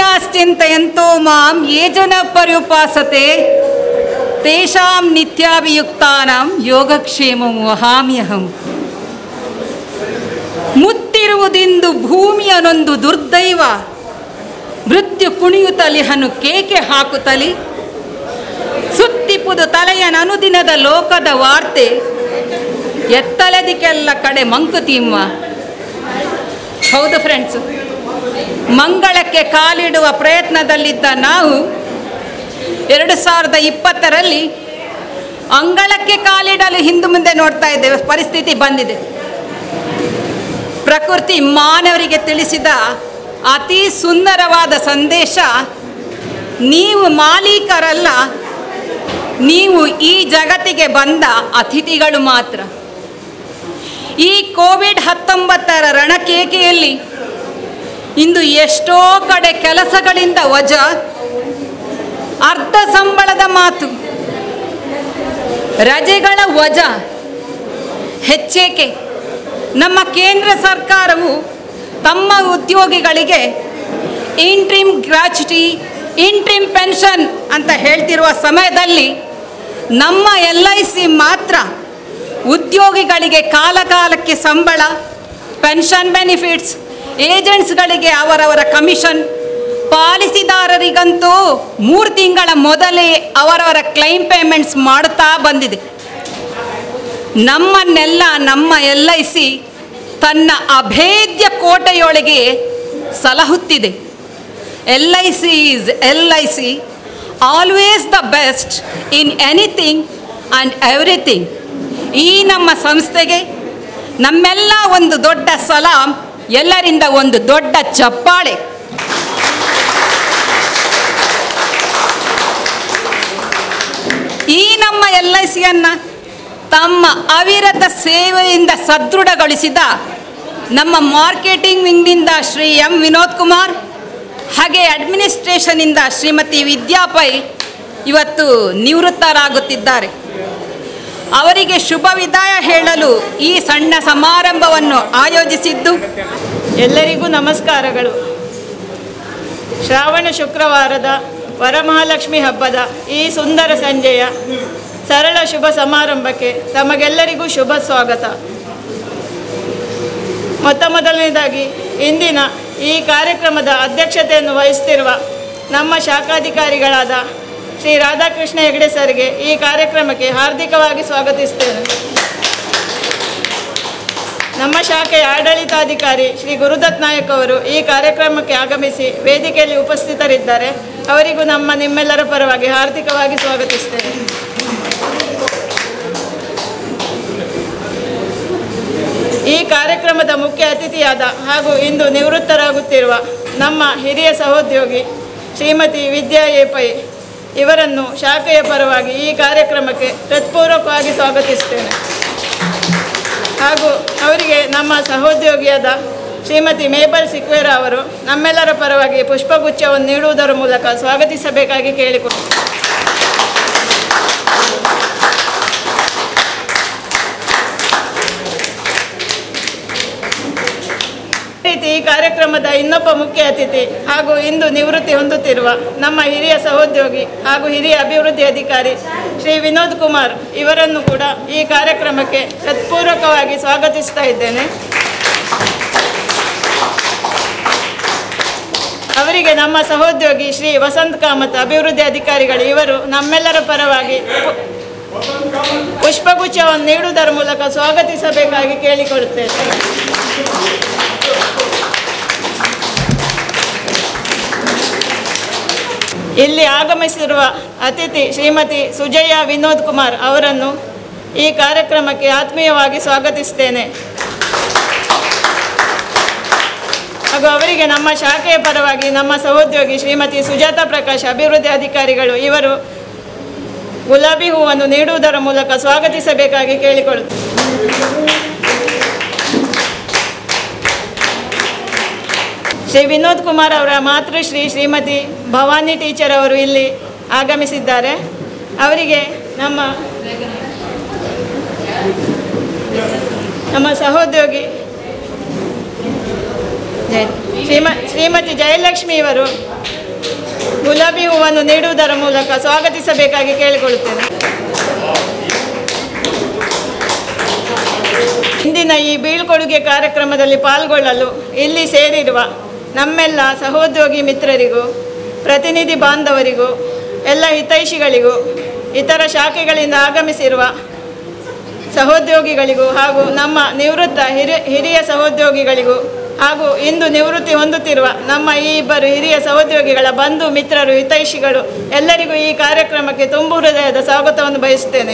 ಅನನ್ಯಾಶ್ಚಿಂತೆಯಂತೋ ಮಾಂ ಯೇ ಜನ ಪರ್ಯುಪಾಸತೆ ತೇಷಾಂ ನಿತ್ಯಾಭಿಯುಕ್ತಾನಾಂ ಯೋಗಕ್ಷೇಮಂ ವಹಾಮ್ಯಹಂ ಮುತ್ತಿರುವುದಿಂದು ಭೂಮಿಯನೊಂದು ದುರ್ದೈವ ಮೃತ್ಯು ಕುಣಿಯುತ್ತಲಿ ಹನು ಕೇಕೆ ಹಾಕುತ್ತಲಿ ಸುತ್ತಿಪುದು ತಲೆಯನ ಅನುದಿನದ ಲೋಕದ ವಾರ್ತೆ ಎತ್ತಲದಿಕ್ಕೆಲ್ಲ ಕಡೆ ಮಂಕುತಿಮ್ಮ ಹೌದು ಫ್ರೆಂಡ್ಸ್ ಮಂಗಳಕ್ಕೆ ಕಾಲಿಡುವ ಪ್ರಯತ್ನದಲ್ಲಿದ್ದ ನಾವು ಎರಡು ಸಾವಿರದ ಇಪ್ಪತ್ತರಲ್ಲಿ ಅಂಗಳಕ್ಕೆ ಕಾಲಿಡಲು ಹಿಂದು ಮುಂದೆ ನೋಡ್ತಾ ಇದ್ದೇವೆ ಪರಿಸ್ಥಿತಿ ಬಂದಿದೆ ಪ್ರಕೃತಿ ಮಾನವರಿಗೆ ತಿಳಿಸಿದ ಅತಿ ಸುಂದರವಾದ ಸಂದೇಶ ನೀವು ಮಾಲೀಕರಲ್ಲ ನೀವು ಈ ಜಗತ್ತಿಗೆ ಬಂದ ಅತಿಥಿಗಳು ಮಾತ್ರ ಈ ಕೋವಿಡ್ ಹತ್ತೊಂಬತ್ತರ ರಣಕೇಕೆಯಲ್ಲಿ ಇಂದು ಎಷ್ಟೋ ಕಡೆ ಕೆಲಸಗಳಿಂದ ವಜ ಅರ್ಧ ಸಂಬಳದ ಮಾತು ರಜೆಗಳ ವಜ ಹೆಚ್ಚೇಕೆ ನಮ್ಮ ಕೇಂದ್ರ ಸರ್ಕಾರವು ತಮ್ಮ ಉದ್ಯೋಗಿಗಳಿಗೆ ಇಂಟ್ರಿಮ್ ಗ್ರಾಚ್ಯುಟಿ ಇಂಟ್ರಿಮ್ ಪೆನ್ಷನ್ ಅಂತ ಹೇಳ್ತಿರುವ ಸಮಯದಲ್ಲಿ ನಮ್ಮ ಎಲ್ ಐ ಸಿ ಮಾತ್ರ ಉದ್ಯೋಗಿಗಳಿಗೆ ಕಾಲ ಕಾಲಕ್ಕೆ ಸಂಬಳ ಪೆನ್ಷನ್ ಬೆನಿಫಿಟ್ಸ್ ಏಜೆಂಟ್ಸ್ಗಳಿಗೆ ಅವರವರ ಕಮಿಷನ್ ಪಾಲಿಸಿದಾರರಿಗಂತೂ ಮೂರು ತಿಂಗಳ ಮೊದಲೇ ಅವರವರ ಕ್ಲೈಮ್ ಪೇಮೆಂಟ್ಸ್ ಮಾಡುತ್ತಾ ಬಂದಿದೆ ನಮ್ಮನ್ನೆಲ್ಲ ನಮ್ಮ ಎಲ್ ಐ ಸಿ ತನ್ನ ಅಭೇದ್ಯ ಕೋಟೆಯೊಳಗೆ ಸಲಹುತ್ತಿದೆ L I C is L I C always the best in anything and everything ಈ ನಮ್ಮ ಸಂಸ್ಥೆಗೆ ನಮ್ಮೆಲ್ಲ ಒಂದು ದೊಡ್ಡ ಸಲಾಂ ಎಲ್ಲರಿಂದ ಒಂದು ದೊಡ್ಡ ಚಪ್ಪಾಳೆ ಈ ನಮ್ಮ ಎಲ್ ಐ ಸಿಯನ್ನು ತಮ್ಮ ಅವಿರತ ಸೇವೆಯಿಂದ ಸದೃಢಗೊಳಿಸಿದ ನಮ್ಮ ಮಾರ್ಕೆಟಿಂಗ್ ವಿಂಗ್ನಿಂದ ಶ್ರೀ ಎಂ ವಿನೋದ್ ಕುಮಾರ್ ಹಾಗೆ ಅಡ್ಮಿನಿಸ್ಟ್ರೇಷನಿಂದ ಶ್ರೀಮತಿ ವಿದ್ಯಾ ಪೈ ಇವತ್ತು ನಿವೃತ್ತರಾಗುತ್ತಿದ್ದಾರೆ ಅವರಿಗೆ ಶುಭ ವಿದಾಯ ಹೇಳಲು ಈ ಸಣ್ಣ ಸಮಾರಂಭವನ್ನು ಆಯೋಜಿಸಿದ್ದು ಎಲ್ಲರಿಗೂ ನಮಸ್ಕಾರಗಳು ಶ್ರಾವಣ ಶುಕ್ರವಾರದ ವರಮಹಾಲಕ್ಷ್ಮಿ ಹಬ್ಬದ ಈ ಸುಂದರ ಸಂಜೆಯ ಸರಳ ಶುಭ ಸಮಾರಂಭಕ್ಕೆ ತಮಗೆಲ್ಲರಿಗೂ ಶುಭ ಸ್ವಾಗತ ಮೊತ್ತ ಮೊದಲನೇದಾಗಿ ಇಂದಿನ ಈ ಕಾರ್ಯಕ್ರಮದ ಅಧ್ಯಕ್ಷತೆಯನ್ನು ವಹಿಸುತ್ತಿರುವ ನಮ್ಮ ಶಾಖಾಧಿಕಾರಿಗಳಾದ ಶ್ರೀ ರಾಧಾಕೃಷ್ಣ ಹೆಗಡೆ ಸರ್ಗೆ ಈ ಕಾರ್ಯಕ್ರಮಕ್ಕೆ ಹಾರ್ದಿಕವಾಗಿ ಸ್ವಾಗತಿಸ್ತೇನೆ ನಮ್ಮ ಶಾಖೆಯ ಆಡಳಿತಾಧಿಕಾರಿ ಶ್ರೀ ಗುರುದತ್ ನಾಯಕ್ ಅವರು ಈ ಕಾರ್ಯಕ್ರಮಕ್ಕೆ ಆಗಮಿಸಿ ವೇದಿಕೆಯಲ್ಲಿ ಉಪಸ್ಥಿತರಿದ್ದಾರೆ ಅವರಿಗೂ ನಮ್ಮ ನಿಮ್ಮೆಲ್ಲರ ಪರವಾಗಿ ಹಾರ್ದಿಕವಾಗಿ ಸ್ವಾಗತಿಸ್ತೇನೆ ಈ ಕಾರ್ಯಕ್ರಮದ ಮುಖ್ಯ ಅತಿಥಿಯಾದ ಹಾಗೂ ಇಂದು ನಿವೃತ್ತರಾಗುತ್ತಿರುವ ನಮ್ಮ ಹಿರಿಯ ಸಹೋದ್ಯೋಗಿ ಶ್ರೀಮತಿ ವಿದ್ಯಾ ಎ ಪೈ ಇವರನ್ನು ಶಾಖೆಯ ಪರವಾಗಿ ಈ ಕಾರ್ಯಕ್ರಮಕ್ಕೆ ಹೃತ್ಪೂರ್ವಕವಾಗಿ ಸ್ವಾಗತಿಸ್ತೇನೆ ಹಾಗೂ ಅವರಿಗೆ ನಮ್ಮ ಸಹೋದ್ಯೋಗಿಯಾದ ಶ್ರೀಮತಿ ಮೇಬಲ್ ಸಿಕ್ವೇರ ಅವರು ನಮ್ಮೆಲ್ಲರ ಪರವಾಗಿ ಪುಷ್ಪಗುಚ್ಛವನ್ನು ನೀಡುವುದರ ಮೂಲಕ ಸ್ವಾಗತಿಸಬೇಕಾಗಿ ಕೇಳಿಕೊಂಡು ರೀತಿ ಈ ಕಾರ್ಯಕ್ರಮದ ಇನ್ನೊಬ್ಬ ಮುಖ್ಯ ಅತಿಥಿ ಹಾಗೂ ಇಂದು ನಿವೃತ್ತಿ ಹೊಂದುತ್ತಿರುವ ನಮ್ಮ ಹಿರಿಯ ಸಹೋದ್ಯೋಗಿ ಹಾಗೂ ಹಿರಿಯ ಅಭಿವೃದ್ಧಿ ಅಧಿಕಾರಿ ಶ್ರೀ ವಿನೋದ್ ಕುಮಾರ್ ಇವರನ್ನು ಕೂಡ ಈ ಕಾರ್ಯಕ್ರಮಕ್ಕೆ ಹೃತ್ಪೂರ್ವಕವಾಗಿ ಸ್ವಾಗತಿಸ್ತಾ ಇದ್ದೇನೆ ಅವರಿಗೆ ನಮ್ಮ ಸಹೋದ್ಯೋಗಿ ಶ್ರೀ ವಸಂತ್ ಕಾಮತ್ ಅಭಿವೃದ್ಧಿ ಅಧಿಕಾರಿಗಳು ಇವರು ನಮ್ಮೆಲ್ಲರ ಪರವಾಗಿ ಪು- ಪುಷ್ಪಗುಚ್ಛವನ್ನು ನೀಡುವುದರ ಮೂಲಕ ಸ್ವಾಗತಿಸಬೇಕಾಗಿ ಕೇಳಿಕೊಳ್ಳುತ್ತೇನೆ ಇಲ್ಲಿ ಆಗಮಿಸಿರುವ ಅತಿಥಿ ಶ್ರೀಮತಿ ಸುಜಯ ವಿನೋದ್ ಕುಮಾರ್ ಅವರನ್ನು ಈ ಕಾರ್ಯಕ್ರಮಕ್ಕೆ ಆತ್ಮೀಯವಾಗಿ ಸ್ವಾಗತಿಸ್ತೇನೆ ಹಾಗೂ ಅವರಿಗೆ ನಮ್ಮ ಶಾಖೆಯ ಪರವಾಗಿ ನಮ್ಮ ಸಹೋದ್ಯೋಗಿ ಶ್ರೀಮತಿ ಸುಜಾತ ಪ್ರಕಾಶ್ ಅಭಿವೃದ್ಧಿ ಅಧಿಕಾರಿಗಳು ಇವರು ಗುಲಾಬಿ ಹೂವನ್ನು ನೀಡುವುದರ ಮೂಲಕ ಸ್ವಾಗತಿಸಬೇಕಾಗಿ ಕೇಳಿಕೊಳ್ಳುತ್ತೇನೆ ಶ್ರೀ ವಿನೋದ್ ಕುಮಾರ್ ಅವರ ಮಾತೃಶ್ರೀ ಶ್ರೀಮತಿ ಭವಾನಿ ಟೀಚರ್ ಅವರು ಇಲ್ಲಿ ಆಗಮಿಸಿದ್ದಾರೆ ಅವರಿಗೆ ನಮ್ಮ ನಮ್ಮ ಸಹೋದ್ಯೋಗಿ ಜಯ ಶ್ರೀಮ ಶ್ರೀಮತಿ ಜಯಲಕ್ಷ್ಮಿ ಇವರು ಗುಲಾಬಿ ಹೂವನ್ನು ನೀಡುವುದರ ಮೂಲಕ ಸ್ವಾಗತಿಸಬೇಕಾಗಿ ಕೇಳಿಕೊಳ್ಳುತ್ತೇನೆ ಇಂದಿನ ಈ ಬೀಳ್ಕೊಡುಗೆ ಕಾರ್ಯಕ್ರಮದಲ್ಲಿ ಪಾಲ್ಗೊಳ್ಳಲು ಇಲ್ಲಿ ಸೇರಿರುವ ನಮ್ಮೆಲ್ಲ ಸಹೋದ್ಯೋಗಿ ಮಿತ್ರರಿಗೂ ಪ್ರತಿನಿಧಿ ಬಾಂಧವರಿಗೂ ಎಲ್ಲ ಹಿತೈಷಿಗಳಿಗೂ ಇತರ ಶಾಖೆಗಳಿಂದ ಆಗಮಿಸಿರುವ ಸಹೋದ್ಯೋಗಿಗಳಿಗೂ ಹಾಗೂ ನಮ್ಮ ನಿವೃತ್ತ ಹಿರಿಯ ಹಿರಿಯ ಸಹೋದ್ಯೋಗಿಗಳಿಗೂ ಹಾಗೂ ಇಂದು ನಿವೃತ್ತಿ ಹೊಂದುತ್ತಿರುವ ನಮ್ಮ ಈ ಇಬ್ಬರು ಹಿರಿಯ ಸಹೋದ್ಯೋಗಿಗಳ ಬಂಧು ಮಿತ್ರರು ಹಿತೈಷಿಗಳು ಎಲ್ಲರಿಗೂ ಈ ಕಾರ್ಯಕ್ರಮಕ್ಕೆ ತುಂಬು ಹೃದಯದ ಸ್ವಾಗತವನ್ನು ಬಯಸುತ್ತೇನೆ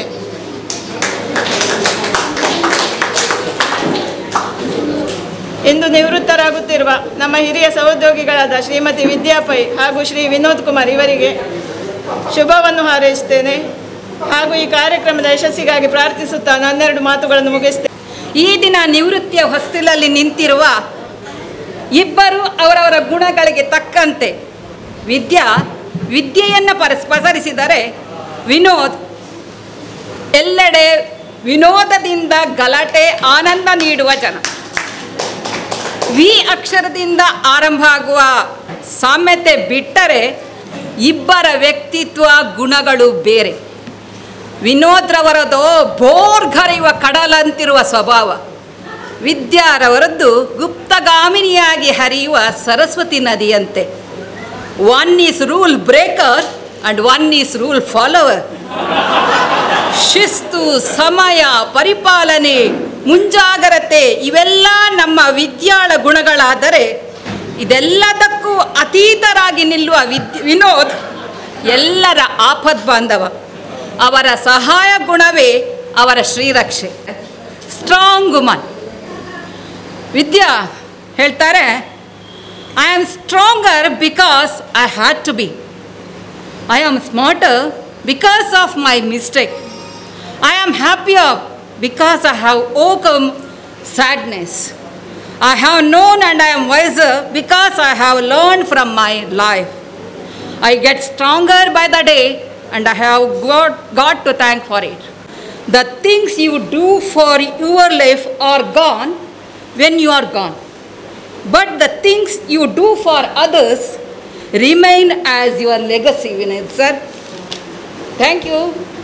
ಇಂದು ನಿವೃತ್ತರಾಗುತ್ತಿರುವ ನಮ್ಮ ಹಿರಿಯ ಸಹೋದ್ಯೋಗಿಗಳಾದ ಶ್ರೀಮತಿ ವಿದ್ಯಾ ಪೈ ಹಾಗೂ ಶ್ರೀ ವಿನೋದ್ ಕುಮಾರ್ ಇವರಿಗೆ ಶುಭವನ್ನು ಹಾರೈಸುತ್ತೇನೆ ಹಾಗೂ ಈ ಕಾರ್ಯಕ್ರಮದ ಯಶಸ್ಸಿಗಾಗಿ ಪ್ರಾರ್ಥಿಸುತ್ತಾ ನನ್ನೆರಡು ಮಾತುಗಳನ್ನು ಮುಗಿಸ್ತೇನೆ ಈ ದಿನ ನಿವೃತ್ತಿಯ ಹೊಸ್ತಿಲಲ್ಲಿ ನಿಂತಿರುವ ಇಬ್ಬರು ಅವರವರ ಗುಣಗಳಿಗೆ ತಕ್ಕಂತೆ ವಿದ್ಯಾ ವಿದ್ಯೆಯನ್ನು ಪರಸ್ ಪಸರಿಸಿದರೆ ವಿನೋದ್ ಎಲ್ಲೆಡೆ ವಿನೋದದಿಂದ ಗಲಾಟೆ ಆನಂದ ನೀಡುವ ಜನ ವಿ ಅಕ್ಷರದಿಂದ ಆರಂಭ ಆಗುವ ಸಾಮ್ಯತೆ ಬಿಟ್ಟರೆ ಇಬ್ಬರ ವ್ಯಕ್ತಿತ್ವ ಗುಣಗಳು ಬೇರೆ ವಿನೋದ್ರವರದು ಬೋರ್ಗರೆಯುವ ಕಡಲಂತಿರುವ ಸ್ವಭಾವ ವಿದ್ಯಾರವರದ್ದು ಗುಪ್ತಗಾಮಿನಿಯಾಗಿ ಹರಿಯುವ ಸರಸ್ವತಿ ನದಿಯಂತೆ one is rule breaker and one is rule follower ಶಿಸ್ತು ಸಮಯ ಪರಿಪಾಲನೆ ಮುಂಜಾಗ್ರತೆ ಇವೆಲ್ಲ ನಮ್ಮ ವಿದ್ಯಾಳ ಗುಣಗಳಾದರೆ ಇದೆಲ್ಲದಕ್ಕೂ ಅತೀತರಾಗಿ ನಿಲ್ಲುವ ವಿದ್ ವಿನೋದ್ ಎಲ್ಲರ ಆಪದ್ ಬಾಂಧವ ಅವರ ಸಹಾಯ ಗುಣವೇ ಅವರ ಶ್ರೀರಕ್ಷೆ ಸ್ಟ್ರಾಂಗ್ ವುಮನ್ ವಿದ್ಯಾ ಹೇಳ್ತಾರೆ I am stronger because I had to be I am smarter because of my mistake. I am happier because I have overcome sadness. I have known and I am wiser because I have learned from my life. I get stronger by the day and I have got, got to thank for it. The things you do for your life are gone when you are gone. But the things you do for others remain as your legacy, Vinay sir. Thank you.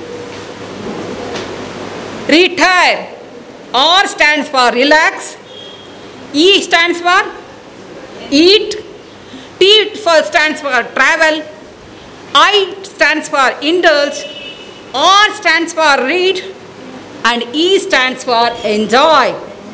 Retire. R stands for relax. E stands for eat. T for stands for travel. I stands for indulge. R stands for read. And E stands for enjoy.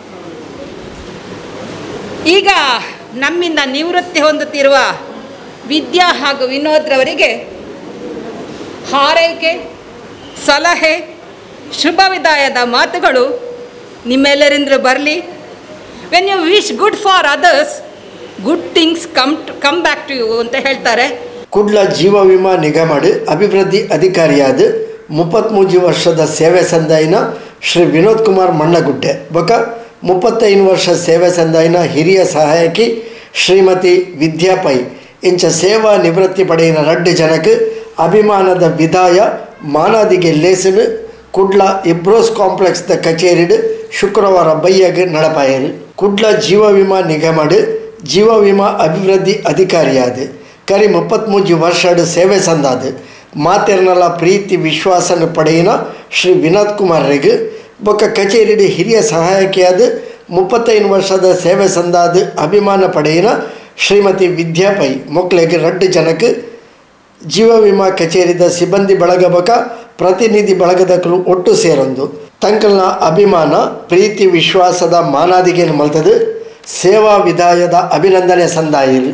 ಈಗ ನಮ್ಮಿಂದ ನಿವೃತ್ತಿ ಹೊಂದುತ್ತಿರುವ ವಿದ್ಯಾ ಹಾಗೂ ವಿನೋದ್ರವರಿಗೆ ಹಾರೈಕೆ ಸಲಹೆ ಶುಭ ವಿದಾಯದ ಮಾತುಗಳು ನಿಮ್ಮೆಲ್ಲರಿಂದ ಬರಲಿ when you wish good for others good things come to come back to you ಅಂತ ಹೇಳ್ತಾರೆ ಕುಡ್ಲ ಜೀವ ವಿಮಾ ನಿಗಮಡ್ ಅಭಿವೃದ್ಧಿ ಅಧಿಕಾರಿಯಾದ ಮುಪ್ಪತ್ಮೂಜು ವರ್ಷದ ಸೇವೆ ಸಂದಾಯಿನ ಶ್ರೀ ವಿನೋದ್ ಕುಮಾರ್ ಮಣ್ಣಗುಡ್ಡೆ ಬೊಕ ಮುಪ್ಪತ್ತೈದು ವರ್ಷ ಸೇವೆ ಸಂದಾಯಿನ ಹಿರಿಯ ಸಹಾಯಕಿ ಶ್ರೀಮತಿ ವಿದ್ಯಾ ಪೈ ಇಂಚ ಸೇವಾ ನಿವೃತ್ತಿ ಪಡೆಯಿನ ರಡ್ಡು ಜನಕ್ಕೆ ಅಭಿಮಾನದ ವಿದಾಯ ಮಾನಾದಿಗೆ ಲೇಸನು ಕುಡ್ಲ ಇಬ್ರೋಸ್ ಕಾಂಪ್ಲೆಕ್ಸ್ದ ಕಚೇರಿಡ್ ಶುಕ್ರವಾರ ಬೈಯಗ್ ನಡಪಾಯರು ಕುಡ್ಲ ಜೀವ ವಿಮಾ ನಿಗಮಡ್ ಜೀವ ವಿಮಾ ಅಭಿವೃದ್ಧಿ ಅಧಿಕಾರಿಯಾದ ಕರಿ ಮುಪ್ಪತ್ಮೂಜು ವರ್ಷಡ್ ಸೇವೆ ಸಂದಾದ ಮಾತೆರ್ನಲ ಪ್ರೀತಿ ವಿಶ್ವಾಸನ ಪಡೆಯಿನ ಶ್ರೀ ವಿನೋದ್ ಕುಮಾರ್ರಿಗೆ ಬೊಕ್ಕ ಕಚೇರಿಡಿ ಹಿರಿಯ ಸಹಾಯಕಿಯಾದ ಮುಪ್ಪತ್ತೈದು ವರ್ಷದ ಸೇವೆ ಸಂದಾದ ಅಭಿಮಾನ ಪಡೆಯಿನ ಶ್ರೀಮತಿ ವಿದ್ಯಾ ಪೈ ಮೊಕ್ಲೆಗೆ ರಡ್ಡು ಜನಕ್ಕೆ ಜೀವ ವಿಮಾ ಕಚೇರಿದ ಸಿಬ್ಬಂದಿ ಬಳಗ ಬಕ ಪ್ರತಿನಿಧಿ ಬಳಗದಕ್ಕಲು ಒಟ್ಟು ಸೇರೊಂದು ತಂಕಲ್ನ ಅಭಿಮಾನ ಪ್ರೀತಿ ವಿಶ್ವಾಸದ ಮಾನಾದಿಗೆಯನ್ನು ಮಲ್ತದು ಸೇವಾ ವಿದಾಯದ ಅಭಿನಂದನೆ ಸಂದಾಯಿರು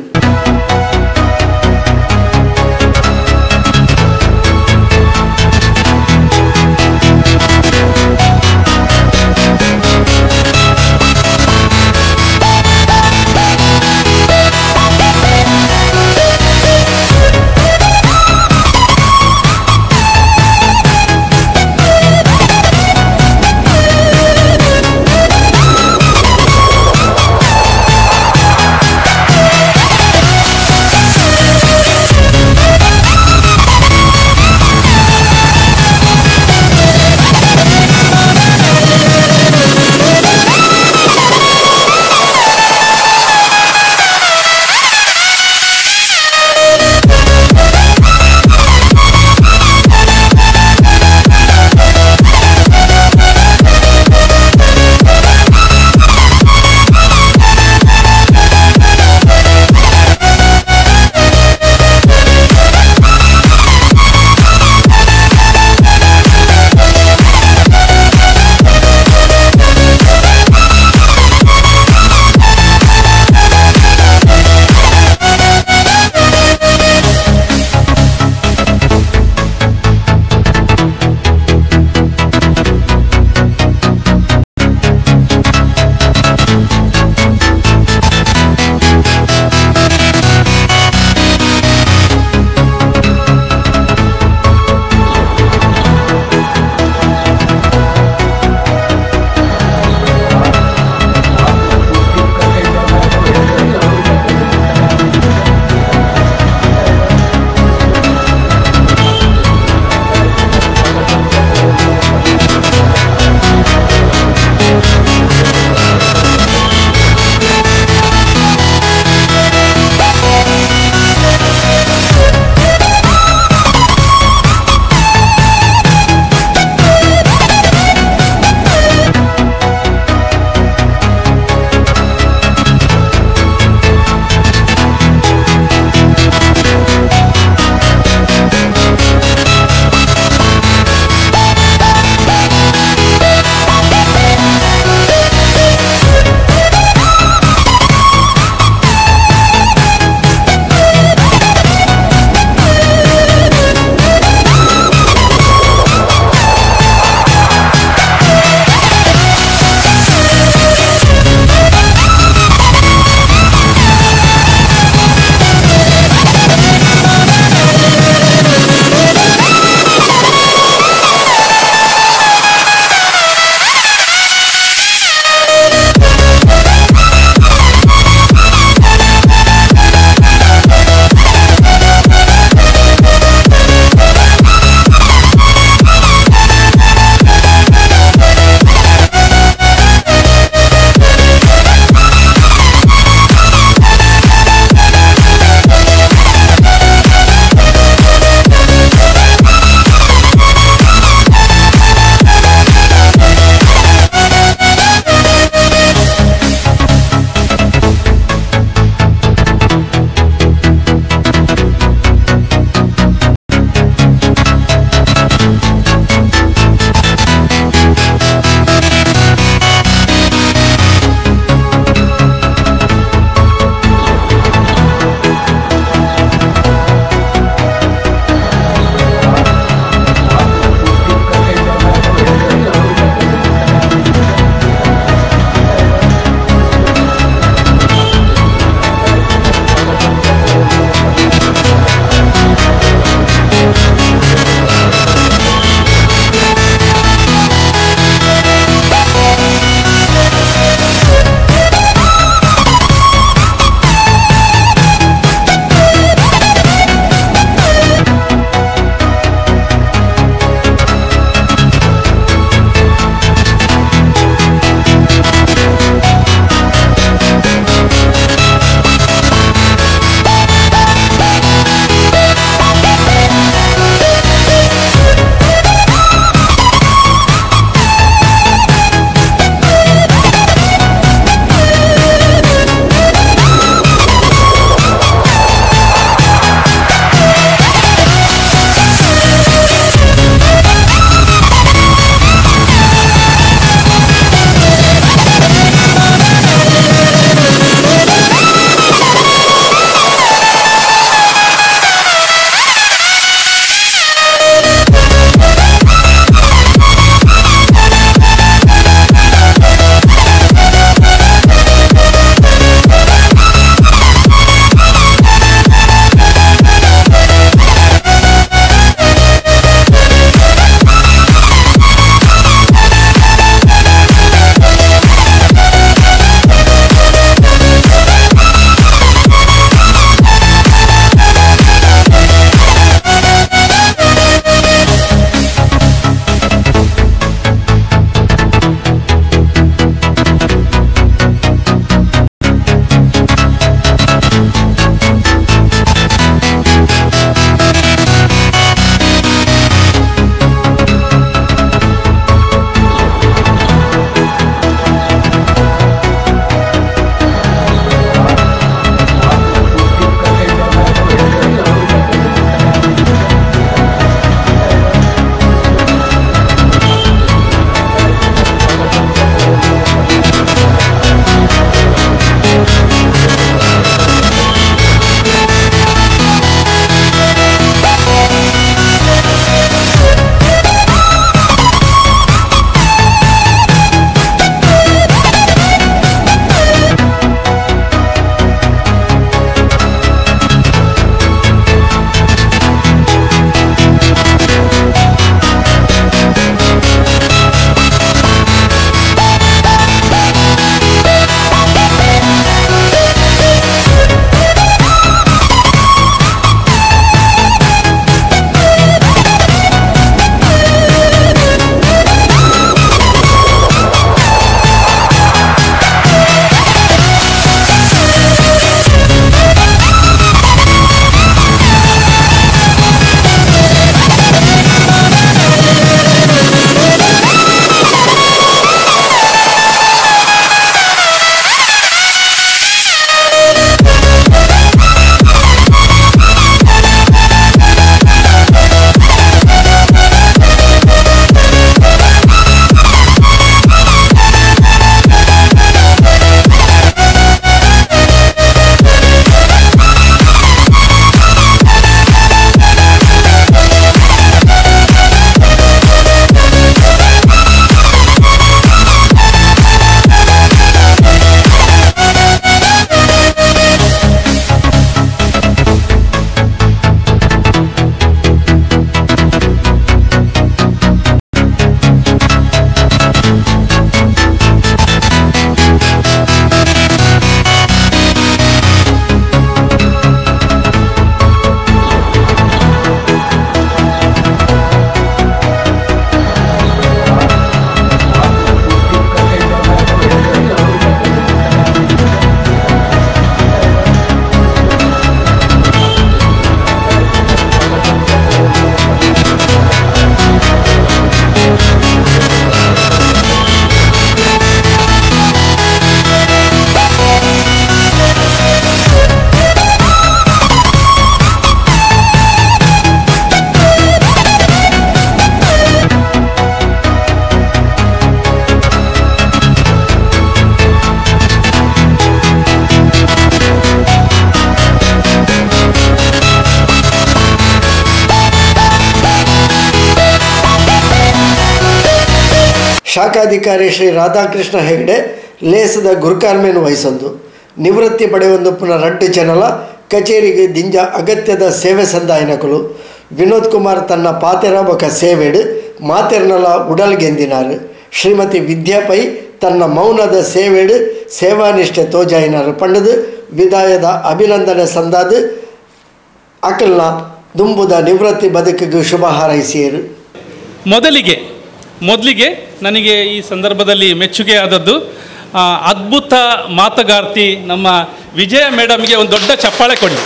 ಶಾಖಾಧಿಕಾರಿ ಶ್ರೀ ರಾಧಾಕೃಷ್ಣ ಹೆಗಡೆ ಲೇಸದ ಗುರುಕಾರ್ಮೇನು ವಹಿಸೊಂದು ನಿವೃತ್ತಿ ಪಡೆಯೊಂದು ಪುನಃ ರಡ್ಡು ಜನಲ ಕಚೇರಿಗೆ ದಿಂಜ ಅಗತ್ಯದ ಸೇವೆ ಸಂದಾಯನಕಲು ವಿನೋದ್ ಕುಮಾರ್ ತನ್ನ ಪಾತೆರ ಬೊಕ ಸೇವೆಡು ಮಾತೆರ್ನಲ ಉಡಲ್ಗೆಂದಿನಾರು ಶ್ರೀಮತಿ ವಿದ್ಯಾ ಪೈ ತನ್ನ ಮೌನದ ಸೇವೆಡು ಸೇವಾನಿಷ್ಠೆ ತೋಜಾಯಿನಾರು ಪಂಡದು ವಿದಾಯದ ಅಭಿನಂದನೆ ಸಂದಾದು ಅಕಲ್ನ ದುಂಬುದ ನಿವೃತ್ತಿ ಬದುಕಿಗೆ ಶುಭ ಹಾರೈಸಿಯರು ಮೊದಲಿಗೆ ಮೊದಲಿಗೆ ನನಗೆ ಈ ಸಂದರ್ಭದಲ್ಲಿ ಮೆಚ್ಚುಗೆ ಆದದ್ದು ಆ, ಅದ್ಭುತ ಮಾತುಗಾರ್ತಿ ನಮ್ಮ ವಿಜಯ ಮೇಡಮ್ಗೆ ಒಂದು ದೊಡ್ಡ ಚಪ್ಪಾಳೆ ಕೊಡಿ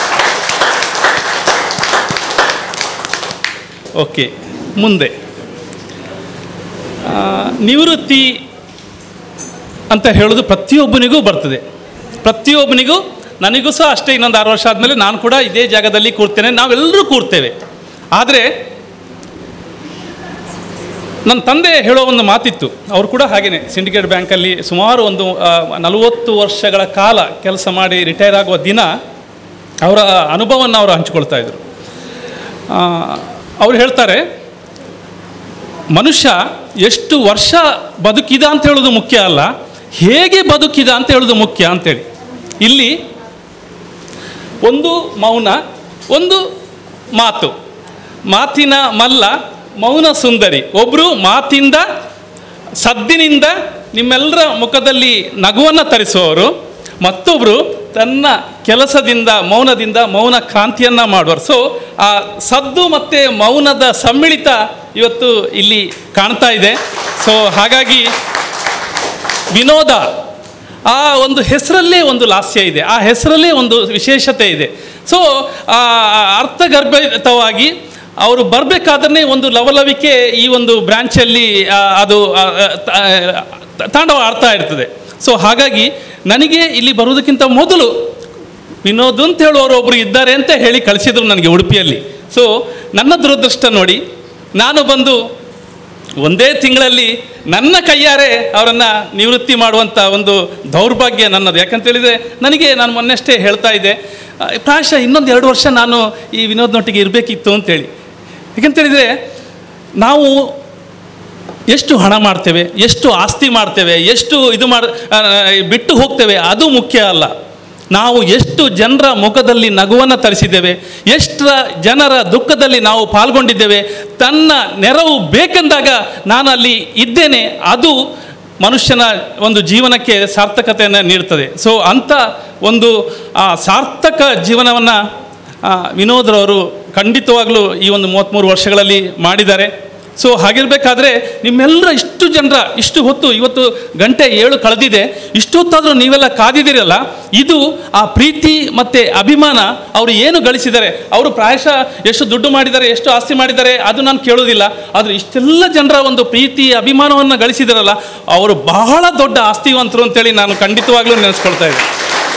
ಓಕೆ ಮುಂದೆ ಆ, ನಿವೃತ್ತಿ ಅಂತ ಹೇಳೋದು ಪ್ರತಿಯೊಬ್ಬನಿಗೂ ಬರ್ತದೆ ಪ್ರತಿಯೊಬ್ಬನಿಗೂ ನನಗೂ ಸಹ ಅಷ್ಟೇ ಇನ್ನೊಂದು ಆರು ವರ್ಷ ಆದಮೇಲೆ ನಾನು ಕೂಡ ಇದೇ ಜಾಗದಲ್ಲಿ ಕೂರ್ತೇನೆ ನಾವೆಲ್ಲರೂ ಕೂರ್ತೇವೆ ಆದರೆ ನನ್ನ ತಂದೆ ಹೇಳೋ ಒಂದು ಮಾತಿತ್ತು ಅವರು ಕೂಡ ಹಾಗೇನೆ ಸಿಂಡಿಕೇಟ್ ಬ್ಯಾಂಕಲ್ಲಿ ಸುಮಾರು ಒಂದು ಆ, ನಲವತ್ತು ವರ್ಷಗಳ ಕಾಲ ಕೆಲಸ ಮಾಡಿ ರಿಟೈರ್ ಆಗುವ ದಿನ ಅವರ ಅನುಭವವನ್ನು ಅವರು ಹಂಚಿಕೊಳ್ತಾ ಇದ್ರು ಆ, ಅವ್ರು ಹೇಳ್ತಾರೆ ಮನುಷ್ಯ ಎಷ್ಟು ವರ್ಷ ಬದುಕಿದ ಅಂತ ಹೇಳೋದು ಮುಖ್ಯ ಅಲ್ಲ ಹೇಗೆ ಬದುಕಿದ ಅಂತ ಹೇಳೋದು ಮುಖ್ಯ ಅಂತೇಳಿ ಇಲ್ಲಿ ಒಂದು ಮೌನ ಒಂದು ಮಾತು ಮಾತಿನ ಮಲ್ಲ ಮೌನ ಸುಂದರಿ ಒಬ್ಬರು ಮಾತಿಂದ ಸದ್ದಿನಿಂದ ನಿಮ್ಮೆಲ್ಲರ ಮುಖದಲ್ಲಿ ನಗುವನ್ನು ತರಿಸುವವರು ಮತ್ತೊಬ್ಬರು ತನ್ನ ಕೆಲಸದಿಂದ ಮೌನದಿಂದ ಮೌನ ಕ್ರಾಂತಿಯನ್ನು ಮಾಡುವರು ಸೊ ಆ ಸದ್ದು ಮತ್ತು ಮೌನದ ಸಮ್ಮಿಳಿತ ಇವತ್ತು ಇಲ್ಲಿ ಕಾಣ್ತಾ ಇದೆ ಸೊ ಹಾಗಾಗಿ ವಿನೋದ ಆ ಒಂದು ಹೆಸರಲ್ಲೇ ಒಂದು ಲಾಸ್ಯ ಇದೆ ಆ ಹೆಸರಲ್ಲೇ ಒಂದು ವಿಶೇಷತೆ ಇದೆ ಸೊ ಆ ಅರ್ಥಗರ್ಭಿತವಾಗಿ ಅವರು ಬರಬೇಕಾದ್ರೆ ಒಂದು ಲವಲವಿಕೆ ಈ ಒಂದು ಬ್ರ್ಯಾಂಚಲ್ಲಿ ಆ, ಅದು ಆ, ಆ, ತ- ತಾಂಡವ ಆಡ್ತಾ ಇರ್ತದೆ ಸೊ ಹಾಗಾಗಿ ನನಗೆ ಇಲ್ಲಿ ಬರುವುದಕ್ಕಿಂತ ಮೊದಲು ವಿನೋದ್ ಅಂತ ಹೇಳುವವರು ಒಬ್ಬರು ಇದ್ದಾರೆ ಅಂತ ಹೇಳಿ ಕಳಿಸಿದ್ರು ನನಗೆ ಉಡುಪಿಯಲ್ಲಿ ಸೊ ನನ್ನ ದುರದೃಷ್ಟ ನೋಡಿ ನಾನು ಬಂದು ಒಂದೇ ತಿಂಗಳಲ್ಲಿ ನನ್ನ ಕೈಯಾರೆ ಅವರನ್ನು ನಿವೃತ್ತಿ ಮಾಡುವಂಥ ಒಂದು ದೌರ್ಭಾಗ್ಯ ನನ್ನದು ಯಾಕಂತ ಹೇಳಿದರೆ ನನಗೆ ನಾನು ಮೊನ್ನೆಷ್ಟೇ ಹೇಳ್ತಾ ಇದ್ದೆ ಆ, ಪ್ರಾಯಶಃ ಇನ್ನೊಂದು ಎರಡು ವರ್ಷ ನಾನು ಈ ವಿನೋದ್ನೊಟ್ಟಿಗೆ ಇರಬೇಕಿತ್ತು ಅಂತೇಳಿ ಯಾಕಂತ ಹೇಳಿದರೆ ನಾವು ಎಷ್ಟು ಹಣ ಮಾಡ್ತೇವೆ ಎಷ್ಟು ಆಸ್ತಿ ಮಾಡ್ತೇವೆ ಎಷ್ಟು ಇದು ಮಾಡಿ ಬಿಟ್ಟು ಹೋಗ್ತೇವೆ ಅದು ಮುಖ್ಯ ಅಲ್ಲ ನಾವು ಎಷ್ಟು ಜನರ ಮುಖದಲ್ಲಿ ನಗುವನ್ನು ತರಿಸಿದ್ದೇವೆ ಎಷ್ಟರ ಜನರ ದುಃಖದಲ್ಲಿ ನಾವು ಪಾಲ್ಗೊಂಡಿದ್ದೇವೆ ತನ್ನ ನೆರವು ಬೇಕೆಂದಾಗ ನಾನು ಅಲ್ಲಿ ಇದ್ದೇನೆ ಅದು ಮನುಷ್ಯನ ಒಂದು ಜೀವನಕ್ಕೆ ಸಾರ್ಥಕತೆಯನ್ನು ನೀಡ್ತದೆ ಸೊ ಅಂಥ ಒಂದು ಆ ಸಾರ್ಥಕ ಜೀವನವನ್ನು ವಿನೋದ್ರವರು ಖಂಡಿತವಾಗಲೂ ಈ ಒಂದು ಮೂವತ್ತ್ಮೂರು ವರ್ಷಗಳಲ್ಲಿ ಮಾಡಿದ್ದಾರೆ ಸೊ ಹಾಗಿರಬೇಕಾದ್ರೆ ನಿಮ್ಮೆಲ್ಲರ ಇಷ್ಟು ಜನರ ಇಷ್ಟು ಹೊತ್ತು ಇವತ್ತು ಗಂಟೆ ಏಳು ಕಳೆದಿದೆ ಇಷ್ಟೊತ್ತಾದರೂ ನೀವೆಲ್ಲ ಕಾದಿದ್ದೀರಲ್ಲ ಇದು ಆ ಪ್ರೀತಿ ಮತ್ತು ಅಭಿಮಾನ ಅವರು ಏನು ಗಳಿಸಿದ್ದಾರೆ ಅವರು ಪ್ರಾಯಶಃ ಎಷ್ಟು ದುಡ್ಡು ಮಾಡಿದ್ದಾರೆ ಎಷ್ಟು ಆಸ್ತಿ ಮಾಡಿದ್ದಾರೆ ಅದು ನಾನು ಕೇಳೋದಿಲ್ಲ ಆದರೆ ಇಷ್ಟೆಲ್ಲ ಜನರ ಒಂದು ಪ್ರೀತಿ ಅಭಿಮಾನವನ್ನು ಗಳಿಸಿದಾರಲ್ಲ ಅವರು ಬಹಳ ದೊಡ್ಡ ಆಸ್ತಿವಂತರು ಅಂತೇಳಿ ನಾನು ಖಂಡಿತವಾಗ್ಲೂ ನೆನೆಸ್ಕೊಳ್ತಾ ಇದ್ದೆ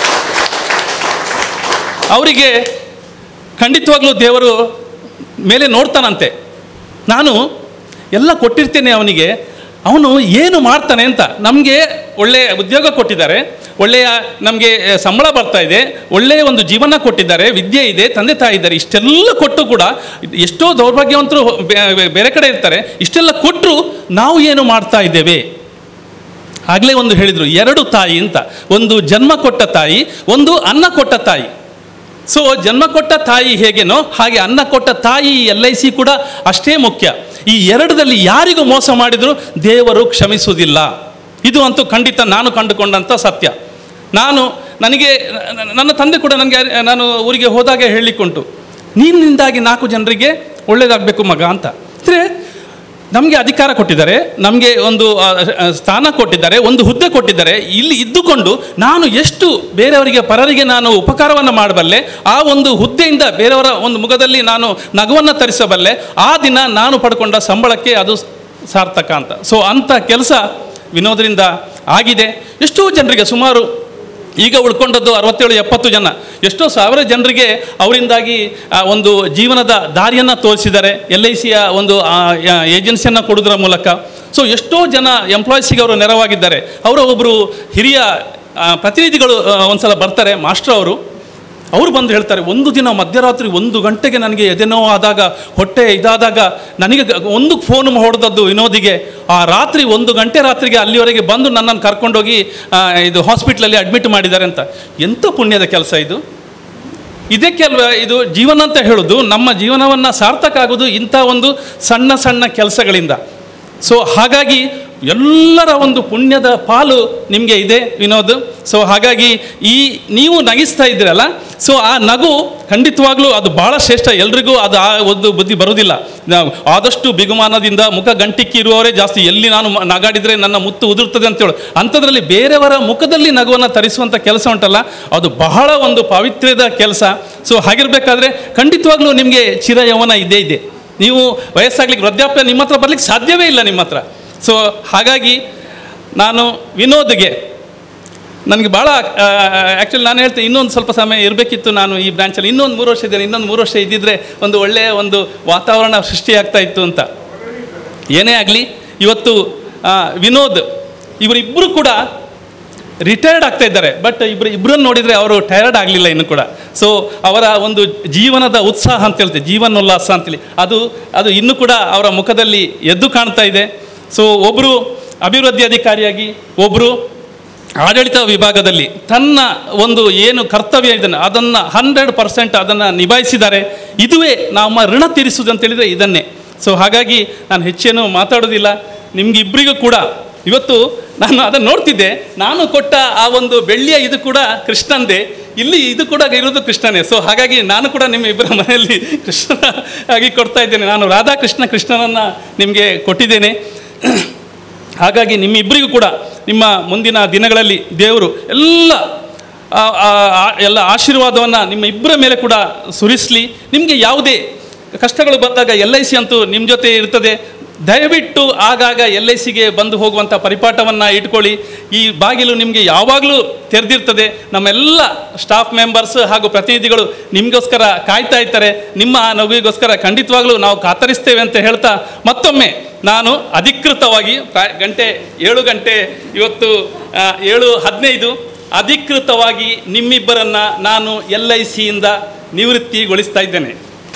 ಅವರಿಗೆ ಖಂಡಿತವಾಗ್ಲೂ ದೇವರು ಮೇಲೆ ನೋಡ್ತಾನಂತೆ ನಾನು ಎಲ್ಲ ಕೊಟ್ಟಿರ್ತೇನೆ ಅವನಿಗೆ ಅವನು ಏನು ಮಾಡ್ತಾನೆ ಅಂತ ನಮಗೆ ಒಳ್ಳೆಯ ಉದ್ಯೋಗ ಕೊಟ್ಟಿದ್ದಾರೆ ಒಳ್ಳೆಯ ನಮಗೆ ಸಂಬಳ ಬರ್ತಾ ಇದೆ ಒಳ್ಳೆಯ ಒಂದು ಜೀವನ ಕೊಟ್ಟಿದ್ದಾರೆ ವಿದ್ಯೆ ಇದೆ ತಂದೆ ತಾಯಿ ಇದ್ದಾರೆ ಇಷ್ಟೆಲ್ಲ ಕೊಟ್ಟು ಕೂಡ ಎಷ್ಟೋ ದೌರ್ಭಾಗ್ಯವಂತರು ಬೇ- ಬೇರೆ ಕಡೆ ಇರ್ತಾರೆ ಇಷ್ಟೆಲ್ಲ ಕೊಟ್ಟರು ನಾವು ಏನು ಮಾಡ್ತಾ ಇದ್ದೇವೆ ಆಗಲೇ ಒಂದು ಹೇಳಿದರು ಎರಡು ತಾಯಿ ಅಂತ ಒಂದು ಜನ್ಮ ಕೊಟ್ಟ ತಾಯಿ ಒಂದು ಅನ್ನ ಕೊಟ್ಟ ತಾಯಿ ಸೊ ಜನ್ಮ ಕೊಟ್ಟ ತಾಯಿ ಹೇಗೇನೋ ಹಾಗೆ ಅನ್ನ ಕೊಟ್ಟ ತಾಯಿ ಎಲ್ ಐ ಸಿ ಕೂಡ ಅಷ್ಟೇ ಮುಖ್ಯ ಈ ಎರಡರಲ್ಲಿ ಯಾರಿಗೂ ಮೋಸ ಮಾಡಿದರೂ ದೇವರು ಕ್ಷಮಿಸುವುದಿಲ್ಲ ಇದು ಅಂತೂ ಖಂಡಿತ ನಾನು ಕಂಡುಕೊಂಡಂಥ ಸತ್ಯ ನಾನು ನನಗೆ ನ- ನನ್ನ ತಂದೆ ಕೂಡ ನನಗೆ ನಾನು ಊರಿಗೆ ಹೋದಾಗ ಹೇಳಲಿಕ್ಕುಂಟು ನೀನಿಂದಾಗಿ ನಾಲ್ಕು ಜನರಿಗೆ ಒಳ್ಳೇದಾಗಬೇಕು ಮಗ ಅಂತ ಅಂದರೆ ನಮಗೆ ಅಧಿಕಾರ ಕೊಟ್ಟಿದ್ದಾರೆ ನಮಗೆ ಒಂದು ಆ, ಆ, ಸ್ಥಾನ ಕೊಟ್ಟಿದ್ದಾರೆ ಒಂದು ಹುದ್ದೆ ಕೊಟ್ಟಿದ್ದಾರೆ ಇಲ್ಲಿ ಇದ್ದುಕೊಂಡು ನಾನು ಎಷ್ಟು ಬೇರೆಯವರಿಗೆ ಪರರಿಗೆ ನಾನು ಉಪಕಾರವನ್ನು ಮಾಡಬಲ್ಲೆ ಆ ಒಂದು ಹುದ್ದೆಯಿಂದ ಬೇರೆಯವರ ಒಂದು ಮುಖದಲ್ಲಿ ನಾನು ನಗುವನ್ನು ತರಿಸಬಲ್ಲೆ ಆ ದಿನ ನಾನು ಪಡ್ಕೊಂಡ ಸಂಬಳಕ್ಕೆ ಅದು ಸಾರ್ಥಕ ಅಂತ ಸೊ ಅಂಥ ಕೆಲಸ ವಿನೋದರಿಂದ ಆಗಿದೆ ಎಷ್ಟೋ ಜನರಿಗೆ ಸುಮಾರು ಈಗ ಉಳ್ಕೊಂಡದ್ದು ಅರವತ್ತೇಳು ಎಪ್ಪತ್ತು ಜನ ಎಷ್ಟೋ ಸಾವಿರ ಜನರಿಗೆ ಅವರಿಂದಾಗಿ ಆ, ಒಂದು ಜೀವನದ ದಾರಿಯನ್ನು ತೋರಿಸಿದ್ದಾರೆ ಎಲ್ ಐ ಸಿಯ ಒಂದು ಏಜೆನ್ಸಿಯನ್ನು ಕೊಡೋದ್ರ ಮೂಲಕ ಸೊ ಎಷ್ಟೋ ಜನ ಎಂಪ್ಲಾಯೀಸಿಗೆ ಅವರು ನೆರವಾಗಿದ್ದಾರೆ ಅವರ ಒಬ್ಬರು ಹಿರಿಯ ಆ, ಪ್ರತಿನಿಧಿಗಳು ಆ, ಒಂದ್ಸಲ ಬರ್ತಾರೆ ಮಾಸ್ಟರ್ ಅವರು ಅವ್ರು ಬಂದು ಹೇಳ್ತಾರೆ ಒಂದು ದಿನ ಮಧ್ಯರಾತ್ರಿ ಒಂದು ಗಂಟೆಗೆ ನನಗೆ ಎದೆನೋ ಆದಾಗ ಹೊಟ್ಟೆ ಇದಾದಾಗ ನನಗೆ ಗ- ಒಂದು ಫೋನ್ ಹೊಡೆದದ್ದು ವಿನೋದಿಗೆ ಆ ರಾತ್ರಿ ಒಂದು ಗಂಟೆ ರಾತ್ರಿಗೆ ಅಲ್ಲಿವರೆಗೆ ಬಂದು ನನ್ನನ್ನು ಕರ್ಕೊಂಡೋಗಿ ಆ, ಇದು ಹಾಸ್ಪಿಟ್ಲಲ್ಲಿ ಅಡ್ಮಿಟ್ ಮಾಡಿದ್ದಾರೆ ಅಂತ ಎಂಥ ಪುಣ್ಯದ ಕೆಲಸ ಇದು ಇದಕ್ಕೆ ಅಲ್ವಾ ಇದು ಜೀವನ ಅಂತ ಹೇಳೋದು ನಮ್ಮ ಜೀವನವನ್ನು ಸಾರ್ಥಕ ಆಗೋದು ಇಂಥ ಒಂದು ಸಣ್ಣ ಸಣ್ಣ ಕೆಲಸಗಳಿಂದ ಸೊ ಹಾಗಾಗಿ ಎಲ್ಲರ ಒಂದು ಪುಣ್ಯದ ಪಾಲು ನಿಮಗೆ ಇದೆ ವಿನೋದ್ ಸೊ ಹಾಗಾಗಿ ಈ ನೀವು ನಗಿಸ್ತಾ ಇದ್ದೀರಲ್ಲ ಸೊ ಆ ನಗು ಖಂಡಿತವಾಗ್ಲೂ ಅದು ಭಾಳ ಶ್ರೇಷ್ಠ ಎಲ್ರಿಗೂ ಅದು ಆ ಒಂದು ಬುದ್ಧಿ ಬರೋದಿಲ್ಲ ನಾವು ಆದಷ್ಟು ಬಿಗುಮಾನದಿಂದ ಮುಖ ಗಂಟಿಕ್ಕಿ ಇರುವವರೇ ಜಾಸ್ತಿ ಎಲ್ಲಿ ನಾನು ಮ- ನಗಾಡಿದರೆ ನನ್ನ ಮುತ್ತು ಉದುರ್ತದೆ ಅಂತೇಳಿ ಅಂಥದ್ರಲ್ಲಿ ಬೇರೆಯವರ ಮುಖದಲ್ಲಿ ನಗುವನ್ನು ತರಿಸುವಂಥ ಕೆಲಸ ಉಂಟಲ್ಲ ಅದು ಬಹಳ ಒಂದು ಪಾವಿತ್ರ್ಯದ ಕೆಲಸ ಸೊ ಹಾಗಿರ್ಬೇಕಾದ್ರೆ ಖಂಡಿತವಾಗ್ಲೂ ನಿಮಗೆ ಚಿರಯೌವನ ಇದ್ದೇ ಇದೆ ನೀವು ವಯಸ್ಸಾಗ್ಲಿಕ್ಕೆ ವೃದ್ಧಾಪ್ಯ ನಿಮ್ಮ ಹತ್ರ ಬರ್ಲಿಕ್ಕೆ ಸಾಧ್ಯವೇ ಇಲ್ಲ ನಿಮ್ಮ ಹತ್ರ ಸೊ ಹಾಗಾಗಿ ನಾನು ವಿನೋದ್ಗೆ ನನಗೆ ಭಾಳ ಆ್ಯಕ್ಚುಲಿ ನಾನು ಹೇಳ್ತೀನಿ ಇನ್ನೊಂದು ಸ್ವಲ್ಪ ಸಮಯ ಇರಬೇಕಿತ್ತು ನಾನು ಈ ಬ್ರಾಂಚಲ್ಲಿ ಇನ್ನೊಂದು ಮೂರು ವರ್ಷ ಇದ್ದೇನೆ ಇನ್ನೊಂದು ಮೂರು ವರ್ಷ ಇದ್ದಿದ್ರೆ ಒಂದು ಒಳ್ಳೆಯ ಒಂದು ವಾತಾವರಣ ಸೃಷ್ಟಿಯಾಗ್ತಾ ಇತ್ತು ಅಂತ ಏನೇ ಆಗಲಿ ಇವತ್ತು ಆ, ವಿನೋದ್ ಇವರಿಬ್ಬರು ಕೂಡ ರಿಟೈರ್ಡ್ ಆಗ್ತಾ ಇದ್ದಾರೆ ಬಟ್ ಇಬ್ಬರು ಇಬ್ಬರನ್ನು ನೋಡಿದರೆ ಅವರು ಟಯರ್ಡ್ ಆಗಲಿಲ್ಲ ಇನ್ನು ಕೂಡ ಸೊ ಅವರ ಒಂದು ಜೀವನದ ಉತ್ಸಾಹ ಅಂತ ಹೇಳ್ತೀವಿ ಜೀವನೋಲ್ಲಾಸ ಅಂತೇಳಿ ಅದು ಅದು ಇನ್ನೂ ಕೂಡ ಅವರ ಮುಖದಲ್ಲಿ ಎದ್ದು ಕಾಣ್ತಾ ಇದೆ ಸೊ ಒಬ್ಬರು ಅಭಿವೃದ್ಧಿ ಅಧಿಕಾರಿಯಾಗಿ ಒಬ್ಬರು ಆಡಳಿತ ವಿಭಾಗದಲ್ಲಿ ತನ್ನ ಒಂದು ಏನು ಕರ್ತವ್ಯ ಇದನ್ನು ಅದನ್ನು ಹಂಡ್ರೆಡ್ ಪರ್ಸೆಂಟ್ ಅದನ್ನು ನಿಭಾಯಿಸಿದ್ದಾರೆ ಇದುವೇ ನಮ್ಮ ಋಣ ತೀರಿಸುವುದು ಅಂತೇಳಿದರೆ ಇದನ್ನೇ ಸೊ ಹಾಗಾಗಿ ನಾನು ಹೆಚ್ಚೇನು ಮಾತಾಡೋದಿಲ್ಲ ನಿಮ್ಗಿಬ್ಬರಿಗೂ ಕೂಡ ಇವತ್ತು ನಾನು ಅದನ್ನು ನೋಡ್ತಿದ್ದೆ ನಾನು ಕೊಟ್ಟ ಆ ಒಂದು ಬೆಳ್ಳಿಯ ಇದು ಕೂಡ ಕೃಷ್ಣಂದೇ ಇಲ್ಲಿ ಇದು ಕೂಡ ಇರೋದು ಕೃಷ್ಣನೇ ಸೊ ಹಾಗಾಗಿ ನಾನು ಕೂಡ ನಿಮ್ಮ ಇಬ್ಬರ ಮನೆಯಲ್ಲಿ ಕೃಷ್ಣನ ಆಗಿ ಕೊಡ್ತಾ ಇದ್ದೇನೆ ನಾನು ರಾಧಾಕೃಷ್ಣ ಕೃಷ್ಣನನ್ನು ನಿಮಗೆ ಕೊಟ್ಟಿದ್ದೇನೆ ಹಾಗಾಗಿ ನಿಮ್ಮಿಬ್ಬರಿಗೂ ಕೂಡ ನಿಮ್ಮ ಮುಂದಿನ ದಿನಗಳಲ್ಲಿ ದೇವರು ಎಲ್ಲ ಆ, ಆ, ಆ, ಎಲ್ಲ ಆಶೀರ್ವಾದವನ್ನು ನಿಮ್ಮ ಇಬ್ಬರ ಮೇಲೆ ಕೂಡ ಸುರಿಸಲಿ ನಿಮಗೆ ಯಾವುದೇ ಕಷ್ಟಗಳು ಬಂದಾಗ ಎಲ್ ಐ ಸಿ ಅಂತೂ ನಿಮ್ಮ ಜೊತೆ ಇರ್ತದೆ ದಯವಿಟ್ಟು ಆಗಾಗ ಎಲ್ ಐ ಸಿಗೆ ಬಂದು ಹೋಗುವಂಥ ಪರಿಪಾಠವನ್ನು ಇಟ್ಕೊಳ್ಳಿ ಈ ಬಾಗಿಲು ನಿಮಗೆ ಯಾವಾಗಲೂ ತೆರೆದಿರ್ತದೆ ನಮ್ಮೆಲ್ಲ ಸ್ಟಾಫ್ ಮೆಂಬರ್ಸ್ ಹಾಗೂ ಪ್ರತಿನಿಧಿಗಳು ನಿಮಗೋಸ್ಕರ ಕಾಯ್ತಾ ಇರ್ತಾರೆ ನಿಮ್ಮ ಆ ನಗುವಿಗೋಸ್ಕರ ಖಂಡಿತವಾಗ್ಲೂ ನಾವು ಕಾತರಿಸ್ತೇವೆ ಅಂತ ಹೇಳ್ತಾ ಮತ್ತೊಮ್ಮೆ ನಾನು ಅಧಿಕೃತವಾಗಿ ಪ್ರಾ- ಗಂಟೆ ಏಳು ಗಂಟೆ ಇವತ್ತು ಆ, ಏಳು ಹದಿನೈದು ಅಧಿಕೃತವಾಗಿ ನಿಮ್ಮಿಬ್ಬರನ್ನ ನಾನು ಎಲ್ ಐ ಸಿಯಿಂದ ನಿವೃತ್ತಿಗೊಳಿಸ್ತಾ ಇದ್ದೇನೆ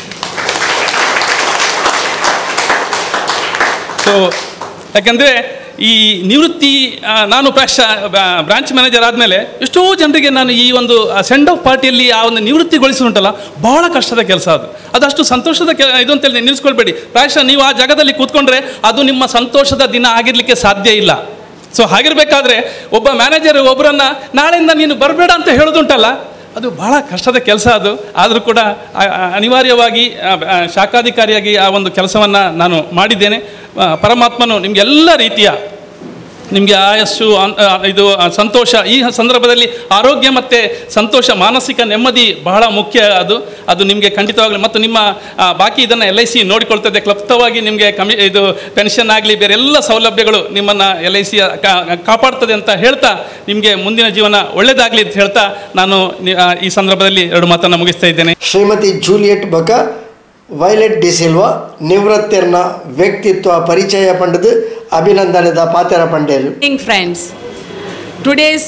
ಸೊ ಯಾಕಂದರೆ ಈ ನಿವೃತ್ತಿ ಆ, ನಾನು ಪ್ರಾಶ ಬ್ರಾಂಚ್ ಮ್ಯಾನೇಜರ್ ಆದಮೇಲೆ ಎಷ್ಟೋ ಜನರಿಗೆ ನಾನು ಈ ಒಂದು ಸೆಂಡ್ ಆಫ್ ಪಾರ್ಟಿಯಲ್ಲಿ ಆ ಒಂದು ನಿವೃತ್ತಿಗೊಳಿಸಿ ಉಂಟಲ್ಲ ಬಹಳ ಕಷ್ಟದ ಕೆಲಸ ಅದು ಅದಷ್ಟು ಸಂತೋಷದ ಕೆ ಇದು ಅಂತೇಳಿ ನಿಲ್ಲಿಸ್ಕೊಳ್ಬೇಡಿ ಪ್ರಾಯಶಃ ನೀವು ಆ ಜಾಗದಲ್ಲಿ ಕೂತ್ಕೊಂಡ್ರೆ ಅದು ನಿಮ್ಮ ಸಂತೋಷದ ದಿನ ಆಗಿರಲಿಕ್ಕೆ ಸಾಧ್ಯ ಇಲ್ಲ ಸೊ ಹಾಗಿರ್ಬೇಕಾದ್ರೆ ಒಬ್ಬ ಮ್ಯಾನೇಜರ್ ಒಬ್ಬರನ್ನ ನಾಳೆಯಿಂದ ನೀನು ಬರಬೇಡ ಅಂತ ಹೇಳೋದುಂಟಲ್ಲ ಅದು ಬಹಳ ಕಷ್ಟದ ಕೆಲಸ ಅದು ಆದರೂ ಕೂಡ ಆ- ಆ- ಅನಿವಾರ್ಯವಾಗಿ ಆ, ಆ, ಶಾಖಾಧಿಕಾರಿಯಾಗಿ ಆ ಒಂದು ಕೆಲಸವನ್ನು ನಾನು ಮಾಡಿದ್ದೇನೆ ಆ, ಪರಮಾತ್ಮನು ನಿಮಗೆಲ್ಲ ರೀತಿಯ ನಿಮಗೆ ಆಯಸ್ಸು ಅನ್- ಆ, ಇದು ಆ, ಸಂತೋಷ ಈ ಸಂದರ್ಭದಲ್ಲಿ ಆರೋಗ್ಯ ಮತ್ತು ಸಂತೋಷ ಮಾನಸಿಕ ನೆಮ್ಮದಿ ಬಹಳ ಮುಖ್ಯ ಅದು ಅದು ನಿಮಗೆ ಖಂಡಿತವಾಗಲಿ ಮತ್ತು ನಿಮ್ಮ ಆ, ಬಾಕಿ ಇದನ್ನು ಎಲ್ ಐ ಸಿ ನೋಡಿಕೊಳ್ತದೆ ಕ್ಲಪ್ತವಾಗಿ ನಿಮಗೆ ಕಮಿ ಇದು ಪೆನ್ಷನ್ ಆಗಲಿ ಬೇರೆ ಎಲ್ಲ ಸೌಲಭ್ಯಗಳು ನಿಮ್ಮನ್ನು ಎಲ್ ಐ ಸಿ ಕಾಪಾಡ್ತದೆ ಅಂತ ಹೇಳ್ತಾ ನಿಮಗೆ ಮುಂದಿನ ಜೀವನ ಒಳ್ಳೆಯದಾಗಲಿ ಅಂತ ಹೇಳ್ತಾ ನಾನು ನಿ- ಆ, ಈ ಸಂದರ್ಭದಲ್ಲಿ ಎರಡು ಮಾತನ್ನು ಮುಗಿಸ್ತಾ ಇದ್ದೇನೆ ಶ್ರೀಮತಿ ಜೂಲಿಯಟ್ ಬಕ ವೈಲೆಟ್ ಡಿಸಿಲ್ವಾ ನಿವೃತ್ತಿರ್ನ ವ್ಯಕ್ತಿತ್ವ ಪರಿಚಯ ಪಂಡದು ಅಭಿನಂದನೆದ ಪಾತೆರ ಪಂಡೇರು Evening, friends. Today's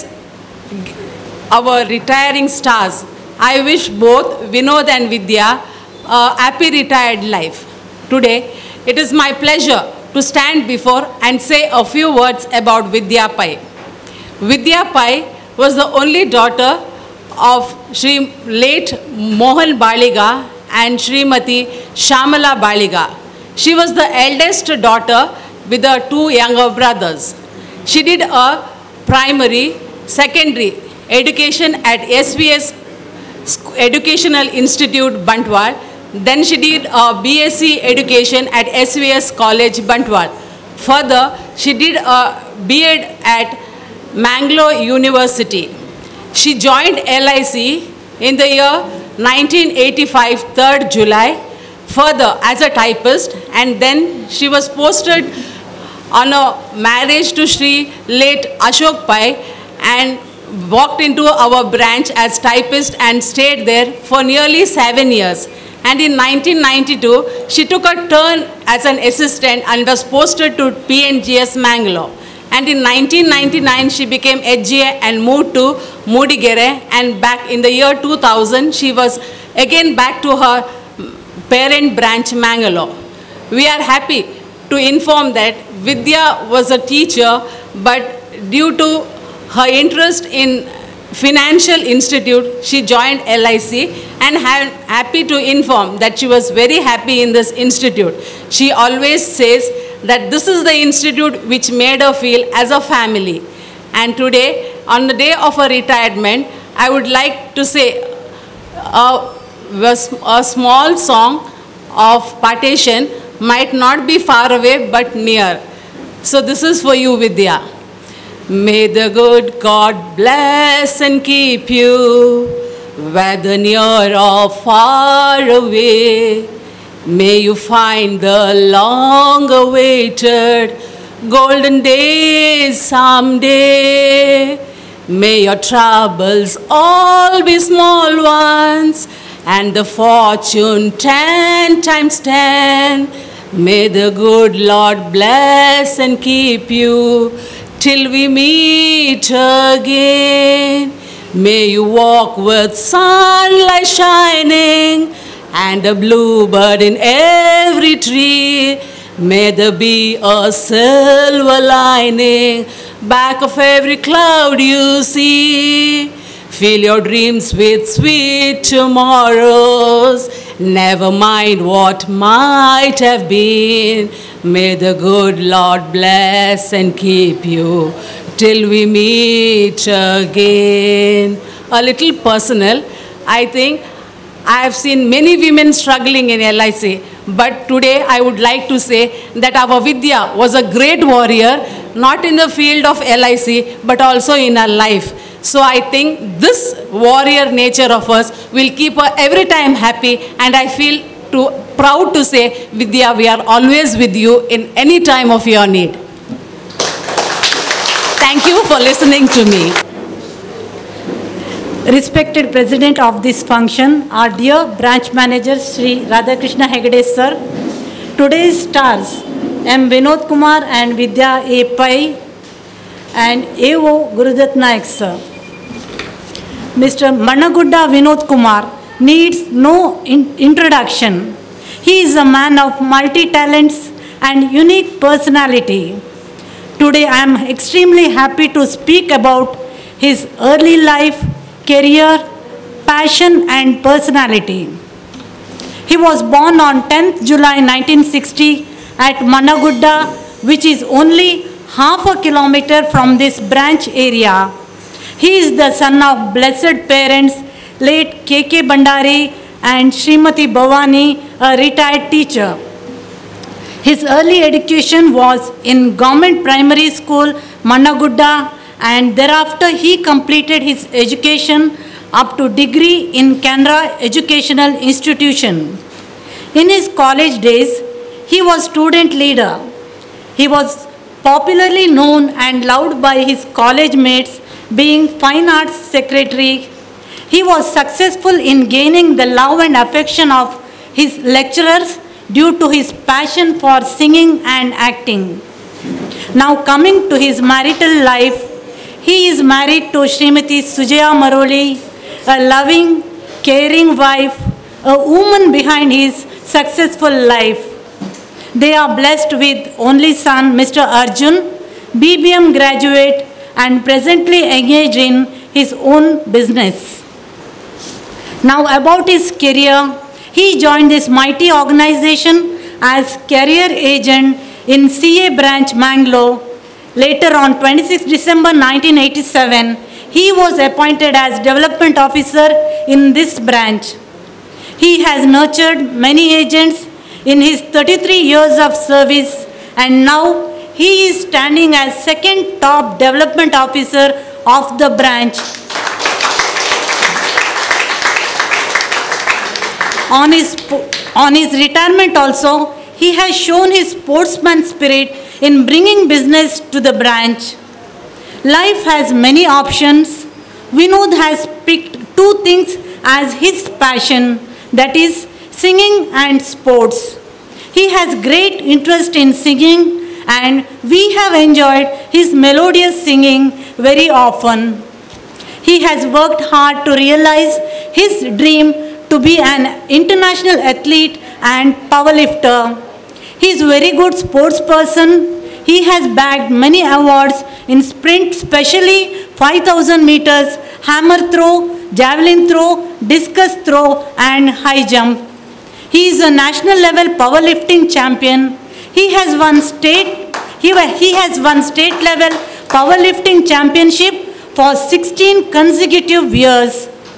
our retiring stars. I wish both Vinod and Vidya a happy retired life. Today, it is my pleasure to stand before and say a few words about Vidya Pai. Vidya Pai was the only daughter of Sri late Mohan Baliga and Srimati Shamala Baliga. She was the eldest daughter with her two younger brothers. She did a primary, secondary education at SVS Sc- Educational Institute, Bantwal. Then she did a BSc education at SVS College, Bantwal. Further, she did a B.Ed at Mangalore University. She joined LIC in the year 1985, 3rd July, further as a typist, and then she was posted on a marriage to Sri late Ashok Pai and walked into our branch as typist and stayed there for nearly seven years. And in 1992, she took a turn as an assistant and was posted to PNGS Mangalore. And in 1999, she became HGA and moved to Moodigere. And back in the year 2000, she was again back to her parent branch, Mangalore. We are happy to inform that Vidya was a teacher, but due to her interest in financial institute, she joined LIC and ha- happy to inform that she was very happy in this institute. She always says that this is the institute which made her feel as a family. And today, on the day of her retirement, I would like to say a, was a small song of partition might not be far away but near. So this is for you, Vidya. May the good God bless and keep you, whether near or far away. May you find the long awaited golden days someday. May your troubles all be small ones, and the fortune ten times ten. May the good Lord bless and keep you till we meet again. May you walk with sunlight shining and a bluebird in every tree. May there be a silver lining back of every cloud you see. Fill your dreams with sweet tomorrows. Never mind what might have been. May the good Lord bless and keep you till we meet again. A little personal, I think I have seen many women struggling in LIC, but today I would like to say that our Vidya was a great warrior, not in the field of LIC, but also in her life. So I think this warrior nature of us will keep her every time happy, and I feel to, proud to say, Vidya, we are always with you in any time of your need. Thank you for listening to me. Respected President of this function, our dear branch manager Sri Radhakrishna Hegde sir, today's stars M. Vinod Kumar and Vidya A. Pai and A.O. Gurudat Naik sir. Mr. Managudda Vinod Kumar needs no in- introduction. He is a man of multi-talents and unique personality. Today I am extremely happy to speak about his early life, career, passion and personality. He was born on 10th July 1960 at Managudda, which is only half a kilometer from this branch area. He is the son of blessed parents, late K.K. Bandari and Srimati Bhavani, a retired teacher. His early education was in government primary school Managudda and thereafter he completed his education up to degree in Canara Educational Institution. In his college days, he was student leader. He was popularly known and loved by his college mates being fine arts secretary. He was successful in gaining the love and affection of his lecturers due to his passion for singing and acting. Now coming to his marital life, he is married to Srimati Sujaya Maroli, a loving, caring wife, a woman behind his successful life. They are blessed with only son, Mr. Arjun, BBM graduate and presently engaged in his own business. Now about his career, he joined this mighty organization as career agent in CA branch Mangalore. Later on 26 December 1987, he was appointed as development officer in this branch. He has nurtured many agents in his 33 years of service and now he is standing as second top development officer of the branch. On his, po- on his retirement also, he has shown his sportsman spirit in bringing business to the branch. Life has many options. Vinod has picked two things as his passion that is, singing and sports. He has great interest in singing and we have enjoyed his melodious singing very often. He has worked hard to realize his dream to be an international athlete and powerlifter. He is very good sports person. He has bagged many awards in sprint, especially 5000 meters, hammer throw, javelin throw, discus throw, and high jump. He is a national level powerlifting champion. He has won state he, wa- he has won state level powerlifting championship for 16 consecutive years.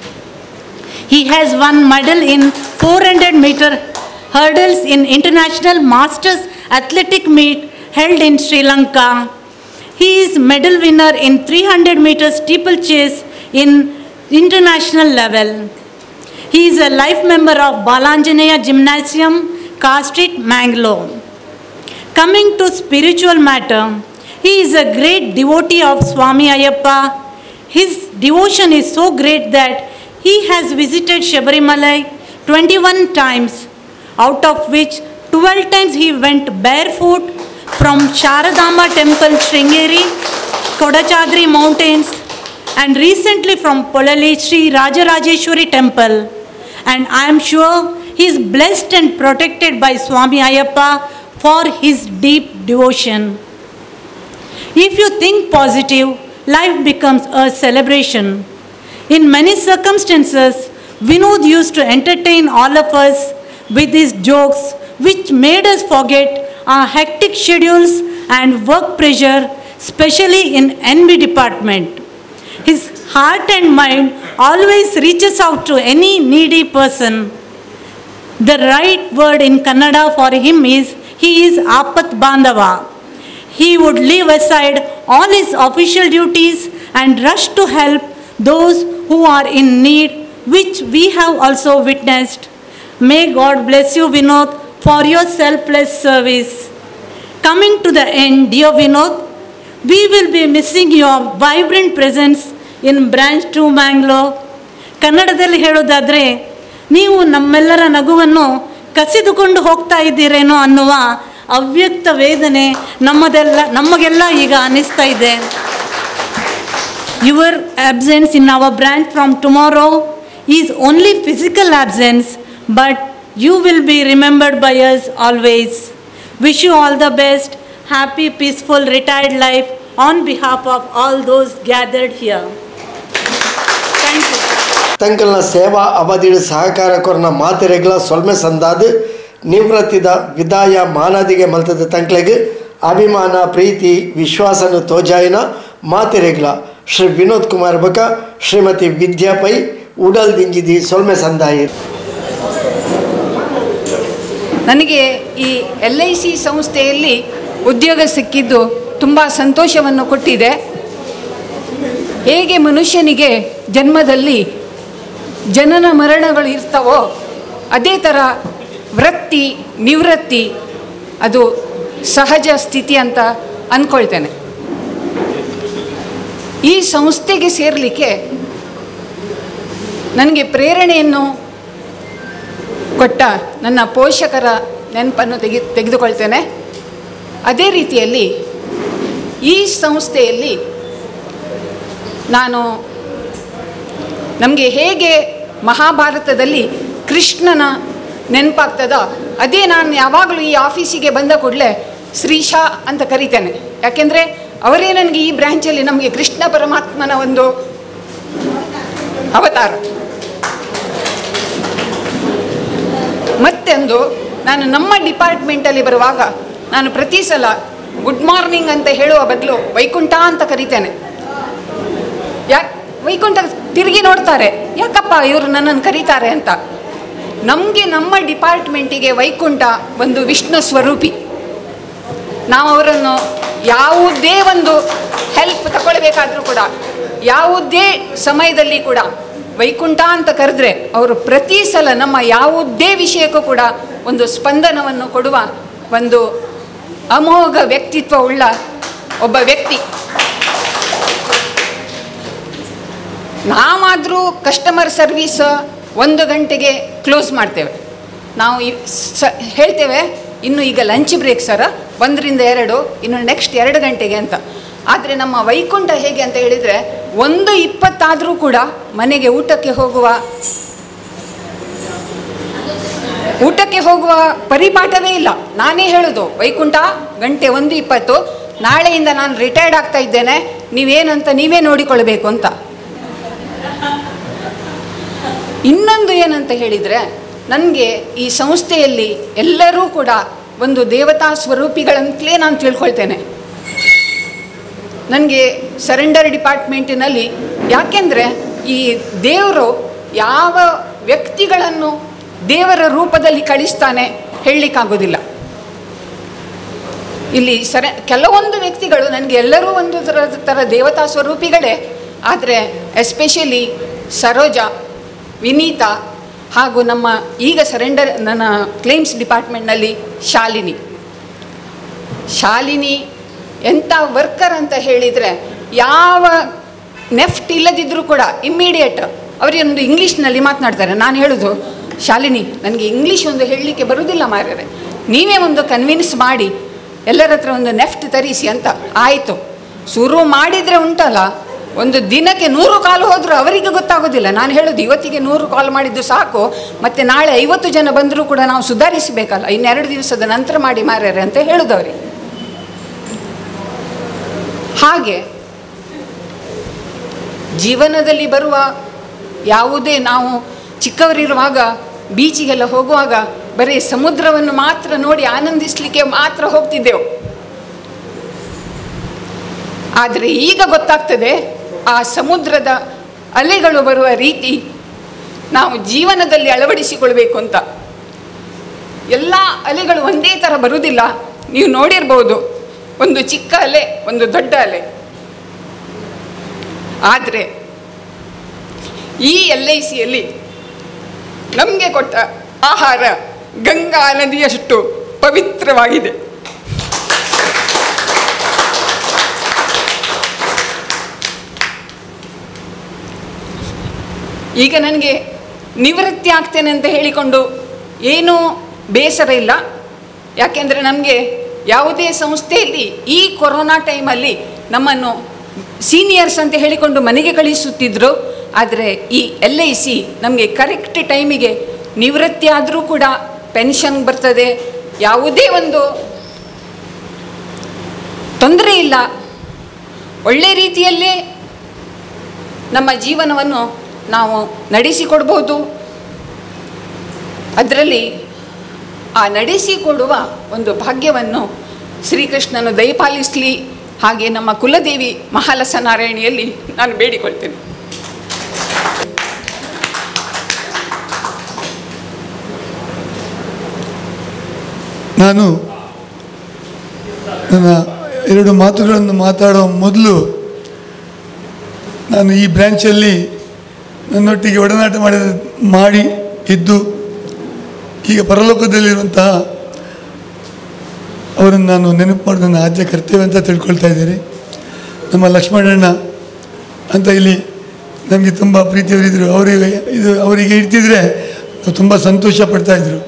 He has won medal in 400 meter hurdles in international masters athletic meet held in Sri Lanka. He is medal winner in 300 meter steeplechase in international level. He is a life member of Balanjaneya Gymnasium, Car Street, Mangalore. Coming to spiritual matter, he is a great devotee of Swami Ayappa. His devotion is so great that he has visited Shabarimalai 21 times, out of which 12 times he went barefoot from Sharadamba Temple, Sringeri, Kodachadri Mountains, and recently from Polali Sri Rajarajeshwari Temple. And I am sure he is blessed and protected by Swami Ayappa for his deep devotion. If you think positive, life becomes a celebration. In many circumstances, Vinod used to entertain all of us with his jokes, which made us forget our hectic schedules and work pressure, especially in NB department. His heart and mind always reaches out to any needy person. The right word in Kannada for him is he is Apat Bandava. He would leave aside all his official duties and rush to help those who are in need, which we have also witnessed. May God bless you, Vinod, for your selfless service. Coming to the end, dear Vinod, we will be missing your vibrant presence in Branch 2 Mangalore. ಕನ್ನಡದಲ್ಲಿ ಹೇಳೋದಾದರೆ ನೀವು ನಮ್ಮೆಲ್ಲರ ನಗುವನ್ನು ಕಸಿದುಕೊಂಡು ಹೋಗ್ತಾ ಇದ್ದೀರೇನೋ ಅನ್ನುವ ಅವ್ಯಕ್ತ ವೇದನೆ ನಮ್ಮದೆಲ್ಲ ನಮಗೆಲ್ಲ ಈಗ ಅನ್ನಿಸ್ತಾ ಇದೆ your absence in our branch from tomorrow is only physical absence, but you will be remembered by us always. Wish you all the best, happy, peaceful, retired life on behalf of all those gathered here. Thank you. ತಂಕಲ್ನ ಸೇವಾ ಅವಧಿಡು ಸಹಕಾರ ಕೊರನ ಮಾತೆರೆಗ್ಲ ಸೊಲ್ಮೆ ಸಂದಾದು ನಿವೃತ್ತಿದ ವಿದಾಯ ಮಾನದಿಗೆ ಮಲ್ತದ ತಂಕ್ಲೆಗ್ ಅಭಿಮಾನ ಪ್ರೀತಿ ವಿಶ್ವಾಸನು ತೋಜಾಯಿನ ಮಾತೆರೆಗ್ಲ ಶ್ರೀ ವಿನೋದ್ ಕುಮಾರ್ ಬಕ ಶ್ರೀಮತಿ ವಿದ್ಯಾ pi ಉಡಲ್ ದಿಂಜಿದಿ ಸೊಲ್ಮೆ ಸಂದಾಯಿ ನನಗೆ ಈ ಎಲ್ ಐ ಸಿ ಸಂಸ್ಥೆಯಲ್ಲಿ ಉದ್ಯೋಗ ಸಿಕ್ಕಿದ್ದು ತುಂಬ ಸಂತೋಷವನ್ನು ಕೊಟ್ಟಿದೆ ಹೇಗೆ ಮನುಷ್ಯನಿಗೆ ಜನ್ಮದಲ್ಲಿ ಜನನ ಮರಣಗಳು ಇರ್ತವೋ ಅದೇ ಥರ ವೃತ್ತಿ ನಿವೃತ್ತಿ ಅದು ಸಹಜ ಸ್ಥಿತಿ ಅಂತ ಅಂದ್ಕೊಳ್ತೇನೆ ಈ ಸಂಸ್ಥೆಗೆ ಸೇರಲಿಕ್ಕೆ ನನಗೆ ಪ್ರೇರಣೆಯನ್ನು ಕೊಟ್ಟ ನನ್ನ ಪೋಷಕರ ನೆನಪನ್ನು ತೆಗೆ ತೆಗೆದುಕೊಳ್ತೇನೆ ಅದೇ ರೀತಿಯಲ್ಲಿ ಈ ಸಂಸ್ಥೆಯಲ್ಲಿ ನಾನು ನಮಗೆ ಹೇಗೆ ಮಹಾಭಾರತದಲ್ಲಿ ಕೃಷ್ಣನ ನೆನಪಾಗ್ತದೋ ಅದೇ ನಾನು ಯಾವಾಗಲೂ ಈ ಆಫೀಸಿಗೆ ಬಂದ ಕೂಡಲೇ ಶ್ರೀಶಾ ಅಂತ ಕರಿತೇನೆ ಯಾಕೆಂದರೆ ಅವರೇ ನನಗೆ ಈ ಬ್ರ್ಯಾಂಚಲ್ಲಿ ನಮಗೆ ಕೃಷ್ಣ ಪರಮಾತ್ಮನ ಒಂದು ಅವತಾರ ಮತ್ತೊಂದು ನಾನು ನಮ್ಮ ಡಿಪಾರ್ಟ್ಮೆಂಟಲ್ಲಿ ಬರುವಾಗ ನಾನು ಪ್ರತಿ ಸಲ ಗುಡ್ ಮಾರ್ನಿಂಗ್ ಅಂತ ಹೇಳುವ ಬದಲು ವೈಕುಂಠ ಅಂತ ಕರಿತೇನೆ ಯಾಕೆ ವೈಕುಂಠ ತಿರುಗಿ ನೋಡ್ತಾರೆ ಯಾಕಪ್ಪ ಇವರು ನನ್ನನ್ನು ಕರೀತಾರೆ ಅಂತ ನಮಗೆ ನಮ್ಮ ಡಿಪಾರ್ಟ್ಮೆಂಟಿಗೆ ವೈಕುಂಠ ಒಂದು ವಿಷ್ಣು ಸ್ವರೂಪಿ ನಾವು ಅವರನ್ನು ಯಾವುದೇ ಒಂದು ಹೆಲ್ಪ್ ತಗೊಳ್ಬೇಕಾದ್ರೂ ಕೂಡ ಯಾವುದೇ ಸಮಯದಲ್ಲಿ ಕೂಡ ವೈಕುಂಠ ಅಂತ ಕರೆದ್ರೆ ಅವರು ಪ್ರತಿ ಸಲ ನಮ್ಮ ಯಾವುದೇ ವಿಷಯಕ್ಕೂ ಕೂಡ ಒಂದು ಸ್ಪಂದನವನ್ನು ಕೊಡುವ ಒಂದು ಅಮೋಘ ವ್ಯಕ್ತಿತ್ವ ಉಳ್ಳ ಒಬ್ಬ ವ್ಯಕ್ತಿ ನಾವಾದರೂ ಕಸ್ಟಮರ್ ಸರ್ವೀಸ್ ಒಂದು ಗಂಟೆಗೆ ಕ್ಲೋಸ್ ಮಾಡ್ತೇವೆ ನಾವು ಈ ಸ ಹೇಳ್ತೇವೆ ಇನ್ನು ಈಗ ಲಂಚ್ ಬ್ರೇಕ್ ಸರ ಒಂದರಿಂದ ಎರಡು ಇನ್ನು ನೆಕ್ಸ್ಟ್ ಎರಡು ಗಂಟೆಗೆ ಅಂತ ಆದರೆ ನಮ್ಮ ವೈಕುಂಠ ಹೇಗೆ ಅಂತ ಹೇಳಿದರೆ ಒಂದು ಇಪ್ಪತ್ತಾದರೂ ಕೂಡ ಮನೆಗೆ ಊಟಕ್ಕೆ ಹೋಗುವ ಊಟಕ್ಕೆ ಹೋಗುವ ಪರಿಪಾಠವೇ ಇಲ್ಲ ನಾನೇ ಹೇಳೋದು ವೈಕುಂಠ ಗಂಟೆ ಒಂದು ಇಪ್ಪತ್ತು ನಾಳೆಯಿಂದ ನಾನು ರಿಟೈರ್ಡ್ ಆಗ್ತಾ ಇದ್ದೇನೆ ನೀವೇನಂತ ನೀವೇ ನೋಡಿಕೊಳ್ಬೇಕು ಅಂತ ಇನ್ನೊಂದು ಏನಂತ ಹೇಳಿದರೆ ನನಗೆ ಈ ಸಂಸ್ಥೆಯಲ್ಲಿ ಎಲ್ಲರೂ ಕೂಡ ಒಂದು ದೇವತಾ ಸ್ವರೂಪಿಗಳಂತಲೇ ನಾನು ತಿಳ್ಕೊಳ್ತೇನೆ ನನಗೆ ಸರೆಂಡರ್ ಡಿಪಾರ್ಟ್ಮೆಂಟಿನಲ್ಲಿ ಯಾಕೆಂದರೆ ಈ ದೇವರು ಯಾವ ವ್ಯಕ್ತಿಗಳನ್ನು ದೇವರ ರೂಪದಲ್ಲಿ ಕಳಿಸ್ತಾನೆ ಹೇಳಲಿಕ್ಕಾಗೋದಿಲ್ಲ ಇಲ್ಲಿ ಸರ ಕೆಲವೊಂದು ವ್ಯಕ್ತಿಗಳು ನನಗೆ ಎಲ್ಲರೂ ಒಂದು ಥರ ಥರ ದೇವತಾ ಸ್ವರೂಪಿಗಳೇ ಆದರೆ ಎಸ್ಪೆಷಲಿ ಸರೋಜಾ ವಿನೀತಾ ಹಾಗೂ ನಮ್ಮ ಈಗ ಸರೆಂಡರ್ ನನ್ನ ಕ್ಲೇಮ್ಸ್ ಡಿಪಾರ್ಟ್ಮೆಂಟ್ನಲ್ಲಿ ಶಾಲಿನಿ ಶಾಲಿನಿ ಎಂಥ ವರ್ಕರ್ ಅಂತ ಹೇಳಿದರೆ ಯಾವ ನೆಫ್ಟ್ ಇಲ್ಲದಿದ್ದರೂ ಕೂಡ ಇಮ್ಮಿಡಿಯೇಟ್ ಅವರಿಗೆ ಒಂದು ಇಂಗ್ಲೀಷ್ನಲ್ಲಿ ಮಾತನಾಡ್ತಾರೆ ನಾನು ಹೇಳೋದು ಶಾಲಿನಿ ನನಗೆ ಇಂಗ್ಲೀಷ್ ಒಂದು ಹೇಳಲಿಕ್ಕೆ ಬರುವುದಿಲ್ಲ ಮಾರ್ಯಾರೆ ನೀವೇ ಒಂದು ಕನ್ವಿನ್ಸ್ ಮಾಡಿ ಎಲ್ಲರ ಹತ್ರ ಒಂದು ನೆಫ್ಟ್ ತರಿಸಿ ಅಂತ ಆಯಿತು ಶುರು ಮಾಡಿದರೆ ಉಂಟಲ್ಲ ಒಂದು ದಿನಕ್ಕೆ ನೂರು ಕಾಲು ಹೋದರೂ ಅವರಿಗೆ ಗೊತ್ತಾಗೋದಿಲ್ಲ ನಾನು ಹೇಳೋದು ಇವತ್ತಿಗೆ ನೂರು ಕಾಲ್ ಮಾಡಿದ್ದು ಸಾಕು ಮತ್ತು ನಾಳೆ ಐವತ್ತು ಜನ ಬಂದರೂ ಕೂಡ ನಾವು ಸುಧಾರಿಸಬೇಕಲ್ಲ ಇನ್ನೆರಡು ದಿವಸದ ನಂತರ ಮಾಡಿ ಮಾರ್ಯಾರೆ ಅಂತ ಹೇಳೋದು ಅವರಿಗೆ ಹಾಗೆ ಜೀವನದಲ್ಲಿ ಬರುವ ಯಾವುದೇ ನಾವು ಚಿಕ್ಕವರಿರುವಾಗ ಬೀಚಿಗೆಲ್ಲ ಹೋಗುವಾಗ ಬರೀ ಸಮುದ್ರವನ್ನು ಮಾತ್ರ ನೋಡಿ ಆನಂದಿಸಲಿಕ್ಕೆ ಮಾತ್ರ ಹೋಗ್ತಿದ್ದೆವು ಆದರೆ ಈಗ ಗೊತ್ತಾಗ್ತದೆ ಆ ಸಮುದ್ರದ ಅಲೆಗಳು ಬರುವ ರೀತಿ ನಾವು ಜೀವನದಲ್ಲಿ ಅಳವಡಿಸಿಕೊಳ್ಬೇಕು ಅಂತ ಎಲ್ಲ ಅಲೆಗಳು ಒಂದೇ ಥರ ಬರುವುದಿಲ್ಲ ನೀವು ನೋಡಿರ್ಬೋದು ಒಂದು ಚಿಕ್ಕ ಅಲೆ ಒಂದು ದೊಡ್ಡ ಅಲೆ ಆದರೆ ಈ ಎಲ್ ಐ ಸಿಯಲ್ಲಿ ನಮಗೆ ಕೊಟ್ಟ ಆಹಾರ ಗಂಗಾ ನದಿಯಷ್ಟು ಪವಿತ್ರವಾಗಿದೆ ಈಗ ನನಗೆ ನಿವೃತ್ತಿ ಆಗ್ತೇನೆ ಅಂತ ಹೇಳಿಕೊಂಡು ಏನೂ ಬೇಸರ ಇಲ್ಲ ಯಾಕೆಂದರೆ ನಮಗೆ ಯಾವುದೇ ಸಂಸ್ಥೆಯಲ್ಲಿ ಈ ಕೊರೋನಾ ಟೈಮಲ್ಲಿ ನಮ್ಮನ್ನು ಸೀನಿಯರ್ಸ್ ಅಂತ ಹೇಳಿಕೊಂಡು ಮನೆಗೆ ಕಳಿಸುತ್ತಿದ್ದರು ಆದರೆ ಈ ಎಲ್ ಐ ಸಿ ನಮಗೆ ಕರೆಕ್ಟ್ ಟೈಮಿಗೆ ನಿವೃತ್ತಿ ಆದರೂ ಕೂಡ ಪೆನ್ಷನ್ ಬರ್ತದೆ ಯಾವುದೇ ಒಂದು ತೊಂದರೆ ಇಲ್ಲ ಒಳ್ಳೆ ರೀತಿಯಲ್ಲೇ ನಮ್ಮ ಜೀವನವನ್ನು ನಾವು ನಡೆಸಿಕೊಡ್ಬೋದು ಅದರಲ್ಲಿ ಆ ನಡೆಸಿಕೊಡುವ ಒಂದು ಭಾಗ್ಯವನ್ನು ಶ್ರೀಕೃಷ್ಣನು ದಯಪಾಲಿಸಲಿ ಹಾಗೆ ನಮ್ಮ ಕುಲದೇವಿ ಮಹಾಲಸ ನಾರಾಯಣಿಯಲ್ಲಿ ನಾನು ಬೇಡಿಕೊಳ್ತೇನೆ ನಾನು ನನ್ನ ಎರಡು ಮಾತುಗಳನ್ನು ಮಾತಾಡುವ ಮೊದಲು ನಾನು ಈ ಬ್ರ್ಯಾಂಚಲ್ಲಿ ನನ್ನೊಟ್ಟಿಗೆ ಒಡನಾಟ ಮಾಡಿದ ಮಾಡಿ ಇದ್ದು ಈಗ ಪರಲೋಕದಲ್ಲಿರುವಂತಹ ಅವರನ್ನು ನಾನು ನೆನಪು ಮಾಡಿ ನನ್ನ ಆದ್ಯ ಕರ್ತವ್ಯ ಅಂತ ತಿಳ್ಕೊಳ್ತಾ ಇದ್ದೀನಿ ನಮ್ಮ ಲಕ್ಷ್ಮಣಣ್ಣ ಅಂತ ಇಲ್ಲಿ ನಮಗೆ ತುಂಬ ಪ್ರೀತಿಯವರಿದ್ದರು ಅವರಿಗೆ ಇದು ಅವರಿಗೆ ಇರ್ತಿದ್ರೆ ನಾವು ತುಂಬ ಸಂತೋಷ ಪಡ್ತಾಯಿದ್ರು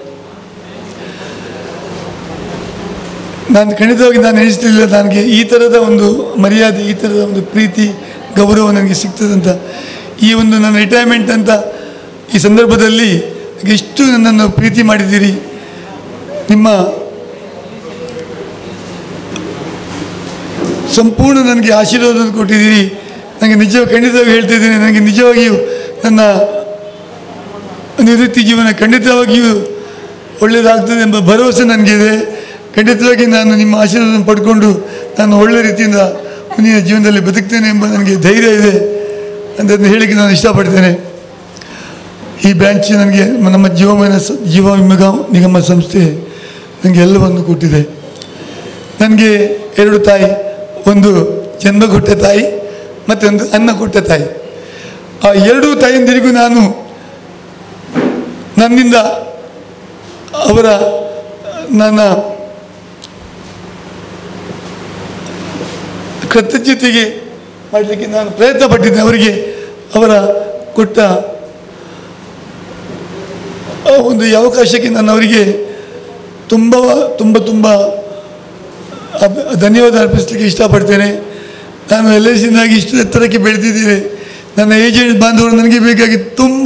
ನಾನು ಖಂಡಿತವಾಗಿ ನಾನು ಎಣಿಸ್ತಿಲ್ಲ ನನಗೆ ಈ ಥರದ ಒಂದು ಮರ್ಯಾದೆ ಈ ಥರದ ಒಂದು ಪ್ರೀತಿ ಗೌರವ ನನಗೆ ಸಿಗ್ತದಂತ ಈ ಒಂದು ನನ್ನ ರಿಟೈರ್ಮೆಂಟ್ ಅಂತ ಈ ಸಂದರ್ಭದಲ್ಲಿ ನನಗೆ ಇಷ್ಟು ನನ್ನನ್ನು ಪ್ರೀತಿ ಮಾಡಿದ್ದೀರಿ ನಿಮ್ಮ ಸಂಪೂರ್ಣ ನನಗೆ ಆಶೀರ್ವಾದ ಕೊಟ್ಟಿದ್ದೀರಿ ನನಗೆ ನಿಜ ಖಂಡಿತವಾಗಿ ಹೇಳ್ತಿದ್ದೀನಿ ನನಗೆ ನಿಜವಾಗಿಯೂ ನನ್ನ ನಿವೃತ್ತಿ ಜೀವನ ಖಂಡಿತವಾಗಿಯೂ ಒಳ್ಳೆಯದಾಗ್ತದೆ ಎಂಬ ಭರವಸೆ ನನಗಿದೆ ಖಂಡಿತವಾಗಿ ನಾನು ನಿಮ್ಮ ಆಶೀರ್ವಾದ ಪಡ್ಕೊಂಡು ನಾನು ಒಳ್ಳೆ ರೀತಿಯಿಂದ ಮುಂದಿನ ಜೀವನದಲ್ಲಿ ಬದುಕ್ತೇನೆ ಎಂಬ ನನಗೆ ಧೈರ್ಯ ಇದೆ ಅಂತ ಹೇಳಿಕ್ಕೆ ನಾನು ಇಷ್ಟಪಡ್ತೇನೆ ಈ ಬ್ರ್ಯಾಂಚ್ ನನಗೆ ನಮ್ಮ ಜೀವಮನ ಸ- ಜೀವ ವಿಮಗ ನಿಗಮ ಸಂಸ್ಥೆ ನನಗೆ ಎಲ್ಲವನ್ನು ಕೊಟ್ಟಿದೆ ನನಗೆ ಎರಡು ತಾಯಿ ಒಂದು ಜನ್ಮ ಕೊಟ್ಟ ತಾಯಿ ಮತ್ತೊಂದು ಅನ್ನ ಕೊಟ್ಟ ತಾಯಿ ಆ ಎರಡೂ ತಾಯಂದಿರಿಗೂ ನಾನು ನನ್ನಿಂದ ಅವರ ನನ್ನ ಕೃತಜ್ಞತೆಗೆ ಮಾಡಲಿಕ್ಕೆ ನಾನು ಪ್ರಯತ್ನ ಪಟ್ಟಿದ್ದೆ ಅವರಿಗೆ ಅವರ ಕೊಟ್ಟ ಆ ಒಂದು ಈ ಅವಕಾಶಕ್ಕೆ ನಾನು ಅವರಿಗೆ ತುಂಬ ತುಂಬ ತುಂಬ ಅಬ್- ಧನ್ಯವಾದ ಅರ್ಪಿಸಲಿಕ್ಕೆ ಇಷ್ಟಪಡ್ತೇನೆ ನಾನು ಎಲ್ ಐ ಸಿನಾಗಿ ಇಷ್ಟು ಎತ್ತರಕ್ಕೆ ಬೆಳೆದಿದ್ದೀನಿ ನನ್ನ ಏಜೆಂಟ್ ಬಾಂಧವರು ನನಗೆ ಬೇಕಾಗಿ ತುಂಬ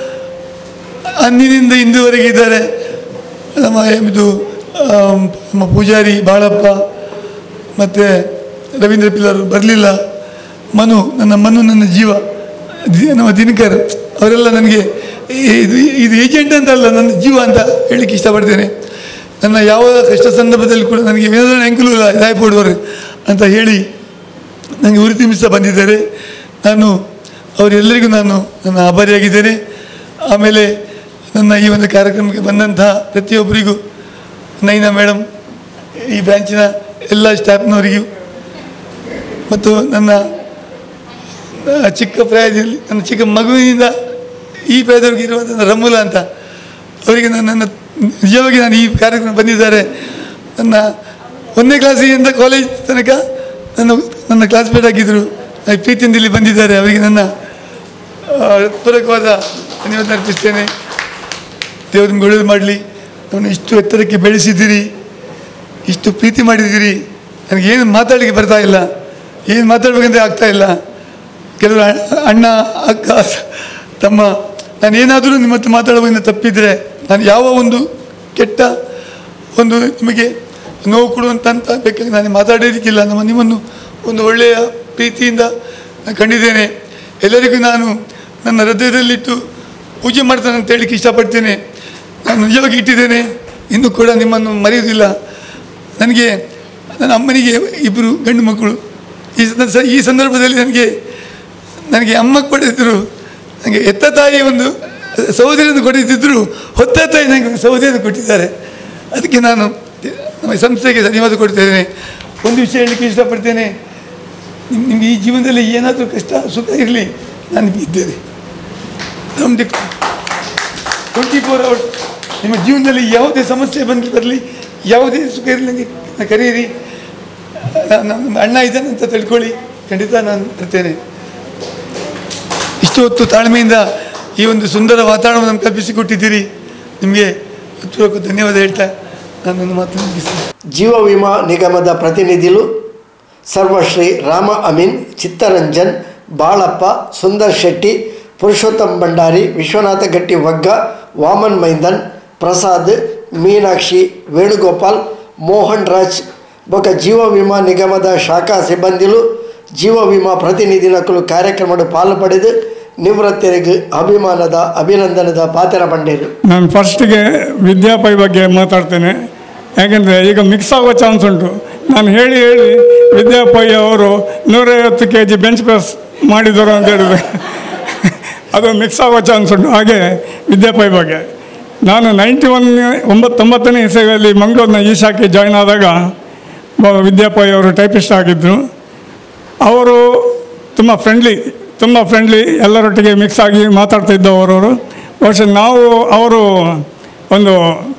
ಅಂದಿನಿಂದ ಇಂದುವರೆಗೆ ಇದ್ದಾರೆ ನಮ್ಮ ಇದು ಆಮ್, ನಮ್ಮ ಪೂಜಾರಿ ಬಾಳಪ್ಪ ಮತ್ತು ರವೀಂದ್ರ ಪಿಲ್ಲರ್ ಬರಲಿಲ್ಲ ಮನು ನನ್ನ ಮನು ನನ್ನ ಜೀವ ದಿ- ನಮ್ಮ ದಿನಕರ್ ಅವರೆಲ್ಲ ನನಗೆ ಇದು ಇದು ಏಜೆಂಟ್ ಅಂತ ಅಲ್ಲ ನನ್ನ ಜೀವ ಅಂತ ಹೇಳಲಿಕ್ಕೆ ಇಷ್ಟಪಡ್ತೇನೆ ನನ್ನ ಯಾವ ಕಷ್ಟ ಸಂದರ್ಭದಲ್ಲಿ ಕೂಡ ನನಗೆ ವಿನೋದನ ಅಂಕಲು ಇಲ್ಲ ಇದಾಯ್ಪೋಡುವರು ಅಂತ ಹೇಳಿ ನನಗೆ ಉರಿ ತುಂಬಿಸ್ತಾ ಬಂದಿದ್ದಾರೆ ನಾನು ಅವರೆಲ್ಲರಿಗೂ ನಾನು ನನ್ನ ಆಭಾರಿಯಾಗಿದ್ದೇನೆ ಆಮೇಲೆ ನನ್ನ ಈ ಒಂದು ಕಾರ್ಯಕ್ರಮಕ್ಕೆ ಬಂದಂತಹ ಪ್ರತಿಯೊಬ್ಬರಿಗೂ ನೈನಾ ಮೇಡಮ್ ಈ ಬ್ರಾಂಚಿನ ಎಲ್ಲ ಸ್ಟಾಫ್ನವರಿಗೂ ಮತ್ತು ನನ್ನ ಆ, ಚಿಕ್ಕ ಪ್ರಾಯದಲ್ಲಿ ನನ್ನ ಚಿಕ್ಕ ಮಗುವಿನಿಂದ ಈ ಪ್ರಾಯದವರೆಗೆ ಇರುವಂಥ ರಮೂಲ ಅಂತ ಅವರಿಗೆ ನನ್ನ ನನ್ನ ನಿಜವಾಗಿ ನಾನು ಈ ಕಾರ್ಯಕ್ರಮ ಬಂದಿದ್ದಾರೆ ನನ್ನ ಒಂದನೇ ಕ್ಲಾಸಿಗಿಂದ ಕಾಲೇಜ್ ತನಕ ನನ್ನ ನನ್ನ ಕ್ಲಾಸ್ಮೇಟ್ ಆಗಿದ್ದರು ನನಗೆ ಪ್ರೀತಿಯಿಂದ ಇಲ್ಲಿ ಬಂದಿದ್ದಾರೆ ಅವರಿಗೆ ನನ್ನ ಆ, ಪೂರಕವಾದ ಧನ್ಯವಾದ ಅರ್ಪಿಸ್ತೇನೆ ದೇವರು ನಿಮ್ಗೆ ಒಳ್ಳೇದು ಮಾಡಲಿ ನಮ್ಮನ್ನು ಇಷ್ಟು ಎತ್ತರಕ್ಕೆ ಬೆಳೆಸಿದ್ದೀರಿ ಇಷ್ಟು ಪ್ರೀತಿ ಮಾಡಿದ್ದೀರಿ ನನಗೆ ಏನು ಮಾತಾಡಲಿಕ್ಕೆ ಬರ್ತಾ ಇಲ್ಲ ಏನು ಮಾತಾಡ್ಬೇಕಂತ ಆಗ್ತಾ ಇಲ್ಲ ಕೆಲವರು ಅ- ಅಣ್ಣ ಅಕ್ಕ ತಮ್ಮ ನಾನು ಏನಾದರೂ ನಿಮ್ಮ ಹತ್ರ ಮಾತಾಡುವುದರಿಂದ ತಪ್ಪಿದರೆ ನಾನು ಯಾವ ಒಂದು ಕೆಟ್ಟ ಒಂದು ನಿಮಗೆ ನೋವು ಕೊಡುವಂತ ಅಂತ ಬೇಕಾಗಿ ನಾನು ಮಾತಾಡೋದಕ್ಕಿಲ್ಲ ನಮ್ಮ ನಿಮ್ಮನ್ನು ಒಂದು ಒಳ್ಳೆಯ ಪ್ರೀತಿಯಿಂದ ನಾನು ಕಂಡಿದ್ದೇನೆ ಎಲ್ಲರಿಗೂ ನಾನು ನನ್ನ ಹೃದಯದಲ್ಲಿಟ್ಟು ಪೂಜೆ ಮಾಡ್ತಾನೆ ಅಂತ ಹೇಳಲಿಕ್ಕೆ ಇಷ್ಟಪಡ್ತೇನೆ ನಾನು ನಿಜವಾಗಿ ಇಟ್ಟಿದ್ದೇನೆ ಇನ್ನೂ ಕೂಡ ನಿಮ್ಮನ್ನು ಮರೆಯುವುದಿಲ್ಲ ನನಗೆ ನನ್ನ ಅಮ್ಮನಿಗೆ ಇಬ್ಬರು ಗಂಡು ಮಕ್ಕಳು ಈ ಸಂದ- ಸ- ಈ ಸಂದರ್ಭದಲ್ಲಿ ನನಗೆ ನನಗೆ ಅಮ್ಮ ಕೊಡಿದ್ರು ನನಗೆ ಎತ್ತ ತಾಯಿ ಒಂದು ಸಹೋದರಿಯನ್ನು ಕೊಟ್ಟಿದ್ದರು ಹೊತ್ತ ತಾಯಿ ನನಗೆ ಒಂದು ಸಹೋದರಿಯನ್ನು ಕೊಟ್ಟಿದ್ದಾರೆ ಅದಕ್ಕೆ ನಾನು ನಮ್ಮ ಸಂಸ್ಥೆಗೆ ಧನ್ಯವಾದ ಕೊಡ್ತಿದ್ದೇನೆ ಒಂದು ವಿಷಯ ಹೇಳಲಿಕ್ಕೆ ಇಷ್ಟಪಡ್ತೇನೆ ನಿಮ್- ನಿಮಗೆ ಈ ಜೀವನದಲ್ಲಿ ಏನಾದರೂ ಕಷ್ಟ ಸುಖ ಇರಲಿ ನಾನು ಇದ್ದೇನೆ ನಮ್ಮದು ಟ್ವೆಂಟಿ ಫೋರ್ ಅವರ್ಸ್ ನಿಮ್ಮ ಜೀವನದಲ್ಲಿ ಯಾವುದೇ ಸಮಸ್ಯೆ ಬಂದು ಬರಲಿ ಯಾವುದೇ ಸುಖ ಇರಲಿ ನನಗೆ ನಾನು ಕರೆಯಿರಿ ನ- ನಮ್ಮ ಅಣ್ಣ ಇದ್ದಾನೆ ಅಂತ ತಿಳ್ಕೊಳ್ಳಿ ಖಂಡಿತ ನಾನು ಬರ್ತೇನೆ ಇಷ್ಟು ಹೊತ್ತು ತಾಳ್ಮೆಯಿಂದ ಈ ಒಂದು ಸುಂದರ ವಾತಾವರಣವನ್ನು ಕಲ್ಪಿಸಿಕೊಟ್ಟಿದ್ದೀರಿ ನಿಮಗೆ ಹೃತ್ಪೂರ್ವಕ ಧನ್ಯವಾದ ಹೇಳ್ತಾ ನಾನು ನನ್ನ ಮಾತನ್ನು ಮುಗಿಸ್ತೇನೆ ಜೀವ ವಿಮಾ ನಿಗಮದ ಪ್ರತಿನಿಧಿಗಳು ಸರ್ವಶ್ರೀ ರಾಮ ಅಮೀನ್ ಚಿತ್ತರಂಜನ್ ಬಾಳಪ್ಪ ಸುಂದರ್ ಶೆಟ್ಟಿ ಪುರುಷೋತ್ತಮ್ ಭಂಡಾರಿ ವಿಶ್ವನಾಥ ಗಟ್ಟಿ ವಗ್ಗ ವಾಮನ್ ಮೈಂದನ್ ಪ್ರಸಾದ್ ಮೀನಾಕ್ಷಿ ವೇಣುಗೋಪಾಲ್ ಮೋಹನ್ ರಾಜ್ ಬೊಕ ಜೀವ ವಿಮಾ ನಿಗಮದ ಶಾಖಾ ಸಿಬ್ಬಂದಿಲು ಜೀವ ವಿಮಾ ಪ್ರತಿನಿಧಿನಕಲು ಕಾರ್ಯಕ್ರಮಡು ಪಾಲು ಪಡೆದು ನಿವೃತ್ತರಿಗೆ ಅಭಿಮಾನದ ಅಭಿನಂದನದ ಪಾತ್ರ ಬಂಡೇರು ನಾನು ಫಸ್ಟಿಗೆ ವಿದ್ಯಾಪೈ ಬಗ್ಗೆ ಮಾತಾಡ್ತೇನೆ ಯಾಕೆಂದರೆ ಈಗ ಮಿಕ್ಸ್ ಆಗೋ ಚಾನ್ಸ್ ಉಂಟು ನಾನು ಹೇಳಿ ಹೇಳಿ ವಿದ್ಯಾಪೈ ಅವರು ನೂರೈವತ್ತು ಕೆ ಜಿ ಬೆಂಚ್ ಪ್ರೆಸ್ ಮಾಡಿದರು ಅಂತ ಹೇಳಿದ್ರೆ ಅದು ಮಿಕ್ಸ್ ಆಗೋ ಚಾನ್ಸ್ ಉಂಟು ಹಾಗೆ ವಿದ್ಯಾಪೈ ಬಗ್ಗೆ ನಾನು ನೈಂಟಿ ಒನ್ ಒಂಬತ್ತೊಂಬತ್ತನೇ ಇಸವಿಯಲ್ಲಿ ಮಂಗಳೂರಿನ ಈ ಶಾಖೆ ಜಾಯ್ನ್ ಆದಾಗ ಬ- ವಿದ್ಯಾಪೈ ಅವರು ಟೈಪಿಸ್ಟ್ ಆಗಿದ್ದರು ಅವರು ತುಂಬ ಫ್ರೆಂಡ್ಲಿ ತುಂಬ ಫ್ರೆಂಡ್ಲಿ ಎಲ್ಲರೊಟ್ಟಿಗೆ ಮಿಕ್ಸ್ ಆಗಿ ಮಾತಾಡ್ತಾ ಇದ್ದವರು ಅವರು ಬಹುಶಃ ನಾವು ಅವರು ಒಂದು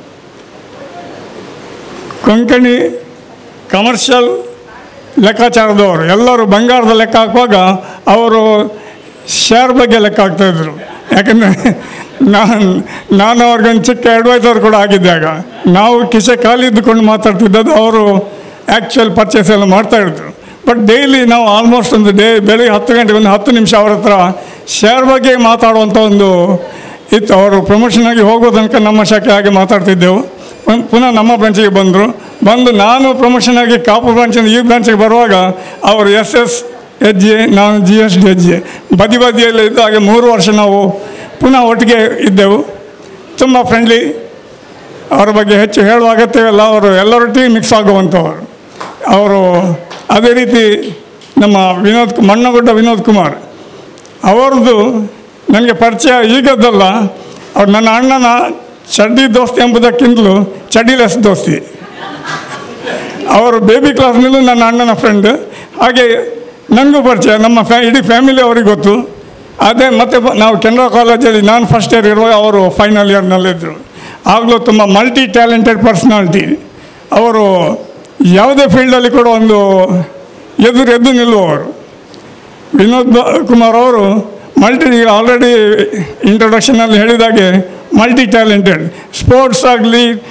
ಕೊಂಕಣಿ ಕಮರ್ಷಿಯಲ್ ಲೆಕ್ಕಾಚಾರದವರು ಎಲ್ಲರೂ ಬಂಗಾರದ ಲೆಕ್ಕ ಹಾಕುವಾಗ ಅವರು ಶೇರ್ ಬಗ್ಗೆ ಲೆಕ್ಕ ಹಾಕ್ತಾಯಿದ್ರು ಯಾಕಂದರೆ ನಾನು ನಾನು ಅವ್ರಿಗೊಂದು ಚಿಕ್ಕ ಅಡ್ವೈಸರ್ ಕೂಡ ಆಗಿದ್ದೆ ಆಗ ನಾವು ಕಿಸೆ ಖಾಲಿ ಇದ್ದುಕೊಂಡು ಮಾತಾಡ್ತಿದ್ದದ್ದು ಅವರು ಆ್ಯಕ್ಚುಯಲ್ ಪರ್ಚೇಸ್ ಎಲ್ಲ ಮಾಡ್ತಾಯಿದ್ರು ಬಟ್ ಡೈಲಿ ನಾವು ಆಲ್ಮೋಸ್ಟ್ ಒಂದು ಡೇ ಬೆಳಿಗ್ಗೆ ಹತ್ತು ಗಂಟೆಗೆ ಒಂದು ಹತ್ತು ನಿಮಿಷ ಅವ್ರ ಹತ್ರ ಶೇರ್ ಬಗ್ಗೆ ಮಾತಾಡುವಂಥ ಒಂದು ಇತ್ತು ಅವರು ಪ್ರಮೋಷನ್ ಆಗಿ ಹೋಗೋ ತನಕ ನಮ್ಮ ಶಾಖೆ ಹಾಗೆ ಮಾತಾಡ್ತಿದ್ದೆವು ಪುನ್- ಪುನಃ ನಮ್ಮ ಬ್ರಾಂಚಿಗೆ ಬಂದರು ಬಂದು ನಾನು ಪ್ರಮೋಷನ್ ಆಗಿ ಕಾಪು ಬ್ರಾಂಚಿಂದ ಈ ಬ್ರಾಂಚಿಗೆ ಬರುವಾಗ ಅವರು ಎಸ್ ಎಸ್ ಹೆಜ್ಜೆ ನಾನು ಜಿ ಎಸ್ ಡಿ ಹೆಜ್ಜೆ ಬದಿ ಬದಿಯಲ್ಲಿ ಇದ್ದು ಹಾಗೆ ಮೂರು ವರ್ಷ ನಾವು ಪುನಃ ಒಟ್ಟಿಗೆ ಇದ್ದೆವು ತುಂಬ ಫ್ರೆಂಡ್ಲಿ ಅವರ ಬಗ್ಗೆ ಹೆಚ್ಚು ಹೇಳುವ ಅಗತ್ಯವಿಲ್ಲ ಅವರು ಎಲ್ಲರೊಟ್ಟಿಗೆ ಮಿಕ್ಸ್ ಆಗುವಂಥವರು ಅವರು ಅದೇ ರೀತಿ ನಮ್ಮ ವಿನೋದ್ ಕು- ಮಣ್ಣಗುಡ್ಡ ವಿನೋದ್ ಕುಮಾರ್ ಅವರದ್ದು ನನಗೆ ಪರಿಚಯ ಈಗದ್ದಲ್ಲ ಅವ್ರು ನನ್ನ ಅಣ್ಣನ ಚಡ್ಡಿ ದೋಸ್ತಿ ಎಂಬುದಕ್ಕಿಂತಲೂ ಚಡ್ಡಿಲೆಸ್ ದೋಸ್ತಿ ಅವರು ಬೇಬಿ ಕ್ಲಾಸ್ನಲ್ಲೂ ನನ್ನ ಅಣ್ಣನ ಫ್ರೆಂಡ್ ಹಾಗೆ ನನಗೂ ಪರಿಚಯ ನಮ್ಮ ಫ್ಯಾ ಇಡೀ ಫ್ಯಾಮಿಲಿ ಅವ್ರಿಗೆ ಗೊತ್ತು ಅದೇ ಮತ್ತೆ ಬ- ನಾವು ಕೆನರಾ ಕಾಲೇಜಲ್ಲಿ ನಾನು ಫಸ್ಟ್ ಇಯರ್ ಇರುವಾಗ ಅವರು ಫೈನಲ್ ಇಯರ್ನಲ್ಲಿದ್ದರು ಆಗಲೂ ತುಂಬ ಮಲ್ಟಿ ಟ್ಯಾಲೆಂಟೆಡ್ ಪರ್ಸ್ನಾಲಿಟಿ ಅವರು ಯಾವುದೇ ಫೀಲ್ಡಲ್ಲಿ ಕೂಡ ಒಂದು ಎದುರು ಎದ್ದು ನಿಲ್ಲುವವರು ವಿನೋದ್ ಬ- ಕುಮಾರ್ ಅವರು ಮಲ್ಟಿ ಆಲ್ರೆಡಿ ಇಂಟ್ರೊಡಕ್ಷನಲ್ಲಿ ಹೇಳಿದಾಗೆ ಮಲ್ಟಿ ಟ್ಯಾಲೆಂಟೆಡ್ ಸ್ಪೋರ್ಟ್ಸ್ ಆಗಲಿ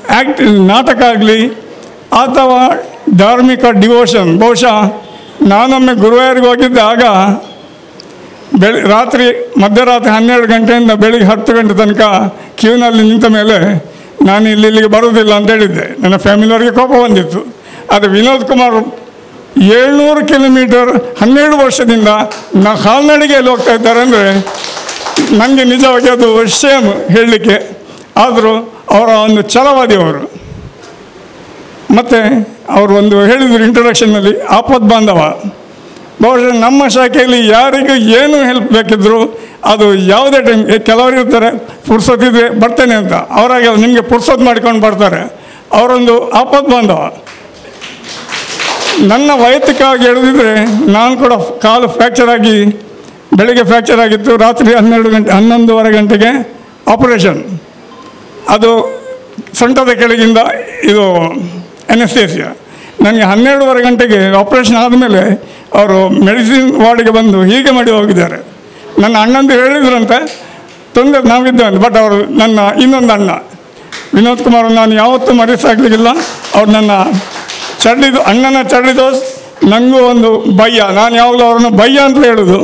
ಆ್ಯಕ್ಟ್ ನಾಟಕ ಆಗಲಿ ಅಥವಾ ಧಾರ್ಮಿಕ ಡಿವೋಷನ್ ಬಹುಶಃ ನಾನೊಮ್ಮೆ ಗುರುವಾರಿಗೆ ಹೋಗಿದ್ದಾಗ ಬೆಳಿ ರಾತ್ರಿ ಮಧ್ಯರಾತ್ರಿ ಹನ್ನೆರಡು ಗಂಟೆಯಿಂದ ಬೆಳಿಗ್ಗೆ ಹತ್ತು ಗಂಟೆ ತನಕ ಕ್ಯೂನಲ್ಲಿ ನಿಂತ ಮೇಲೆ ನಾನು ಇಲ್ಲಿ ಇಲ್ಲಿಗೆ ಬರೋದಿಲ್ಲ ಅಂತ ಹೇಳಿದ್ದೆ ನನ್ನ ಫ್ಯಾಮಿಲಿಯವರಿಗೆ ಕೋಪ ಬಂದಿತ್ತು ಆದರೆ ವಿನೋದ್ ಕುಮಾರ್ ಏಳ್ನೂರು ಕಿಲೋಮೀಟರ್ ಹನ್ನೆರಡು ವರ್ಷದಿಂದ ನಾ ಕಾಲ್ನಡಿಗೆಯಲ್ಲಿ ಹೋಗ್ತಾ ಇದ್ದಾರೆ ಅಂದರೆ ನನಗೆ ನಿಜವಾಗಿ ಅದು ಶೇಮ್ ಹೇಳಲಿಕ್ಕೆ ಆದರೂ ಅವರ ಒಂದು ಛಲವಾದಿ ಅವರು ಮತ್ತು ಅವರು ಒಂದು ಹೇಳಿದರು ಇಂಟ್ರೊಡಕ್ಷನ್ನಲ್ಲಿ ಆಪದ್ ಬಾಂಧವ ಬಹುಶಃ ನಮ್ಮ ಶಾಖೆಯಲ್ಲಿ ಯಾರಿಗೂ ಏನು ಹೆಲ್ಪ್ ಬೇಕಿದ್ರು ಅದು ಯಾವುದೇ ಟೈಮ್ ಕೆಲವರು ಇರ್ತಾರೆ ಪುರ್ಸೊತ್ತಿದ್ರೆ ಬರ್ತೇನೆ ಅಂತ ಅವರಾಗೆ ನಿಮಗೆ ಪುರ್ಸೊತ್ತು ಮಾಡ್ಕೊಂಡು ಬರ್ತಾರೆ ಅವರೊಂದು ಆಪದ್ ಬಾಂಧವ ನನ್ನ ವೈಯಕ್ತಿಕವಾಗಿ ಹೇಳಿದ್ರೆ ನಾನು ಕೂಡ ಕಾಲು ಫ್ರ್ಯಾಕ್ಚರ್ ಆಗಿ ಬೆಳಿಗ್ಗೆ ಫ್ರ್ಯಾಕ್ಚರ್ ಆಗಿತ್ತು ರಾತ್ರಿ ಹನ್ನೆರಡು ಗಂಟೆ ಹನ್ನೊಂದುವರೆ ಗಂಟೆಗೆ ಆಪರೇಷನ್ ಅದು ಸೊಂಟದ ಕೆಳಗಿಂದ ಇದು ಎನೆಸ್ಥೇಸಿಯ ನನಗೆ ಹನ್ನೆರಡುವರೆ ಗಂಟೆಗೆ ಆಪರೇಷನ್ ಆದಮೇಲೆ ಅವರು ಮೆಡಿಸಿನ್ ವಾರ್ಡಿಗೆ ಬಂದು ಹೀಗೆ ಮಾಡಿ ಹೋಗಿದ್ದಾರೆ ನನ್ನ ಅಣ್ಣಂದು ಹೇಳಿದ್ರಂತೆ ತೊಂದರೆ ನಾವಿದ್ದೇವೆ ಬಟ್ ಅವರು ನನ್ನ ಇನ್ನೊಂದು ಅಣ್ಣ ವಿನೋದ್ ಕುಮಾರ್ ನಾನು ಯಾವತ್ತೂ ಮರೆಸಾಗಲಿಕ್ಕಿಲ್ಲ ಅವ್ರು ನನ್ನ ಚಡ್ಡಿದು ಅಣ್ಣನ ಚಡ್ಡಿ ದೋಸ್ ನನಗೂ ಒಂದು ಭಯ್ಯ ನಾನು ಯಾವಾಗಲೂ ಅವ್ರನ್ನ ಭಯ್ಯ ಅಂತ ಹೇಳೋದು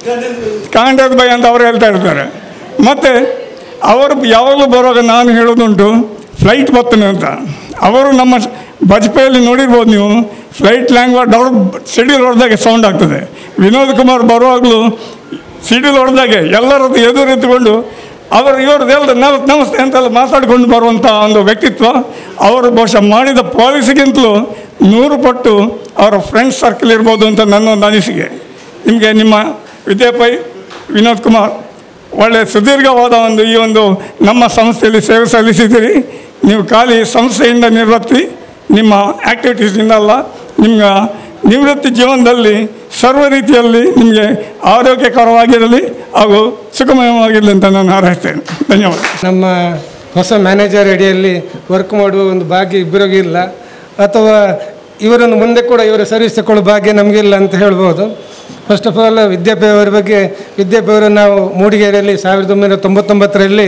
ಕಾಂಡದ ಭಯ ಅಂತ ಅವರು ಹೇಳ್ತಾ ಇರ್ತಾರೆ ಮತ್ತು ಅವರು ಯಾವಾಗಲೂ ಬರುವಾಗ ನಾನು ಹೇಳೋದುಂಟು ಫ್ಲೈಟ್ ಬರ್ತೇನೆ ಅಂತ ಅವರು ನಮ್ಮ ಬಜ್ಪೆಯಲ್ಲಿ ನೋಡಿರ್ಬೋದು ನೀವು ಫ್ಲೈಟ್ ಲ್ಯಾಂಗ್ವೇಜ್ ಡೌಟ್ ಸಿಡಿಲ್ ಹೊಡೆದಾಗೆ ಸೌಂಡ್ ಆಗ್ತದೆ ವಿನೋದ್ ಕುಮಾರ್ ಬರುವಾಗಲೂ ಸಿಡಿಲ್ ಹೊಡೆದಾಗೆ ಎಲ್ಲರದ್ದು ಎದುರು ಎತ್ತುಕೊಂಡು ಅವರು ಇವ್ರದ್ದು ಎಲ್ಲ ನಮ ನಮಸ್ತೆ ಅಂತೆಲ್ಲ ಮಾತಾಡಿಕೊಂಡು ಬರುವಂಥ ಒಂದು ವ್ಯಕ್ತಿತ್ವ ಅವರು ಬಹುಶಃ ಮಾಡಿದ ಪಾಲಿಸಿಗಿಂತಲೂ ನೂರು ಪಟ್ಟು ಅವರ ಫ್ರೆಂಡ್ಸ್ ಸರ್ಕಲ್ ಇರ್ಬೋದು ಅಂತ ನನ್ನೊಂದು ಅನಿಸಿಕೆ ನಿಮಗೆ ನಿಮ್ಮ ವಿದ್ಯಾಪೈ ವಿನೋದ್ ಕುಮಾರ್ ಒಳ್ಳೆಯ ಸುದೀರ್ಘವಾದ ಒಂದು ಈ ಒಂದು ನಮ್ಮ ಸಂಸ್ಥೆಯಲ್ಲಿ ಸೇವೆ ಸಲ್ಲಿಸಿದ್ದೀರಿ ನೀವು ಖಾಲಿ ಸಂಸ್ಥೆಯಿಂದ ನಿವೃತ್ತಿ ನಿಮ್ಮ ಆ್ಯಕ್ಟಿವಿಟೀಸಿಂದ ಅಲ್ಲ ನಿಮ್ಮ ನಿವೃತ್ತಿ ಜೀವನದಲ್ಲಿ ಸರ್ವ ರೀತಿಯಲ್ಲಿ ನಿಮಗೆ ಆರೋಗ್ಯಕರವಾಗಿರಲಿ ಹಾಗೂ ಸುಖಮಯವಾಗಿರಲಿ ಅಂತ ನಾನು ಹಾರೈಸ್ತೇನೆ ಧನ್ಯವಾದ ನಮ್ಮ ಹೊಸ ಮ್ಯಾನೇಜರ್ ಅಡಿಯಲ್ಲಿ ವರ್ಕ್ ಮಾಡುವ ಒಂದು ಭಾಗ್ಯ ಇಬ್ಬರಿಗೂ ಇಲ್ಲ ಅಥವಾ ಇವರನ್ನು ಮುಂದೆ ಕೂಡ ಇವರ ಸರ್ವಿಸ್ ತಗೊಳ್ಳೋ ಭಾಗ್ಯ ನಮಗಿಲ್ಲ ಅಂತ ಹೇಳ್ಬೋದು ಫಸ್ಟ್ ಆಫ್ ಆಲ್ ವಿದ್ಯಾಪಿ ಅವರ ಬಗ್ಗೆ ವಿದ್ಯಾಪಿ ಅವರು ನಾವು ಮೂಡಿಗೆರೆಯಲ್ಲಿ ಸಾವಿರದ ಒಂಬೈನೂರ ತೊಂಬತ್ತೊಂಬತ್ತರಲ್ಲಿ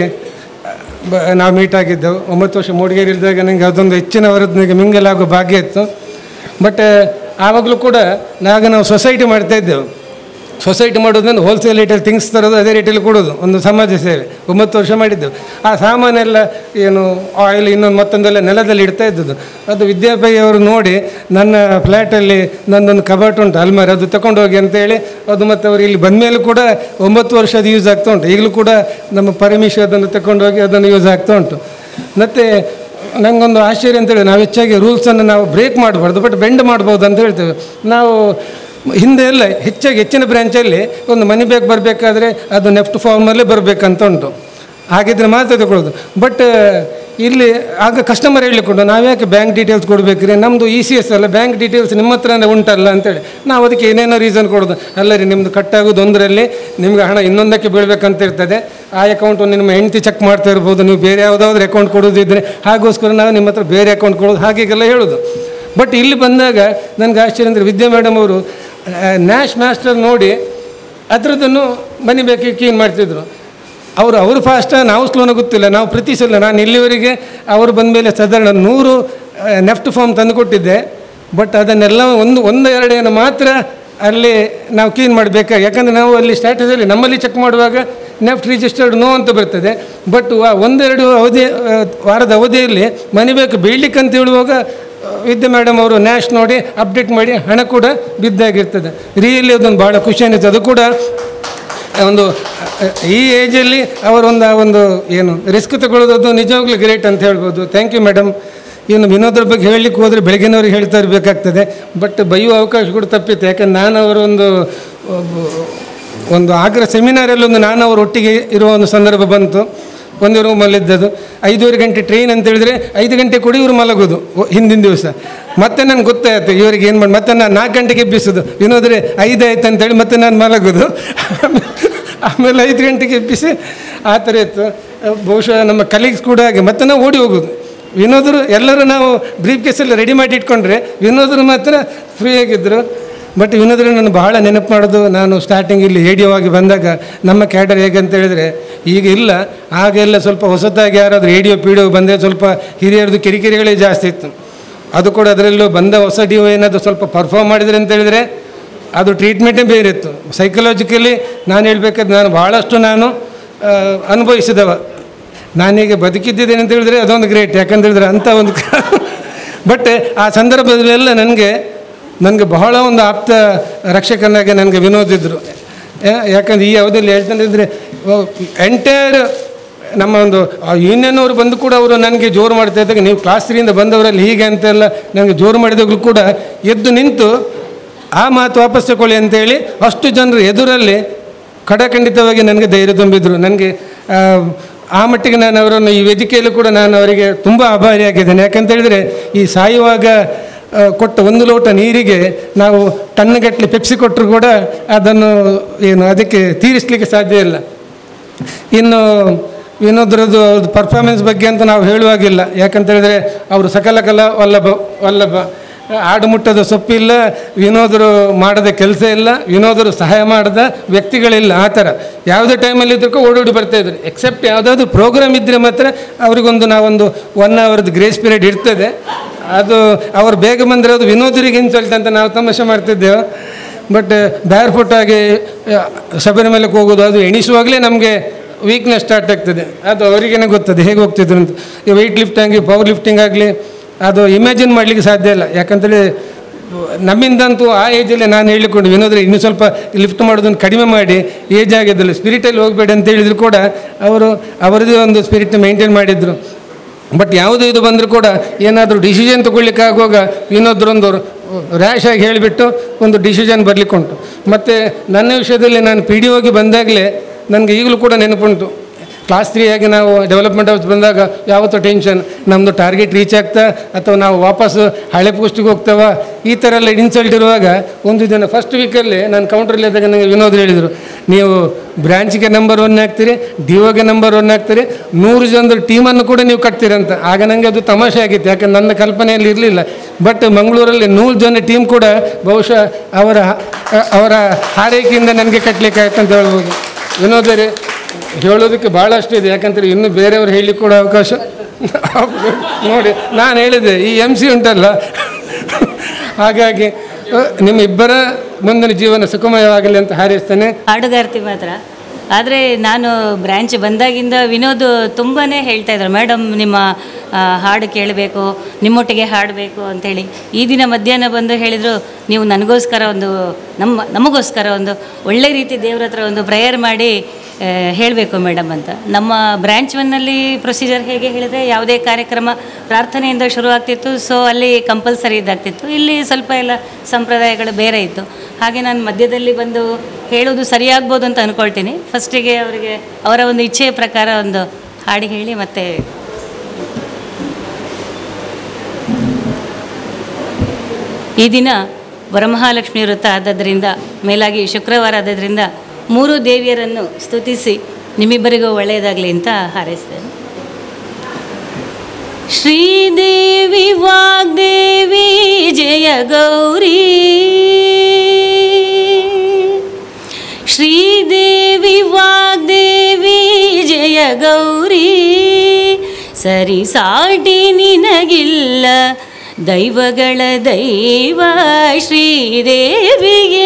ಬ- ನಾವು ಮೀಟ್ ಆಗಿದ್ದೆವು ಒಂಬತ್ತು ವರ್ಷ ಮೂಡಿಗೆರೆಯಲ್ಲಿದ್ದಾಗ ನನಗೆ ಅದೊಂದು ಹೆಚ್ಚಿನವರದ್ದು ನನಗೆ ಮಿಂಗಲ್ ಆಗೋ ಭಾಗ್ಯ ಇತ್ತು ಬಟ್ ಆವಾಗಲೂ ಕೂಡ ನಾಗ ನಾವು ಸೊಸೈಟಿ ಮಾಡ್ತಾ ಇದ್ದೆವು ಸೊಸೈಟಿ ಮಾಡೋದ್ರಿಂದ ಹೋಲ್ಸೇಲ್ ರೇಟಲ್ಲಿ ಥಿಂಗ್ಸ್ ತರೋದು ಅದೇ ರೇಟಲ್ಲಿ ಕೊಡೋದು ಒಂದು ಸಮಾಜ ಸೇವೆ ಒಂಬತ್ತು ವರ್ಷ ಮಾಡಿದ್ದೆವು ಆ ಸಾಮಾನೆಲ್ಲ ಏನು ಆಯಿಲ್ ಇನ್ನೊಂದು ಮತ್ತೊಂದೆಲ್ಲ ನೆಲದಲ್ಲಿ ಇಡ್ತಾ ಇದ್ದದ್ದು ಅದು ವಿದ್ಯಾಪೈ ಅವರು ನೋಡಿ ನನ್ನ ಫ್ಲ್ಯಾಟಲ್ಲಿ ನನ್ನೊಂದು ಕಬಾಟ್ ಉಂಟು ಅಲ್ಮಾರಿ ಅದು ತಗೊಂಡು ಹೋಗಿ ಅಂತೇಳಿ ಅದು ಮತ್ತು ಅವರು ಇಲ್ಲಿ ಬಂದ ಮೇಲೂ ಕೂಡ ಒಂಬತ್ತು ವರ್ಷ ಅದು ಯೂಸ್ ಆಗ್ತಾ ಉಂಟು ಈಗಲೂ ಕೂಡ ನಮ್ಮ ಪರಮೇಶ್ ಅದನ್ನು ತಗೊಂಡು ಹೋಗಿ ಅದನ್ನು ಯೂಸ್ ಆಗ್ತಾ ಉಂಟು ಮತ್ತು ನನಗೊಂದು ಆಶ್ಚರ್ಯ ಅಂತೇಳಿ ನಾವು ಹೆಚ್ಚಾಗಿ ರೂಲ್ಸನ್ನು ನಾವು ಬ್ರೇಕ್ ಮಾಡಬಾರ್ದು ಬಟ್ ಬೆಂಡ್ ಮಾಡ್ಬೋದು ಅಂತ ಹೇಳ್ತೇವೆ ನಾವು ಹಿಂದೆ ಎಲ್ಲ ಹೆಚ್ಚಾಗಿ ಹೆಚ್ಚಿನ ಬ್ರ್ಯಾಂಚಲ್ಲಿ ಒಂದು ಮನಿ ಬ್ಯಾಗ್ ಬರಬೇಕಾದ್ರೆ ಅದು ನೆಫ್ಟ್ ಫಾರ್ಮಲ್ಲೇ ಬರಬೇಕಂತ ಉಂಟು ಹಾಗಿದ್ರೆ ಮಾತ್ರ ತಗೊಳ್ಳೋದು ಬಟ್ ಇಲ್ಲಿ ಆಗ ಕಸ್ಟಮರ್ ಹೇಳಿಕೊಂಡು ನಾವ್ಯಾಕೆ ಬ್ಯಾಂಕ್ ಡೀಟೇಲ್ಸ್ ಕೊಡಬೇಕ್ರಿ ನಮ್ಮದು ಇ ಸಿ ಎಸ್ ಅಲ್ಲ ಬ್ಯಾಂಕ್ ಡೀಟೇಲ್ಸ್ ನಿಮ್ಮ ಹತ್ರನೇ ಉಂಟಲ್ಲ ಅಂತೇಳಿ ನಾವು ಅದಕ್ಕೆ ಏನೇನೋ ರೀಸನ್ ಕೊಡೋದು ಅಲ್ಲ ರೀ ನಿಮ್ಮದು ಕಟ್ಟಾಗೋದು ಒಂದರಲ್ಲಿ ನಿಮ್ಗೆ ಹಣ ಇನ್ನೊಂದಕ್ಕೆ ಬೀಳ್ಬೇಕಂತ ಇರ್ತದೆ ಆ ಅಕೌಂಟು ನಿಮ್ಮ ಹೆಂಡತಿ ಚೆಕ್ ಮಾಡ್ತಾ ಇರ್ಬೋದು ನೀವು ಬೇರೆ ಯಾವುದಾದ್ರೂ ಅಕೌಂಟ್ ಕೊಡೋದಿದ್ರೆ ಹಾಗೋಸ್ಕರ ನಾವು ನಿಮ್ಮ ಹತ್ರ ಬೇರೆ ಅಕೌಂಟ್ ಕೊಡೋದು ಹಾಗೀಗೆಲ್ಲ ಹೇಳೋದು ಬಟ್ ಇಲ್ಲಿ ಬಂದಾಗ ನನಗೆ ಆಶ್ಚರ್ಯ ಅಂದರೆ ವಿದ್ಯಾ ಮೇಡಮ್ ಅವರು ನ್ಯಾಶ್ ಮಾಸ್ಟರ್ ನೋಡಿ ಅದರದ್ದನ್ನು ಮನಿ ಬೇಕು ಕ್ಲೀನ್ ಮಾಡ್ತಿದ್ರು ಅವರು ಅವರು ಫಾಸ್ಟ ನಾವು ಸ್ಲೋನ ಗೊತ್ತಿಲ್ಲ ನಾವು ಪ್ರತಿ ಸಲ ನಾನು ಇಲ್ಲಿವರೆಗೆ ಅವರು ಬಂದ ಮೇಲೆ ಸಾಧಾರಣ ನೂರು ನೆಫ್ಟ್ ಫಾರ್ಮ್ ತಂದು ಕೊಟ್ಟಿದ್ದೆ ಬಟ್ ಅದನ್ನೆಲ್ಲ ಒಂದು ಒಂದು ಎರಡೇನು ಮಾತ್ರ ಅಲ್ಲಿ ನಾವು ಕ್ಲೀನ್ ಮಾಡಬೇಕು ಯಾಕಂದರೆ ನಾವು ಅಲ್ಲಿ ಸ್ಟ್ಯಾಟಸಲ್ಲಿ ನಮ್ಮಲ್ಲಿ ಚೆಕ್ ಮಾಡುವಾಗ ನೆಫ್ಟ್ ರಿಜಿಸ್ಟರ್ಡ್ ನೋ ಅಂತ ಬರ್ತದೆ ಬಟ್ ಒಂದೆರಡು ಅವಧಿ ಆ, ವಾರದ ಅವಧಿಯಲ್ಲಿ ಮನೆ ಬೇಕು ಬೀಳ್ಲಿಕ್ಕೆ ಅಂತ ಹೇಳುವಾಗ ಆ, ವಿದ್ಯಾ ಮೇಡಮ್ ಅವರು ನ್ಯಾಶ್ ನೋಡಿ ಅಪ್ಡೇಟ್ ಮಾಡಿ ಹಣ ಕೂಡ ಬಿದ್ದಾಗಿರ್ತದೆ ರಿಯಲಿ ಅದೊಂದು ಭಾಳ ಖುಷಿ ಅನ್ನಿಸ್ತದೆ ಅದು ಕೂಡ ಒಂದು ಅ, ಈ ಏಜಲ್ಲಿ ಅವರೊಂದು ಆ ಒಂದು ಏನು ರಿಸ್ಕ್ ತಗೊಳ್ಳೋದು ನಿಜವಾಗ್ಲೂ ಗ್ರೇಟ್ ಅಂತ ಹೇಳ್ಬೋದು ಥ್ಯಾಂಕ್ ಯು ಮೇಡಮ್ ಇನ್ನು ವಿನೋದ್ರ ಬಗ್ಗೆ ಹೇಳಲಿಕ್ಕೆ ಹೋದರೆ ಬೆಳಗಿನವ್ರಿಗೆ ಹೇಳ್ತಾ ಇರಬೇಕಾಗ್ತದೆ ಬಟ್ ಬೈಯುವ ಅವಕಾಶ ಕೂಡ ತಪ್ಪಿತ್ತು ಯಾಕಂದ್ರೆ ನಾನು ಅವರೊಂದು ಒಬ್ಬ- ಒಂದು ಆಗ್ರ ಸೆಮಿನಾರಲ್ಲಿ ಒಂದು ನಾನು ಅವರು ಒಟ್ಟಿಗೆ ಇರುವ ಒಂದು ಸಂದರ್ಭ ಬಂತು ಒಂದು ರೂಮಲ್ಲಿದ್ದದು ಐದೂವರೆ ಗಂಟೆ ಟ್ರೈನ್ ಅಂತ ಹೇಳಿದ್ರೆ ಐದು ಗಂಟೆ ಕೂಡ ಇವರು ಮಲಗೋದು ಒ- ಹಿಂದಿನ ದಿವಸ ಮತ್ತೆ ನನಗೆ ಗೊತ್ತಾಯ್ತು ಇವರಿಗೆ ಏನು ಮಾಡಿ ಮತ್ತೆ ನಾನು ನಾಲ್ಕು ಗಂಟೆಗೆ ಎಬ್ಬಿಸೋದು ವಿನೋದ್ರೆ ಐದು ಆಯ್ತು ಅಂತೇಳಿ ಮತ್ತೆ ನಾನು ಮಲಗೋದು ಆಮೇಲೆ ಐದು ಗಂಟೆಗೆ ಎಬ್ಬಿಸಿ ಆ ಥರ ಇತ್ತು ಬಹುಶಃ ನಮ್ಮ ಕಲೀಗ್ಸ್ ಕೂಡ ಹಾಗೆ ಮತ್ತೆ ನಾವು ಓಡಿ ಹೋಗೋದು ವಿನೋದರು ಎಲ್ಲರೂ ನಾವು ಬ್ರೀಫ್ ಕೇಸಲ್ಲಿ ರೆಡಿ ಮಾಡಿ ಇಟ್ಕೊಂಡ್ರೆ ವಿನೋದರು ಮಾತ್ರ ಫ್ರೀ ಆಗಿದ್ದರು ಬಟ್ ವಿನೋದ್ರೆ ನಾನು ಬಹಳ ನೆನಪು ಮಾಡೋದು ನಾನು ಸ್ಟಾರ್ಟಿಂಗ್ ಇಲ್ಲಿ ರೇಡಿಯೋ ಆಗಿ ಬಂದಾಗ ನಮ್ಮ ಕ್ಯಾಡರ್ ಹೇಗೆ ಅಂತ ಹೇಳಿದರೆ ಈಗ ಇಲ್ಲ ಆಗೆಲ್ಲ ಸ್ವಲ್ಪ ಹೊಸತಾಗಿ ಯಾರಾದರೂ ರೇಡಿಯೋ ಪೀಡಿಯೋ ಬಂದರೆ ಸ್ವಲ್ಪ ಹಿರಿಯರದು ಕಿರಿಕಿರಿಗಳೇ ಜಾಸ್ತಿ ಇತ್ತು ಅದು ಕೂಡ ಅದರಲ್ಲೂ ಬಂದ ಹೊಸ ಡಿ ಏನಾದರೂ ಸ್ವಲ್ಪ ಪರ್ಫಾರ್ಮ್ ಮಾಡಿದರೆ ಅಂತ ಹೇಳಿದರೆ ಅದು ಟ್ರೀಟ್ಮೆಂಟೇ ಬೇರೆ ಇತ್ತು ಸೈಕಲಾಜಿಕಲಿ ನಾನು ಹೇಳ್ಬೇಕಾದ್ರೆ ನಾನು ಭಾಳಷ್ಟು ನಾನು ಆ, ಅನುಭವಿಸಿದವ ನಾನೀಗ ಬದುಕಿದ್ದೇನೆ ಅಂತ ಹೇಳಿದ್ರೆ ಅದೊಂದು ಗ್ರೇಟ್ ಯಾಕಂತ ಹೇಳಿದ್ರೆ ಅಂಥ ಒಂದು ಬಟ್ ಆ ಸಂದರ್ಭದಲ್ಲೆಲ್ಲ ನನಗೆ ನನಗೆ ಬಹಳ ಒಂದು ಆಪ್ತ ರಕ್ಷಕನಾಗಿ ನನಗೆ ವಿನೋದಿದ್ರು ಯಾ- ಯಾಕಂದ್ರೆ ಈ ಅವಧಿಯಲ್ಲಿ ಹೇಳ್ತಾನೆ ಇದ್ದರೆ ಎಂಟೈರ್ ನಮ್ಮ ಒಂದು ಯೂನಿಯನ್ ಅವರು ಬಂದು ಕೂಡ ಅವರು ನನಗೆ ಜೋರು ಮಾಡ್ತಾ ಇದ್ದಾಗ ನೀವು ಕ್ಲಾಸ್ ತ್ರೀಯಿಂದ ಬಂದವರಲ್ಲಿ ಹೀಗೆ ಅಂತೆಲ್ಲ ನನಗೆ ಜೋರು ಮಾಡಿದಾಗಲೂ ಕೂಡ ಎದ್ದು ನಿಂತು ಆ ಮಾತು ವಾಪಸ್ ತಗೊಳ್ಳಿ ಅಂತೇಳಿ ಅಷ್ಟು ಜನರ ಎದುರಲ್ಲಿ ಖಡಖಂಡಿತವಾಗಿ ನನಗೆ ಧೈರ್ಯ ತುಂಬಿದ್ರು ನನಗೆ ಆ, ಆ ಮಟ್ಟಿಗೆ ನಾನು ಅವರನ್ನು ಈ ವೇದಿಕೆಯಲ್ಲೂ ಕೂಡ ನಾನು ಅವರಿಗೆ ತುಂಬ ಆಭಾರಿಯಾಗಿದ್ದೇನೆ ಯಾಕಂತ ಹೇಳಿದರೆ ಈ ಸಾಯುವಾಗ ಆ, ಕೊಟ್ಟ ಒಂದು ಲೋಟ ನೀರಿಗೆ ನಾವು ಟನ್ನುಗಟ್ಟಲೆ ಪೆಪ್ಸಿ ಕೊಟ್ಟರು ಕೂಡ ಅದನ್ನು ಏನು ಅದಕ್ಕೆ ತೀರಿಸಲಿಕ್ಕೆ ಸಾಧ್ಯ ಇಲ್ಲ ಇನ್ನು ವಿನೋದ್ರದ್ದು ಅವ್ರದ್ದು ಪರ್ಫಾರ್ಮೆನ್ಸ್ ಬಗ್ಗೆ ಅಂತ ನಾವು ಹೇಳುವಾಗಿಲ್ಲ ಯಾಕಂತ ಹೇಳಿದ್ರೆ ಅವರು ಸಕಲ ಕಲಾ ವಲ್ಲಭ ವಲ್ಲಭ ಆಡು ಮುಟ್ಟದ ಸೊಪ್ಪಿಲ್ಲ ವಿನೋದರು ಮಾಡದ ಕೆಲಸ ಇಲ್ಲ ವಿನೋದರು ಸಹಾಯ ಮಾಡದ ವ್ಯಕ್ತಿಗಳಿಲ್ಲ ಆ ಥರ ಯಾವುದೇ ಟೈಮಲ್ಲಿ ಇದ್ರೂ ಓಡೋಡಿ ಬರ್ತಾಯಿದ್ರು ಎಕ್ಸೆಪ್ಟ್ ಯಾವುದಾದ್ರು ಪ್ರೋಗ್ರಾಮ್ ಇದ್ದರೆ ಮಾತ್ರ ಅವರಿಗೊಂದು ನಾವೊಂದು ಒನ್ ಅವರ್ದು ಗ್ರೇಸ್ ಪೀರಿಯಡ್ ಇರ್ತದೆ ಅದು ಅವ್ರು ಬೇಗ ಬಂದರೆ ಅದು ವಿನೋದರಿಗೆ ಇನ್ಸಲ್ಟ್ ಅಂತ ನಾವು ತಮಾಷೆ ಮಾಡ್ತಿದ್ದೆವು ಬಟ್ ಬ್ಯಾರ್ ಫುಟ್ ಆಗಿ ಆ, ಶಬರಿಮಲೆಗೆ ಹೋಗೋದು ಅದು ಎಣಿಸುವಾಗಲೇ ನಮಗೆ ವೀಕ್ನೆಸ್ ಸ್ಟಾರ್ಟ್ ಆಗ್ತದೆ ಅದು ಅವರಿಗೇನೆ ಗೊತ್ತದೆ ಹೇಗೆ ಹೋಗ್ತಿದ್ರು ಅಂತ ಈ ವೆಯ್ಟ್ ಲಿಫ್ಟ್ ಆಗಲಿ ಪವರ್ ಲಿಫ್ಟಿಂಗ್ ಆಗಲಿ ಅದು ಇಮ್ಯಾಜಿನ್ ಮಾಡಲಿಕ್ಕೆ ಸಾಧ್ಯ ಇಲ್ಲ ಯಾಕಂತೇಳಿ ನಮ್ಮಿಂದಂತೂ ಆ ಏಜಲ್ಲಿ ನಾನು ಹೇಳಿಕೊಂಡು ವಿನೋದ್ರೆ ಇನ್ನೂ ಸ್ವಲ್ಪ ಲಿಫ್ಟ್ ಮಾಡೋದನ್ನು ಕಡಿಮೆ ಮಾಡಿ ಏಜ್ ಆಗಿದ್ದಲ್ಲ ಸ್ಪಿರಿಟಲ್ಲಿ ಹೋಗಬೇಡಿ ಅಂತ ಹೇಳಿದ್ರು ಕೂಡ ಅವರು ಅವರದೇ ಒಂದು ಸ್ಪಿರಿಟ್ನ ಮೇಂಟೈನ್ ಮಾಡಿದರು ಬಟ್ ಯಾವುದೇ ಇದು ಬಂದರೂ ಕೂಡ ಏನಾದರೂ ಡಿಸಿಷನ್ ತೊಗೊಳ್ಲಿಕ್ಕೆ ಆಗುವಾಗ ವಿನೋದ್ರೊಂದು ರ್ಯಾಶ್ ಆಗಿ ಹೇಳಿಬಿಟ್ಟು ಒಂದು ಡಿಸಿಷನ್ ಬರಲಿಕ್ಕೆ ಉಂಟು ಮತ್ತು ನನ್ನ ವಿಷಯದಲ್ಲಿ ನಾನು ಪಿ ಡಿ ಹೋಗಿ ಬಂದಾಗಲೇ ನನಗೆ ಈಗಲೂ ಕೂಡ ನೆನಪುಂಟು ಕ್ಲಾಸ್ ತ್ರೀ ಆಗಿ ನಾವು ಡೆವಲಪ್ಮೆಂಟ್ ಹೌಸ್ ಬಂದಾಗ ಯಾವತ್ತೂ ಟೆನ್ಷನ್ ನಮ್ಮದು ಟಾರ್ಗೆಟ್ ರೀಚ್ ಆಗ್ತಾ ಅಥವಾ ನಾವು ವಾಪಸ್ಸು ಹಳೆ ಪೋಸ್ಟಿಗೆ ಹೋಗ್ತಾವ ಈ ಥರ ಎಲ್ಲ ಇನ್ಸಲ್ಟ್ ಇರುವಾಗ ಒಂದು ದಿನ ಫಸ್ಟ್ ವೀಕಲ್ಲಿ ನಾನು ಕೌಂಟ್ರಲ್ಲಿ ಇದ್ದಾಗ ನನಗೆ ವಿನೋದ್ ಹೇಳಿದರು ನೀವು ಬ್ರ್ಯಾಂಚ್ಗೆ ನಂಬರ್ ಒನ್ ಆಗ್ತೀರಿ ಡಿ ಒಗೆ ನಂಬರ್ ಒನ್ ಆಗ್ತೀರಿ ನೂರು ಜನದ ಟೀಮನ್ನು ಕೂಡ ನೀವು ಕಟ್ತೀರಂತ ಆಗ ನನಗೆ ಅದು ತಮಾಷೆ ಆಗಿತ್ತು ಯಾಕಂದ್ರೆ ನನ್ನ ಕಲ್ಪನೆಯಲ್ಲಿ ಇರಲಿಲ್ಲ ಬಟ್ ಮಂಗಳೂರಲ್ಲಿ ನೂರು ಜನ ಟೀಮ್ ಕೂಡ ಬಹುಶಃ ಅವರ ಅವರ ಹಾರೈಕೆಯಿಂದ ನನಗೆ ಕಟ್ಟಲಿಕ್ಕೆ ಆಯ್ತು ಅಂತ ಹೇಳ್ಬೋದು ವಿನೋದರೇ ಹೇಳೋದಕ್ಕೆ ಭಾಳಷ್ಟು ಇದೆ ಯಾಕಂದ್ರೆ ಇನ್ನು ಬೇರೆಯವರು ಹೇಳಲಿಕ್ಕೆ ಕೂಡ ಅವಕಾಶ ನೋಡಿ ನಾನು ಹೇಳಿದೆ ಈ ಎಮ್ ಸಿ ಉಂಟಲ್ಲ ಹಾಗಾಗಿ ಅ, ನಿಮ್ಮ ಇಬ್ಬರ ಮುಂದಿನ ಜೀವನ ಸುಖಮಯವಾಗಲಿ ಅಂತ ಹಾರೈಸ್ತೇನೆ ಹಾಡುಗಾರ್ತಿ ಮಾತ್ರ ಆದರೆ ನಾನು ಬ್ರ್ಯಾಂಚ್ ಬಂದಾಗಿಂದ ವಿನೋದ್ ತುಂಬಾ ಹೇಳ್ತಾ ಇದ್ರು ಮೇಡಮ್ ನಿಮ್ಮ ಆ, ಹಾಡು ಕೇಳಬೇಕು ನಿಮ್ಮೊಟ್ಟಿಗೆ ಹಾಡಬೇಕು ಅಂಥೇಳಿ ಈ ದಿನ ಮಧ್ಯಾಹ್ನ ಬಂದು ಹೇಳಿದರು ನೀವು ನನಗೋಸ್ಕರ ಒಂದು ನಮ್ಮ ನಮಗೋಸ್ಕರ ಒಂದು ಒಳ್ಳೆ ರೀತಿ ದೇವ್ರ ಹತ್ರ ಒಂದು ಪ್ರೇಯರ್ ಮಾಡಿ ಹೇಳಬೇಕು ಮೇಡಮ್ ಅಂತ ನಮ್ಮ ಬ್ರ್ಯಾಂಚ್ ಒನ್ನಲ್ಲಿ ಪ್ರೊಸೀಜರ್ ಹೇಗೆ ಹೇಳಿದರೆ ಯಾವುದೇ ಕಾರ್ಯಕ್ರಮ ಪ್ರಾರ್ಥನೆಯಿಂದ ಶುರುವಾಗ್ತಿತ್ತು ಸೊ ಅಲ್ಲಿ ಕಂಪಲ್ಸರಿ ಇದಾಗ್ತಿತ್ತು ಇಲ್ಲಿ ಸ್ವಲ್ಪ ಎಲ್ಲ ಸಂಪ್ರದಾಯಗಳು ಬೇರೆ ಇತ್ತು ಹಾಗೆ ನಾನು ಮಧ್ಯದಲ್ಲಿ ಬಂದು ಹೇಳೋದು ಸರಿಯಾಗ್ಬೋದು ಅಂತ ಅಂದ್ಕೊಳ್ತೀನಿ ಫಸ್ಟಿಗೆ ಅವರಿಗೆ ಅವರ ಒಂದು ಇಚ್ಛೆಯ ಪ್ರಕಾರ ಒಂದು ಹಾಡು ಹೇಳಿ ಮತ್ತೆ ಈ ದಿನ ವರಮಹಾಲಕ್ಷ್ಮಿ ವೃತ್ತ ಆದದ್ದರಿಂದ ಮೇಲಾಗಿ ಶುಕ್ರವಾರ ಆದದ್ರಿಂದ ಮೂರು ದೇವಿಯರನ್ನು ಸ್ತುತಿಸಿ ನಿಮ್ಮಿಬ್ಬರಿಗೂ ಒಳ್ಳೆಯದಾಗಲಿ ಅಂತ ಹಾರೈಸ್ತೇನೆ ಶ್ರೀದೇವಿ ವಾಗ್ದೇವಿ ಜಯ ಗೌರಿ ಶ್ರೀದೇವಿ ವಾಗ್ದೇವಿ ಜಯ ಗೌರಿ ಸರಿ ಸಾಟಿ ನಿನಗಿಲ್ಲ ದೈವಗಳ ದೈವ ಶ್ರೀದೇವಿಗೆ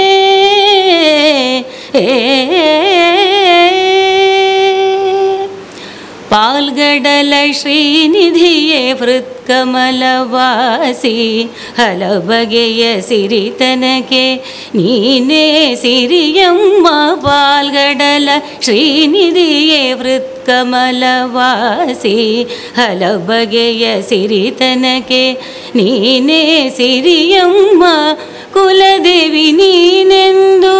ಪಾಲ್ಗಡಲ ಶ್ರೀನಿಧಿಯೇ ಹೃತ್ಕಮಲವಾಸಿ ಹಲ ಬಗೆಯ ಸಿರಿತನಕ್ಕೆ ನೀನೇ ಸಿರಿಯಮ್ಮ ಪಾಲ್ಗಡಲ ಶ್ರೀನಿಧಿಯೇ ಹೃತ್ಕಮಲವಾಸಿ ಹಲ ಬಗೆಯ ಸಿರಿತನಕ್ಕೆ ನೀನೇ ಸಿರಿಯಮ್ಮ ಕುಲದೇವಿ ನೀನೆಂದು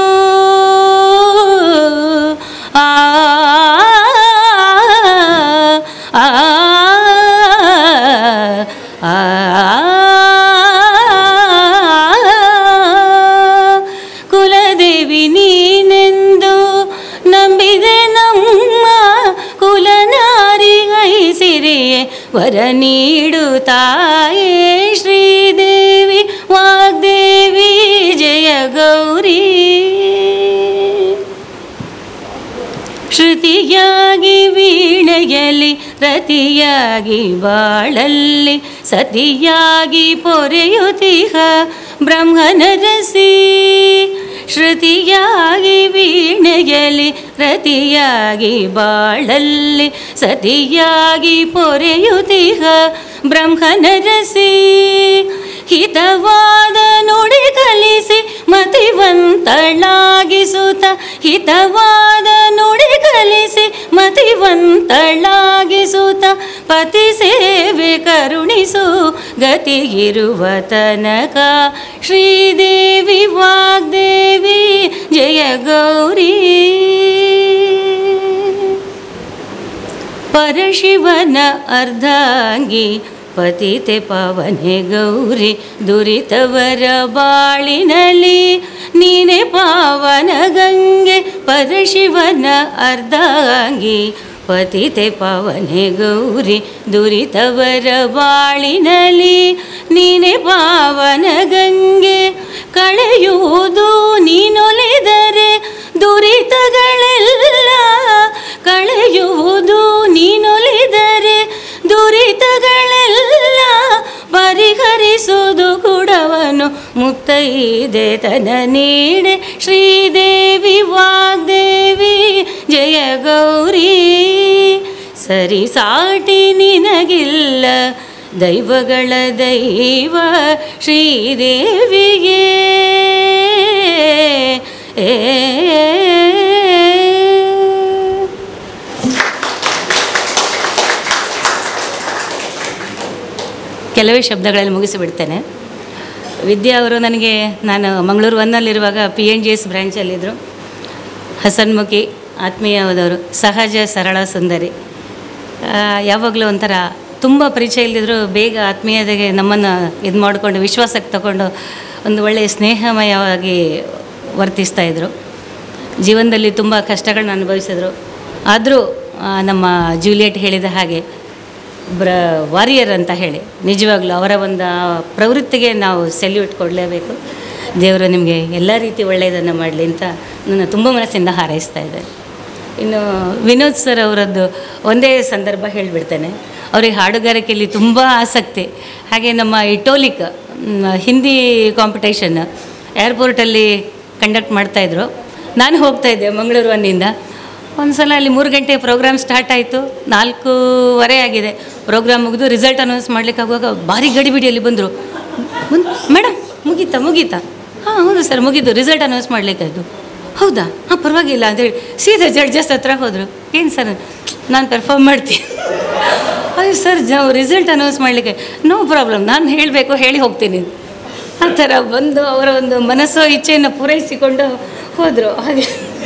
ಆ ಆ ಆ ಕುಲದೇವಿ ನೀನೆಂದು ನಂಬಿದೆ ನಮ್ಮ ಕುಲನಾರಿ ಐಸಿರಿಯೇ ವರ ನೀಡು ತಾಯೇ ಶ್ರೀದೇವಿ ವಾಗ್ದೇವಿ ಜಯ ಜಯ ಗೌರಿ ಶ್ರುತಿಯಾಗಿ ವೀಣೆಯಲ್ಲಿ ರತಿಯಾಗಿ ಬಾಳಲ್ಲಿ ಸತಿಯಾಗಿ ಪೊರೆಯುತಿಹ ಬ್ರಹ್ಮನ ರಸಿ ಶ್ರುತಿಯಾಗಿ ವೀಣೆಯಲ್ಲಿ ರತಿಯಾಗಿ ಬಾಳಲ್ಲಿ ಸತಿಯಾಗಿ ಪೊರೆಯುತಿಹ ಬ್ರಹ್ಮನ ರಸಿ ಹಿತವಾದ ನುಡಿ ಕಲಿಸಿ ಮತಿವಂತಳಾಗಿಸುತ್ತ ಹಿತವಾದ ನುಡಿ ಕಲಿಸಿ ಮತಿವಂತಳಾಗಿಸುತ್ತ ಪತಿ ಸೇವೆ ಕರುಣಿಸು ಗತಿಗಿರುವ ತನಕ ಶ್ರೀದೇವಿ ವಾಗ್ದೇವಿ ಜಯ ಗೌರಿ ಪರಶಿವನ ಅರ್ಧಾಂಗಿ ಪತಿತೆ ಪಾವನೆ ಗೌರಿ ದುರಿತವರ ಬಾಳಿನಲ್ಲಿ ನೀನೆ ಪಾವನ ಗಂಗೆ ಪರಶಿವನ ಅರ್ಧಾಂಗಿ ಪತಿತೆ ಪಾವನೆ ಗೌರಿ ದುರಿತವರ ಬಾಳಿನಲ್ಲಿ ನೀನೆ ಪಾವನ ಗಂಗೆ ಕಳೆಯುವುದು ನೀನೊಲಿದರೆ ದುರಿತಗಳೆಲ್ಲ ಕಳೆಯುವುದು ನೀನೊಲಿದರೆ ದುರಿತಗಳೆಲ್ಲ ಪರಿಹರಿಸುವುದು ಕುಡವನು ಮುತ್ತೈದೆ ತನ ನೀಡೆ ಶ್ರೀದೇವಿ ವಾಗ್ದೇವಿ ಜಯ ಗೌರಿ ಸರಿ ಸಾಟಿ ನಿನಗಿಲ್ಲ ದೈವಗಳ ದೈವ ಶ್ರೀದೇವಿಗೆ ಏ ಕೆಲವೇ ಶಬ್ದಗಳಲ್ಲಿ ಮುಗಿಸಿಬಿಡ್ತೇನೆ ವಿದ್ಯಾ ಅವರು ನನಗೆ ನಾನು ಮಂಗಳೂರು ಒನ್ನಲ್ಲಿರುವಾಗ ಪಿ ಎನ್ ಜಿ ಎಸ್ ಬ್ರ್ಯಾಂಚಲ್ಲಿದ್ದರು ಹಸನ್ಮುಖಿ ಆತ್ಮೀಯವಾದವರು ಸಹಜ ಸರಳ ಸುಂದರಿ ಆ, ಯಾವಾಗಲೂ ಒಂಥರ ತುಂಬ ಪರಿಚಯ ಇಲ್ಲದಿದ್ದರೂ ಬೇಗ ಆತ್ಮೀಯತೆಗೆ ನಮ್ಮನ್ನು ಇದು ಮಾಡಿಕೊಂಡು ವಿಶ್ವಾಸಕ್ಕೆ ತಗೊಂಡು ಒಂದು ಒಳ್ಳೆಯ ಸ್ನೇಹಮಯವಾಗಿ ವರ್ತಿಸ್ತಾ ಇದ್ದರು ಜೀವನದಲ್ಲಿ ತುಂಬ ಕಷ್ಟಗಳನ್ನ ಅನುಭವಿಸಿದ್ರು ಆದರೂ ನಮ್ಮ ಜೂಲಿಯಟ್ ಹೇಳಿದ ಹಾಗೆ ಬ್ರ ವಾರಿಯರ್ ಅಂತ ಹೇಳಿ ನಿಜವಾಗ್ಲೂ ಅವರ ಒಂದು ಆ ಪ್ರವೃತ್ತಿಗೆ ನಾವು ಸೆಲ್ಯೂಟ್ ಕೊಡಲೇಬೇಕು ದೇವರು ನಿಮಗೆ ಎಲ್ಲ ರೀತಿ ಒಳ್ಳೆಯದನ್ನು ಮಾಡಲಿ ಅಂತ ನನ್ನ ತುಂಬ ಮನಸ್ಸಿಂದ ಹಾರೈಸ್ತಾ ಇದ್ದಾರೆ ಇನ್ನು ವಿನೋದ್ ಸರ್ ಅವರದ್ದು ಒಂದೇ ಸಂದರ್ಭ ಹೇಳಿಬಿಡ್ತೇನೆ ಅವರಿಗೆ ಹಾಡುಗಾರಿಕೆಯಲ್ಲಿ ತುಂಬ ಆಸಕ್ತಿ ಹಾಗೆ ನಮ್ಮ ಇಟೋಲಿಕ್ ಮ್, ಹಿಂದಿ ಕಾಂಪಿಟೇಷನ್ ಏರ್ಪೋರ್ಟಲ್ಲಿ ಕಂಡಕ್ಟ್ ಮಾಡ್ತಾಯಿದ್ರು ನಾನು ಹೋಗ್ತಾಯಿದ್ದೆ ಮಂಗಳೂರು ಒನ್ನಿಂದ ಒಂದು ಸಲ ಅಲ್ಲಿ ಮೂರು ಗಂಟೆ ಪ್ರೋಗ್ರಾಮ್ ಸ್ಟಾರ್ಟ್ ಆಯಿತು ನಾಲ್ಕೂವರೆ ಆಗಿದೆ ಪ್ರೋಗ್ರಾಮ್ ಮುಗಿದು ರಿಸಲ್ಟ್ ಅನೌನ್ಸ್ ಮಾಡ್ಲಿಕ್ಕೆ ಆಗುವಾಗ ಭಾರಿ ಗಡಿಬಿಡಿಯಲ್ಲಿ ಬಂದರು ಮೇಡಮ್ ಮುಗೀತಾ ಮುಗೀತಾ ಹಾಂ ಹೌದು ಸರ್ ಮುಗೀತು ರಿಸಲ್ಟ್ ಅನೌನ್ಸ್ ಮಾಡಲಿಕ್ಕಾಯ್ತು ಹೌದಾ ಹಾಂ ಪರವಾಗಿಲ್ಲ ಅಂತೇಳಿ ಸೀದಾ ಜಡ್ಜಸ್ ಹತ್ರ ಹೋದರು ಏನು ಸರ್ ನಾನು ಪರ್ಫಾರ್ಮ್ ಮಾಡ್ತೀನಿ ಅಯ್ಯೋ ಸರ್ ಜ ರಿಸಲ್ಟ್ ಅನೌನ್ಸ್ ಮಾಡಲಿಕ್ಕೆ ನೋ ಪ್ರಾಬ್ಲಮ್ ನಾನು ಹೇಳಬೇಕು ಹೇಳಿ ಹೋಗ್ತೀನಿ ಆ ಥರ ಬಂದು ಅವರ ಒಂದು ಮನಸ್ಸು ಇಚ್ಛೆಯನ್ನು ಪೂರೈಸಿಕೊಂಡು ಹೋದರು ಹಾಗೆ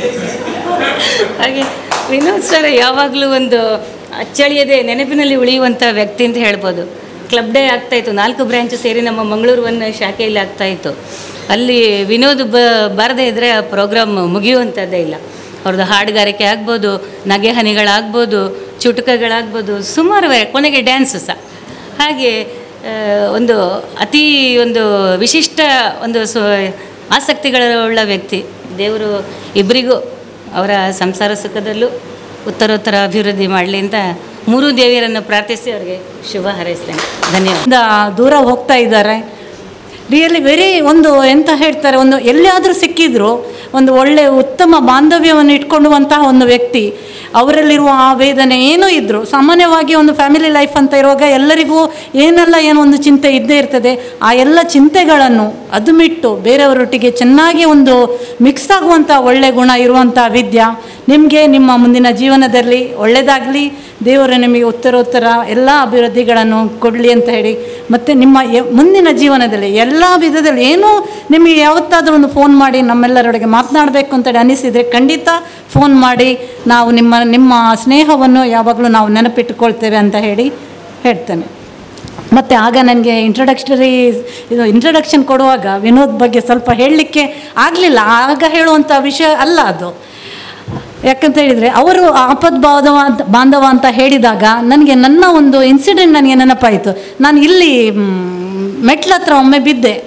ಹಾಗೆ ವಿನೋದ್ ಸರ್ ಯಾವಾಗಲೂ ಒಂದು ಅಚ್ಚಳಿಯದೆ ನೆನಪಿನಲ್ಲಿ ಉಳಿಯುವಂಥ ವ್ಯಕ್ತಿ ಅಂತ ಹೇಳ್ಬೋದು ಕ್ಲಬ್ ಡೇ ಆಗ್ತಾಯಿತ್ತು ನಾಲ್ಕು ಬ್ರ್ಯಾಂಚ್ ಸೇರಿ ನಮ್ಮ ಮಂಗಳೂರು ಒನ್ ಶಾಖೆಯಲ್ಲಿ ಆಗ್ತಾಯಿತ್ತು ಅಲ್ಲಿ ವಿನೋದ್ ಬ ಬಾರದೇ ಇದ್ದರೆ ಆ ಪ್ರೋಗ್ರಾಮ್ ಮುಗಿಯುವಂಥದ್ದೇ ಇಲ್ಲ ಅವ್ರದ್ದು ಹಾಡುಗಾರಿಕೆ ಆಗ್ಬೋದು ನಗೆ ಹನಿಗಳಾಗ್ಬೋದು ಚುಟುಕಗಳಾಗ್ಬೋದು ಸುಮಾರು ವೆ- ಕೊನೆಗೆ ಡ್ಯಾನ್ಸು ಸಹ ಹಾಗೆ ಆ, ಒಂದು ಅತಿ ಒಂದು ವಿಶಿಷ್ಟ ಒಂದು ಸು ಆಸಕ್ತಿಗಳುಳ್ಳ ವ್ಯಕ್ತಿ ದೇವರು ಇಬ್ಬರಿಗೂ ಅವರ ಸಂಸಾರ ಸುಖದಲ್ಲೂ ಉತ್ತರೋತ್ತರ ಅಭಿವೃದ್ಧಿ ಮಾಡಲಿ ಅಂತ ಮೂರು ದೇವಿಯರನ್ನು ಪ್ರಾರ್ಥಿಸಿ ಅವರಿಗೆ ಶುಭ ಹಾರೈಸ್ತೇನೆ ಧನ್ಯವಾದ ಇಂದ ದೂರ ಹೋಗ್ತಾ ಇದ್ದಾರೆ ರಿಯಲಿ ವೆರಿ ಒಂದು ಎಂತ ಹೇಳ್ತಾರೆ ಒಂದು ಎಲ್ಲಿಯಾದರೂ ಸಿಕ್ಕಿದ್ರು ಒಂದು ಒಳ್ಳೆ ಉತ್ತಮ ಬಾಂಧವ್ಯವನ್ನು ಇಟ್ಕೊಳ್ಳುವಂತಹ ಒಂದು ವ್ಯಕ್ತಿ ಅವರಲ್ಲಿರುವ ಆ ವೇದನೆ ಏನೂ ಇದ್ದರು ಸಾಮಾನ್ಯವಾಗಿ ಒಂದು ಫ್ಯಾಮಿಲಿ ಲೈಫ್ ಅಂತ ಇರುವಾಗ ಎಲ್ಲರಿಗೂ ಏನೆಲ್ಲ ಏನೋ ಒಂದು ಚಿಂತೆ ಇದ್ದೇ ಇರ್ತದೆ ಆ ಎಲ್ಲ ಚಿಂತೆಗಳನ್ನು ಅದು ಬಿಟ್ಟು ಬೇರೆಯವರೊಟ್ಟಿಗೆ ಚೆನ್ನಾಗಿ ಒಂದು ಮಿಕ್ಸ್ ಆಗುವಂಥ ಒಳ್ಳೆ ಗುಣ ಇರುವಂಥ ವಿದ್ಯಾ ನಿಮಗೆ ನಿಮ್ಮ ಮುಂದಿನ ಜೀವನದಲ್ಲಿ ಒಳ್ಳೆಯದಾಗಲಿ ದೇವರು ನಿಮಗೆ ಉತ್ತರೋತ್ತರ ಎಲ್ಲ ಅಭಿವೃದ್ಧಿಗಳನ್ನು ಕೊಡಲಿ ಅಂತ ಹೇಳಿ ಮತ್ತು ನಿಮ್ಮ ಯ- ಮುಂದಿನ ಜೀವನದಲ್ಲಿ ಎಲ್ಲ ವಿಧದಲ್ಲಿ ಏನೂ ನಿಮಗೆ ಯಾವತ್ತಾದರೂ ಒಂದು ಫೋನ್ ಮಾಡಿ ನಮ್ಮೆಲ್ಲರೊಳಗೆ ಮಾತನಾಡಬೇಕು ಅಂತೇಳಿ ಅನಿಸಿದರೆ ಖಂಡಿತ ಫೋನ್ ಮಾಡಿ ನಾವು ನಿಮ್ಮ ನಿಮ್ಮ ಸ್ನೇಹವನ್ನು ಯಾವಾಗಲೂ ನಾವು ನೆನಪಿಟ್ಟುಕೊಳ್ತೇವೆ ಅಂತ ಹೇಳಿ ಹೇಳ್ತೇನೆ ಮತ್ತು ಆಗ ನನಗೆ ಇಂಟ್ರಡಕ್ಷರಿ ಇದು ಇಂಟ್ರಡಕ್ಷನ್ ಕೊಡುವಾಗ ವಿನೋದ್ ಬಗ್ಗೆ ಸ್ವಲ್ಪ ಹೇಳಲಿಕ್ಕೆ ಆಗಲಿಲ್ಲ ಆಗ ಹೇಳುವಂಥ ವಿಷಯ ಅಲ್ಲ ಅದು ಯಾಕಂತ ಹೇಳಿದರೆ ಅವರು ಆಪದ್ ಬಾಂಧವ ಅಂತ ಬಾಂಧವ ಅಂತ ಹೇಳಿದಾಗ ನನಗೆ ನನ್ನ ಒಂದು ಇನ್ಸಿಡೆಂಟ್ ನನಗೆ ನೆನಪಾಯಿತು ನಾನು ಇಲ್ಲಿ ಮ್, ಮೆಟ್ಲ ಹತ್ರ ಒಮ್ಮೆ ಬಿದ್ದೆ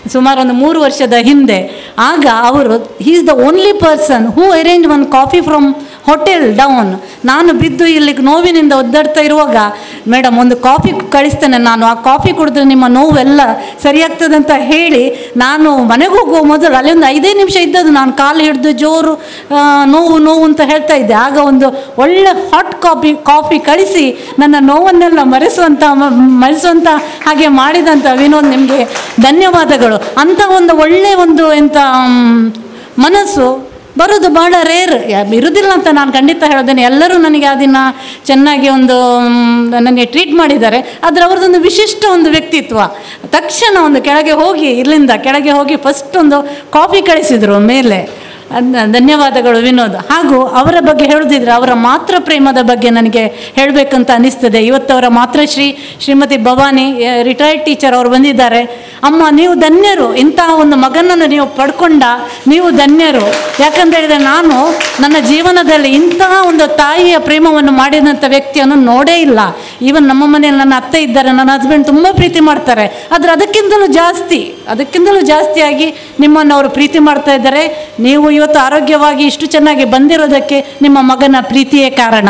ಸುಮಾರು ಒಂದು ಮೂರು ವರ್ಷದ ಹಿಂದೆ ಆಗ ಅವರು he is the only person who arrange one coffee from hotel down ನಾನು ಬಿದ್ದು ಇಲ್ಲಿ ನೋವಿನಿಂದ ಒದ್ದಾಡ್ತಾ ಇರುವಾಗ ಮೇಡಮ್ ಒಂದು ಕಾಫಿ ಕಳಿಸ್ತೇನೆ ನಾನು ಆ ಕಾಫಿ ಕುಡಿದ್ರೆ ನಿಮ್ಮ ನೋವೆಲ್ಲ ಸರಿಯಾಗ್ತದೆ ಅಂತ ಹೇಳಿ ನಾನು ಮನೆಗೆ ಹೋಗುವ ಮೊದಲು ಅಲ್ಲಿ ಒಂದು ಐದೇ ನಿಮಿಷ ಇದ್ದದ್ದು ನಾನು ಕಾಲು ಹಿಡಿದು ಜೋರು ಆ, ನೋವು ನೋವು ಅಂತ ಹೇಳ್ತಾ ಇದ್ದೆ ಆಗ ಒಂದು ಒಳ್ಳೆ ಹಾಟ್ ಕಾಫಿ ಕಾಫಿ ಕಳಿಸಿ ನನ್ನ ನೋವನ್ನೆಲ್ಲ ಮರೆಸುವಂಥ ಮ- ಮರೆಸುವಂಥ ಹಾಗೆ ಮಾಡಿದಂಥ ವಿನೋದ್ ನಿಮಗೆ ಧನ್ಯವಾದಗಳು ಅಂಥ ಒಂದು ಒಳ್ಳೆ ಒಂದು ಎಂಥ ಮ್, ಮನಸ್ಸು ಬರೋದು ಭಾಳ ರೇರ್ ಇರುವುದಿಲ್ಲ ಅಂತ ನಾನು ಖಂಡಿತ ಹೇಳೋದೇನೆ ಎಲ್ಲರೂ ನನಗೆ ಆ ದಿನ ಚೆನ್ನಾಗಿ ಒಂದು ಮ್, ನನಗೆ ಟ್ರೀಟ್ ಮಾಡಿದ್ದಾರೆ ಆದರೆ ಅವ್ರದ್ದೊಂದು ವಿಶಿಷ್ಟ ಒಂದು ವ್ಯಕ್ತಿತ್ವ ತಕ್ಷಣ ಒಂದು ಕೆಳಗೆ ಹೋಗಿ ಇಲ್ಲಿಂದ ಕೆಳಗೆ ಹೋಗಿ ಫಸ್ಟ್ ಒಂದು ಕಾಫಿ ಕಳಿಸಿದರು ಮೇಲೆ ಅದ್ನ ಧನ್ಯವಾದಗಳು ವಿನೋದ್ ಹಾಗೂ ಅವರ ಬಗ್ಗೆ ಹೇಳೋದಿದ್ರೆ ಅವರ ಮಾತೃ ಪ್ರೇಮದ ಬಗ್ಗೆ ನನಗೆ ಹೇಳಬೇಕಂತ ಅನಿಸ್ತದೆ ಇವತ್ತು ಅವರ ಮಾತೃಶ್ರೀ ಶ್ರೀಮತಿ ಭವಾನಿ ರಿಟೈರ್ಡ್ ಟೀಚರ್ ಅವರು ಬಂದಿದ್ದಾರೆ ಅಮ್ಮ ನೀವು ಧನ್ಯರು ಇಂತಹ ಒಂದು ಮಗನನ್ನು ನೀವು ಪಡ್ಕೊಂಡ ನೀವು ಧನ್ಯರು ಯಾಕಂತ ಹೇಳಿದರೆ ನಾನು ನನ್ನ ಜೀವನದಲ್ಲಿ ಇಂತಹ ಒಂದು ತಾಯಿಯ ಪ್ರೇಮವನ್ನು ಮಾಡಿದಂಥ ವ್ಯಕ್ತಿಯನ್ನು ನೋಡೇ ಇಲ್ಲ ಈವನ್ ನಮ್ಮ ಮನೆಯಲ್ಲಿ ನನ್ನ ಅತ್ತೆ ಇದ್ದಾರೆ ನನ್ನ ಹಸ್ಬೆಂಡ್ ತುಂಬ ಪ್ರೀತಿ ಮಾಡ್ತಾರೆ ಆದರೆ ಅದಕ್ಕಿಂತಲೂ ಜಾಸ್ತಿ ಅದಕ್ಕಿಂತಲೂ ಜಾಸ್ತಿಯಾಗಿ ನಿಮ್ಮನ್ನು ಅವರು ಪ್ರೀತಿ ಮಾಡ್ತಾ ಇದ್ದಾರೆ ನೀವು ಇವತ್ತು ಆರೋಗ್ಯವಾಗಿ ಇಷ್ಟು ಚೆನ್ನಾಗಿ ಬಂದಿರೋದಕ್ಕೆ ನಿಮ್ಮ ಮಗನ ಪ್ರೀತಿಯೇ ಕಾರಣ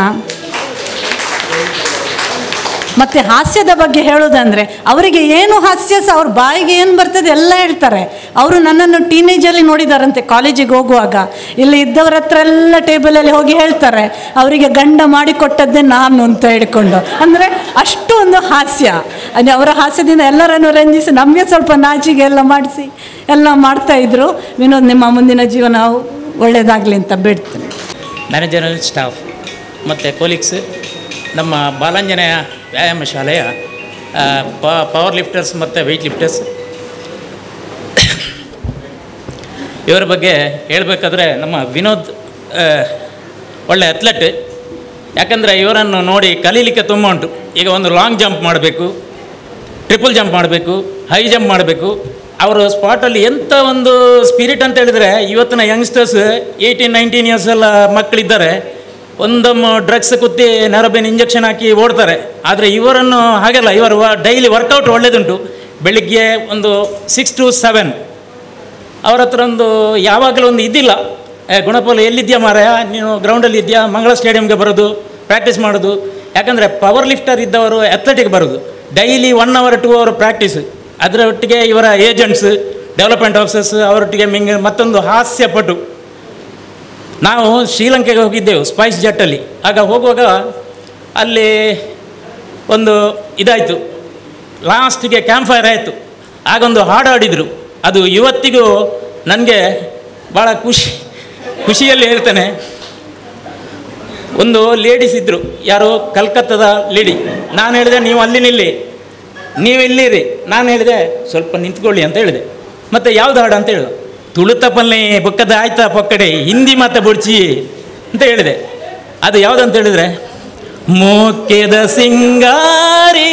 ಮತ್ತು ಹಾಸ್ಯದ ಬಗ್ಗೆ ಹೇಳೋದಂದರೆ ಅವರಿಗೆ ಏನು ಹಾಸ್ಯ ಸಹ ಅವ್ರ ಬಾಯಿಗೆ ಏನು ಬರ್ತದೆ ಎಲ್ಲ ಹೇಳ್ತಾರೆ ಅವರು ನನ್ನನ್ನು ಟೀನೇಜಲ್ಲಿ ನೋಡಿದಾರಂತೆ ಕಾಲೇಜಿಗೆ ಹೋಗುವಾಗ ಇಲ್ಲಿ ಇದ್ದವರ ಹತ್ರ ಎಲ್ಲ ಟೇಬಲಲ್ಲಿ ಹೋಗಿ ಹೇಳ್ತಾರೆ ಅವರಿಗೆ ಗಂಡ ಮಾಡಿಕೊಟ್ಟದ್ದೇ ನಾನು ಅಂತ ಹೇಳಿಕೊಂಡು ಅಂದರೆ ಅಷ್ಟು ಒಂದು ಹಾಸ್ಯ ಅದು ಅವರ ಹಾಸ್ಯದಿಂದ ಎಲ್ಲರನ್ನು ರಂಜಿಸಿ ನಮಗೆ ಸ್ವಲ್ಪ ನಾಚಿಗೆ ಎಲ್ಲ ಮಾಡಿಸಿ ಎಲ್ಲ ಮಾಡ್ತಾ ಇದ್ರು ವಿನೋದ್ ನಿಮ್ಮ ಮುಂದಿನ ಜೀವನ ಒಳ್ಳೆಯದಾಗಲಿ ಅಂತ ಬಿಡ್ತೇನೆ ಮ್ಯಾನೇಜರಲ್ ಸ್ಟಾಫ್ ಮತ್ತು ಕೊಲೀಗ್ಸ್ ನಮ್ಮ ಬಾಲಾಂಜನೇಯ ವ್ಯಾಯಾಮ ಶಾಲೆಯ ಆ, ಪ- ಪವರ್ ಲಿಫ್ಟರ್ಸ್ ಮತ್ತು ವೆಯ್ಟ್ ಲಿಫ್ಟರ್ಸ್ ಇವರ ಬಗ್ಗೆ ಹೇಳಬೇಕಾದ್ರೆ ನಮ್ಮ ವಿನೋದ್ ಆ, ಒಳ್ಳೆ ಅಥ್ಲೆಟ್ ಯಾಕಂದರೆ ಇವರನ್ನು ನೋಡಿ ಕಲೀಲಿಕ್ಕೆ ತುಂಬ ಉಂಟು ಈಗ ಒಂದು ಲಾಂಗ್ ಜಂಪ್ ಮಾಡಬೇಕು ಟ್ರಿಪಲ್ ಜಂಪ್ ಮಾಡಬೇಕು ಹೈ ಜಂಪ್ ಮಾಡಬೇಕು ಅವರು ಸ್ಪಾಟಲ್ಲಿ ಎಂಥ ಒಂದು ಸ್ಪಿರಿಟ್ ಅಂತ ಹೇಳಿದರೆ ಇವತ್ತಿನ ಯಂಗ್ಸ್ಟರ್ಸ್ ಏಯ್ಟೀನ್ ನೈನ್ಟೀನ್ ಇಯರ್ಸ್ ಎಲ್ಲ ಮಕ್ಕಳಿದ್ದಾರೆ ಒಂದೊಮ್ಮೆ ಡ್ರಗ್ಸ್ ಕುತ್ತಿ ನರಬೇನ್ ಇಂಜೆಕ್ಷನ್ ಹಾಕಿ ಓಡ್ತಾರೆ ಆದರೆ ಇವರನ್ನು ಹಾಗೆಲ್ಲ ಇವರು ಡೈಲಿ ವರ್ಕೌಟ್ ಒಳ್ಳೆಯದುಂಟು ಬೆಳಿಗ್ಗೆ ಒಂದು ಸಿಕ್ಸ್ ಟು ಸೆವೆನ್ ಅವ್ರ ಹತ್ರ ಒಂದು ಯಾವಾಗಲೂ ಒಂದು ಇದಿಲ್ಲ ಏ ಗುಣಪೋಲ ಎಲ್ಲಿದ್ಯಾ ಮಾರಾಯ ನೀನು ಗ್ರೌಂಡಲ್ಲಿ ಇದೆಯಾ ಮಂಗಳ ಸ್ಟೇಡಿಯಂಗೆ ಬರೋದು ಪ್ರಾಕ್ಟೀಸ್ ಮಾಡೋದು ಯಾಕಂದರೆ ಪವರ್ ಲಿಫ್ಟರ್ ಇದ್ದವರು ಅಥ್ಲೆಟಿಕ್ ಬರೋದು daily one hour two hour practice ಅದರ ಒಟ್ಟಿಗೆ ಇವರ ಏಜೆಂಟ್ಸ್ ಡೆವಲಪ್ಮೆಂಟ್ ಆಫೀಸರ್ಸ್ ಅವರೊಟ್ಟಿಗೆ ಮಿಂಗ್ ಮತ್ತೊಂದು ಹಾಸ್ಯಪಟು ನಾವು ಶ್ರೀಲಂಕೆಗೆ ಹೋಗಿದ್ದೆವು ಸ್ಪೈಸ್ ಜೆಟ್ಟಲ್ಲಿ ಆಗ ಹೋಗುವಾಗ ಅಲ್ಲಿ ಒಂದು ಇದಾಯಿತು ಲಾಸ್ಟಿಗೆ ಕ್ಯಾಂಪ್ ಫೈರ್ ಆಯಿತು ಆಗೊಂದು ಹಾಡು ಹಾಡಿದರು ಅದು ಇವತ್ತಿಗೂ ನನಗೆ ಭಾಳ ಖುಷಿ ಖುಷಿಯಲ್ಲಿ ಹೇಳ್ತೇನೆ ಒಂದು ಲೇಡೀಸ್ ಇದ್ದರು ಯಾರು ಕಲ್ಕತ್ತಾದ ಲೇಡಿ ನಾನು ಹೇಳಿದೆ ನೀವು ಅಲ್ಲಿ ನಿಲ್ಲಿ ನೀವು ಇಲ್ಲಿರಿ ನಾನು ಹೇಳಿದೆ ಸ್ವಲ್ಪ ನಿಂತ್ಕೊಳ್ಳಿ ಅಂತ ಹೇಳಿದೆ ಮತ್ತು ಯಾವ್ದು ಹಾಡು ಅಂತ ಹೇಳಿದ ತುಳುತ ಪಲ್ಲೆ ಬೊಕ್ಕದ ಆಯ್ತಾ ಪೊಕ್ಕಡೆ ಹಿಂದಿ ಮಾತ ಬುಡ್ಚಿ ಅಂತ ಹೇಳಿದೆ ಅದು ಯಾವುದಂತ ಹೇಳಿದರೆ ಮೋಕ್ಯದ ಸಿಂಗಾರಿ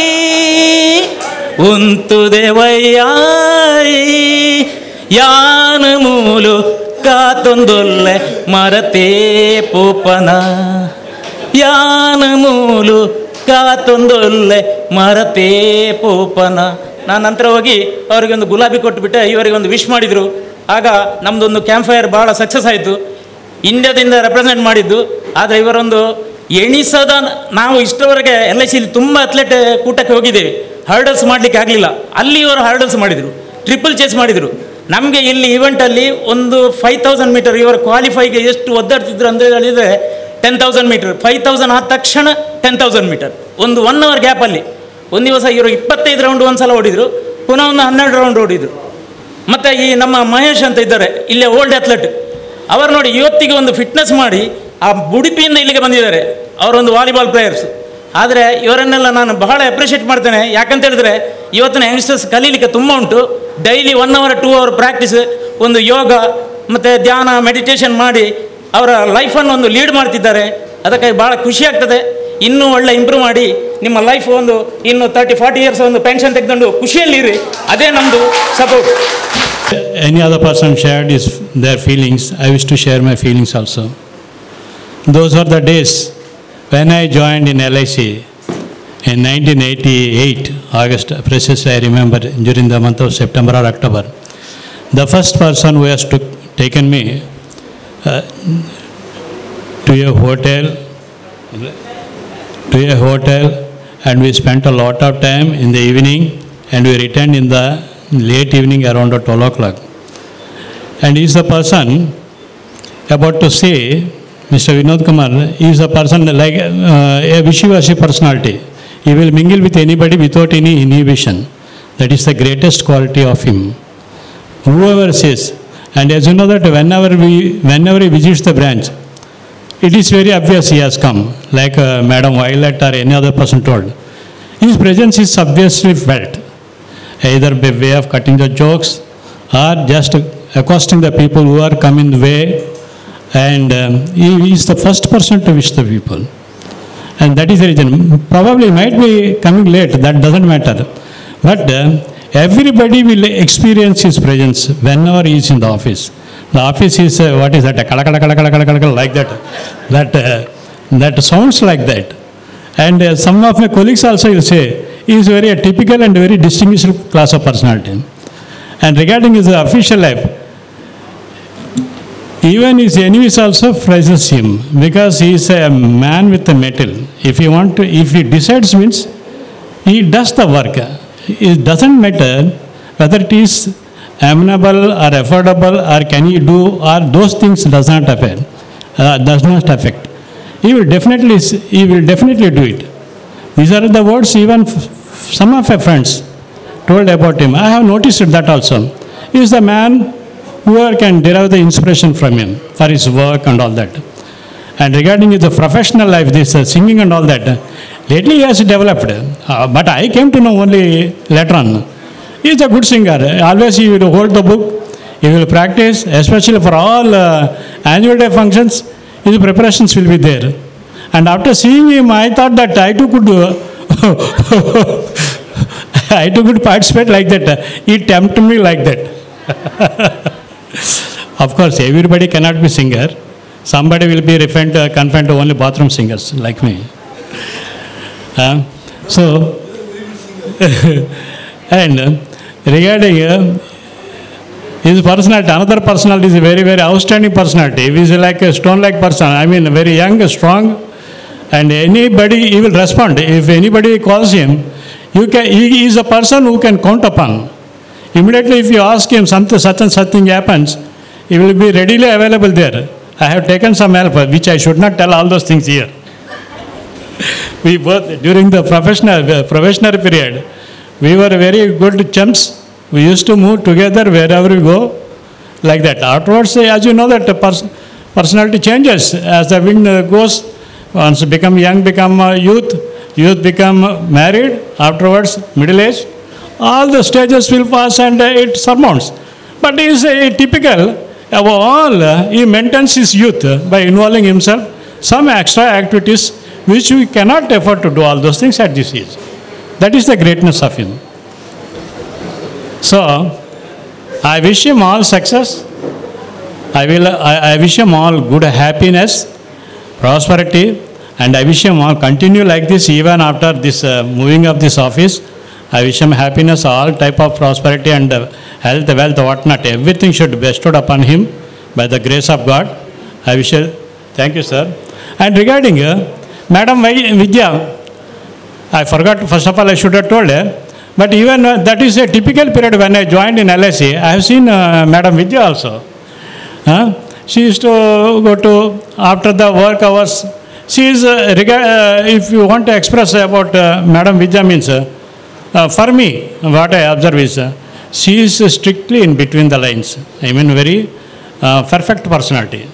ಉಂತುದೆ ವಯ್ಯಾರಿ ಯಾನ ಮೂಲು ಕಾತೊಂದೊಲ್ಲೆ ಮರತೇ ಪೋಪನ ಯಾನ ಮೂಲು ಕಾತೊಂದೊಲ್ಲೆ ಮರತೇ ಪೋಪನ ನಾನು ನಂತರ ಹೋಗಿ ಅವರಿಗೆ ಒಂದು ಗುಲಾಬಿ ಕೊಟ್ಟುಬಿಟ್ಟೆ ಇವರಿಗೆ ಒಂದು ವಿಶ್ ಮಾಡಿದರು ಆಗ ನಮ್ಮದೊಂದು ಕ್ಯಾಂಪ್ ಫೈರ್ ಭಾಳ ಸಕ್ಸಸ್ ಆಯಿತು ಇಂಡಿಯಾದಿಂದ ರೆಪ್ರೆಸೆಂಟ್ ಮಾಡಿದ್ದು ಆದರೆ ಇವರೊಂದು ಎಣಿಸದ ನಾವು ಇಷ್ಟವರೆಗೆ ಎಲ್ ಐ ಸಿಲಿ ತುಂಬ ಅಥ್ಲೆಟ್ ಕೂಟಕ್ಕೆ ಹೋಗಿದ್ದೇವೆ ಹರ್ಡಲ್ಸ್ ಮಾಡಲಿಕ್ಕೆ ಆಗಲಿಲ್ಲ ಅಲ್ಲಿ ಇವರು ಹರ್ಡಲ್ಸ್ ಮಾಡಿದರು ಟ್ರಿಪಲ್ ಚೇಸ್ ಮಾಡಿದರು ನಮಗೆ ಇಲ್ಲಿ ಇವೆಂಟಲ್ಲಿ ಒಂದು ಫೈವ್ ತೌಸಂಡ್ ಮೀಟರ್ ಇವರ ಕ್ವಾಲಿಫೈಗೆ ಎಷ್ಟು ಒದ್ದಾಡ್ತಿದ್ರು ಅಂತ ಹೇಳಿದರೆ ten thousand meter five thousand ಆದ ತಕ್ಷಣ ಟೆನ್ ತೌಸಂಡ್ ಮೀಟರ್ ಒಂದು ಒನ್ ಅವರ್ ಗ್ಯಾಪಲ್ಲಿ ಒಂದು ದಿವಸ ಇವರು ಇಪ್ಪತ್ತೈದು ರೌಂಡ್ ಒಂದು ಸಲ ಓಡಿದರು ಪುನಃ ಒಂದು ಹನ್ನೆರಡು ರೌಂಡ್ ಓಡಿದರು ಮತ್ತು ಈ ನಮ್ಮ ಮಹೇಶ್ ಅಂತ ಇದ್ದಾರೆ ಇಲ್ಲೇ ಓಲ್ಡ್ ಅಥ್ಲೆಟ್ ಅವರು ನೋಡಿ ಇವತ್ತಿಗೆ ಒಂದು ಫಿಟ್ನೆಸ್ ಮಾಡಿ ಆ ಉಡುಪಿಯಿಂದ ಇಲ್ಲಿಗೆ ಬಂದಿದ್ದಾರೆ ಅವರೊಂದು ವಾಲಿಬಾಲ್ ಪ್ಲೇಯರ್ಸ್ ಆದರೆ ಇವರನ್ನೆಲ್ಲ ನಾನು ಬಹಳ ಅಪ್ರಿಷಿಯೇಟ್ ಮಾಡ್ತೇನೆ ಯಾಕಂತ ಹೇಳಿದ್ರೆ ಇವತ್ತಿನ ಯಂಗ್ಸ್ಟರ್ಸ್ ಕಲೀಲಿಕ್ಕೆ ತುಂಬ ಉಂಟು daily one hour two hour practice ಒಂದು ಯೋಗ ಮತ್ತು ಧ್ಯಾನ ಮೆಡಿಟೇಷನ್ ಮಾಡಿ ಅವರ ಲೈಫನ್ನು ಒಂದು ಲೀಡ್ ಮಾಡ್ತಿದ್ದಾರೆ ಅದಕ್ಕಾಗಿ ಭಾಳ ಖುಷಿ ಆಗ್ತದೆ ಇನ್ನೂ ಒಳ್ಳೆ ಇಂಪ್ರೂವ್ ಮಾಡಿ ನಿಮ್ಮ ಲೈಫ್ ಒಂದು ಇನ್ನು ತರ್ಟಿ ಫಾರ್ಟಿ ಇಯರ್ಸ್ ಒಂದು ಪೆನ್ಷನ್ ತೆಗೆದುಕೊಂಡು ಖುಷಿಯಲ್ಲಿರಿ ಅದೇ ನಮ್ಮದು support any other person shared his, their feelings, I wish to share my feelings also. Those were the days when I joined in LIC in 1988, August, precisely I remember during the month of September or October. the first person who has took, taken me uh, to a hotel, to a hotel, and we spent a lot of time in the evening, and we returned in the late evening around 12 o'clock. And he is the person about to say, Mr. Vinod Kumar is a person like uh, a wishy-washy personality. He will mingle with anybody without any inhibition. That is the greatest quality of him. Whoever says, and as you know that whenever we, whenever he visits the branch, it is very obvious he has come, like uh, Madam Violet or any other person told. His presence is obviously felt, either by way of cutting the jokes or just accosting the people who are coming the way and um, he is the first person to wish the people. And that is the reason. Probably might be coming late, that doesn't matter. But uh, everybody will experience his presence whenever he is in the office. The office is, uh, what is that, a kala kala kala kala kala kala kala, like that. That, uh, that sounds like that. And uh, some of my colleagues also will say, he is very a typical and very distinguished class of personality. And regarding his official life, even his enemies also praises him because he is a man with a metal. If he want to, if he decides means he does the work. It doesn't matter whether it is amenable or affordable or can he do or those things does not affect. Uh, does not affect. He will definitely he will definitely do it. These are the words even f- some of my friends told about him. I have noticed that also. He is the man whoever can derive the inspiration from him for his work and all that. And regarding his professional life, this uh, singing and all that, lately he has developed. Uh, but I came to know only later on. He is a good singer. Always he will hold the book, he will practice, especially for all uh, annual day functions, his preparations will be there. And after seeing him, I thought that I too could, uh, I too could participate like that. He tempted me like that. of course, everybody cannot be singer. Somebody will be refined, uh, confined to only bathroom singers like me. Uh, so, and uh, regarding uh, his personality, another personality is a very, very outstanding personality. He is like a stone-like person. I mean, very young, strong, and anybody, he will respond. If anybody calls him, you can, he is a person who can count upon. Immediately, if you ask him something, such and such thing happens, he will be readily available there. I have taken some help, which I should not tell all those things here. we both, during the professional, uh, professional period, we were very good chums. We used to move together wherever we go, like that. Afterwards, as you know, that the pers- personality changes as the wind uh, goes. Once become young, become uh, youth, youth become uh, married. Afterwards, middle age. All the stages will pass and uh, it surmounts. But he is a typical. Above all, uh, he maintains his youth uh, by involving himself some extra activities which we cannot afford to do all those things at this age. That is the greatness of him. So, I wish him all success. I will. I, I wish him all good happiness, prosperity, and I wish him all continue like this even after this uh, moving of this office. I wish him happiness, all type of prosperity and uh, health, wealth, whatnot. Everything should be bestowed upon him by the grace of God. I wish. you- Thank you, sir. And regarding uh, Madam Vai- Vidya, I forgot, first of all, I should have told her. But even uh, that is a typical period when I joined in LSE. I have seen uh, Madam Vidya also. Huh? She used to go to, after the work hours, she is, uh, rega- uh, if you want to express about uh, Madam Vidya means, uh, uh, for me, what I observe is, uh, she is strictly in between the lines. I mean, very uh, perfect personality.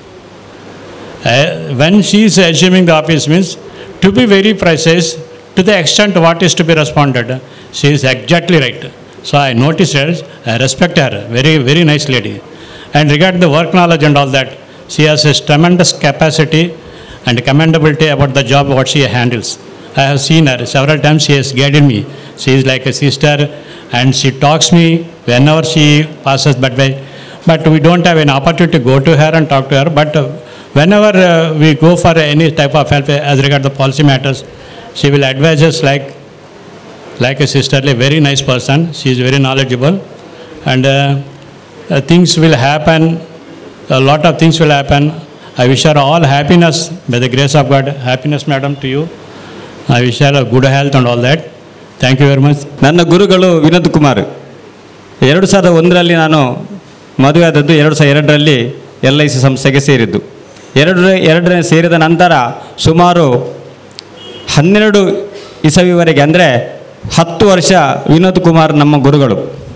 Uh, when she is assuming the office means to be very precise to the extent what is to be responded she is exactly right so i notice her i respect her very very nice lady and regarding the work knowledge and all that she has a tremendous capacity and commendability about the job what she handles i have seen her several times she has guided me she is like a sister and she talks me whenever she passes that way but we don't have an opportunity to go to her and talk to her but uh, whenever uh, we go for any type of help as regard the policy matters she will advise us like like a sisterly very nice person she is very knowledgeable and uh, uh, things will happen, a lot of things will happen. I wish her all happiness, by the grace of God. Happiness, madam, to you. I wish her a good health and all that. Thank you very much. ನನ್ನ ಗುರುಗಳು ವಿನೋದ್ ಕುಮಾರ್ ಎರಡು ಸಾವಿರದ ಒಂದರಲ್ಲಿ ನಾನು ಮದುವೆ ಆದದ್ದು ಎರಡು ಸಾವಿರದ ಎರಡರಲ್ಲಿ ಎಲ್ ಐ ಸಿ ಸಂಸ್ಥೆಗೆ ಸೇರಿದ್ದು ಎರಡು ಎರಡನೇ ಸೇರಿದ ನಂತರ ಸುಮಾರು ಹನ್ನೆರಡು ಇಸವಿವರೆಗೆ ಅಂದರೆ ಹತ್ತು ವರ್ಷ ವಿನೋದ್ ಕುಮಾರ್ ನಮ್ಮ ಗುರುಗಳು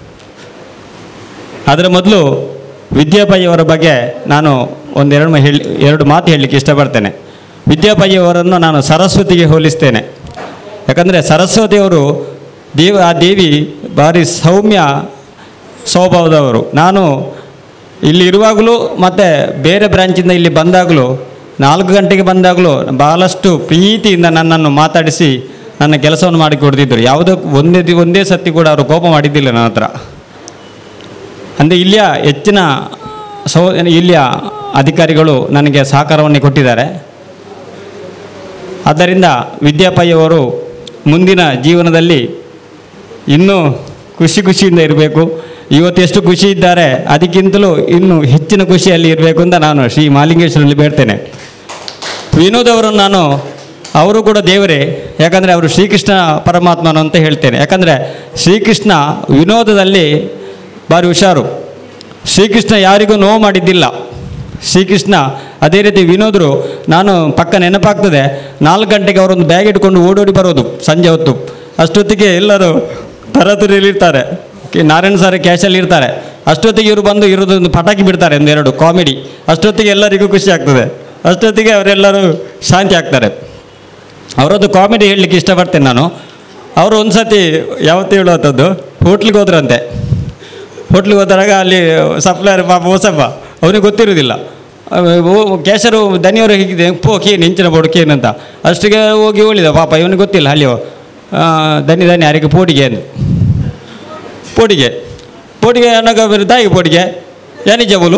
ಅದರ ಮೊದಲು ವಿದ್ಯಾಪಯ್ಯವರ ಬಗ್ಗೆ ನಾನು ಒಂದೆರಡು ಮ- ಹೇಳಿ ಎರಡು ಮಾತು ಹೇಳಲಿಕ್ಕೆ ಇಷ್ಟಪಡ್ತೇನೆ ವಿದ್ಯಾಪಯ್ಯವರನ್ನು ನಾನು ಸರಸ್ವತಿಗೆ ಹೋಲಿಸ್ತೇನೆ ಯಾಕಂದರೆ ಸರಸ್ವತಿಯವರು ದೇವ ಆ ದೇವಿ ಭಾರಿ ಸೌಮ್ಯ ಸ್ವಭಾವದವರು ನಾನು ಇಲ್ಲಿ ಇರುವಾಗಲೂ ಮತ್ತು ಬೇರೆ ಬ್ರಾಂಚಿಂದ ಇಲ್ಲಿ ಬಂದಾಗಲೂ ನಾಲ್ಕು ಗಂಟೆಗೆ ಬಂದಾಗಲೂ ಭಾಳಷ್ಟು ಪ್ರೀತಿಯಿಂದ ನನ್ನನ್ನು ಮಾತಾಡಿಸಿ ನನ್ನ ಕೆಲಸವನ್ನು ಮಾಡಿಕೊಡ್ತಿದ್ದರು ಯಾವುದೋ ಒಂದೇ ದಿ ಒಂದೇ ಸತಿ ಕೂಡ ಅವರು ಕೋಪ ಮಾಡಿದ್ದಿಲ್ಲ ನನ್ನ ಹತ್ರ ಅಂದರೆ ಇಲ್ಲಿಯ ಹೆಚ್ಚಿನ ಸೌ ಇಲ್ಲಿಯ ಅಧಿಕಾರಿಗಳು ನನಗೆ ಸಹಕಾರವನ್ನು ಕೊಟ್ಟಿದ್ದಾರೆ ಆದ್ದರಿಂದ ವಿದ್ಯಾಪಯ್ಯವರು ಮುಂದಿನ ಜೀವನದಲ್ಲಿ ಇನ್ನೂ ಖುಷಿ ಖುಷಿಯಿಂದ ಇರಬೇಕು ಇವತ್ತು ಎಷ್ಟು ಖುಷಿ ಇದ್ದಾರೆ ಅದಕ್ಕಿಂತಲೂ ಇನ್ನೂ ಹೆಚ್ಚಿನ ಖುಷಿಯಲ್ಲಿ ಇರಬೇಕು ಅಂತ ನಾನು ಶ್ರೀ ಮಾಲಿಂಗೇಶ್ವರಲ್ಲಿ ಬೇಡ್ತೇನೆ ವಿನೋದ್ ಅವರನ್ನು ನಾನು ಅವರು ಕೂಡ ದೇವರೇ ಯಾಕಂದರೆ ಅವರು ಶ್ರೀಕೃಷ್ಣ ಪರಮಾತ್ಮನು ಅಂತ ಹೇಳ್ತೇನೆ ಯಾಕಂದರೆ ಶ್ರೀಕೃಷ್ಣ ವಿನೋದದಲ್ಲಿ ಭಾರಿ ಹುಷಾರು ಶ್ರೀಕೃಷ್ಣ ಯಾರಿಗೂ ನೋವು ಮಾಡಿದ್ದಿಲ್ಲ ಶ್ರೀಕೃಷ್ಣ ಅದೇ ರೀತಿ ವಿನೋದರು ನಾನು ಪಕ್ಕ ನೆನಪಾಗ್ತದೆ ನಾಲ್ಕು ಗಂಟೆಗೆ ಅವರೊಂದು ಬ್ಯಾಗ್ ಇಟ್ಕೊಂಡು ಓಡೋಡಿ ಬರೋದು ಸಂಜೆ ಹೊತ್ತು ಅಷ್ಟೊತ್ತಿಗೆ ಎಲ್ಲರೂ ತರತುರಿಯಲ್ಲಿರ್ತಾರೆ ಕೆ- ನಾರಾಯಣ ಸಾರ್ ಕ್ಯಾಶಲ್ಲಿ ಇರ್ತಾರೆ ಅಷ್ಟೊತ್ತಿಗೆ ಇವರು ಬಂದು ಇರೋದೊಂದು ಪಟಾಕಿ ಬಿಡ್ತಾರೆ ಒಂದೆರಡು ಕಾಮಿಡಿ ಅಷ್ಟೊತ್ತಿಗೆ ಎಲ್ಲರಿಗೂ ಖುಷಿ ಆಗ್ತದೆ ಅಷ್ಟೊತ್ತಿಗೆ ಅವರೆಲ್ಲರೂ ಶಾಂತಿ ಆಗ್ತಾರೆ ಅವರದ್ದು ಕಾಮಿಡಿ ಹೇಳಲಿಕ್ಕೆ ಇಷ್ಟಪಡ್ತೇನೆ ನಾನು ಅವರು ಒಂದು ಸತಿ ಯಾವತ್ತು ಹೇಳುವಂಥದ್ದು ಹೋಟ್ಲಿಗೆ ಹೋದ್ರಂತೆ ಹೋಟ್ಲಿಗೆ ಹೋದಾಗ ಅಲ್ಲಿ ಸಪ್ಲೈಯರ್ ಪಾಪ ಹೊಸಪ್ಪ ಅವನಿಗೆ ಗೊತ್ತಿರೋದಿಲ್ಲ ಕ್ಯಾಶರು ದನಿಯವರು ಹೀಗಿದೆ ಪೋ ಕೇನು ಹೆಂಚಿನ ಬೋರ್ಡು ಕೇನು ಅಂತ ಅಷ್ಟಿಗೆ ಹೋಗಿ ಹೇಳಿದ ಪಾಪ ಇವನಿಗೆ ಗೊತ್ತಿಲ್ಲ ಅಲ್ಲಿ ಆ, ದನಿ ದನಿ ಯಾರಿಗೆ ಪೋಡಿಗೆ ಅಂತ ಪೋಡಿಗೆ ಪೋಡಿಗೆ ಅನ್ನೋಕೆ ಬೇರೆ ತಾಯಿ ಪೋಡಿಗೆ ಯಾನಿಜ ಬೋಲು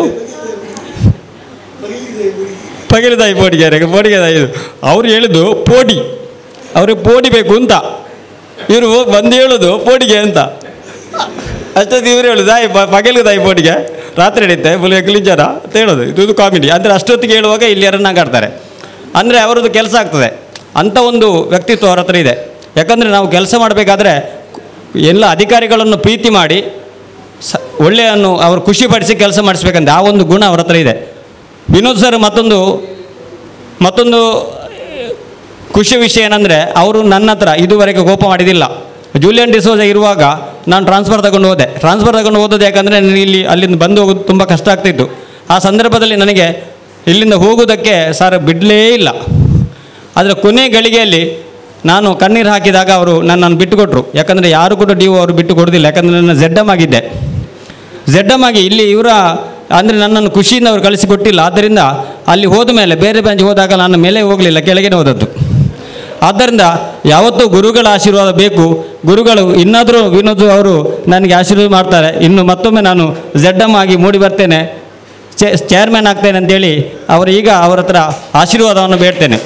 ಪಗಿಲು ತಾಯಿ ಪೋಡಿಗೆ ಯಾರಿಗೆ ಪೋಡಿಗೆ ತಾಯಿ ಇದು ಅವ್ರು ಹೇಳಿದ್ದು ಪೋಡಿ ಅವ್ರಿಗೆ ಪೋಡಿ ಬೇಕು ಅಂತ ಇವರು ಬಂದು ಹೇಳೋದು ಪೋಡಿಗೆ ಅಂತ ಅಷ್ಟೊತ್ತು ಇವರು ಹೇಳೋದು ತಾಯಿ ಪಗಲಿಗೆ ತಾಯಿ ಪೋಡಿಗೆ ರಾತ್ರಿ ಹಿಡಿತೆ ಫುಲ್ ಎಕ್ಲಿಂಜರ ಅಂತ ಹೇಳೋದು ಇದು ಕಾಮಿಡಿ ಅಂದರೆ ಅಷ್ಟೊತ್ತಿಗೆ ಹೇಳುವಾಗ ಇಲ್ಲಿ ಯಾರನ್ನ ಕಾಡ್ತಾರೆ ಅಂದರೆ ಅವರದ್ದು ಕೆಲಸ ಆಗ್ತದೆ ಅಂಥ ಒಂದು ವ್ಯಕ್ತಿತ್ವ ಅವ್ರ ಹತ್ರ ಇದೆ ಯಾಕಂದರೆ ನಾವು ಕೆಲಸ ಮಾಡಬೇಕಾದ್ರೆ ಎಲ್ಲ ಅಧಿಕಾರಿಗಳನ್ನು ಪ್ರೀತಿ ಮಾಡಿ ಸ ಒಳ್ಳೆಯನ್ನು ಅವರು ಖುಷಿಪಡಿಸಿ ಕೆಲಸ ಮಾಡಿಸ್ಬೇಕಂತ ಆ ಒಂದು ಗುಣ ಅವ್ರ ಹತ್ರ ಇದೆ ವಿನೋದ್ ಸರ್ ಮತ್ತೊಂದು ಮತ್ತೊಂದು ಖುಷಿ ವಿಷಯ ಏನಂದರೆ ಅವರು ನನ್ನ ಹತ್ರ ಇದುವರೆಗೆ ಕೋಪ ಮಾಡಿದಿಲ್ಲ ಜೂಲಿಯನ್ ಡಿಸೋಜ ಇರುವಾಗ ನಾನು ಟ್ರಾನ್ಸ್ಫರ್ ತಗೊಂಡು ಹೋದೆ ಟ್ರಾನ್ಸ್ಫರ್ ತಗೊಂಡು ಹೋದದ್ದು ಯಾಕಂದರೆ ನನಗೆ ಇಲ್ಲಿ ಅಲ್ಲಿಂದ ಬಂದು ಹೋಗೋದು ತುಂಬ ಕಷ್ಟ ಆಗ್ತಿತ್ತು ಆ ಸಂದರ್ಭದಲ್ಲಿ ನನಗೆ ಇಲ್ಲಿಂದ ಹೋಗೋದಕ್ಕೆ ಸರ್ ಬಿಡಲೇ ಇಲ್ಲ ಆದರೆ ಕೊನೆ ಗಳಿಗೆಯಲ್ಲಿ ನಾನು ಕಣ್ಣೀರು ಹಾಕಿದಾಗ ಅವರು ನನ್ನನ್ನು ಬಿಟ್ಟುಕೊಟ್ರು ಯಾಕಂದರೆ ಯಾರು ಕೂಡ ಡಿ ಅವರು ಬಿಟ್ಟು ಕೊಡೋದಿಲ್ಲ ಯಾಕಂದರೆ ನನ್ನ ಝೆಡ್ ಎಮ್ ಆಗಿದ್ದೆ ಝೆಡ್ ಎಮ್ ಆಗಿ ಇಲ್ಲಿ ಇವರ ಅಂದರೆ ನನ್ನನ್ನು ಖುಷಿಯಿಂದ ಅವರು ಕಳಿಸಿಕೊಟ್ಟಿಲ್ಲ ಆದ್ದರಿಂದ ಅಲ್ಲಿ ಹೋದ ಮೇಲೆ ಬೇರೆ ಬ್ರಾಂಚ್ ಹೋದಾಗ ನಾನು ಮೇಲೆ ಹೋಗಲಿಲ್ಲ ಕೆಳಗೆ ಹೋದದ್ದು ಆದ್ದರಿಂದ ಯಾವತ್ತೂ ಗುರುಗಳ ಆಶೀರ್ವಾದ ಬೇಕು ಗುರುಗಳು ಇನ್ನಾದರೂ ವಿನೋದ್ ಅವರು ನನಗೆ ಆಶೀರ್ವಾದ ಮಾಡ್ತಾರೆ ಇನ್ನು ಮತ್ತೊಮ್ಮೆ ನಾನು ಝೆಡ್ ಎಮ್ ಆಗಿ ಮೂಡಿ ಬರ್ತೇನೆ ಚೇ ಚೇರ್ಮನ್ ಆಗ್ತೇನೆ ಅಂತೇಳಿ ಅವರು ಈಗ ಅವರ ಹತ್ರ ಆಶೀರ್ವಾದವನ್ನು ಬೇಡ್ತೇನೆ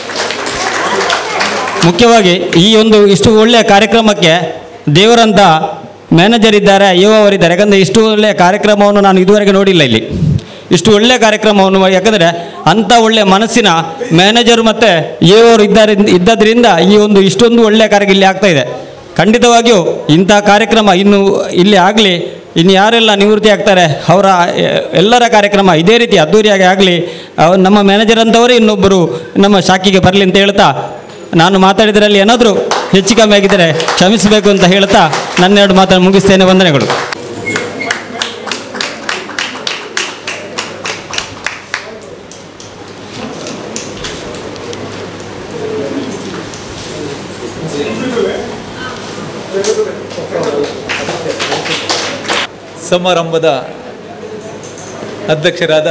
ಮುಖ್ಯವಾಗಿ ಈ ಒಂದು ಇಷ್ಟು ಒಳ್ಳೆಯ ಕಾರ್ಯಕ್ರಮಕ್ಕೆ ದೇವರಂತ ಮ್ಯಾನೇಜರ್ ಇದ್ದಾರೆ ಯುವ ಅವರಿದ್ದಾರೆ ಯಾಕಂದರೆ ಇಷ್ಟು ಒಳ್ಳೆಯ ಕಾರ್ಯಕ್ರಮವನ್ನು ನಾನು ಇದುವರೆಗೆ ನೋಡಿಲ್ಲ ಇಲ್ಲಿ ಇಷ್ಟು ಒಳ್ಳೆಯ ಕಾರ್ಯಕ್ರಮವನ್ನು ಯಾಕಂದರೆ ಅಂಥ ಒಳ್ಳೆಯ ಮನಸ್ಸಿನ ಮ್ಯಾನೇಜರ್ ಮತ್ತು ಅವರು ಇದ್ದಾರೆ ಇದ್ದದ್ರಿಂದ ಈ ಒಂದು ಇಷ್ಟೊಂದು ಒಳ್ಳೆಯ ಕಾರ್ಯ ಇಲ್ಲಿ ಆಗ್ತಾ ಇದೆ ಖಂಡಿತವಾಗಿಯೂ ಇಂಥ ಕಾರ್ಯಕ್ರಮ ಇನ್ನು ಇಲ್ಲಿ ಆಗಲಿ ಇನ್ನು ಯಾರೆಲ್ಲ ನಿವೃತ್ತಿ ಆಗ್ತಾರೆ ಅವರ ಎ- ಎಲ್ಲರ ಕಾರ್ಯಕ್ರಮ ಇದೇ ರೀತಿ ಅದ್ದೂರಿಯಾಗಿ ಆಗಲಿ ನಮ್ಮ ಮ್ಯಾನೇಜರ್ ಅಂತವರೇ ಇನ್ನೊಬ್ಬರು ನಮ್ಮ ಶಾಖೆಗೆ ಬರಲಿ ಅಂತ ಹೇಳ್ತಾ ನಾನು ಮಾತಾಡಿದ್ರಲ್ಲಿ ಏನಾದರೂ ಹೆಚ್ಚು ಕಮ್ಮಿ ಆಗಿದ್ದರೆ ಕ್ಷಮಿಸಬೇಕು ಅಂತ ಹೇಳ್ತಾ ನನ್ನೆರಡು ಮಾತನ್ನು ಮುಗಿಸ್ತೇನೆ ವಂದನೆಗಳು ಸಮಾರಂಭದ ಅಧ್ಯಕ್ಷರಾದ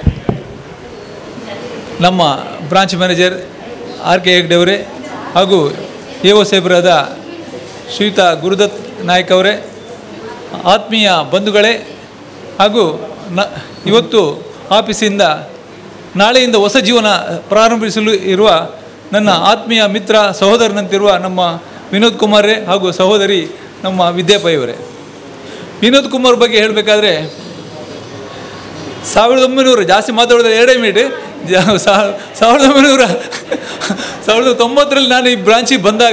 ನಮ್ಮ ಬ್ರಾಂಚ್ ಮ್ಯಾನೇಜರ್ ಆರ್ ಕೆ ಹೆಗ್ಡೆಯವರೇ ಹಾಗೂ ಎ ಒ ಸಾಹೇಬರಾದ ಶ್ರೀಯುತ ಗುರುದತ್ ನಾಯಕ್ ಅವರೇ ಆತ್ಮೀಯ ಬಂಧುಗಳೇ ಹಾಗೂ ನ ಇವತ್ತು ಆಫೀಸಿಂದ ನಾಳೆಯಿಂದ ಹೊಸ ಜೀವನ ಪ್ರಾರಂಭಿಸಲು ಇರುವ ನನ್ನ ಆತ್ಮೀಯ ಮಿತ್ರ ಸಹೋದರನಂತಿರುವ ನಮ್ಮ ವಿನೋದ್ ಕುಮಾರೇ ಹಾಗೂ ಸಹೋದರಿ ನಮ್ಮ ವಿದ್ಯಾಪೈಯವರೇ ವಿನೋದ್ ಕುಮಾರ್ ಬಗ್ಗೆ ಹೇಳಬೇಕಾದ್ರೆ ಸಾವಿರದ ಒಂಬೈನೂರ ಜಾಸ್ತಿ ಮಾತಾಡೋದು ಎರಡೇ ಮಿನಿಟ್ ಸಾವಿರದ ಒಂಬೈನೂರ ಸಾವಿರದ ತೊಂಬತ್ತರಲ್ಲಿ ನಾನು ಈ ಬ್ರಾಂಚಿಗೆ ಬಂದಾಗ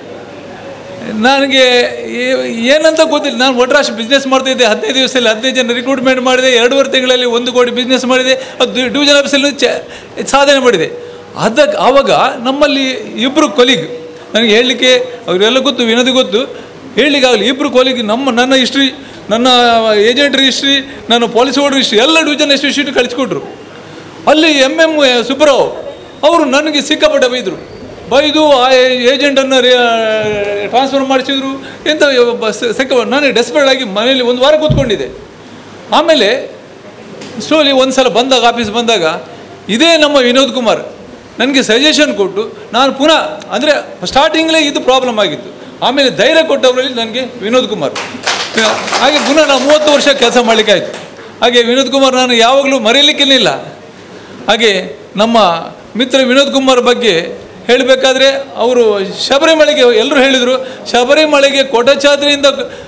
ನನಗೆ ಏ- ಏನಂತ ಗೊತ್ತಿಲ್ಲ ನಾನು ಒಟ್ರಾಶ್ ಬಿಸ್ನೆಸ್ ಮಾಡ್ತಿದ್ದೆ ಹದಿನೈದು ದಿವಸದಲ್ಲಿ ಹದಿನೈದು ಜನ ರಿಕ್ರೂಟ್ಮೆಂಟ್ ಮಾಡಿದೆ ಎರಡೂವರೆ ತಿಂಗಳಲ್ಲಿ ಒಂದು ಕೋಟಿ ಬಿಸ್ನೆಸ್ ಮಾಡಿದೆ ಅದು ಡಿವಿಷನ್ ಆಫೀಸಲ್ಲಿ ಚ ಸಾಧನೆ ಮಾಡಿದೆ ಅದಕ್ಕೆ ಆವಾಗ ನಮ್ಮಲ್ಲಿ ಇಬ್ಬರು ಕೊಲಿಗ್ ನನಗೆ ಹೇಳಲಿಕ್ಕೆ ಅವರೆಲ್ಲ ಗೊತ್ತು ವಿನೋದ್ ಗೊತ್ತು ಹೇಳಲಿಕ್ಕಾಗಲಿ ಇಬ್ಬರು ಕೊಲಿಗ್ ನಮ್ಮ ನನ್ನ ಹಿಸ್ಟ್ರಿ ನನ್ನ ಏಜೆಂಟ್ ಹಿಸ್ಟ್ರಿ ನನ್ನ ಪಾಲಿಸಿ ಹೋಲ್ಡರ್ ಹಿಸ್ಟ್ರಿ ಎಲ್ಲ ಡಿವಿಷನ್ ಎಷ್ಟು ಶೀಟ್ ಕಳಿಸ್ಕೊಟ್ರು ಅಲ್ಲಿ ಎಮ್ ಎಮ್ ಸುಬ್ಬರಾವ್ ಅವರು ನನಗೆ ಸಿಕ್ಕಾಪಟ್ಟೆ ಬೈದರು ಬೈದು ಆ ಏಜೆಂಟನ್ನು ಟ್ರಾನ್ಸ್ಫರ್ ಮಾಡಿಸಿದ್ರು ಎಂತ ಸಿಕ್ಕ ನಾನು ಡೆಸ್ಪರೇಟ್ ಆಗಿ ಮನೆಯಲ್ಲಿ ಒಂದು ವಾರ ಕೂತ್ಕೊಂಡಿದ್ದೆ ಆಮೇಲೆ ಸ್ಲೋಲಿ ಒಂದು ಸಲ ಬಂದಾಗ ಆಫೀಸ್ ಬಂದಾಗ ಇದೇ ನಮ್ಮ ವಿನೋದ್ ಕುಮಾರ್ ನನಗೆ ಸಜೆಷನ್ ಕೊಟ್ಟು ನಾನು ಪುನಃ ಅಂದರೆ ಸ್ಟಾರ್ಟಿಂಗ್ಲೇ ಇದು ಪ್ರಾಬ್ಲಮ್ ಆಗಿತ್ತು ಆಮೇಲೆ ಧೈರ್ಯ ಕೊಟ್ಟವರಲ್ಲಿ ನನಗೆ ವಿನೋದ್ ಕುಮಾರ್ ಹಾಗೆ ಪುನಃ ನಾನು ಮೂವತ್ತು ವರ್ಷ ಕೆಲಸ ಮಾಡಲಿಕ್ಕೆ ಆಯಿತು ಹಾಗೆ ವಿನೋದ್ ಕುಮಾರ್ ನಾನು ಯಾವಾಗಲೂ ಮರೆಯಲಿಕ್ಕೇನಿಲ್ಲ ಹಾಗೆ ನಮ್ಮ ಮಿತ್ರ ವಿನೋದ್ ಕುಮಾರ್ ಬಗ್ಗೆ ಹೇಳಬೇಕಾದ್ರೆ ಅವರು ಶಬರಿಮಲೆಗೆ ಎಲ್ಲರೂ ಹೇಳಿದರು ಶಬರಿಮಲೆಗೆ ಕೊಟಚಾದ್ರಿಯಿಂದ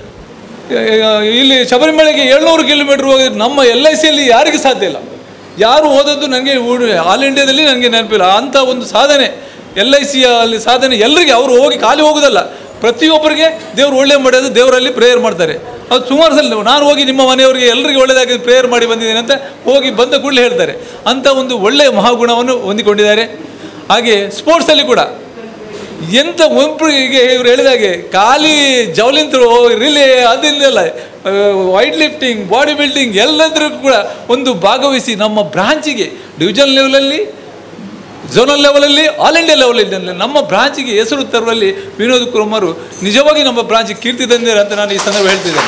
ಇಲ್ಲಿ ಶಬರಿಮಲೆಗೆ ಏಳ್ನೂರು ಕಿಲೋಮೀಟ್ರ್ ಹೋಗಿದ್ರೆ ನಮ್ಮ ಎಲ್ ಐ ಸಿಯಲ್ಲಿ ಯಾರಿಗೂ ಸಾಧ್ಯ ಇಲ್ಲ ಯಾರು ಓದದ್ದು ನನಗೆ ಆಲ್ ಇಂಡಿಯಾದಲ್ಲಿ ನನಗೆ ನೆನಪಿಲ್ಲ ಅಂಥ ಒಂದು ಸಾಧನೆ ಎಲ್ ಐ ಸಿಯ ಅಲ್ಲಿ ಸಾಧನೆ ಎಲ್ಲರಿಗೆ ಅವರು ಹೋಗಿ ಖಾಲಿ ಹೋಗೋದಲ್ಲ ಪ್ರತಿಯೊಬ್ಬರಿಗೆ ದೇವರು ಒಳ್ಳೆ ಮಾಡೋದು ದೇವರಲ್ಲಿ ಪ್ರೇಯರ್ ಮಾಡ್ತಾರೆ ಅದು ಸುಮಾರು ಸಲ ನಾನು ಹೋಗಿ ನಿಮ್ಮ ಮನೆಯವರಿಗೆ ಎಲ್ಲರಿಗೆ ಒಳ್ಳೆಯದಾಗಿ ಪ್ರೇಯರ್ ಮಾಡಿ ಬಂದಿದ್ದೇನೆ ಅಂತ ಹೋಗಿ ಬಂದ ಕೂಡಲೇ ಹೇಳ್ತಾರೆ ಅಂಥ ಒಂದು ಒಳ್ಳೆಯ ಮಹಾಗುಣವನ್ನು ಹೊಂದಿಕೊಂಡಿದ್ದಾರೆ ಹಾಗೆ ಸ್ಪೋರ್ಟ್ಸಲ್ಲಿ ಕೂಡ ಎಂತ ಒಬ್ಬರಿಗೆ ಇವ್ರು ಹೇಳಿದಾಗೆ ಖಾಲಿ ಜವಲಿನ್ ಥ್ರೋ ರಿಲೇ ಅದಿಲ್ಲ ವೈಟ್ ಲಿಫ್ಟಿಂಗ್ ಬಾಡಿ ಬಿಲ್ಡಿಂಗ್ ಎಲ್ಲದರೂ ಕೂಡ ಒಂದು ಭಾಗವಹಿಸಿ ನಮ್ಮ ಬ್ರಾಂಚಿಗೆ ಡಿವಿಷನ್ ಲೆವೆಲಲ್ಲಿ ಝೋನಲ್ ಲೆವೆಲಲ್ಲಿ ಆಲ್ ಇಂಡಿಯಾ ಲೆವೆಲಲ್ಲಿ ನಮ್ಮ ಬ್ರಾಂಚಿಗೆ ಹೆಸರು ತರುವಲ್ಲಿ ವಿನೋದ್ ಕುಮಾರು ನಿಜವಾಗಿ ನಮ್ಮ ಬ್ರಾಂಚಿಗೆ ಕೀರ್ತಿ ತಂದಿದ್ದಾರೆ ಅಂತ ನಾನು ಈ ಸಂದರ್ಭ ಹೇಳ್ತಿದ್ದೇನೆ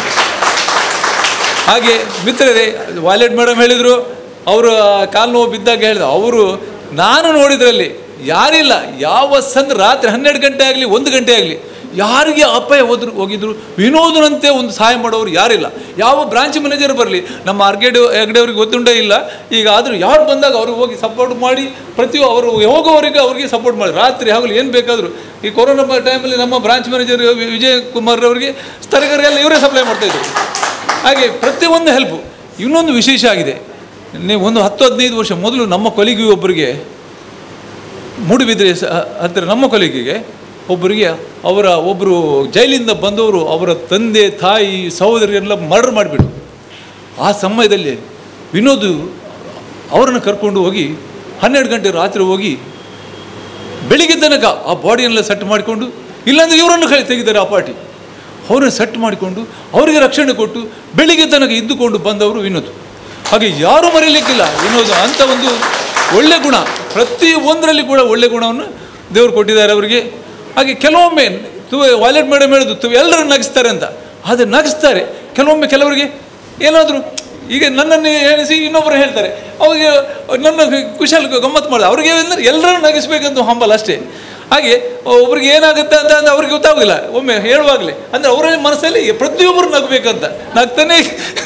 ಹಾಗೆ ಮಿತ್ರರೇ ವಾಲೆಟ್ ಮೇಡಮ್ ಹೇಳಿದರು ಅವರು ಕಾಲು ನೋವು ಬಿದ್ದಾಗ ಹೇಳಿದ್ರು ಅವರು ನಾನು ನೋಡಿದ್ರಲ್ಲಿ ಯಾರಿಲ್ಲ ಯಾವ ಸಂದ್ ರಾತ್ರಿ ಹನ್ನೆರಡು ಗಂಟೆ ಆಗಲಿ ಒಂದು ಗಂಟೆ ಆಗಲಿ ಯಾರಿಗೆ ಅಪಾಯ ಹೋದ್ರು ಹೋಗಿದ್ರು ವಿನೋದನಂತೆ ಒಂದು ಸಹಾಯ ಮಾಡೋರು ಯಾರಿಲ್ಲ ಯಾವ ಬ್ರಾಂಚ್ ಮ್ಯಾನೇಜರ್ ಬರಲಿ ನಮ್ಮ ಆರ್ಗೇಡ್ ಹೆಗ್ಡೆ ಅವ್ರಿಗೆ ಗೊತ್ತುಂಟೇ ಇಲ್ಲ ಈಗ ಆದರೂ ಯಾರು ಬಂದಾಗ ಅವ್ರಿಗೆ ಹೋಗಿ ಸಪೋರ್ಟ್ ಮಾಡಿ ಪ್ರತಿ ಅವರು ಹೋಗೋವರೆಗೆ ಅವ್ರಿಗೆ ಸಪೋರ್ಟ್ ಮಾಡಿ ರಾತ್ರಿ ಆಗಲಿ ಏನು ಬೇಕಾದರೂ ಈ ಕೊರೋನಾ ಟೈಮಲ್ಲಿ ನಮ್ಮ ಬ್ರಾಂಚ್ ಮ್ಯಾನೇಜರ್ ವಿಜಯ್ ಕುಮಾರ್ ಅವರಿಗೆ ತರಕಾರಿಯೆಲ್ಲ ಇವರೇ ಸಪ್ಲೈ ಮಾಡ್ತಾಯಿದ್ರು ಹಾಗೆ ಪ್ರತಿಯೊಂದು ಹೆಲ್ಪು ಇನ್ನೊಂದು ವಿಶೇಷ ಆಗಿದೆ ನೀವು ಒಂದು ಹತ್ತು ಹದಿನೈದು ವರ್ಷ ಮೊದಲು ನಮ್ಮ ಕೊಲಿಗೆ ಒಬ್ಬರಿಗೆ ಮೂಡುಬಿದ್ರೆ ಸ ಹತ್ತಿರ ನಮ್ಮ ಕೊಲಿಗೆಗೆ ಒಬ್ಬರಿಗೆ ಅವರ ಒಬ್ಬರು ಜೈಲಿಂದ ಬಂದವರು ಅವರ ತಂದೆ ತಾಯಿ ಸಹೋದರಿಯರೆಲ್ಲ ಮರ್ಡರ್ ಮಾಡಿಬಿಡು ಆ ಸಮಯದಲ್ಲಿ ವಿನೋದ್ ಅವರನ್ನು ಕರ್ಕೊಂಡು ಹೋಗಿ ಹನ್ನೆರಡು ಗಂಟೆ ರಾತ್ರಿ ಹೋಗಿ ಬೆಳಿಗ್ಗೆ ತನಕ ಆ ಬಾಡಿಯನ್ನೆಲ್ಲ ಸೆಟ್ ಮಾಡಿಕೊಂಡು ಇಲ್ಲಾಂದ್ರೆ ಇವರನ್ನು ಕೈ ತೆಗಿದ್ದಾರೆ ಆ ಪಾರ್ಟಿ ಅವರನ್ನು ಸೆಟ್ ಮಾಡಿಕೊಂಡು ಅವರಿಗೆ ರಕ್ಷಣೆ ಕೊಟ್ಟು ಬೆಳಿಗ್ಗೆ ತನಕ ಇದ್ದುಕೊಂಡು ಬಂದವರು ವಿನೋದ್ ಹಾಗೆ ಯಾರೂ ಮರೆಯಲಿಕ್ಕಿಲ್ಲ ವಿನೋದ್ ಅಂಥ ಒಂದು ಒಳ್ಳೆ ಗುಣ ಪ್ರತಿ ಒಂದರಲ್ಲಿ ಕೂಡ ಒಳ್ಳೆ ಗುಣವನ್ನು ದೇವರು ಕೊಟ್ಟಿದ್ದಾರೆ ಅವರಿಗೆ ಹಾಗೆ ಕೆಲವೊಮ್ಮೆ ತು ವಾಲೆಟ್ ಮೇಡಮ್ ಹೇಳಿದ್ರು ತು ಎಲ್ಲರೂ ನಗಿಸ್ತಾರೆ ಅಂತ ಆದರೆ ನಗಿಸ್ತಾರೆ ಕೆಲವೊಮ್ಮೆ ಕೆಲವರಿಗೆ ಏನಾದರೂ ಈಗ ನನ್ನನ್ನು ಎಣಿಸಿ ಇನ್ನೊಬ್ಬರು ಹೇಳ್ತಾರೆ ಅವ್ರಿಗೆ ನನ್ನ ಕುಶಲ್ ಗಮ್ಮತ್ತು ಮಾಡಿದೆ ಅವ್ರಿಗೆ ಏನಂದ್ರೆ ಎಲ್ಲರೂ ನಗಿಸ್ಬೇಕಂತ ಹಂಬಲ್ ಅಷ್ಟೇ ಹಾಗೆ ಒಬ್ರಿಗೆ ಏನಾಗುತ್ತೆ ಅಂತ ಅಂದ್ರೆ ಅವ್ರಿಗೆ ಗೊತ್ತಾಗೋದಿಲ್ಲ ಒಮ್ಮೆ ಹೇಳುವಾಗಲೇ ಅಂದರೆ ಅವರ ಮನಸ್ಸಲ್ಲಿ ಪ್ರತಿಯೊಬ್ಬರು ನಗಬೇಕಂತ ನಗ್ತಾನೆ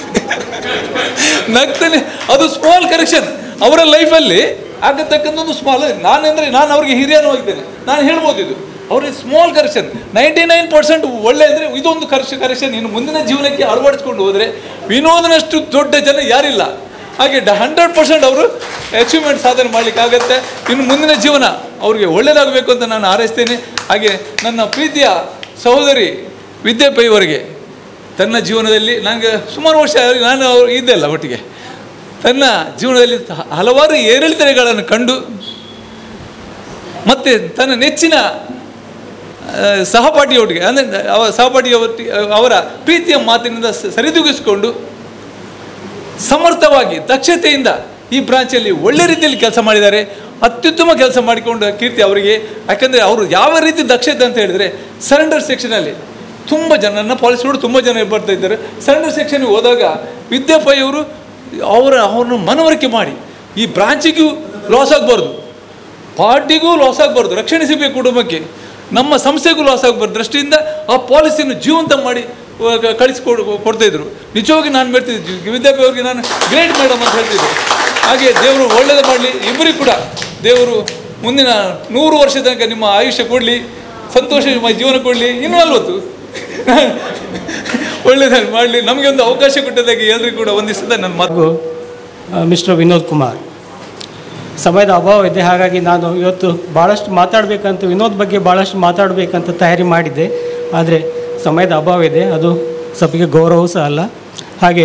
ನಗ್ತಾನೆ ಅದು ಸ್ಮಾಲ್ ಕರೆಕ್ಷನ್ ಅವರ ಲೈಫಲ್ಲಿ ಆಗತಕ್ಕಂಥ ಒಂದು ಸ್ಮಾಲ್ ನಾನೆಂದರೆ ನಾನು ಅವ್ರಿಗೆ ಹಿರಿಯನು ಹೋಗಿದ್ದೇನೆ ನಾನು ಹೇಳ್ಬೋದು ಇದು ಅವ್ರಿಗೆ small correction ninety nine percent ಒಳ್ಳೆ ಅಂದರೆ ಇದೊಂದು ಕರೆಕ್ಷ ಕರೆಕ್ಷನ್ ಇನ್ನು ಮುಂದಿನ ಜೀವನಕ್ಕೆ ಅಳವಡಿಸ್ಕೊಂಡು ಹೋದರೆ ವಿನೋದನಷ್ಟು ದೊಡ್ಡ ಜನ ಯಾರಿಲ್ಲ ಹಾಗೆ ಡ ಹಂಡ್ರೆಡ್ ಪರ್ಸೆಂಟ್ ಅವರು ಅಚೀವ್ಮೆಂಟ್ ಸಾಧನೆ ಮಾಡಲಿಕ್ಕಾಗತ್ತೆ ಇನ್ನು ಮುಂದಿನ ಜೀವನ ಅವ್ರಿಗೆ ಒಳ್ಳೆಯದಾಗಬೇಕು ಅಂತ ನಾನು ಹಾರೈಸ್ತೇನೆ ಹಾಗೆ ನನ್ನ ಪ್ರೀತಿಯ ಸಹೋದರಿ ವಿದ್ಯೆ ಪೈವರಿಗೆ ತನ್ನ ಜೀವನದಲ್ಲಿ ನನಗೆ ಸುಮಾರು ವರ್ಷ ನಾನು ಅವ್ರು ಇದ್ದೆ ಅಲ್ಲ ಒಟ್ಟಿಗೆ ತನ್ನ ಜೀವನದಲ್ಲಿ ಹ- ಹಲವಾರು ಏರಿಳಿತಗಳನ್ನು ಕಂಡು ಮತ್ತು ತನ್ನ ನೆಚ್ಚಿನ ಆ, ಸಹಪಾಠಿಯೊಟ್ಟಿಗೆ ಅಂದರೆ ಅವ ಸಹಪಾಠಿಯ ಒಟ್ಟಿಗೆ ಅವರ ಪ್ರೀತಿಯ ಮಾತಿನಿಂದ ಸ- ಸರಿದೂಗಿಸಿಕೊಂಡು ಸಮರ್ಥವಾಗಿ ದಕ್ಷತೆಯಿಂದ ಈ ಬ್ರಾಂಚಲ್ಲಿ ಒಳ್ಳೆ ರೀತಿಯಲ್ಲಿ ಕೆಲಸ ಮಾಡಿದ್ದಾರೆ ಅತ್ಯುತ್ತಮ ಕೆಲಸ ಮಾಡಿಕೊಂಡು ಕೀರ್ತಿ ಅವರಿಗೆ ಯಾಕಂದರೆ ಅವರು ಯಾವ ರೀತಿ ದಕ್ಷತೆ ಅಂತ ಹೇಳಿದರೆ ಸರೆಂಡರ್ ಸೆಕ್ಷನಲ್ಲಿ ತುಂಬ ಜನ ನನ್ನ ಪಾಲಿಸಿಗಳು ತುಂಬ ಜನ ಬರ್ತಾ ಇದ್ದಾರೆ ಸರೆಂಡರ್ ಸೆಕ್ಷನ್ಗೆ ಹೋದಾಗ ವಿದ್ಯಾಪೈ ಅವರು ಅವರ ಅವ್ರನ್ನ ಮನವರಿಕೆ ಮಾಡಿ ಈ ಬ್ರಾಂಚಿಗೂ ಲಾಸ್ ಆಗಬಾರ್ದು ಪಾರ್ಟಿಗೂ ಲಾಸ್ ಆಗಬಾರ್ದು ರಕ್ಷಣೆ ಸಿಗಬೇಕು ಕುಟುಂಬಕ್ಕೆ ನಮ್ಮ ಸಂಸ್ಥೆಗೂ ಲಾಸ್ ಆಗಬಾರ್ದು ದೃಷ್ಟಿಯಿಂದ ಆ ಪಾಲಿಸಿಯನ್ನು ಜೀವಂತ ಮಾಡಿ ಕಳಿಸ್ಕೊಡ್ ಕೊಡ್ತಾ ಇದ್ರು ನಿಜವಾಗಿ ನಾನು ಹೇಳ್ತಿದ್ದೆ ವಿದ್ಯಾಪಿ ಅವ್ರಿಗೆ ನಾನು ಗ್ರೇಟ್ ಮೇಡಮ್ ಅಂತ ಹೇಳ್ತಿದ್ದೆ ಹಾಗೆ ದೇವರು ಒಳ್ಳೇದು ಮಾಡಲಿ ಇಬ್ಬರಿಗೂ ಕೂಡ ದೇವರು ಮುಂದಿನ ನೂರು ವರ್ಷ ತನಕ ನಿಮ್ಮ ಆಯುಷ್ಯ ಕೊಡಲಿ ಸಂತೋಷ ನಿಮ್ಮ ಜೀವನ ಕೊಡಲಿ ಇನ್ನೂ ನಲ್ವತ್ತು ಒಳ್ಳೆಯದಾಗಿ ಮಾಡಲಿ ನಮಗೆ ಒಂದು ಅವಕಾಶ ಕೊಟ್ಟದಾಗಿ ಎಲ್ಲರಿಗೂ ಕೂಡ ಒಂದಿಸ್ತದೆ ನನ್ನ ಮಾತು ಮಿಸ್ಟರ್ ವಿನೋದ್ ಕುಮಾರ್ ಸಮಯದ ಅಭಾವ ಇದೆ ಹಾಗಾಗಿ ನಾನು ಇವತ್ತು ಭಾಳಷ್ಟು ಮಾತಾಡಬೇಕಂತ ವಿನೋದ್ ಬಗ್ಗೆ ಭಾಳಷ್ಟು ಮಾತಾಡಬೇಕಂತ ತಯಾರಿ ಮಾಡಿದ್ದೆ ಆದರೆ ಸಮಯದ ಅಭಾವ ಇದೆ ಅದು ಸಭೆಗೆ ಗೌರವವೂ ಸಹ ಅಲ್ಲ ಹಾಗೆ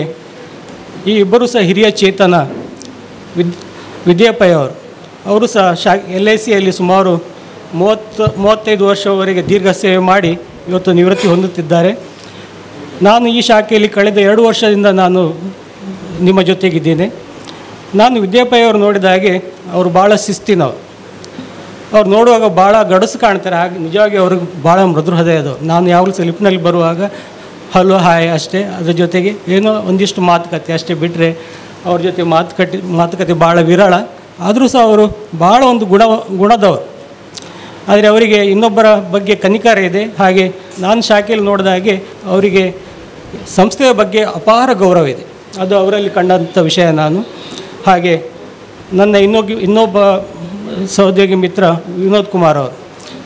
ಈ ಇಬ್ಬರು ಸಹ ಹಿರಿಯ ಚೇತನ ವಿದ್ ವಿದ್ಯಾಪೈ ಅವರು ಅವರು ಸಹ ಶಾ ಎಲ್ ಐ ಸಿಯಲ್ಲಿ ಸುಮಾರು ಮೂವತ್ತು ಮೂವತ್ತೈದು ವರ್ಷವರೆಗೆ ದೀರ್ಘ ಸೇವೆ ಮಾಡಿ ಇವತ್ತು ನಿವೃತ್ತಿ ಹೊಂದುತ್ತಿದ್ದಾರೆ ನಾನು ಈ ಶಾಖೆಯಲ್ಲಿ ಕಳೆದ ಎರಡು ವರ್ಷದಿಂದ ನಾನು ನಿಮ್ಮ ಜೊತೆಗಿದ್ದೇನೆ ನಾನು ವಿದ್ಯಾಪೈ ಅವರು ನೋಡಿದ ಹಾಗೆ ಅವರು ಭಾಳ ಶಿಸ್ತಿನವರು ಅವ್ರು ನೋಡುವಾಗ ಭಾಳ ಗಡಸು ಕಾಣ್ತಾರೆ ಹಾಗೆ ನಿಜವಾಗಿ ಅವರು ಭಾಳ ಮೃದು ಹೃದಯದವರು ನಾನು ಯಾವಾಗಲೂ ಸಹ ಲಿಫ್ಟ್ನಲ್ಲಿ ಬರುವಾಗ ಹಲೋ ಹಾಯ್ ಅಷ್ಟೇ ಅದ್ರ ಜೊತೆಗೆ ಏನೋ ಒಂದಿಷ್ಟು ಮಾತುಕತೆ ಅಷ್ಟೇ ಬಿಟ್ಟರೆ ಅವ್ರ ಜೊತೆ ಮಾತುಕತೆ ಮಾತುಕತೆ ಭಾಳ ವಿರಳ ಆದರೂ ಸಹ ಅವರು ಭಾಳ ಒಂದು ಗುಣ ಗುಣದವರು ಆದರೆ ಅವರಿಗೆ ಇನ್ನೊಬ್ಬರ ಬಗ್ಗೆ ಕನಿಕಾರ ಇದೆ ಹಾಗೆ ನಾನು ಶಾಖೆಯಲ್ಲಿ ನೋಡಿದ ಹಾಗೆ ಅವರಿಗೆ ಸಂಸ್ಥೆಯ ಬಗ್ಗೆ ಅಪಾರ ಗೌರವ ಇದೆ ಅದು ಅವರಲ್ಲಿ ಕಂಡಂಥ ವಿಷಯ ನಾನು ಹಾಗೆ ನನ್ನ ಇನ್ನೊಬ್ಬ ಇನ್ನೊಬ್ಬ ಸಹೋದ್ಯೋಗಿ ಮಿತ್ರ ವಿನೋದ್ ಕುಮಾರ್ ಅವರು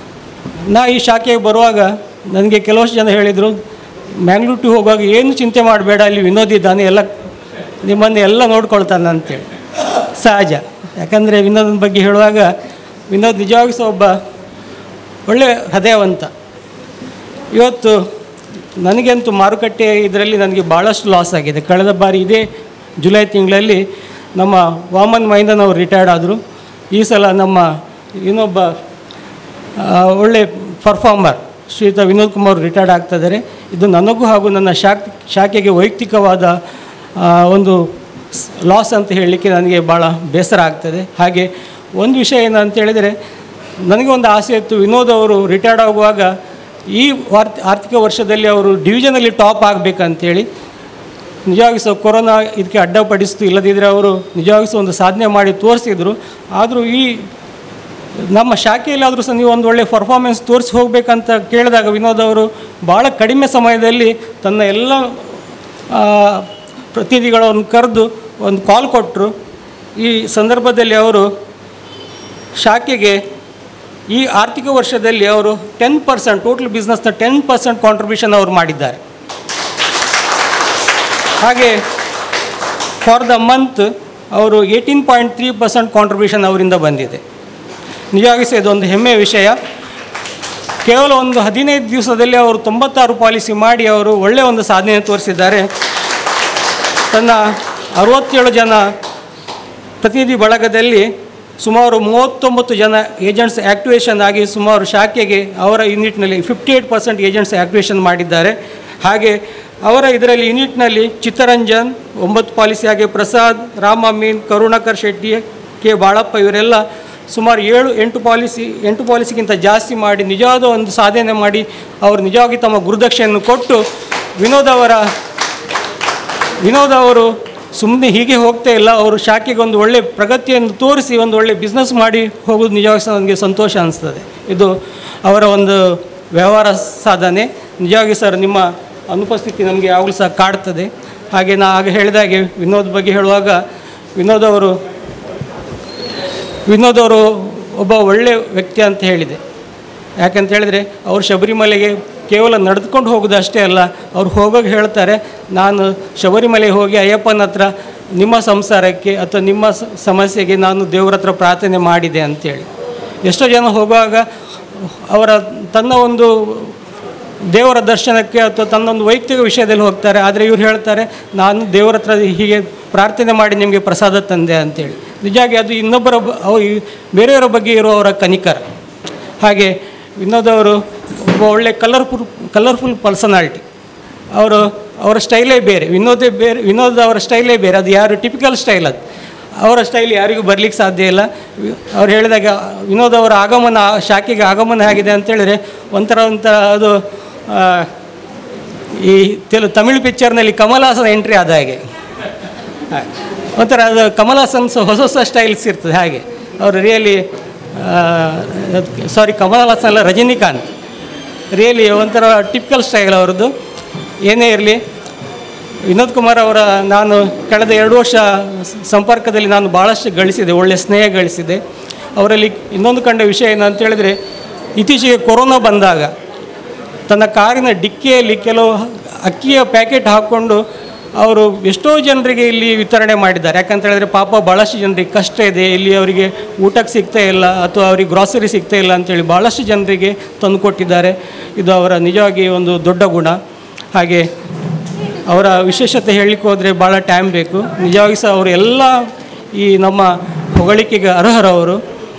ನಾ ಈ ಶಾಖೆಗೆ ಬರುವಾಗ ನನಗೆ ಕೆಲವಷ್ಟು ಜನ ಹೇಳಿದರು ಮ್ಯಾಂಗ್ಳೂರ್ ಟು ಹೋಗುವಾಗ ಏನು ಚಿಂತೆ ಮಾಡಬೇಡ ಅಲ್ಲಿ ವಿನೋದ್ ಇದ್ದಾನೆ ಎಲ್ಲ ನಿಮ್ಮನ್ನು ಎಲ್ಲ ನೋಡ್ಕೊಳ್ತಾನೆ ಅಂತೇಳಿ ಸಹಜ ಯಾಕಂದರೆ ವಿನೋದನ ಬಗ್ಗೆ ಹೇಳುವಾಗ ವಿನೋದ್ ನಿಜವಾಗಿ ಸಹ ಒಬ್ಬ ಒಳ್ಳೆ ಹೃದಯವಂತ ಇವತ್ತು ನನಗಂತೂ ಮಾರುಕಟ್ಟೆ ಇದರಲ್ಲಿ ನನಗೆ ಭಾಳಷ್ಟು ಲಾಸ್ ಆಗಿದೆ ಕಳೆದ ಬಾರಿ ಇದೇ ಜುಲೈ ತಿಂಗಳಲ್ಲಿ ನಮ್ಮ ವಾಮನ್ ಮೈಂದನ್ ಅವರು ರಿಟೈರ್ಡ್ ಆದರು ಈ ಸಲ ನಮ್ಮ ಇನ್ನೊಬ್ಬ ಆ, ಒಳ್ಳೆ ಪರ್ಫಾರ್ಮರ್ ಶ್ರೀಯುತ ವಿನೋದ್ ಕುಮಾರ್ ರಿಟೈರ್ಡ್ ಆಗ್ತಿದ್ದಾರೆ ಇದು ನನಗೂ ಹಾಗೂ ನನ್ನ ಶಾಖ್ ಶಾಖೆಗೆ ವೈಯಕ್ತಿಕವಾದ ಆ, ಒಂದು ಲಾಸ್ ಅಂತ ಹೇಳಲಿಕ್ಕೆ ನನಗೆ ಭಾಳ ಬೇಸರ ಆಗ್ತದೆ ಹಾಗೆ ಒಂದು ವಿಷಯ ಏನಂತ ಹೇಳಿದರೆ ನನಗೆ ಒಂದು ಆಸೆ ಇತ್ತು ವಿನೋದ್ ಅವರು ರಿಟೈರ್ಡ್ ಆಗುವಾಗ ಈ ವಾರ್ತ್ ಆರ್ಥಿಕ ವರ್ಷದಲ್ಲಿ ಅವರು ಡಿವಿಷನಲ್ಲಿ ಟಾಪ್ ಆಗಬೇಕಂತೇಳಿ ನಿಜವಾಗಿ ಸಹ ಕೊರೋನಾ ಇದಕ್ಕೆ ಅಡ್ಡಪಡಿಸ್ತು ಇಲ್ಲದಿದ್ದರೆ ಅವರು ನಿಜವಾಗಿ ಸಹ ಒಂದು ಸಾಧನೆ ಮಾಡಿ ತೋರಿಸಿದರು ಆದರೂ ಈ ನಮ್ಮ ಶಾಖೆಯಲ್ಲಾದರೂ ಸಹ ನೀವು ಒಂದು ಒಳ್ಳೆಯ ಪರ್ಫಾರ್ಮೆನ್ಸ್ ತೋರಿಸಿ ಹೋಗಬೇಕಂತ ಕೇಳಿದಾಗ ವಿನೋದ್ ಅವರು ಭಾಳ ಕಡಿಮೆ ಸಮಯದಲ್ಲಿ ತನ್ನ ಎಲ್ಲ ಆ, ಪ್ರತಿನಿಧಿಗಳನ್ನು ಕರೆದು ಒಂದು ಕಾಲ್ ಕೊಟ್ಟರು ಈ ಸಂದರ್ಭದಲ್ಲಿ ಅವರು ಶಾಖೆಗೆ ಈ ಆರ್ಥಿಕ ವರ್ಷದಲ್ಲಿ ಅವರು ಟೆನ್ ಪರ್ಸೆಂಟ್ ಟೋಟಲ್ ಬಿಸ್ನೆಸ್ನ ಟೆನ್ ಪರ್ಸೆಂಟ್ ಕಾಂಟ್ರಿಬ್ಯೂಷನ್ ಅವರು ಮಾಡಿದ್ದಾರೆ ಹಾಗೆ ಫಾರ್ ದ ಮಂತ್ ಅವರು eighteen point three percent contribution ಅವರಿಂದ ಬಂದಿದೆ ನಿಜವಾಗಿ ಸಹ ಇದೊಂದು ಹೆಮ್ಮೆಯ ವಿಷಯ ಕೇವಲ ಒಂದು ಹದಿನೈದು ದಿವಸದಲ್ಲಿ ಅವರು ತೊಂಬತ್ತಾರು ಪಾಲಿಸಿ ಮಾಡಿ ಅವರು ಒಳ್ಳೆಯ ಒಂದು ಸಾಧನೆ ತೋರಿಸಿದ್ದಾರೆ ತನ್ನ ಅರವತ್ತೇಳು ಜನ ಪ್ರತಿನಿಧಿ ಬಳಗದಲ್ಲಿ ಸುಮಾರು ಮೂವತ್ತೊಂಬತ್ತು ಜನ ಏಜೆಂಟ್ಸ್ ಆ್ಯಕ್ಟಿವೇಷನ್ ಆಗಿ ಸುಮಾರು ಶಾಖೆಗೆ ಅವರ ಯೂನಿಟ್ನಲ್ಲಿ fifty eight percent agents activation ಮಾಡಿದ್ದಾರೆ ಹಾಗೆ ಅವರ ಇದರಲ್ಲಿ ಯೂನಿಟ್ನಲ್ಲಿ ಚಿತ್ತರಂಜನ್ ಒಂಬತ್ತು ಪಾಲಿಸಿ ಹಾಗೆ ಪ್ರಸಾದ್ ರಾಮ ಅಮೀನ್ ಕರುಣಾಕರ್ ಶೆಟ್ಟಿ ಕೆ ಬಾಳಪ್ಪ ಇವರೆಲ್ಲ ಸುಮಾರು ಏಳು ಎಂಟು ಪಾಲಿಸಿ ಎಂಟು ಪಾಲಿಸಿಗಿಂತ ಜಾಸ್ತಿ ಮಾಡಿ ನಿಜವಾದ ಒಂದು ಸಾಧನೆ ಮಾಡಿ ಅವರು ನಿಜವಾಗಿ ತಮ್ಮ ಗುರುದಕ್ಷಿಣೆಯನ್ನು ಕೊಟ್ಟು ವಿನೋದ್ ಅವರ ವಿನೋದ್ ಅವರು ಸುಮ್ಮನೆ ಹೀಗೆ ಹೋಗ್ತಾ ಇಲ್ಲ ಅವರು ಶಾಖೆಗೆ ಒಂದು ಒಳ್ಳೆ ಪ್ರಗತಿಯನ್ನು ತೋರಿಸಿ ಒಂದು ಒಳ್ಳೆ ಬಿಸ್ನೆಸ್ ಮಾಡಿ ಹೋಗೋದು ನಿಜವಾಗಿ ಸಹ ನನಗೆ ಸಂತೋಷ ಅನಿಸ್ತದೆ ಇದು ಅವರ ಒಂದು ವ್ಯವಹಾರ ಸಾಧನೆ ನಿಜವಾಗಿ ಸರ್ ನಿಮ್ಮ ಅನುಪಸ್ಥಿತಿ ನಮಗೆ ಯಾವಾಗಲೂ ಸಹ ಕಾಡ್ತದೆ ಹಾಗೆ ನಾ ಆಗ ಹೇಳಿದಾಗೆ ವಿನೋದ್ ಬಗ್ಗೆ ಹೇಳುವಾಗ ವಿನೋದ್ ಅವರು ವಿನೋದ್ ಅವರು ಒಬ್ಬ ಒಳ್ಳೆಯ ವ್ಯಕ್ತಿ ಅಂತ ಹೇಳಿದೆ ಯಾಕಂತ ಹೇಳಿದರೆ ಅವರು ಶಬರಿಮಲೆಗೆ ಕೇವಲ ನಡೆದುಕೊಂಡು ಹೋಗೋದು ಅಷ್ಟೇ ಅಲ್ಲ ಅವ್ರು ಹೋಗೋಕೆ ಹೇಳ್ತಾರೆ ನಾನು ಶಬರಿಮಲೆಗೆ ಹೋಗಿ ಅಯ್ಯಪ್ಪನ ಹತ್ರ ನಿಮ್ಮ ಸಂಸಾರಕ್ಕೆ ಅಥವಾ ನಿಮ್ಮ ಸ- ಸಮಸ್ಯೆಗೆ ನಾನು ದೇವರ ಹತ್ರ ಪ್ರಾರ್ಥನೆ ಮಾಡಿದೆ ಅಂತೇಳಿ ಎಷ್ಟೋ ಜನ ಹೋಗುವಾಗ ಅವರ ತನ್ನ ಒಂದು ದೇವರ ದರ್ಶನಕ್ಕೆ ಅಥವಾ ತನ್ನೊಂದು ವೈಯಕ್ತಿಕ ವಿಷಯದಲ್ಲಿ ಹೋಗ್ತಾರೆ ಆದರೆ ಇವ್ರು ಹೇಳ್ತಾರೆ ನಾನು ದೇವರ ಹತ್ರ ಹೀಗೆ ಪ್ರಾರ್ಥನೆ ಮಾಡಿ ನಿಮಗೆ ಪ್ರಸಾದ ತಂದೆ ಅಂತೇಳಿ ನಿಜವಾಗಿ ಅದು ಇನ್ನೊಬ್ಬರ ಬ- ಅವ ಈ- ಬೇರೆಯವರ ಬಗ್ಗೆ ಇರೋ ಅವರ ಕನಿಕರ ಹಾಗೆ ವಿನೋದ್ ಅವರು ಒಬ್ಬ ಒಳ್ಳೆ ಕಲರ್ಫುಲ್ ಕಲರ್ಫುಲ್ ಪರ್ಸನಾಲಿಟಿ ಅವರು ಅವರ ಸ್ಟೈಲೇ ಬೇರೆ ವಿನೋದೇ ಬೇರೆ ವಿನೋದ್ ಅವರ ಸ್ಟೈಲೇ ಬೇರೆ ಅದು ಯಾರು ಟಿಪಿಕಲ್ ಸ್ಟೈಲ್ ಅದು ಅವರ ಸ್ಟೈಲ್ ಯಾರಿಗೂ ಬರಲಿಕ್ಕೆ ಸಾಧ್ಯ ಇಲ್ಲ ವಿ- ಅವ್ರು ಹೇಳಿದಾಗ ವಿನೋದ್ ಅವರ ಆಗಮನ ಆ ಶಾಖೆಗೆ ಆಗಮನ ಆಗಿದೆ ಅಂತೇಳಿದರೆ ಒಂಥರ ಒಂಥರ ಅದು ಆ, ಈ ತೆಲು ತಮಿಳು ಪಿಕ್ಚರ್ನಲ್ಲಿ ಕಮಲ್ ಹಾಸನ್ ಎಂಟ್ರಿ ಆದ ಹಾಗೆ ಹಾಗೆ. ಒಂಥರ ಅದು ಕಮಲ್ ಹಾಸನ್ ಸ ಹೊಸ ಹೊಸ ಸ್ಟೈಲ್ಸ್ ಇರ್ತದೆ ಹಾಗೆ ಅವರು ರಿಯಲಿ ಸಾರಿ ಕಮಲ್ ಹಾಸನ್ ಅಲ್ಲ ರಜನಿಕಾಂತ್ ರಿಯಲಿ ಒಂಥರ ಟಿಪಿಕಲ್ ಸ್ಟೈಲ್ ಅವ್ರದ್ದು ಏನೇ ಇರಲಿ ವಿನೋದ್ ಕುಮಾರ್ ಅವರ ನಾನು ಕಳೆದ ಎರಡು ವರ್ಷ ಸ- ಸಂಪರ್ಕದಲ್ಲಿ ನಾನು ಭಾಳಷ್ಟು ಗಳಿಸಿದೆ ಒಳ್ಳೆಯ ಸ್ನೇಹ ಗಳಿಸಿದೆ ಅವರಲ್ಲಿ ಇನ್ನೊಂದು ಕಂಡ ವಿಷಯ ಏನಂತ ಹೇಳಿದರೆ ಇತ್ತೀಚೆಗೆ ಕೊರೋನಾ ಬಂದಾಗ ತನ್ನ ಕಾರಿನ ಡಿಕ್ಕಿಯಲ್ಲಿ ಕೆಲವು ಅಕ್ಕಿಯ ಪ್ಯಾಕೆಟ್ ಹಾಕ್ಕೊಂಡು ಅವರು ಎಷ್ಟೋ ಜನರಿಗೆ ಇಲ್ಲಿ ವಿತರಣೆ ಮಾಡಿದ್ದಾರೆ ಯಾಕಂತ ಹೇಳಿದ್ರೆ ಪಾಪ ಭಾಳಷ್ಟು ಜನರಿಗೆ ಕಷ್ಟ ಇದೆ ಇಲ್ಲಿ ಅವರಿಗೆ ಊಟಕ್ಕೆ ಸಿಗ್ತಾ ಇಲ್ಲ ಅಥವಾ ಅವರಿಗೆ ಗ್ರಾಸರಿ ಸಿಗ್ತಾ ಇಲ್ಲ ಅಂತೇಳಿ ಭಾಳಷ್ಟು ಜನರಿಗೆ ತಂದುಕೊಟ್ಟಿದ್ದಾರೆ ಇದು ಅವರ ನಿಜವಾಗಿ ಒಂದು ದೊಡ್ಡ ಗುಣ ಹಾಗೆ ಅವರ ವಿಶೇಷತೆ ಹೇಳಲಿಕ್ಕೆ ಹೋದರೆ ಭಾಳ ಟೈಮ್ ಬೇಕು ನಿಜವಾಗಿ ಸಹ ಅವರು ಎಲ್ಲ ಈ ನಮ್ಮ ಹೊಗಳಿಕೆಗೆ ಅರ್ಹರವರು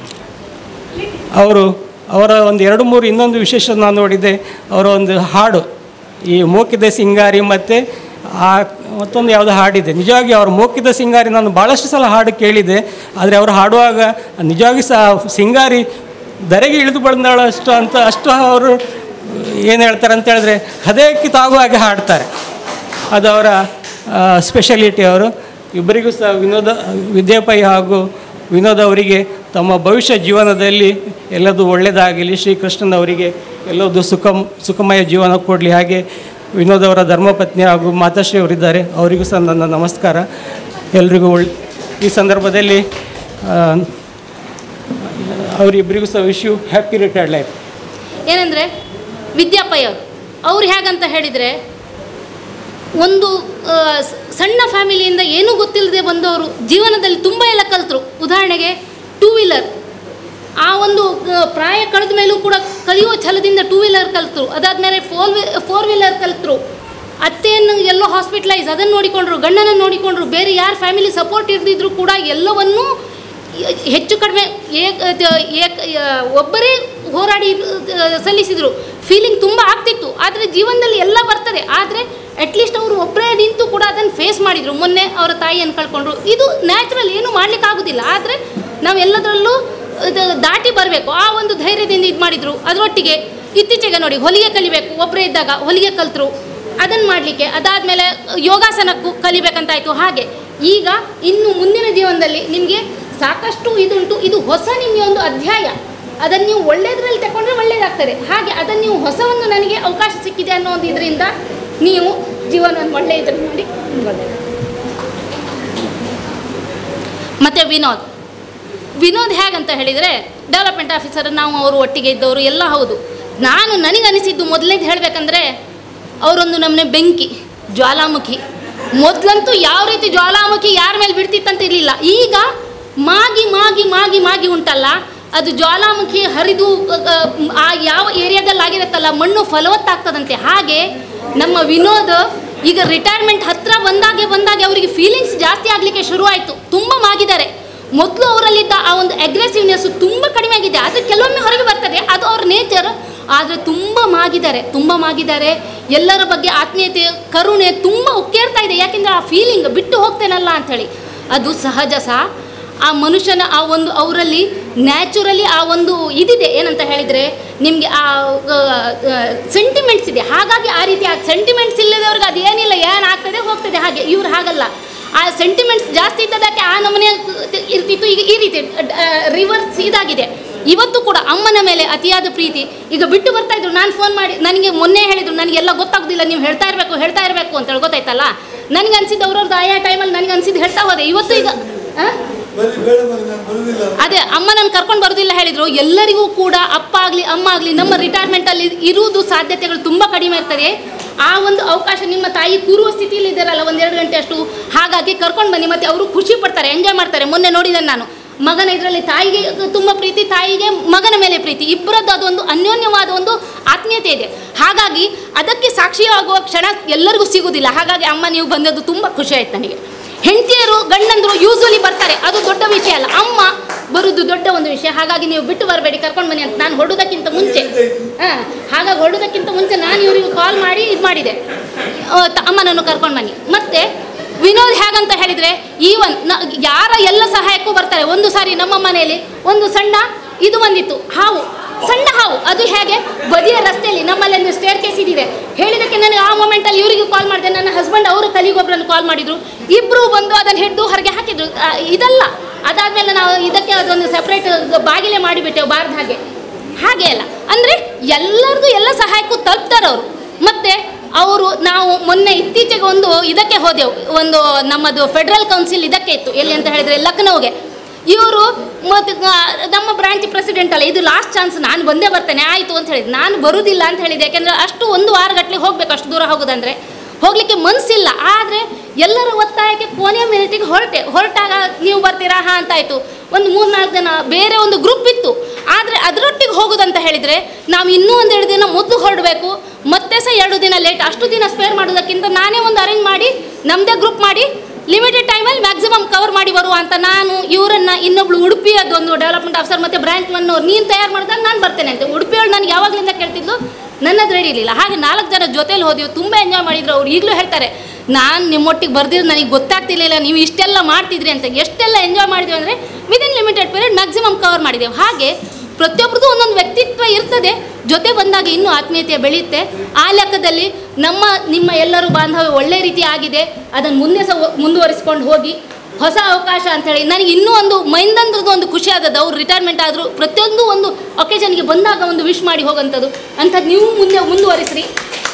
ಅವರು ಅವರ ಒಂದು ಎರಡು ಮೂರು ಇನ್ನೊಂದು ವಿಶೇಷ ನಾನು ನೋಡಿದ್ದೆ ಅವರ ಒಂದು ಹಾಡು ಈ ಮೋಕಿದ ಸಿಂಗಾರಿ ಮತ್ತು ಆ ಮತ್ತೊಂದು ಯಾವುದೋ ಹಾಡಿದೆ ನಿಜವಾಗಿ ಅವ್ರ ಮೋಕಿದ ಸಿಂಗಾರಿ ನಾನು ಭಾಳಷ್ಟು ಸಲ ಹಾಡು ಕೇಳಿದೆ ಆದರೆ ಅವರು ಹಾಡುವಾಗ ನಿಜವಾಗಿ ಸಹ ಸಿಂಗಾರಿ ಧರೆಗೆ ಇಳಿದು ಬಂದಳಷ್ಟು ಅಂತ ಅಷ್ಟು ಅವರು ಏನು ಹೇಳ್ತಾರೆ ಅಂತ ಹೇಳಿದ್ರೆ ಹೃದಯಕ್ಕೆ ತಾಗುವ ಹಾಗೆ ಹಾಡ್ತಾರೆ ಅದು ಅವರ ಸ್ಪೆಷಾಲಿಟಿ ಅವರು ಇಬ್ಬರಿಗೂ ಸಹ ವಿನೋದ ವಿದ್ಯಾಪೈ ಹಾಗೂ ವಿನೋದ್ ಅವರಿಗೆ ತಮ್ಮ ಭವಿಷ್ಯ ಜೀವನದಲ್ಲಿ ಎಲ್ಲದೂ ಒಳ್ಳೆಯದಾಗಲಿ ಶ್ರೀಕೃಷ್ಣನ್ ಅವರಿಗೆ ಎಲ್ಲದೂ ಸುಖ ಸುಖಮಯ ಜೀವನ ಕೊಡಲಿ ಹಾಗೆ ವಿನೋದ್ ಅವರ ಧರ್ಮಪತ್ನಿ ಹಾಗೂ ಮಾತಾಶ್ರೀ ಅವರಿದ್ದಾರೆ ಅವರಿಗೂ ಸಹ ನನ್ನ ನಮಸ್ಕಾರ ಎಲ್ರಿಗೂ ಒಳ್ಳೆ ಈ ಸಂದರ್ಭದಲ್ಲಿ ಆ, ಅವರಿಬ್ಬರಿಗೂ ಸಹ wish you happy retired life ಏನಂದರೆ ವಿದ್ಯಾಪೈ ಅವರು ಅವ್ರು ಹೇಗಂತ ಹೇಳಿದರೆ ಒಂದು ಆ, ಸ- ಸಣ್ಣ ಫ್ಯಾಮಿಲಿಯಿಂದ ಏನೂ ಗೊತ್ತಿಲ್ಲದೆ ಬಂದವರು ಜೀವನದಲ್ಲಿ ತುಂಬ ಎಲ್ಲ ಕಲಿತರು ಉದಾಹರಣೆಗೆ ಟೂ ವೀಲರ್ ಆ ಒಂದು ಆ, ಪ್ರಾಯ ಕಳೆದ ಮೇಲೂ ಕೂಡ ಕಲಿಯುವ ಛಲದಿಂದ ಟೂ ವೀಲರ್ ಕಲಿತರು ಅದಾದಮೇಲೆ ಫೋರ್ ವಿ ಫೋರ್ ವೀಲರ್ ಕಲಿತರು ಅತ್ತೆಯನ್ನು ಎಲ್ಲೋ ಹಾಸ್ಪಿಟ್ಲೈಸ್ ಅದನ್ನು ನೋಡಿಕೊಂಡ್ರು ಗಂಡನ ನೋಡಿಕೊಂಡ್ರು ಬೇರೆ ಯಾರು ಫ್ಯಾಮಿಲಿ ಸಪೋರ್ಟ್ ಇರದಿದ್ರು ಕೂಡ ಎಲ್ಲವನ್ನೂ ಎ- ಹೆಚ್ಚು ಕಡಿಮೆ ಏಕ ತ- ಏಕ ಯ- ಒಬ್ಬರೇ ಹೋರಾಡಿ ಆ, ಸಲ್ಲಿಸಿದರು ಫೀಲಿಂಗ್ ತುಂಬ ಆಗ್ತಿತ್ತು ಆದರೆ ಜೀವನದಲ್ಲಿ ಎಲ್ಲ ಬರ್ತದೆ ಆದರೆ ಅಟ್ಲೀಸ್ಟ್ ಅವರು ಒಬ್ಬರೇ ನಿಂತು ಕೂಡ ಅದನ್ನು ಫೇಸ್ ಮಾಡಿದರು ಮೊನ್ನೆ ಅವರ ತಾಯಿಯನ್ನು ಕಳ್ಕೊಂಡ್ರು ಇದು ನ್ಯಾಚುರಲ್ ಏನು ಮಾಡ್ಲಿಕ್ಕೆ ಆಗೋದಿಲ್ಲ ಆದರೆ ನಾವು ಎಲ್ಲದರಲ್ಲೂ ಅದು ದಾಟಿ ಬರಬೇಕು ಆ ಒಂದು ಧೈರ್ಯದಿಂದ ಇದು ಮಾಡಿದರು ಅದರೊಟ್ಟಿಗೆ ಇತ್ತೀಚೆಗೆ ನೋಡಿ ಹೊಲಿಗೆ ಕಲಿಬೇಕು ಒಬ್ಬರೇ ಇದ್ದಾಗ ಹೊಲಿಗೆ ಕಲಿತರು ಅದನ್ನು ಮಾಡಲಿಕ್ಕೆ ಅದಾದಮೇಲೆ ಯೋಗಾಸನಕ್ಕೂ ಕಲಿಬೇಕಂತಾಯಿತು ಹಾಗೆ ಈಗ ಇನ್ನು ಮುಂದಿನ ಜೀವನದಲ್ಲಿ ನಿಮಗೆ ಸಾಕಷ್ಟು ಇದುಂಟು ಇದು ಹೊಸ ನಿಮಗೆ ಒಂದು ಅಧ್ಯಾಯ ಅದನ್ನು ನೀವು ಒಳ್ಳೆಯದ್ರಲ್ಲಿ ತಗೊಂಡ್ರೆ ಒಳ್ಳೆಯದಾಗ್ತದೆ ಹಾಗೆ ಅದನ್ನು ನೀವು ಹೊಸವನ್ನು ನನಗೆ ಅವಕಾಶ ಸಿಕ್ಕಿದೆ ಅನ್ನೋ ಒಂದು ಇದರಿಂದ ನೀವು ಜೀವನವನ್ನು ಒಳ್ಳೆಯ ಇದನ್ನು ಮಾಡಿ ಒಳ್ಳೆಯದು ಮತ್ತು ವಿನೋದ್ ವಿನೋದ್ ಹೇಗಂತ ಹೇಳಿದರೆ ಡೆವಲಪ್ಮೆಂಟ್ ಆಫೀಸರ್ ನಾವು ಅವರು ಒಟ್ಟಿಗೆ ಇದ್ದವರು ಎಲ್ಲ ಹೌದು ನಾನು ನನಗನಿಸಿದ್ದು ಮೊದಲನೇದು ಹೇಳಬೇಕಂದ್ರೆ ಅವರೊಂದು ನಮ್ಮನೆ ಬೆಂಕಿ ಜ್ವಾಲಾಮುಖಿ ಮೊದಲಂತೂ ಯಾವ ರೀತಿ ಜ್ವಾಲಾಮುಖಿ ಯಾರ ಮೇಲೆ ಬಿಡ್ತಿತ್ತಂತ ಇರಲಿಲ್ಲ ಈಗ ಮಾಗಿ ಮಾಗಿ ಮಾಗಿ ಮಾಗಿ ಉಂಟಲ್ಲ ಅದು ಜ್ವಾಲಾಮುಖಿ ಹರಿದು ಅ, ಅ, ಆ ಯಾವ ಏರಿಯಾದಲ್ಲಿ ಆಗಿರುತ್ತಲ್ಲ ಮಣ್ಣು ಫಲವತ್ತಾಗ್ತದಂತೆ ಹಾಗೆ ನಮ್ಮ ವಿನೋದ್ ಈಗ ರಿಟೈರ್ಮೆಂಟ್ ಹತ್ರ ಬಂದಾಗೆ ಬಂದಾಗೆ ಅವರಿಗೆ ಫೀಲಿಂಗ್ಸ್ ಜಾಸ್ತಿ ಆಗಲಿಕ್ಕೆ ಶುರುವಾಯಿತು ತುಂಬ ಮಾಗಿದ್ದಾರೆ ಮೊದಲು ಅವರಲ್ಲಿದ್ದ ಆ ಒಂದು ಅಗ್ರೆಸಿವ್ನೆಸ್ ತುಂಬ ಕಡಿಮೆ ಆಗಿದೆ ಅದು ಕೆಲವೊಮ್ಮೆ ಹೊರಗೆ ಬರ್ತದೆ ಅದು ಅವ್ರ ನೇಚರ್ ಆದರೆ ತುಂಬ ಮಾಗಿದ್ದಾರೆ ತುಂಬ ಮಾಗಿದ್ದಾರೆ ಎಲ್ಲರ ಬಗ್ಗೆ ಆತ್ಮೀಯತೆ ಕರುಣೆ ತುಂಬ ಉಕ್ಕೇರ್ತಾ ಇದೆ ಯಾಕೆಂದರೆ ಆ ಫೀಲಿಂಗ್ ಬಿಟ್ಟು ಹೋಗ್ತೇನಲ್ಲ ಅಂಥೇಳಿ ಅದು ಸಹಜ ಸಹ ಆ ಮನುಷ್ಯನ ಆ ಒಂದು ಅವರಲ್ಲಿ ನ್ಯಾಚುರಲಿ ಆ ಒಂದು ಇದಿದೆ ಏನಂತ ಹೇಳಿದರೆ ನಿಮಗೆ ಆ ಸೆಂಟಿಮೆಂಟ್ಸ್ ಇದೆ ಹಾಗಾಗಿ ಆ ರೀತಿ ಆ ಸೆಂಟಿಮೆಂಟ್ಸ್ ಇಲ್ಲದವ್ರಿಗೆ ಅದು ಏನಿಲ್ಲ ಏನಾಗ್ತದೆ ಹೋಗ್ತದೆ ಹಾಗೆ ಇವ್ರು ಹಾಗಲ್ಲ ಆ ಸೆಂಟಿಮೆಂಟ್ಸ್ ಜಾಸ್ತಿ ಇದ್ದದಕ್ಕೆ ಆ ನಮೂನೆ ಇರ್ತಿತ್ತು ಈಗ ಈ ರೀತಿ ರಿವರ್ಸ್ ಇದಾಗಿದೆ ಇವತ್ತು ಕೂಡ ಅಮ್ಮನ ಮೇಲೆ ಅತಿಯಾದ ಪ್ರೀತಿ ಈಗ ಬಿಟ್ಟು ಬರ್ತಾ ಇದ್ರು ನಾನು ಫೋನ್ ಮಾಡಿ ನನಗೆ ಮೊನ್ನೆ ಹೇಳಿದ್ರು ನನಗೆಲ್ಲ ಗೊತ್ತಾಗೋದಿಲ್ಲ ನೀವು ಹೇಳ್ತಾ ಇರಬೇಕು ಹೇಳ್ತಾ ಇರಬೇಕು ಅಂತ ಹೇಳಿ ಗೊತ್ತಾಯ್ತಲ್ಲ ನನಗೆ ಅನ್ಸಿದ್ದು ಅವ್ರವ್ರದ್ದು ಆಯಾ ಟೈಮಲ್ಲಿ ನನಗೆ ಅನ್ಸಿದ್ದು ಹೇಳ್ತಾ ಹೋದೆ ಇವತ್ತು ಈಗ ಆ? ಅದೇ ಅಮ್ಮ ನಾನು ಕರ್ಕೊಂಡು ಬರೋದಿಲ್ಲ ಹೇಳಿದ್ರು ಎಲ್ಲರಿಗೂ ಕೂಡ ಅಪ್ಪ ಆಗಲಿ ಅಮ್ಮ ಆಗಲಿ ನಮ್ಮ ರಿಟೈರ್ಮೆಂಟಲ್ಲಿ ಇರುವುದು ಸಾಧ್ಯತೆಗಳು ತುಂಬ ಕಡಿಮೆ ಇರ್ತದೆ ಆ ಒಂದು ಅವಕಾಶ ನಿಮ್ಮ ತಾಯಿ ಕೂರುವ ಸ್ಥಿತಿಯಲ್ಲಿ ಇದ್ದಾರಲ್ಲ ಒಂದೆರಡು ಗಂಟೆ ಅಷ್ಟು ಹಾಗಾಗಿ ಕರ್ಕೊಂಡು ಬನ್ನಿ ಮತ್ತು ಅವರು ಖುಷಿ ಪಡ್ತಾರೆ ಎಂಜಾಯ್ ಮಾಡ್ತಾರೆ ಮೊನ್ನೆ ನೋಡಿದೆ ನಾನು ಮಗನ ಇದರಲ್ಲಿ ತಾಯಿಗೆ ತುಂಬ ಪ್ರೀತಿ ತಾಯಿಗೆ ಮಗನ ಮೇಲೆ ಪ್ರೀತಿ ಇಬ್ಬರದ್ದು ಅದೊಂದು ಅನ್ಯೋನ್ಯವಾದ ಒಂದು ಆತ್ಮೀಯತೆ ಇದೆ ಹಾಗಾಗಿ ಅದಕ್ಕೆ ಸಾಕ್ಷಿಯಾಗುವ ಕ್ಷಣ ಎಲ್ಲರಿಗೂ ಸಿಗುವುದಿಲ್ಲ ಹಾಗಾಗಿ ಅಮ್ಮ ನೀವು ಬಂದದ್ದು ತುಂಬ ಖುಷಿ ಆಯ್ತು ನನಗೆ ಹೆಂಡತಿಯರು ಗಂಡಂದರು ಯೂಸ್ವಲಿ ಬರ್ತಾರೆ ಅದು ದೊಡ್ಡ ವಿಷಯ ಅಲ್ಲ ಅಮ್ಮ ಬರುವುದು ದೊಡ್ಡ ಒಂದು ವಿಷಯ ಹಾಗಾಗಿ ನೀವು ಬಿಟ್ಟು ಬರಬೇಡಿ ಕರ್ಕೊಂಡು ಬನ್ನಿ ಅಂತ ನಾನು ಹೊರಡೋದಕ್ಕಿಂತ ಮುಂಚೆ ಹಾಂ ಹಾಗಾಗಿ ಹೊರಡೋದಕ್ಕಿಂತ ಮುಂಚೆ ನಾನು ಇವರಿಗೆ ಕಾಲ್ ಮಾಡಿ ಇದು ಮಾಡಿದೆ ಆ, ತ- ಅಮ್ಮನನ್ನು ಕರ್ಕೊಂಡು ಬನ್ನಿ ಮತ್ತೆ ವಿನೋದ್ ಹೇಗಂತ ಹೇಳಿದರೆ ಈವನ್ ನ ಯಾರ ಎಲ್ಲ ಸಹಾಯಕ್ಕೂ ಬರ್ತಾರೆ ಒಂದು ಸಾರಿ ನಮ್ಮ ಮನೆಯಲ್ಲಿ ಒಂದು ಸಣ್ಣ ಇದು ಬಂದಿತ್ತು ಹಾವು ಸಣ್ಣ ಹಾವು ಅದು ಹೇಗೆ ಬದಿಯ ರಸ್ತೆಯಲ್ಲಿ ನಮ್ಮಲ್ಲಿ ಒಂದು ಸ್ಟೇರ್ ಕೇಸ್ ಇದಿದೆ ಹೇಳಿದಕ್ಕೆ ನನಗೆ ಆ ಮೊಮೆಂಟಲ್ಲಿ ಇವರಿಗೆ ಕಾಲ್ ಮಾಡಿದೆ ನನ್ನ ಹಸ್ಬೆಂಡ್ ಅವರು ಕಲಿಗೊಬ್ಬರನ್ನು ಕಾಲ್ ಮಾಡಿದ್ರು ಇಬ್ಬರು ಬಂದು ಅದನ್ನು ಹಿಡಿದು ಹೊರಗೆ ಹಾಕಿದ್ರು ಆ, ಇದಲ್ಲ ಅದಾದಮೇಲೆ ನಾವು ಇದಕ್ಕೆ ಅದೊಂದು ಸಪ್ರೇಟ್ ಬಾಗಿಲೆ ಮಾಡಿಬಿಟ್ಟೆವು ಬಾರ್ದ ಹಾಗೆ ಹಾಗೆ ಅಲ್ಲ ಅಂದರೆ ಎಲ್ಲರಿಗೂ ಎಲ್ಲ ಸಹಾಯಕ್ಕೂ ತಲುಪ್ತಾರೆ ಅವರು ಮತ್ತು ಅವರು ನಾವು ಮೊನ್ನೆ ಇತ್ತೀಚೆಗೆ ಒಂದು ಇದಕ್ಕೆ ಹೋದೆವು ಒಂದು ನಮ್ಮದು ಫೆಡರಲ್ ಕೌನ್ಸಿಲ್ ಇದಕ್ಕೆ ಇತ್ತು ಎಲ್ಲಿ ಅಂತ ಹೇಳಿದರೆ ಲಕ್ನೋಗೆ ಇವರು ಮತ್ತು ನಮ್ಮ ಬ್ರಾಂಚ್ ಪ್ರೆಸಿಡೆಂಟ್ ಅಲ್ಲ ಇದು ಲಾಸ್ಟ್ ಚಾನ್ಸ್ ನಾನು ಬಂದೇ ಬರ್ತೇನೆ ಆಯಿತು ಅಂತ ಹೇಳಿದ್ದು ನಾನು ಬರುವುದಿಲ್ಲ ಅಂತ ಹೇಳಿದೆ ಯಾಕೆಂದರೆ ಅಷ್ಟು ಒಂದು ವಾರಗಟ್ಟಲೆ ಹೋಗಬೇಕು ಅಷ್ಟು ದೂರ ಹೋಗೋದಂದರೆ ಹೋಗಲಿಕ್ಕೆ ಮನಸ್ಸಿಲ್ಲ ಆದರೆ ಎಲ್ಲರ ಒತ್ತಾಯಕ್ಕೆ ಕೊನೆಯ ಮಿನಿಟಿಗೆ ಹೊರಟೆ ಹೊರಟಾಗ ನೀವು ಬರ್ತೀರಾ ಹಾಂ ಅಂತಾಯಿತು ಒಂದು ಮೂರು ನಾಲ್ಕು ಜನ ಬೇರೆ ಒಂದು ಗ್ರೂಪ್ ಇತ್ತು ಆದರೆ ಅದರೊಟ್ಟಿಗೆ ಹೋಗೋದಂತ ಹೇಳಿದರೆ ನಾವು ಇನ್ನೂ ಒಂದು ಎರಡು ದಿನ ಮೊದಲು ಹೊರಡಬೇಕು ಮತ್ತೆ ಸಹ ಎರಡು ದಿನ ಲೇಟ್ ಅಷ್ಟು ದಿನ ಸ್ಪೇರ್ ಮಾಡೋದಕ್ಕಿಂತ ನಾನೇ ಒಂದು ಅರೇಂಜ್ ಮಾಡಿ ನಮ್ಮದೇ ಗ್ರೂಪ್ ಮಾಡಿ ಲಿಮಿಟೆಡ್ ಟೈಮಲ್ಲಿ ಮ್ಯಾಕ್ಸಿಮಮ್ ಕವರ್ ಮಾಡಿ ಬರುವ ಅಂತ ನಾನು ಇವರನ್ನ ಇನ್ನೊಬ್ಳು ಉಡುಪಿಯದೊಂದು ಡೆವಲಪ್ಮೆಂಟ್ ಆಫೀಸರ್ ಮತ್ತು ಬ್ರಾಂಚ್ ಒನ್ ನೀನು ತಯಾರು ಮಾಡಿದಾಗ ನಾನು ಬರ್ತೇನೆ ಅಂತ ಉಡುಪಿಯವ್ಳು ನನಗೆ ಯಾವಾಗಲಿಂದ ಕೇಳ್ತಿದ್ಲು ನನ್ನದು ರೆಡಿ ಇರಲಿಲ್ಲ ಹಾಗೆ ನಾಲ್ಕು ಜನ ಜೊತೆಲಿ ಹೋದ್ವಿ ತುಂಬ ಎಂಜಾಯ್ ಮಾಡಿದ್ರು ಅವ್ರು ಈಗಲೂ ಹೇಳ್ತಾರೆ ನಾನು ನಿಮ್ಮೊಟ್ಟಿಗೆ ಬರ್ದಿದ್ದು ನನಗೆ ಗೊತ್ತಾಗ್ತಿರ್ಲಿಲ್ಲ ನೀವು ಇಷ್ಟೆಲ್ಲ ಮಾಡ್ತಿದ್ರಿ ಅಂತ ಎಷ್ಟೆಲ್ಲ ಎಂಜಾಯ್ ಮಾಡಿದ್ವಿ ಅಂದರೆ within limited period maximum cover ಮಾಡಿದ್ದೇವೆ ಹಾಗೆ ಪ್ರತಿಯೊಬ್ಬರದ್ದು ಒಂದೊಂದು ವ್ಯಕ್ತಿತ್ವ ಇರ್ತದೆ ಜೊತೆ ಬಂದಾಗ ಇನ್ನೂ ಆತ್ಮೀಯತೆ ಬೆಳೆಯುತ್ತೆ ಆ ಲೆಕ್ಕದಲ್ಲಿ ನಮ್ಮ ನಿಮ್ಮ ಎಲ್ಲರೂ ಬಾಂಧವ್ಯ ಒಳ್ಳೆ ರೀತಿ ಆಗಿದೆ ಅದನ್ನು ಮುಂದೆ ಸಹ ಮುಂದುವರಿಸ್ಕೊಂಡು ಹೋಗಿ ಹೊಸ ಅವಕಾಶ ಅಂಥೇಳಿ ನನಗೆ ಇನ್ನೂ ಒಂದು ಮೈಂದಂದ್ರದ್ದು ಒಂದು ಖುಷಿ ಆದದ್ದು ಅವ್ರು ರಿಟೈರ್ಮೆಂಟ್ ಆದರೂ ಪ್ರತಿಯೊಂದು ಒಂದು ಒಕೇಶನ್ಗೆ ಬಂದಾಗ ಒಂದು ವಿಶ್ ಮಾಡಿ ಹೋಗೋಂಥದ್ದು ಅಂಥದ್ದು ನೀವು ಮುಂದೆ ಮುಂದುವರಿಸ್ರಿ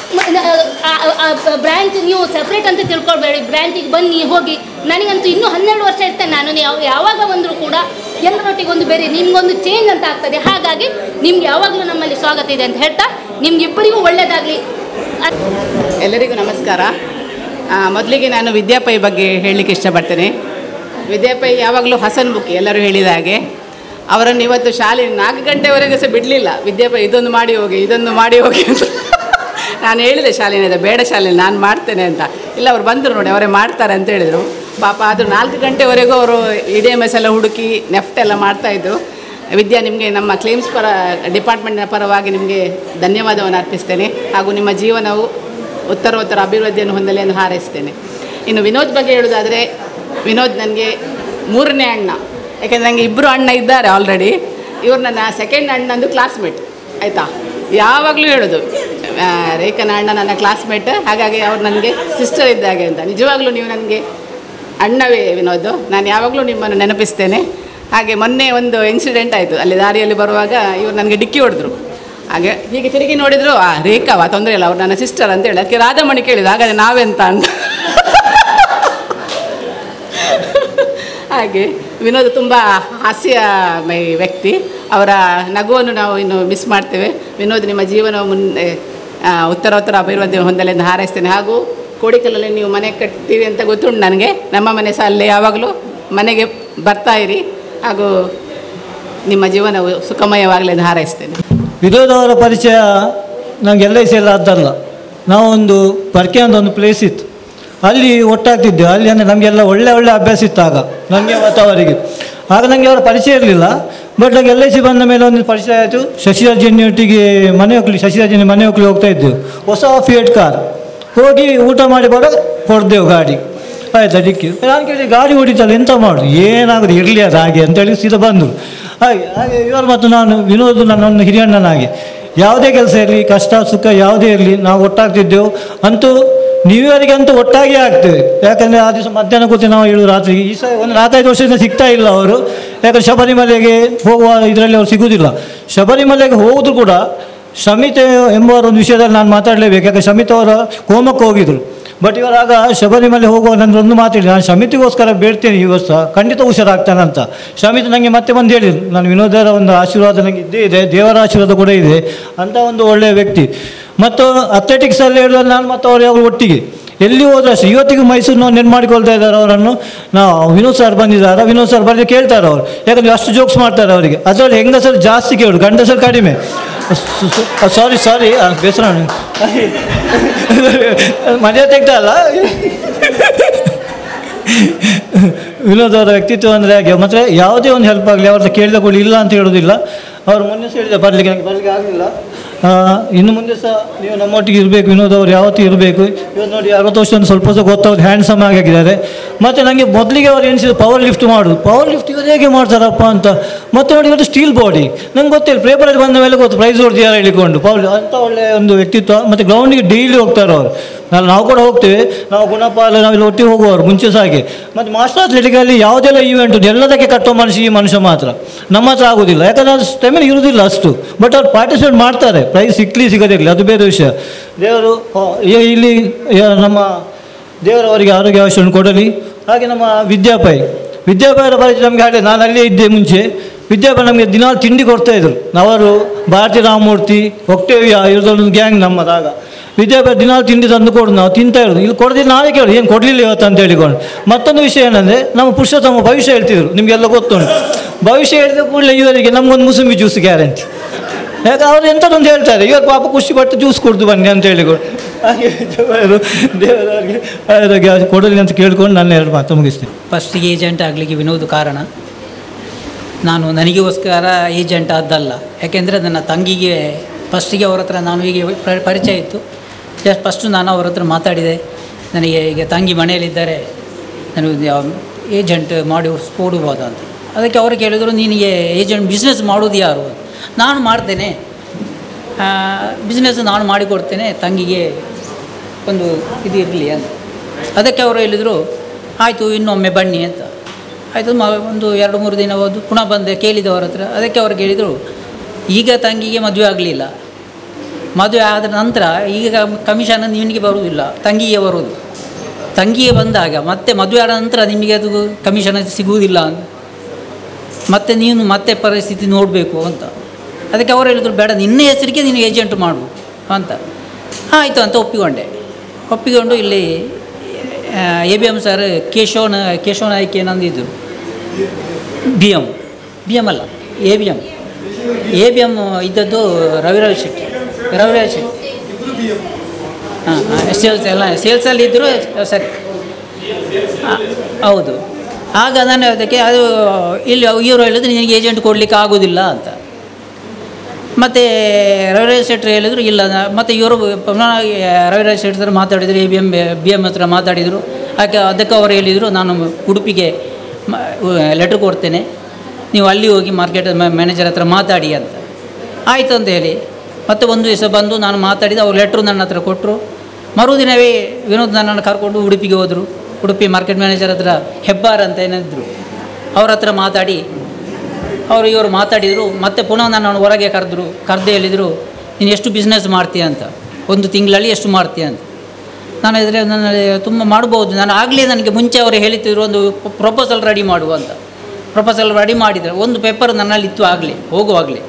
ಬ್ರ್ಯಾಂಚ್ ನೀವು ಸಪ್ರೇಟ್ ಅಂತ ತಿಳ್ಕೊಳ್ಬೇಡಿ ಬ್ರ್ಯಾಂಚಿಗೆ ಬನ್ನಿ ಹೋಗಿ ನನಗಂತೂ ಇನ್ನೂ ಹನ್ನೆರಡು ವರ್ಷ ಇರ್ತೇನೆ ನಾನು ನೀವು ಯಾವಾಗ ಬಂದರೂ ಕೂಡ ಎಲ್ಲರೊಟ್ಟಿಗೆ ಒಂದು ಬೇರೆ ನಿಮ್ಗೊಂದು ಚೇಂಜ್ ಅಂತ ಆಗ್ತದೆ ಹಾಗಾಗಿ ನಿಮ್ಗೆ ಯಾವಾಗಲೂ ನಮ್ಮಲ್ಲಿ ಸ್ವಾಗತ ಇದೆ ಅಂತ ಹೇಳ್ತಾ ನಿಮ್ಗಿಬ್ಬರಿಗೂ ಒಳ್ಳೆಯದಾಗಲಿ ಎಲ್ಲರಿಗೂ ನಮಸ್ಕಾರ ಆ, ಮೊದಲಿಗೆ ನಾನು ವಿದ್ಯಾಪೈ ಬಗ್ಗೆ ಹೇಳಲಿಕ್ಕೆ ಇಷ್ಟಪಡ್ತೇನೆ ವಿದ್ಯಾಪೈ ಯಾವಾಗಲೂ ಹಸನ್ ಬುಕ್ ಎಲ್ಲರೂ ಹೇಳಿದ ಹಾಗೆ ಅವರನ್ನು ಇವತ್ತು ಶಾಲೆ ನಾಲ್ಕು ಗಂಟೆವರೆಗೆ ಸಹ ಬಿಡಲಿಲ್ಲ ವಿದ್ಯಾಪೈ ಇದೊಂದು ಮಾಡಿ ಹೋಗಿ ಇದೊಂದು ಮಾಡಿ ಹೋಗಿ ಅಂತ ನಾನು ಹೇಳಿದೆ ಶಾಲೆಯಿಂದ ಬೇಡ ಶಾಲೆ ನಾನು ಮಾಡ್ತೇನೆ ಅಂತ ಇಲ್ಲ ಅವ್ರು ಬಂದರು ನೋಡಿ ಅವರೇ ಮಾಡ್ತಾರೆ ಅಂತ ಹೇಳಿದರು ಪಾಪ ಅದು ನಾಲ್ಕು ಗಂಟೆವರೆಗೂ ಅವರು ಇ ಡಿ ಎಮ್ ಎಸ್ ಎಲ್ಲ ಹುಡುಕಿ ನೆಫ್ಟ್ ಎಲ್ಲ ಮಾಡ್ತಾಯಿದ್ರು ವಿದ್ಯಾ ನಿಮಗೆ ನಮ್ಮ ಕ್ಲೇಮ್ಸ್ ಪರ ಡಿಪಾರ್ಟ್ಮೆಂಟ್ನ ಪರವಾಗಿ ನಿಮಗೆ ಧನ್ಯವಾದವನ್ನು ಅರ್ಪಿಸ್ತೇನೆ ಹಾಗೂ ನಿಮ್ಮ ಜೀವನವು ಉತ್ತರೋತ್ತರ ಅಭಿವೃದ್ಧಿಯನ್ನು ಹೊಂದಲಿ ಎಂದು ಹಾರೈಸ್ತೇನೆ ಇನ್ನು ವಿನೋದ್ ಬಗ್ಗೆ ಹೇಳೋದಾದರೆ ವಿನೋದ್ ನನಗೆ ಮೂರನೇ ಅಣ್ಣ ಯಾಕೆಂದರೆ ನನಗೆ ಇಬ್ಬರು ಅಣ್ಣ ಇದ್ದಾರೆ ಆಲ್ರೆಡಿ ಇವ್ರು ನನ್ನ ಸೆಕೆಂಡ್ ಅಣ್ಣಂದು ಕ್ಲಾಸ್ಮೇಟ್ ಆಯಿತಾ ಯಾವಾಗಲೂ ಹೇಳೋದು ಆ, ರೇಖನ ಅಣ್ಣ ನನ್ನ ಕ್ಲಾಸ್ಮೇಟ್ ಹಾಗಾಗಿ ಅವ್ರು ನನಗೆ ಸಿಸ್ಟರ್ ಇದ್ದಾಗೆ ಅಂತ ನಿಜವಾಗ್ಲೂ ನೀವು ನನಗೆ ಅಣ್ಣವೇ ವಿನೋದ್ ನಾನು ಯಾವಾಗಲೂ ನಿಮ್ಮನ್ನು ನೆನಪಿಸ್ತೇನೆ ಹಾಗೆ ಮೊನ್ನೆ ಒಂದು ಇನ್ಸಿಡೆಂಟ್ ಆಯಿತು ಅಲ್ಲಿ ದಾರಿಯಲ್ಲಿ ಬರುವಾಗ ಇವ್ರು ನನಗೆ ಡಿಕ್ಕಿ ಹೊಡೆದ್ರು ಹಾಗೆ ಹೀಗೆ ತಿರುಗಿ ನೋಡಿದ್ರು ಆ ರೇಖಾವ ತೊಂದರೆ ಇಲ್ಲ ಅವ್ರು ನನ್ನ ಸಿಸ್ಟರ್ ಅಂತ ಹೇಳಿ ಅದಕ್ಕೆ ರಾಧಮಣಿ ಕೇಳಿದ್ರು ಹಾಗಾದ್ರೆ ನಾವೆಂತ ಅಂತ ಹಾಗೆ ವಿನೋದ್ ತುಂಬ ಹಾಸ್ಯಮಯ ವ್ಯಕ್ತಿ ಅವರ ನಗುವನ್ನು ನಾವು ಇನ್ನು ಮಿಸ್ ಮಾಡ್ತೇವೆ ವಿನೋದ್ ನಿಮ್ಮ ಜೀವನ ಮುಂದೆ ಆ, ಉತ್ತರೋತ್ತರ ಅಭಿವೃದ್ಧಿ ಹೊಂದಲೆಂದು ಹಾರೈಸ್ತೇನೆ ಹಾಗೂ ಕೋಡಿಕಲ್ಲಲ್ಲಿ ನೀವು ಮನೆ ಕಟ್ತೀವಿ ಅಂತ ಗೊತ್ತುಂಟು ನನಗೆ ನಮ್ಮ ಮನೆ ಸಹ ಅಲ್ಲೇ ಯಾವಾಗಲೂ ಮನೆಗೆ ಬರ್ತಾ ಇರಿ ಹಾಗೂ ನಿಮ್ಮ ಜೀವನವು ಸುಖಮಯವಾಗಲಿ ಎಂದು ಹಾರೈಸ್ತೇನೆ ವಿನೋದ್ ಅವರ ಪರಿಚಯ ನನಗೆ ಎಲ್ ಐ ಸಿ ಎಲ್ಲ ಆದ್ದಲ್ಲ ನಾವೊಂದು ಪರ್ಕೆ ಅಂತ ಒಂದು ಪ್ಲೇಸ್ ಇತ್ತು ಅಲ್ಲಿ ಒಟ್ಟಾಗ್ತಿದ್ದೆವು ಅಲ್ಲಿ ಅಂದರೆ ನಮಗೆಲ್ಲ ಒಳ್ಳೆ ಒಳ್ಳೆ ಅಭ್ಯಾಸ ಇತ್ತು ಆಗ ನನಗೆ ಮತ್ತು ಅವರಿಗೆ ಆಗ ನನಗೆ ಅವರ ಪರಿಚಯ ಇರಲಿಲ್ಲ ಬಟ್ ನನಗೆ ಎಲ್ ಐ ಸಿ ಬಂದ ಮೇಲೆ ಒಂದು ಪರಿಚಯ ಆಯಿತು ಶಶಿರಾಜನಿಯೊಟ್ಟಿಗೆ ಮನೆ ಹೋಗ್ಲಿ ಶಶಿರಾಜನ ಮನೆ ಹೋಗ್ಲಿ ಹೋಗ್ತಾ ಇದ್ದೆವು ಹೊಸ ಫಿಯೇಟ್ ಕಾರ್ ಹೋಗಿ ಊಟ ಮಾಡಿ ಬರೋ ಹೊಡೆದೆವು ಗಾಡಿ ಆಯ್ತಾ ಡಿಕ್ಕಿ ನಾನು ಕೇಳಿ ಗಾಡಿ ಹೊಡಿತಲ್ಲ ಎಂತ ಮಾಡು ಏನಾಗೋದು ಇರಲಿ ಅದು ಹಾಗೆ ಅಂತೇಳಿ ಸೀದಾ ಬಂದರು ಹಾಗೆ ಹಾಗೆ ಇವರು ಮತ್ತು ನಾನು ವಿನೋದ್ ನನ್ನೊಂದು ಹಿರಿಯಣ್ಣನಾಗೆ ಯಾವುದೇ ಕೆಲಸ ಇರಲಿ ಕಷ್ಟ ಸುಖ ಯಾವುದೇ ಇರಲಿ ನಾವು ಒಟ್ಟಾಗ್ತಿದ್ದೆವು ಅಂತೂ ನ್ಯೂ ಇಯರ್ಗೆ ಅಂತೂ ಒಟ್ಟಾಗಿ ಆಗ್ತೇವೆ ಯಾಕಂದರೆ ಆ ದಿವಸ ಮಧ್ಯಾಹ್ನ ಕೂತು ನಾವು ಹೇಳುದು ರಾತ್ರಿ ಈ ಸಹ ಒಂದು ನಾಲ್ಕೈದು ವರ್ಷದಿಂದ ಸಿಗ್ತಾ ಇಲ್ಲ ಅವರು ಯಾಕಂದ್ರೆ ಶಬರಿಮಲೆಗೆ ಹೋಗುವ ಇದರಲ್ಲಿ ಅವ್ರು ಸಿಗುವುದಿಲ್ಲ ಶಬರಿಮಲೆಗೆ ಹೋದ್ರು ಕೂಡ ಶಮಿತ ಎಂಬುವರ ಒಂದು ವಿಷಯದಲ್ಲಿ ನಾನು ಮಾತಾಡಲೇಬೇಕು ಯಾಕಂದ್ರೆ ಶಮಿತ್ ಅವರ ಹೋಮಕ್ಕೆ ಹೋಗಿದ್ರು ಬಟ್ ಇವರಾಗ ಶಬರಿಮಲೆ ಹೋಗುವ ನನ್ನ ಒಂದು ಮಾತಿಲ್ಲ ನಾನು ಶಮಿತಿಗೋಸ್ಕರ ಬೇಡ್ತೇನೆ ಈ ವರ್ಷ ಖಂಡಿತ ಹುಷಾರಾಗ್ತಾನಂತ ಶಮಿತ್ ನನಗೆ ಮತ್ತೆ ಬಂದು ಹೇಳಿದ್ರು ನಾನು ವಿನೋದರ ಒಂದು ಆಶೀರ್ವಾದ ನನಗೆ ಇದ್ದೇ ಇದೆ ದೇವರ ಆಶೀರ್ವಾದ ಕೂಡ ಇದೆ ಅಂತ ಒಂದು ಒಳ್ಳೆಯ ವ್ಯಕ್ತಿ ಮತ್ತು ಅಥ್ಲೆಟಿಕ್ಸಲ್ಲಿ ಹೇಳಿದ್ರೆ ನಾನು ಮತ್ತು ಅವರು ಯಾವಾಗ ಒಟ್ಟಿಗೆ ಎಲ್ಲಿ ಹೋದ್ರೆ ಅಷ್ಟೇ ಇವತ್ತಿಗೂ ಮೈಸೂರು ನಾವು ನೆನ್ ಮಾಡಿಕೊಳ್ತಾ ಇದ್ದಾರೆ ಅವರನ್ನು ನಾವು ವಿನೋದ್ ಸರ್ ಬಂದಿದ್ದಾರೆ ವಿನೋದ್ ಸರ್ ಬಂದು ಕೇಳ್ತಾರೆ ಅವರು ಯಾಕಂದ್ರೆ ಅಷ್ಟು ಜೋಕ್ಸ್ ಮಾಡ್ತಾರೆ ಅವರಿಗೆ ಅದರಲ್ಲಿ ಹೆಂಗಸರು ಜಾಸ್ತಿ ಕೇಳು ಗಂಡಸರು ಕಡಿಮೆ ಸಾರಿ ಸಾರಿ ಬೇಸರ ಮನೆ ತೆಗ್ದಲ್ಲ ವಿನೋದ್ ಅವರ ವ್ಯಕ್ತಿತ್ವ ಅಂದರೆ ಹಾಗೆ ಮತ್ತು ಯಾವುದೇ ಒಂದು ಹೆಲ್ಪ್ ಆಗಲಿ ಅವ್ರದ್ದು ಕೇಳಿದ ಕೂಡ ಇಲ್ಲ ಅಂತ ಹೇಳೋದಿಲ್ಲ ಅವ್ರು ಮೊನ್ನೆ ಸಹ ಹೇಳಿದೆ ಬರಲಿಕ್ಕೆ ನನಗೆ ಬರಲಿಕ್ಕೆ ಆಗಲಿಲ್ಲ ಇನ್ನು ಮುಂದೆ ಸಹ ನೀವು ನಮ್ಮೊಟ್ಟಿಗೆ ಇರಬೇಕು ವಿನೋದ್ ಅವರು ಯಾವತ್ತೂ ಇರಬೇಕು ಇವತ್ತು ನೋಡಿ ಅರವತ್ತು ವರ್ಷ ಸ್ವಲ್ಪ ಸಹ ಗೊತ್ತವ್ರು ಹ್ಯಾಂಡ್ಸಮ್ ಆಗಿದ್ದಾರೆ ಮತ್ತು ನನಗೆ ಮೊದಲಿಗೆ ಅವ್ರು ಎನಿಸಿದ್ರು ಪವರ್ ಲಿಫ್ಟ್ ಮಾಡೋದು ಪವರ್ ಲಿಫ್ಟ್ ಇವರು ಹೇಗೆ ಮಾಡ್ತಾರಪ್ಪ ಅಂತ ಮತ್ತೆ ನೋಡಿ ಇವತ್ತು ಸ್ಟೀಲ್ ಬಾಡಿ ನಂಗೆ ಗೊತ್ತಿಲ್ಲ ಪೇಪರಲ್ಲಿ ಬಂದ ಮೇಲೆ ಗೊತ್ತು ಪ್ರೈಸ್ ಹೊಡ್ದಿದ್ದಾರೆ ಹೇಳಿಕೊಂಡು ಪವರ್ ಅಂತ ಒಳ್ಳೆಯ ಒಂದು ವ್ಯಕ್ತಿತ್ವ ಮತ್ತು ಗ್ರೌಂಡಿಗೆ ಡೈಲಿ ಹೋಗ್ತಾರೆ ಅವರು ನಾನು ನಾವು ಕೂಡ ಹೋಗ್ತೇವೆ ನಾವು ಗುಣಪಾಲ ನಾವೆಲ್ಲ ಒಟ್ಟಿಗೆ ಹೋಗುವವರು ಮುಂಚೆ ಸಹ ಹಾಗೆ ಮತ್ತು ಮಾಸ್ಟರ್ ಅಥ್ಲೆಟಿಕಲ್ಲಿ ಯಾವುದೆಲ್ಲ ಈವೆಂಟ್ ಉಂಟು ಎಲ್ಲದಕ್ಕೆ ಕಟ್ಟುವ ಮನುಷ್ಯ ಈ ಮನುಷ್ಯ ಮಾತ್ರ ನಮ್ಮ ಹತ್ರ ಆಗೋದಿಲ್ಲ ಯಾಕಂದರೆ ಅದು ಸ್ಟೆಮಿನ ಇರುವುದಿಲ್ಲ ಅಷ್ಟು ಬಟ್ ಅವ್ರು ಪಾರ್ಟಿಸಿಪೇಟ್ ಮಾಡ್ತಾರೆ ಪ್ರೈಸ್ ಸಿಕ್ಕಲಿ ಸಿಗದಿರಲಿ ಅದು ಬೇರೆ ವಿಷಯ ದೇವರು ಆ, ಈ- ಇಲ್ಲಿ ಯಾ- ನಮ್ಮ ದೇವರವರಿಗೆ ಆರೋಗ್ಯ ಅವಶ್ಯವನ್ನು ಕೊಡಲಿ ಹಾಗೆ ನಮ್ಮ ವಿದ್ಯಾಪೈ ವಿದ್ಯಾಪಯರ ಪರಿಚಯ ನಮಗೆ ಹಾಗೆ ನಾನು ಅಲ್ಲೇ ಇದ್ದೆ ಮುಂಚೆ ವಿದ್ಯಾಪಯ ನಮಗೆ ದಿನಾಲು ತಿಂಡಿ ಕೊಡ್ತಾ ಇದ್ರು ಅವರು ಭಾರತಿ ರಾಮಮೂರ್ತಿ ಒಕ್ಟೇವಿಯಾ ಇವ್ರದ್ದೊಂದು ಗ್ಯಾಂಗ್ ನಮ್ಮದಾಗ ವಿದ್ಯಾಭ್ಯಾಸ ದಿನಾಲು ತಿಂಡಿ ತಂದು ಕೊಡು ನಾವು ತಿಂತಾ ಇರೋದು ಇಲ್ಲಿ ಕೊಡದಿಲ್ಲ ನಾಳೆ ಕೇಳು ಏನು ಕೊಡಲಿಲ್ಲ ಇವತ್ತು ಅಂತ ಹೇಳಿಕೊಂಡು ಮತ್ತೊಂದು ವಿಷಯ ಏನಂದರೆ ನಮ್ಮ ಪುರುಷೋತ್ತಮ ಭವಿಷ್ಯ ಹೇಳ್ತಿದ್ರು ನಿಮಗೆಲ್ಲ ಗೊತ್ತುಂಟು ಭವಿಷ್ಯ ಹೇಳಿದ ಕೂಡಲೇ ಇವರಿಗೆ ನಮಗೊಂದು ಮುಸುಂಬಿ ಜ್ಯೂಸ್ ಗ್ಯಾರಂಟಿ ಯಾಕೆ ಅವ್ರು ಎಂಥದೊಂದು ಹೇಳ್ತಾರೆ ಇವರು ಪಾಪ ಖುಷಿ ಪಟ್ಟು ಜ್ಯೂಸ್ ಕುಡ್ದು ಬನ್ನಿ ಅಂತ ಹೇಳಿಕೊಂಡು ಹಾಗೆ ದೇವರು ದೇವರವರಿಗೆ ಆರೋಗ್ಯ ಕೊಡಲಿ ಅಂತ ಕೇಳ್ಕೊಂಡು ನನ್ನ ಎರಡು ಮಾತು ಮುಗಿಸ್ತೇನೆ ಫಸ್ಟಿಗೆ ಏಜೆಂಟ್ ಆಗಲಿಕ್ಕೆ ವಿನೋದ್ ಕಾರಣ ನಾನು ನನಗೋಸ್ಕರ ಏಜೆಂಟ್ ಆದ್ದಲ್ಲ ಯಾಕೆಂದರೆ ನನ್ನ ತಂಗಿಗೆ ಫಸ್ಟಿಗೆ ಅವ್ರ ಹತ್ರ ನಾನು ಹೀಗೆ ಪ- ಪರಿಚಯ ಇತ್ತು ಜಸ್ಟ್ ಫಸ್ಟು ನಾನು ಅವ್ರ ಹತ್ರ ಮಾತಾಡಿದೆ ನನಗೆ ಈಗ ತಂಗಿ ಮನೆಯಲ್ಲಿದ್ದಾರೆ ನಾನು ಏಜೆಂಟ್ ಮಾಡಿ ಕೊಡ್ಬೋದಾ ಅಂತ ಅದಕ್ಕೆ ಅವರು ಕೇಳಿದರು ನಿನಗೆ ಏಜೆಂಟ್ ಬಿಸ್ನೆಸ್ ಮಾಡೋದು ಯಾರು ನಾನು ಮಾಡ್ತೇನೆ ಬಿಸ್ನೆಸ್ ನಾನು ಮಾಡಿಕೊಡ್ತೇನೆ ತಂಗಿಗೆ ಒಂದು ಇದು ಇರಲಿ ಅಂತ ಅದಕ್ಕೆ ಅವರು ಹೇಳಿದರು ಆಯಿತು ಇನ್ನೊಮ್ಮೆ ಬನ್ನಿ ಅಂತ ಆಯಿತು ಮ ಒಂದು ಎರಡು ಮೂರು ದಿನ ಹೋದು ಪುನಃ ಬಂದೆ ಕೇಳಿದವರ ಹತ್ರ ಅದಕ್ಕೆ ಅವ್ರು ಕೇಳಿದರು ಈಗ ತಂಗಿಗೆ ಮದುವೆ ಆಗಲಿಲ್ಲ ಮದುವೆ ಆದ ನಂತರ ಈಗ ಕಮಿಷನ್ ನಿನಗೆ ಬರುವುದಿಲ್ಲ ತಂಗಿಗೆ ಬರುವುದು ತಂಗಿಗೆ ಬಂದಾಗ ಮತ್ತೆ ಮದುವೆ ಆದ ನಂತರ ನಿಮಗೆ ಅದು ಕಮಿಷನ್ ಸಿಗುವುದಿಲ್ಲ ಅಂತ ಮತ್ತೆ ನೀನು ಮತ್ತೆ ಪರಿಸ್ಥಿತಿ ನೋಡಬೇಕು ಅಂತ ಅದಕ್ಕೆ ಅವ್ರು ಹೇಳಿದ್ರು ಬೇಡ ನಿನ್ನ ಹೆಸರಿಗೆ ನೀನು ಏಜೆಂಟ್ ಮಾಡು ಅಂತ ಆಯಿತು ಅಂತ ಒಪ್ಪಿಕೊಂಡೆ ಒಪ್ಪಿಕೊಂಡು ಇಲ್ಲಿ ಎ ಬಿ ಎಮ್ ಸರ್ ಕೇಶವನ ಕೇಶವ ನಾಯ್ಕ ಏನಂದಿದ್ದರು ಬಿ ಎಮ್ ಬಿ ಎಮ್ ಅಲ್ಲ A B M A B M ಇದ್ದದ್ದು ರವಿರಾಜ್ ಶೆಟ್ಟಿ ರವಿರಾಜ್ ಶೆಟ್ಟಿ ಹಾಂ ಸೇಲ್ಸ್ ಎಲ್ಲ ಸೇಲ್ಸಲ್ಲಿ ಇದ್ದರು ಸರಿ ಆ, ಹೌದು ಆಗ ನಾನು ಅದಕ್ಕೆ ಅದು ಇಲ್ಲಿ ಇವರು ಹೇಳಿದ್ರು ನಿನಗೆ ಏಜೆಂಟ್ ಕೊಡಲಿಕ್ಕೆ ಆಗೋದಿಲ್ಲ ಅಂತ ಮತ್ತು ರವಿರಾಜ್ ಶೆಟ್ಟರ್ ಹೇಳಿದರು ಇಲ್ಲ ನಾ- ಮತ್ತು ಇವರು ಪುನಃ ರವಿರಾಜ್ ಶೆಟ್ಟರ್ ಹತ್ರ ಮಾತಾಡಿದರು A B M B M ಹತ್ರ ಮಾತಾಡಿದರು ಯಾಕೆ ಅದಕ್ಕೆ ಅವರು ಹೇಳಿದರು ನಾನು ಉಡುಪಿಗೆ ಲೆಟ್ರ್ ಕೊಡ್ತೇನೆ ನೀವು ಅಲ್ಲಿ ಹೋಗಿ ಮಾರ್ಕೆಟ್ ಮ್ಯಾನೇಜರ್ ಹತ್ರ ಮಾತಾಡಿ ಅಂತ ಆಯಿತು ಅಂತ ಹೇಳಿ ಮತ್ತೆ ಒಂದು ದಿವಸ ಬಂದು ನಾನು ಮಾತಾಡಿದ ಅವ್ರು ಲೆಟ್ರು ನನ್ನ ಹತ್ರ ಕೊಟ್ಟರು ಮರುದಿನವೇ ವಿನೋದ್ ನನ್ನನ್ನು ಕರ್ಕೊಂಡು ಉಡುಪಿಗೆ ಹೋದರು ಉಡುಪಿ ಮಾರ್ಕೆಟ್ ಮ್ಯಾನೇಜರ್ ಹತ್ರ ಹೆಬ್ಬಾರ್ ಅಂತ ಏನಿದ್ರು ಅವ್ರ ಹತ್ರ ಮಾತಾಡಿ ಅವರು ಇವರು ಮಾತಾಡಿದರು ಮತ್ತೆ ಪುನಃ ನನ್ನನ್ನು ಹೊರಗೆ ಕರೆದ್ರು ಕರೆದೇ ಹೇಳಿದರು ನೀನು ಎಷ್ಟು ಬಿಸ್ನೆಸ್ ಮಾಡ್ತೀಯ ಅಂತ ಒಂದು ತಿಂಗಳಲ್ಲಿ ಎಷ್ಟು ಮಾಡ್ತೀಯ ಅಂತ ನಾನು ಇದ್ರೆ ನನ್ನ ತುಂಬ ಮಾಡ್ಬೋದು ನಾನು ಆಗಲೇ ನನಗೆ ಮುಂಚೆ ಅವರು ಹೇಳಿದ್ರು ಒಂದು ಪ್ರಪೋಸಲ್ ರೆಡಿ ಮಾಡುವ ಅಂತ ಪ್ರಪೋಸಲ್ ರೆಡಿ ಮಾಡಿದರೆ ಒಂದು ಪೇಪರ್ ನನ್ನಲ್ಲಿ ಇತ್ತು ಆಗಲಿ ಹೋಗುವಾಗಲೇ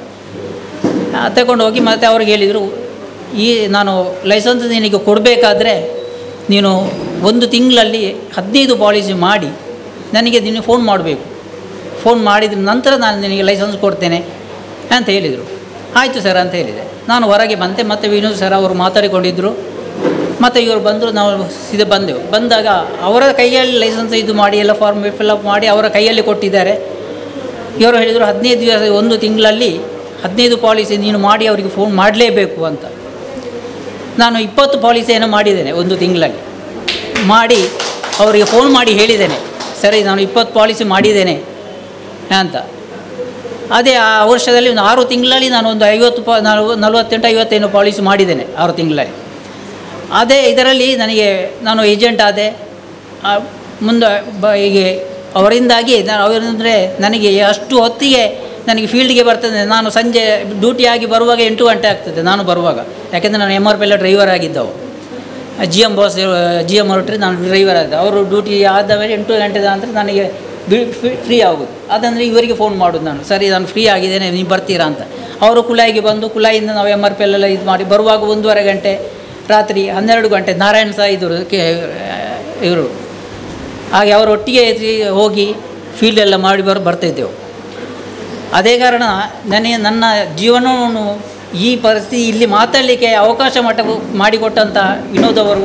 ತಗೊಂಡು ಹೋಗಿ ಮತ್ತೆ ಅವ್ರಿಗೆ ಹೇಳಿದರು ಈ ನಾನು ಲೈಸೆನ್ಸ್ ನಿನಗೆ ಕೊಡಬೇಕಾದ್ರೆ ನೀನು ಒಂದು ತಿಂಗಳಲ್ಲಿ ಹದಿನೈದು ಪಾಲಿಸಿ ಮಾಡಿ ನನಗೆ ನೀನು ಫೋನ್ ಮಾಡಬೇಕು ಫೋನ್ ಮಾಡಿದ ನಂತರ ನಾನು ನಿನಗೆ ಲೈಸೆನ್ಸ್ ಕೊಡ್ತೇನೆ ಅಂತ ಹೇಳಿದರು ಆಯಿತು ಸರ್ ಅಂತ ಹೇಳಿದೆ ನಾನು ಹೊರಗೆ ಬಂದೆ ಮತ್ತು ವಿನೋದ್ ಸರ್ ಅವರು ಮಾತಾಡಿಕೊಂಡಿದ್ದರು ಮತ್ತು ಇವರು ಬಂದರು ನಾವು ಸೀದಾ ಬಂದೆವು ಬಂದಾಗ ಅವರ ಕೈಯಲ್ಲಿ ಲೈಸೆನ್ಸ್ ಇದು ಮಾಡಿ ಎಲ್ಲ ಫಾರ್ಮ್ ಫಿಲ್ಅಪ್ ಮಾಡಿ ಅವರ ಕೈಯಲ್ಲಿ ಕೊಟ್ಟಿದ್ದಾರೆ ಇವರು ಹೇಳಿದರು ಹದಿನೈದು ದಿವಸ ಒಂದು ತಿಂಗಳಲ್ಲಿ ಹದಿನೈದು ಪಾಲಿಸಿ ನೀನು ಮಾಡಿ ಅವರಿಗೆ ಫೋನ್ ಮಾಡಲೇಬೇಕು ಅಂತ ನಾನು ಇಪ್ಪತ್ತು ಪಾಲಿಸಿಯನ್ನು ಮಾಡಿದ್ದೇನೆ ಒಂದು ತಿಂಗಳಲ್ಲಿ ಮಾಡಿ ಅವರಿಗೆ ಫೋನ್ ಮಾಡಿ ಹೇಳಿದ್ದೇನೆ ಸರಿ ನಾನು ಇಪ್ಪತ್ತು ಪಾಲಿಸಿ ಮಾಡಿದ್ದೇನೆ ಅಂತ ಅದೇ ಆ ವರ್ಷದಲ್ಲಿ ಒಂದು ಆರು ತಿಂಗಳಲ್ಲಿ ನಾನು ಒಂದು ಐವತ್ತು ಪಾ ನಾನು ನಲವತ್ತೆಂಟು ಐವತ್ತೇನು ಪಾಲಿಸಿ ಮಾಡಿದ್ದೇನೆ ಆರು ತಿಂಗಳಲ್ಲಿ ಅದೇ ಇದರಲ್ಲಿ ನನಗೆ ನಾನು ಏಜೆಂಟ್ ಆದೆ ಆ, ಮುಂದೆ ಬ ಹೀಗೆ ಅವರಿಂದಾಗಿ ನಾನು ಅವರಂದರೆ ನನಗೆ ಅಷ್ಟು ಹೊತ್ತಿಗೆ ನನಗೆ ಫೀಲ್ಡ್ಗೆ ಬರ್ತದೆ ನಾನು ಸಂಜೆ ಡ್ಯೂಟಿ ಆಗಿ ಬರುವಾಗ ಎಂಟು ಗಂಟೆ ಆಗ್ತದೆ ನಾನು ಬರುವಾಗ ಯಾಕೆಂದರೆ ನಾನು ಎಮ್ ಆರ್ ಪಿ ಎಲ್ಲ ಡ್ರೈವರ್ ಆಗಿದ್ದವು G M boss G M ಹೊರಟ್ರೆ ನಾನು ಡ್ರೈವರ್ ಆದ ಅವರು ಡ್ಯೂಟಿ ಆದ ಮೇಲೆ ಎಂಟು ಗಂಟೆ ನಂತರ ನನಗೆ ಫ್ರೀ ಆಗೋದು ಅದಂದರೆ ಇವರಿಗೆ ಫೋನ್ ಮಾಡೋದು ನಾನು ಸರಿ ನಾನು ಫ್ರೀ ಆಗಿದ್ದೇನೆ ನೀವು ಬರ್ತೀರಾ ಅಂತ ಅವರು ಕುಲಾಯಿಗೆ ಬಂದು ಕುಲಾಯಿಂದ ನಾವು ಎಮ್ ಆರ್ ಪಿ ಎಲ್ಲ ಇದು ಮಾಡಿ ಬರುವಾಗ ಒಂದೂವರೆ ಗಂಟೆ ರಾತ್ರಿ ಹನ್ನೆರಡು ಗಂಟೆ ನಾರಾಯಣ ಸಹ ಇದ್ದರು ಕೆ ಇವರು ಹಾಗೆ ಅವರ ಒಟ್ಟಿಗೆ ಇದ್ದು ಹೋಗಿ ಫೀಲ್ಡ್ ಎಲ್ಲ ಮಾಡಿ ಬರ್ ಬರ್ತಾಯಿದ್ದೆವು ಅದೇ ಕಾರಣ ನನಗೆ ನನ್ನ ಜೀವನವನ್ನು ಈ ಪರಿಸ್ಥಿತಿ ಇಲ್ಲಿ ಮಾತಾಡಲಿಕ್ಕೆ ಅವಕಾಶ ಮಟ್ಟ ಮಾಡಿಕೊಟ್ಟಂಥ ವಿನೋದ್ ಅವರು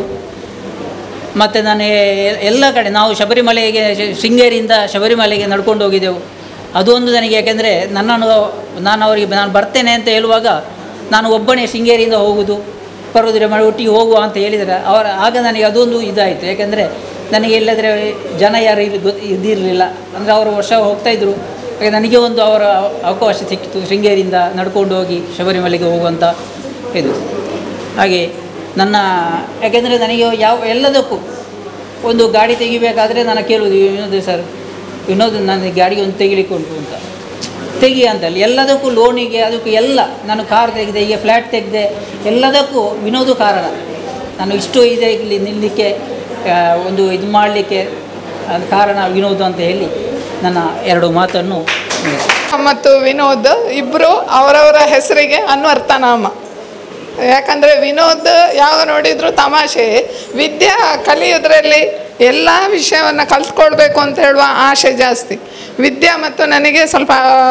ಮತ್ತು ನನಗೆ ಎ- ಎಲ್ಲ ಕಡೆ ನಾವು ಶಬರಿಮಲೆಗೆ ಶ್- ಶೃಂಗೇರಿಯಿಂದ ಶಬರಿಮಲೆಗೆ ನಡ್ಕೊಂಡು ಹೋಗಿದ್ದೆವು ಅದೊಂದು ನನಗೆ ಯಾಕೆಂದರೆ ನನ್ನನ್ನು ನಾನು ಅವರಿಗೆ ನಾನು ಬರ್ತೇನೆ ಅಂತ ಹೇಳುವಾಗ ನಾನು ಒಬ್ಬನೇ ಶೃಂಗೇರಿಯಿಂದ ಹೋಗುವುದು ಬರೋದ್ರೆ ಮಾಡಿ ಒಟ್ಟಿಗೆ ಹೋಗುವ ಅಂತ ಹೇಳಿದರೆ ಅವರ ಆಗ ನನಗೆ ಅದೊಂದು ಇದಾಯಿತು ಯಾಕೆಂದರೆ ನನಗೆ ಇಲ್ಲದ್ರೆ ಜನ ಯಾರು ಇಲ್ಲಿ ಗೊತ್ತು ಇದಿರಲಿಲ್ಲ ಅಂದರೆ ಅವರು ವರ್ಷ ಹೋಗ್ತಾಯಿದ್ರು ಹಾಗೆ ನನಗೆ ಒಂದು ಅವರ ಅವಕಾಶ ಸಿಕ್ಕಿತು ಶೃಂಗೇರಿಯಿಂದ ನಡ್ಕೊಂಡು ಹೋಗಿ ಶಬರಿಮಲೆಗೆ ಹೋಗುವಂಥ ಇದು ಹಾಗೆ ನನ್ನ ಯಾಕೆಂದರೆ ನನಗೆ ಯಾವ ಎಲ್ಲದಕ್ಕೂ ಒಂದು ಗಾಡಿ ತೆಗಿಬೇಕಾದ್ರೆ ನಾನು ಕೇಳುವುದು ವಿನೋದ್ ಸರ್ ವಿನೋದ್ ನನಗೆ ಗಾಡಿಗೆ ಒಂದು ತೆಗಿಲಿಕ್ಕೆ ಉಂಟು ಅಂತ ತೆಗಿ ಅಂತಲ್ಲಿ ಎಲ್ಲದಕ್ಕೂ ಲೋನಿಗೆ ಅದಕ್ಕೂ ಎಲ್ಲ ನಾನು ಕಾರ್ ತೆಗೆದೆ ಈಗ ಫ್ಲ್ಯಾಟ್ ತೆಗೆದೆ ಎಲ್ಲದಕ್ಕೂ ವಿನೋದು ಕಾರಣ ನಾನು ಇಷ್ಟು ಇದೆ ಇಲ್ಲಿ ನಿಲ್ಲಲಿಕ್ಕೆ ಆ, ಒಂದು ಇದು ಮಾಡಲಿಕ್ಕೆ ಅದು ಕಾರಣ ವಿನೋದ್ ಅಂತ ಹೇಳಿ ನನ್ನ ಎರಡು ಮಾತನ್ನು ಮತ್ತು ವಿನೋದ್ ಇಬ್ಬರು ಅವರವರ ಹೆಸರಿಗೆ ಅನ್ವರ್ಥನಾಮ ಯಾಕಂದರೆ ವಿನೋದ್ ಯಾವಾಗ ನೋಡಿದ್ರು ತಮಾಷೆ ವಿದ್ಯಾ ಕಲಿಯೋದ್ರಲ್ಲಿ ಎಲ್ಲ ವಿಷಯವನ್ನು ಕಲ್ತ್ಕೊಳ್ಬೇಕು ಅಂತ ಹೇಳುವ ಆಸೆ ಜಾಸ್ತಿ ವಿದ್ಯಾ ಮತ್ತು ನನಗೆ ಸ್ವಲ್ಪ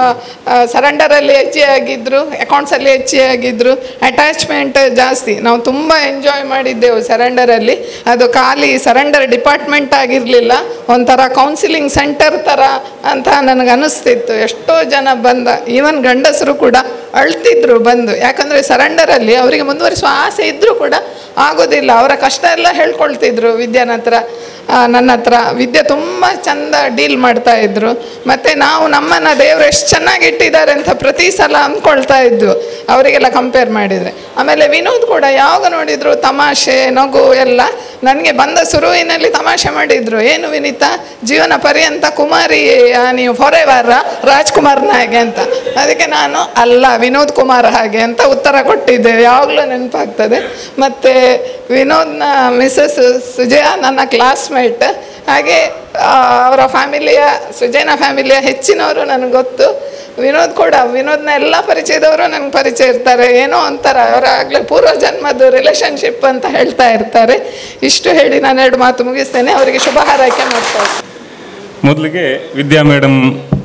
ಸರೆಂಡರಲ್ಲಿ ಹೆಚ್ಚಿಯಾಗಿದ್ದರು ಅಕೌಂಟ್ಸಲ್ಲಿ ಹೆಚ್ಚಿಯಾಗಿದ್ದರು ಅಟ್ಯಾಚ್ಮೆಂಟ್ ಜಾಸ್ತಿ ನಾವು ತುಂಬ ಎಂಜಾಯ್ ಮಾಡಿದ್ದೆವು ಸರೆಂಡರಲ್ಲಿ ಅದು ಖಾಲಿ ಸರೆಂಡರ್ ಡಿಪಾರ್ಟ್ಮೆಂಟ್ ಆಗಿರಲಿಲ್ಲ ಒಂಥರ ಕೌನ್ಸಿಲಿಂಗ್ ಸೆಂಟರ್ ಥರ ಅಂತ ನನಗೆ ಅನ್ನಿಸ್ತಿತ್ತು ಎಷ್ಟೋ ಜನ ಬಂದ ಈವನ್ ಗಂಡಸರು ಕೂಡ ಅಳ್ತಿದ್ರು ಬಂದು ಯಾಕಂದರೆ ಸರೆಂಡರಲ್ಲಿ ಅವರಿಗೆ ಮುಂದುವರಿಸುವ ಆಸೆ ಇದ್ದರೂ ಕೂಡ ಆಗೋದಿಲ್ಲ ಅವರ ಕಷ್ಟ ಎಲ್ಲ ಹೇಳ್ಕೊಳ್ತಿದ್ರು ವಿದ್ಯಾನ ಹತ್ರ ಆ, ನನ್ನ ಹತ್ರ ವಿದ್ಯೆ ತುಂಬ ಚಂದ ಡೀಲ್ ಮಾಡ್ತಾ ಇದ್ರು ಮತ್ತು ನಾವು ನಮ್ಮನ್ನು ದೇವರು ಎಷ್ಟು ಚೆನ್ನಾಗಿ ಇಟ್ಟಿದ್ದಾರೆ ಅಂತ ಪ್ರತಿ ಸಲ ಅಂದ್ಕೊಳ್ತಾ ಇದ್ವು ಅವರಿಗೆಲ್ಲ ಕಂಪೇರ್ ಮಾಡಿದರೆ ಆಮೇಲೆ ವಿನೋದ್ ಕೂಡ ಯಾವಾಗ ನೋಡಿದ್ರು ತಮಾಷೆ ನಗು ಎಲ್ಲ ನನಗೆ ಬಂದ ಶುರುವಿನಲ್ಲಿ ತಮಾಷೆ ಮಾಡಿದ್ರು ಏನು ವಿನೀತಾ ಜೀವನ ಪರ್ಯಂತ ಕುಮಾರಿ ಆ, ನೀವು ಫಾರೆವರ್ ರಾಜ್ಕುಮಾರ್ನ ಹಾಗೆ ಅಂತ ಅದಕ್ಕೆ ನಾನು ಅಲ್ಲ ವಿನೋದ್ ಕುಮಾರ್ ಹಾಗೆ ಅಂತ ಉತ್ತರ ಕೊಟ್ಟಿದ್ದೆ ಯಾವಾಗಲೂ ನೆನಪಾಗ್ತದೆ ಮತ್ತು ವಿನೋದ್ನ ಮಿಸಸ್ ಸುಜಯ ನನ್ನ ಕ್ಲಾಸ್ಮೇಟ್ ಹಾಗೆ ಆ, ಅವರ ಫ್ಯಾಮಿಲಿಯ ಸುಜಯನ ಫ್ಯಾಮಿಲಿಯ ಹೆಚ್ಚಿನವರು ನನಗೆ ಗೊತ್ತು ವಿನೋದ್ ಕೂಡ ವಿನೋದ್ನ ಎಲ್ಲ ಪರಿಚಯದವರು ನನಗೆ ಪರಿಚಯ ಇರ್ತಾರೆ ಏನೋ ಒಂಥರ ಅವರ ಆಗಲೇ ಪೂರ್ವ ಜನ್ಮದ ರಿಲೇಷನ್ಶಿಪ್ ಅಂತ ಹೇಳ್ತಾ ಇರ್ತಾರೆ ಇಷ್ಟು ಹೇಳಿ ನಾನು ಎರಡು ಮಾತು ಮುಗಿಸ್ತೇನೆ ಅವರಿಗೆ ಶುಭ ಹಾರೈಕೆ ಮಾಡ್ತಾರೆ ಮೊದಲಿಗೆ ವಿದ್ಯಾ ಮೇಡಮ್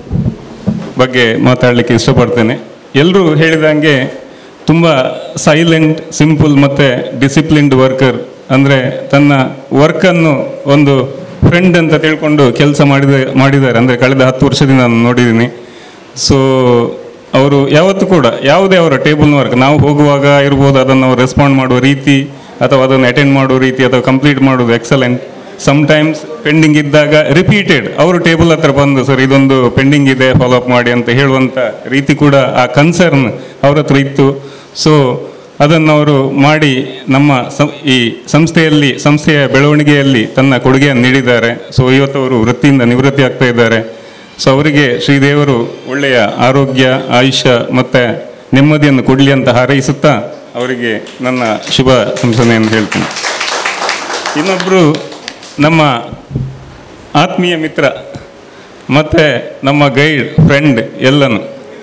ಬಗ್ಗೆ ಮಾತಾಡಲಿಕ್ಕೆ ಇಷ್ಟಪಡ್ತೇನೆ ಎಲ್ಲರೂ ಹೇಳಿದಂಗೆ ತುಂಬ ಸೈಲೆಂಟ್ ಸಿಂಪಲ್ ಮತ್ತು ಡಿಸಿಪ್ಲಿನ್ಡ್ ವರ್ಕರ್ ಅಂದರೆ ತನ್ನ ವರ್ಕನ್ನು ಒಂದು ಫ್ರೆಂಡ್ ಅಂತ ತಿಳ್ಕೊಂಡು ಕೆಲಸ ಮಾಡಿದ ಮಾಡಿದ್ದಾರೆ ಅಂದರೆ ಕಳೆದ ಹತ್ತು ವರ್ಷದಿಂದ ನಾನು ನೋಡಿದ್ದೀನಿ ಸೊ ಅವರು ಯಾವತ್ತೂ ಕೂಡ ಯಾವುದೇ ಅವರ ಟೇಬಲ್ನ ವರ್ಕ್ ನಾವು ಹೋಗುವಾಗ ಇರ್ಬೋದು ಅದನ್ನು ಅವರು ರೆಸ್ಪಾಂಡ್ ಮಾಡುವ ರೀತಿ ಅಥವಾ ಅದನ್ನು ಅಟೆಂಡ್ ಮಾಡುವ ರೀತಿ ಅಥವಾ ಕಂಪ್ಲೀಟ್ ಮಾಡೋದು ಎಕ್ಸಲೆಂಟ್ ಸಮ್ಟೈಮ್ಸ್ ಪೆಂಡಿಂಗ್ ಇದ್ದಾಗ ರಿಪೀಟೆಡ್ ಅವರು ಟೇಬಲ್ ಹತ್ರ ಬಂದು ಸರ್ ಇದೊಂದು ಪೆಂಡಿಂಗ್ ಇದೆ ಫಾಲೋ ಅಪ್ ಮಾಡಿ ಅಂತ ಹೇಳುವಂಥ ರೀತಿ ಕೂಡ ಆ ಕನ್ಸರ್ನ್ ಅವ್ರ ಹತ್ರ ಇತ್ತು ಸೊ ಅದನ್ನು ಅವರು ಮಾಡಿ ನಮ್ಮ ಸ- ಈ ಸಂಸ್ಥೆಯಲ್ಲಿ ಸಂಸ್ಥೆಯ ಬೆಳವಣಿಗೆಯಲ್ಲಿ ತನ್ನ ಕೊಡುಗೆಯನ್ನು ನೀಡಿದ್ದಾರೆ ಸೊ ಇವತ್ತು ಅವರು ವೃತ್ತಿಯಿಂದ ನಿವೃತ್ತಿ ಆಗ್ತಾ ಇದ್ದಾರೆ ಸೊ ಅವರಿಗೆ ಶ್ರೀದೇವರು ಒಳ್ಳೆಯ ಆರೋಗ್ಯ ಆಯುಷ್ಯ ಮತ್ತು ನೆಮ್ಮದಿಯನ್ನು ಕೊಡಲಿ ಅಂತ ಹಾರೈಸುತ್ತಾ ಅವರಿಗೆ ನನ್ನ ಶುಭ ಸಂಸನೆಯನ್ನು ಹೇಳ್ತೀನಿ ಇನ್ನೊಬ್ಬರು ನಮ್ಮ ಆತ್ಮೀಯ ಮಿತ್ರ ಮತ್ತು ನಮ್ಮ ಗೈಡ್ ಫ್ರೆಂಡ್ ಎಲ್ಲನು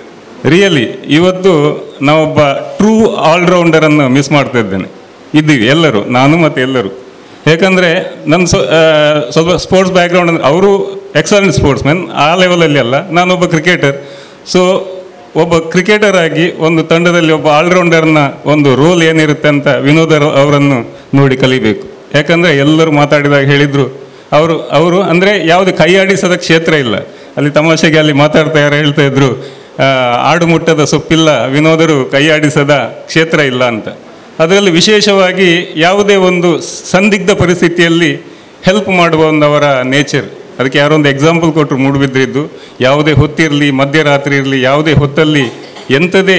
ರಿಯಲಿ ಇವತ್ತು ನಾವೊಬ್ಬ ಟ್ರೂ ಆಲ್ರೌಂಡರನ್ನು ಮಿಸ್ ಮಾಡ್ತಾ ಇದ್ದೇನೆ ಇದ್ದೀವಿ ಎಲ್ಲರೂ ನಾನು ಮತ್ತು ಎಲ್ಲರೂ ಯಾಕಂದರೆ ನನ್ನ ಸ್ವ ಆ, ಸ್ವಲ್ಪ ಸ್ಪೋರ್ಟ್ಸ್ ಬ್ಯಾಕ್ಗ್ರೌಂಡ್ ಅಂದರೆ ಅವರು ಎಕ್ಸಲೆಂಟ್ ಸ್ಪೋರ್ಟ್ಸ್ ಮ್ಯಾನ್ ಆ ಲೆವೆಲಲ್ಲಿ ಅಲ್ಲ ನಾನೊಬ್ಬ ಕ್ರಿಕೆಟರ್ ಸೊ ಒಬ್ಬ ಕ್ರಿಕೆಟರ್ ಆಗಿ ಒಂದು ತಂಡದಲ್ಲಿ ಒಬ್ಬ ಆಲ್ರೌಂಡರ್ನ ಒಂದು ರೋಲ್ ಏನಿರುತ್ತೆ ಅಂತ ವಿನೋದರ್ ಅವರನ್ನು ನೋಡಿ ಕಲಿಬೇಕು ಯಾಕಂದರೆ ಎಲ್ಲರೂ ಮಾತಾಡಿದಾಗ ಹೇಳಿದರು ಅವರು ಅವರು ಅಂದರೆ ಯಾವುದು ಕೈಯಾಡಿಸದ ಕ್ಷೇತ್ರ ಇಲ್ಲ ಅಲ್ಲಿ ತಮಾಷೆಗೆ ಅಲ್ಲಿ ಮಾತಾಡ್ತಾ ಯಾರು ಹೇಳ್ತಾ ಇದ್ರು ಆ, ಆಡು ಮುಟ್ಟದ ಸೊಪ್ಪಿಲ್ಲ ವಿನೋದರು ಕೈಯಾಡಿಸದ ಕ್ಷೇತ್ರ ಇಲ್ಲ ಅಂತ ಅದರಲ್ಲಿ ವಿಶೇಷವಾಗಿ ಯಾವುದೇ ಒಂದು ಸಂದಿಗ್ಧ ಪರಿಸ್ಥಿತಿಯಲ್ಲಿ ಹೆಲ್ಪ್ ಮಾಡುವ ಒಂದು ಅವರ ನೇಚರ್ ಅದಕ್ಕೆ ಯಾರೋ ಒಂದು ಎಕ್ಸಾಂಪಲ್ ಕೊಟ್ಟರು ಮೂಡುಬಿದ್ರಿದ್ದು ಯಾವುದೇ ಹೊತ್ತಿರಲಿ ಮಧ್ಯರಾತ್ರಿ ಇರಲಿ ಯಾವುದೇ ಹೊತ್ತಲ್ಲಿ ಎಂಥದೇ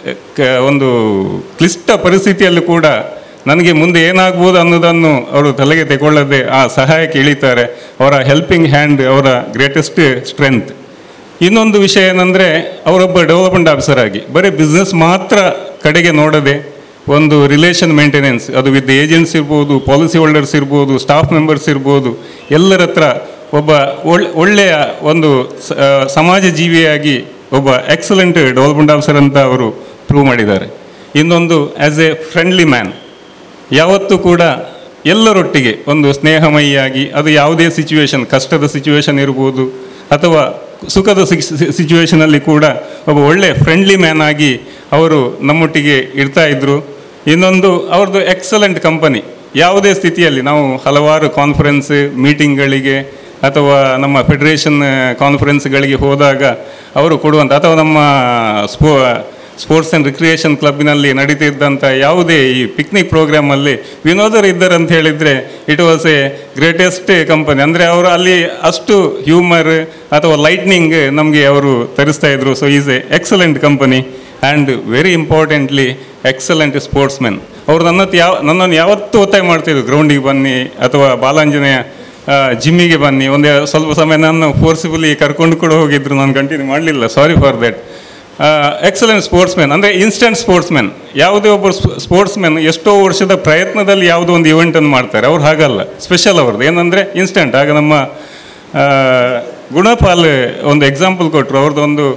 ಕ- ಒಂದು ಕ್ಲಿಷ್ಟ ಪರಿಸ್ಥಿತಿಯಲ್ಲೂ ಕೂಡ ನನಗೆ ಮುಂದೆ ಏನಾಗ್ಬೋದು ಅನ್ನೋದನ್ನು ಅವರು ತಲೆಗೆ ತಗೊಳ್ಳದೆ ಆ ಸಹಾಯಕ್ಕೆ ಇಳಿತಾರೆ ಅವರ ಹೆಲ್ಪಿಂಗ್ ಹ್ಯಾಂಡ್ ಅವರ ಗ್ರೇಟೆಸ್ಟ್ ಸ್ಟ್ರೆಂತ್ ಇನ್ನೊಂದು ವಿಷಯ ಏನಂದರೆ ಅವರೊಬ್ಬ ಡೆವಲಪ್ಮೆಂಟ್ ಆಫೀಸರ್ ಆಗಿ ಬರೀ ಬಿಸ್ನೆಸ್ ಮಾತ್ರ ಕಡೆಗೆ ನೋಡದೆ ಒಂದು ರಿಲೇಷನ್ ಮೇಂಟೆನೆನ್ಸ್ ಅದು ವಿತ್ ಏಜೆಂಟ್ಸ್ ಇರ್ಬೋದು ಪಾಲಿಸಿ ಹೋಲ್ಡರ್ಸ್ ಇರ್ಬೋದು ಸ್ಟಾಫ್ ಮೆಂಬರ್ಸ್ ಇರ್ಬೋದು ಎಲ್ಲರ ಹತ್ರ ಒಬ್ಬ ಒಳ್ ಒಳ್ಳೆಯ ಒಂದು ಸ- ಆ, ಸಮಾಜ ಜೀವಿಯಾಗಿ ಒಬ್ಬ ಎಕ್ಸಲೆಂಟ್ ಡೆವಲಪ್ಮೆಂಟ್ ಆಫೀಸರ್ ಅಂತ ಅವರು ಪ್ರೂವ್ ಮಾಡಿದ್ದಾರೆ ಇನ್ನೊಂದು ಆ್ಯಸ್ ಎ ಫ್ರೆಂಡ್ಲಿ ಮ್ಯಾನ್ ಯಾವತ್ತೂ ಕೂಡ ಎಲ್ಲರೊಟ್ಟಿಗೆ ಒಂದು ಸ್ನೇಹಮಯಿಯಾಗಿ ಅದು ಯಾವುದೇ ಸಿಚುವೇಶನ್ ಕಷ್ಟದ ಸಿಚುವೇಶನ್ ಇರ್ಬೋದು ಅಥವಾ ಸುಖದ ಸಿಚುವೇಶನಲ್ಲಿ ಕೂಡ ಒಬ್ಬ ಒಳ್ಳೆ ಫ್ರೆಂಡ್ಲಿ ಮ್ಯಾನ್ ಆಗಿ ಅವರು ನಮ್ಮೊಟ್ಟಿಗೆ ಇರ್ತಾ ಇದ್ದರು ಇನ್ನೊಂದು ಅವ್ರದ್ದು ಎಕ್ಸಲೆಂಟ್ ಕಂಪನಿ ಯಾವುದೇ ಸ್ಥಿತಿಯಲ್ಲಿ ನಾವು ಹಲವಾರು ಕಾನ್ಫರೆನ್ಸ್ ಮೀಟಿಂಗ್ಗಳಿಗೆ ಅಥವಾ ನಮ್ಮ ಫೆಡರೇಷನ್ ಕಾನ್ಫರೆನ್ಸ್ಗಳಿಗೆ ಹೋದಾಗ ಅವರು ಕೊಡುವಂಥ ಅಥವಾ ನಮ್ಮ ಸ್ಪೋ ಸ್ಪೋರ್ಟ್ಸ್ ಆ್ಯಂಡ್ ರಿಕ್ರಿಯೇಷನ್ ಕ್ಲಬ್ಬಿನಲ್ಲಿ ನಡೀತಿದ್ದಂಥ ಯಾವುದೇ ಈ ಪಿಕ್ನಿಕ್ ಪ್ರೋಗ್ರಾಮಲ್ಲಿ ವಿನೋದರು ಇದ್ದಾರೆ ಅಂತ ಹೇಳಿದರೆ it was a greatest company ಅಂದರೆ ಅವರು ಅಲ್ಲಿ ಅಷ್ಟು ಹ್ಯೂಮರ್ ಅಥವಾ ಲೈಟ್ನಿಂಗ್ ನಮಗೆ ಅವರು ತರಿಸ್ತಾ ಇದ್ರು so is a excellent company and very importantly excellent sportsmen ಅವರು ನನ್ನ ಯಾವ ನನ್ನನ್ನು ಯಾವತ್ತೂ ಒತ್ತಾಯ ಮಾಡ್ತಿದ್ರು ಗ್ರೌಂಡಿಗೆ ಬನ್ನಿ ಅಥವಾ ಬಾಲಾಂಜನೇಯ ಜಿಮ್ಮಿಗೆ ಬನ್ನಿ ಒಂದೇ ಸ್ವಲ್ಪ ಸಮಯ ನಾನು ಫೋರ್ಸಿಬಲಿ ಕರ್ಕೊಂಡು ಕೂಡ ಹೋಗಿದ್ರು ನಾನು ಕಂಟಿನ್ಯೂ ಮಾಡಲಿಲ್ಲ sorry for that excellent sportsman ಅಂದರೆ ಇನ್ಸ್ಟೆಂಟ್ ಸ್ಪೋರ್ಟ್ಸ್ ಮ್ಯಾನ್ ಯಾವುದೇ ಒಬ್ಬರು ಸ್ಪೋರ್ಟ್ಸ್ ಮ್ಯಾನ್ ಎಷ್ಟೋ ವರ್ಷದ ಪ್ರಯತ್ನದಲ್ಲಿ ಯಾವುದೋ ಒಂದು ಇವೆಂಟನ್ನು ಮಾಡ್ತಾರೆ ಅವ್ರು ಹಾಗಲ್ಲ ಸ್ಪೆಷಲ್ ಅವ್ರದ್ದು ಏನಂದರೆ ಇನ್ಸ್ಟೆಂಟ್ ಆಗ ನಮ್ಮ ಆ, ಗುಣಪಾಲ್ ಒಂದು ಎಕ್ಸಾಂಪಲ್ ಕೊಟ್ಟರು ಅವ್ರದ್ದು ಒಂದು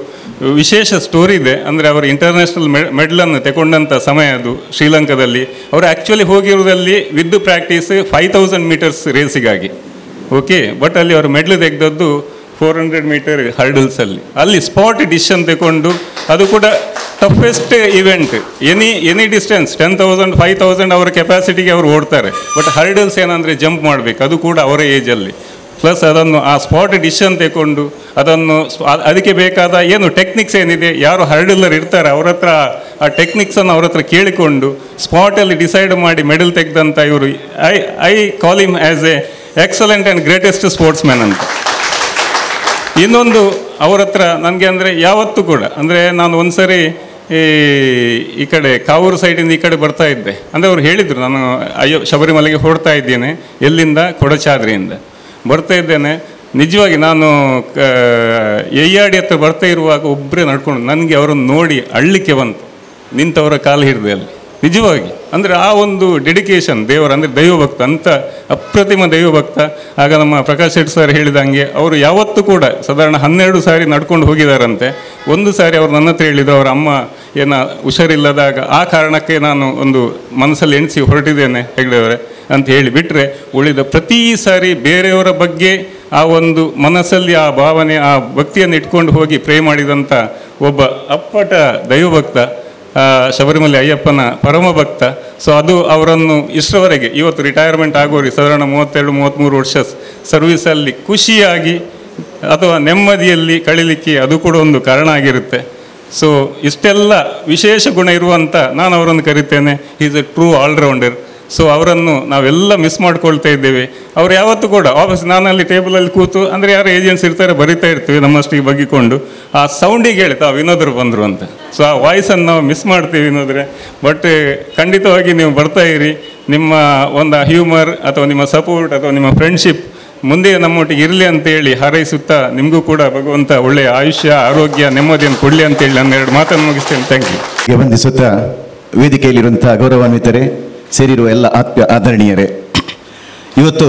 ವಿಶೇಷ ಸ್ಟೋರಿ ಇದೆ ಅಂದರೆ ಅವರು ಇಂಟರ್ನ್ಯಾಷನಲ್ ಮೆಡಲನ್ನು ತಗೊಂಡಂಥ ಸಮಯ ಅದು ಶ್ರೀಲಂಕಾದಲ್ಲಿ ಅವರು ಆ್ಯಕ್ಚುಲಿ ಹೋಗಿರೋದಲ್ಲಿ with practice five thousand meters ರೇಸಿಗಾಗಿ ಓಕೆ ಬಟ್ ಅಲ್ಲಿ ಅವರು ಮೆಡಲ್ ತೆಗೆದದ್ದು ಫೋರ್ ಹಂಡ್ರೆಡ್ ಮೀಟರ್ ಹರ್ಡಲ್ಸಲ್ಲಿ ಅಲ್ಲಿ ಸ್ಪಾಟ್ ಡಿಸಿಷನ್ ತಗೊಂಡು ಅದು ಕೂಡ toughest event any any distance ten thousand five thousand ಅವರ ಕೆಪಾಸಿಟಿಗೆ ಅವರು ಓಡ್ತಾರೆ ಬಟ್ ಹರ್ಡಲ್ಸ್ ಏನಂದರೆ ಜಂಪ್ ಮಾಡಬೇಕು ಅದು ಕೂಡ ಅವರ ಏಜಲ್ಲಿ ಪ್ಲಸ್ ಅದನ್ನು ಆ ಸ್ಪಾಟ್ ಡಿಸಿಷನ್ ತಗೊಂಡು ಅದನ್ನು ಸ್ವ- ಅ- ಅದಕ್ಕೆ ಬೇಕಾದ ಏನು ಟೆಕ್ನಿಕ್ಸ್ ಏನಿದೆ ಯಾರು ಹರ್ಡಲ್ಲರ್ ಇರ್ತಾರೆ ಅವ್ರ ಹತ್ರ ಆ ಟೆಕ್ನಿಕ್ಸನ್ನು ಅವ್ರ ಹತ್ರ ಕೇಳಿಕೊಂಡು ಸ್ಪಾಟಲ್ಲಿ ಡಿಸೈಡ್ ಮಾಡಿ ಮೆಡಲ್ ತೆಗೆದಂಥ ಇವರು I I call him as a excellent and greatest sportsman ಅಂತ ಇನ್ನೊಂದು ಅವ್ರ ಹತ್ರ ನನಗೆ ಅಂದರೆ ಯಾವತ್ತೂ ಕೂಡ ಅಂದರೆ ನಾನು ಒಂದು ಸರಿ ಈ ಈ ಕಡೆ ಕಾವೂರು ಸೈಡಿಂದ ಈ ಕಡೆ ಬರ್ತಾ ಇದ್ದೆ ಅಂದರೆ ಅವ್ರು ಹೇಳಿದರು ನಾನು ಅಯ್ಯೋ ಶಬರಿಮಲೆಗೆ ಹೊರಡ್ತಾ ಇದ್ದೇನೆ ಎಲ್ಲಿಂದ ಕೊಡಚಾದ್ರಿಯಿಂದ ಬರ್ತಾ ಇದ್ದೇನೆ ನಿಜವಾಗಿ ನಾನು ಕ ಎಯ್ಯಾಡಿ ಹತ್ರ ಬರ್ತಾ ಇರುವಾಗ ಒಬ್ಬರೇ ನಡ್ಕೊಂಡು ನನಗೆ ಅವರನ್ನು ನೋಡಿ ಅಳ್ಳಿಕ್ಕೆ ಬಂತು ನಿಂತವರ ಕಾಲು ಹಿಡಿದೆ ಅಲ್ಲಿ ನಿಜವಾಗಿ ಅಂದರೆ ಆ ಒಂದು ಡೆಡಿಕೇಶನ್ ದೇವರ ಅಂದರೆ ದೈವಭಕ್ತ ಅಂತ ಅಪ್ರತಿಮ ದೈವಭಕ್ತ ಆಗ ನಮ್ಮ ಪ್ರಕಾಶ್ ಶೆಟ್ಟಿ ಸರ್ ಹೇಳಿದಂಗೆ ಅವರು ಯಾವತ್ತೂ ಕೂಡ ಸಾಧಾರಣ ಹನ್ನೆರಡು ಸಾರಿ ನಡ್ಕೊಂಡು ಹೋಗಿದಾರಂತೆ ಒಂದು ಸಾರಿ ಅವ್ರು ನನ್ನ ಹತ್ರ ಹೇಳಿದ್ರು ಅವರ ಅಮ್ಮ ಏನ ಹುಷಾರಿಲ್ಲದಾಗ ಆ ಕಾರಣಕ್ಕೆ ನಾನು ಒಂದು ಮನಸ್ಸಲ್ಲಿ ಎಣಿಸಿ ಹೊರಟಿದ್ದೇನೆ ಹೆಗ್ಡೆಯವರೇ ಅಂತ ಹೇಳಿ ಬಿಟ್ಟರೆ ಉಳಿದ ಪ್ರತಿ ಸಾರಿ ಬೇರೆಯವರ ಬಗ್ಗೆ ಆ ಒಂದು ಮನಸ್ಸಲ್ಲಿ ಆ ಭಾವನೆ ಆ ಭಕ್ತಿಯನ್ನು ಇಟ್ಕೊಂಡು ಹೋಗಿ ಪ್ರೇ ಮಾಡಿದಂಥ ಒಬ್ಬ ಅಪ್ಪಟ ದೈವಭಕ್ತ ಆ, ಶಬರಿಮಲೆ ಅಯ್ಯಪ್ಪನ ಪರಮ ಭಕ್ತ ಸೊ ಅದು ಅವರನ್ನು ಇಷ್ಟರವರೆಗೆ ಇವತ್ತು ರಿಟೈರ್ಮೆಂಟ್ ಆಗೋರಿಗೆ ಸಾಧಾರಣ ಮೂವತ್ತೆರಡು ಮೂವತ್ತ್ಮೂರು ವರ್ಷ ಸರ್ವಿಸಲ್ಲಿ ಖುಷಿಯಾಗಿ ಅಥವಾ ನೆಮ್ಮದಿಯಲ್ಲಿ ಕಳೀಲಿಕ್ಕೆ ಅದು ಕೂಡ ಒಂದು ಕಾರಣ ಆಗಿರುತ್ತೆ ಸೊ ಇಷ್ಟೆಲ್ಲ ವಿಶೇಷ ಗುಣ ಇರುವಂಥ ನಾನು ಅವರನ್ನು ಕರಿತೇನೆ is a true all rounder so ಅವರನ್ನು ನಾವೆಲ್ಲ ಮಿಸ್ ಮಾಡ್ಕೊಳ್ತಾ ಇದ್ದೇವೆ ಅವ್ರು ಯಾವತ್ತೂ ಕೂಡ ವಾಪಸ್ ನಾನಲ್ಲಿ ಟೇಬಲಲ್ಲಿ ಕೂತು ಅಂದರೆ ಯಾರು ಏಜೆನ್ಸ್ ಇರ್ತಾರೆ ಬರಿತಾ ಇರ್ತೀವಿ ನಮ್ಮಷ್ಟಿಗೆ ಬಗ್ಗಿಕೊಂಡು ಆ ಸೌಂಡಿಗೆ ಹೇಳ್ತಾ ವಿನೋದರು ಬಂದರು ಅಂತ ಸೊ ಆ ವಾಯ್ಸನ್ನು ನಾವು ಮಿಸ್ ಮಾಡ್ತೀವಿ ವಿನೋದ್ರೆ ಬಟ್ ಖಂಡಿತವಾಗಿ ನೀವು ಬರ್ತಾ ಇರಿ ನಿಮ್ಮ ಒಂದು ಹ್ಯೂಮರ್ ಅಥವಾ ನಿಮ್ಮ ಸಪೋರ್ಟ್ ಅಥವಾ ನಿಮ್ಮ ಫ್ರೆಂಡ್ಶಿಪ್ ಮುಂದೆ ನಮ್ಮೊಟ್ಟಿಗೆ ಇರಲಿ ಅಂತೇಳಿ ಹಾರೈಸುತ್ತಾ ನಿಮಗೂ ಕೂಡ ಭಗವಂತ ಒಳ್ಳೆಯ ಆಯುಷ್ಯ ಆರೋಗ್ಯ ನೆಮ್ಮದಿಯನ್ನು ಕೊಡಲಿ ಅಂತೇಳಿ ನಾನು ಎರಡು ಮಾತನ್ನು ಮುಗಿಸ್ತೇನೆ ಥ್ಯಾಂಕ್ ಯು ಗೆ ವಂದಿಸುತ್ತಾ ವೇದಿಕೆಯಲ್ಲಿರುವಂಥ ಗೌರವಾನ್ವಿತರೆ ಸೇರಿರುವ ಎಲ್ಲ ಆತ್ಮ ಆದರಣೀಯರೇ ಇವತ್ತು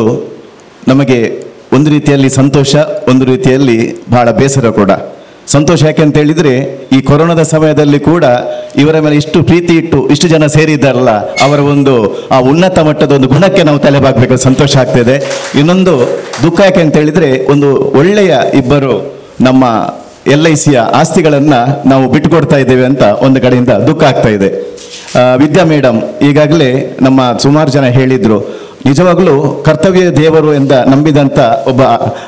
ನಮಗೆ ಒಂದು ರೀತಿಯಲ್ಲಿ ಸಂತೋಷ ಒಂದು ರೀತಿಯಲ್ಲಿ ಬಹಳ ಬೇಸರ ಕೂಡ ಸಂತೋಷ ಯಾಕೆ ಅಂತ ಹೇಳಿದರೆ ಈ ಕೊರೋನಾದ ಸಮಯದಲ್ಲಿ ಕೂಡ ಇವರ ಮೇಲೆ ಇಷ್ಟು ಪ್ರೀತಿ ಇಟ್ಟು ಇಷ್ಟು ಜನ ಸೇರಿದ್ದಾರಲ್ಲ ಅವರ ಒಂದು ಆ ಉನ್ನತ ಮಟ್ಟದ ಒಂದು ಗುಣಕ್ಕೆ ನಾವು ತಲೆಬಾಗಬೇಕು ಸಂತೋಷ ಆಗ್ತಿದೆ ಇನ್ನೊಂದು ದುಃಖ ಯಾಕೆ ಅಂತ ಹೇಳಿದರೆ ಒಂದು ಒಳ್ಳೆಯ ಇಬ್ಬರು ನಮ್ಮ ಎಲ್ ಐ ಸಿಯ ಆಸ್ತಿಗಳನ್ನು ನಾವು ಬಿಟ್ಟುಕೊಡ್ತಾ ಇದ್ದೇವೆ ಅಂತ ಒಂದು ಕಡೆಯಿಂದ ದುಃಖ ಆಗ್ತಾ ಇದೆ ಆ, ವಿದ್ಯಾ ಮೇಡಮ್ ಈಗಾಗಲೇ ನಮ್ಮ ಸುಮಾರು ಜನ ಹೇಳಿದ್ರು ನಿಜವಾಗಲೂ ಕರ್ತವ್ಯ ದೇವರು ಎಂದ ನಂಬಿದಂಥ ಒಬ್ಬ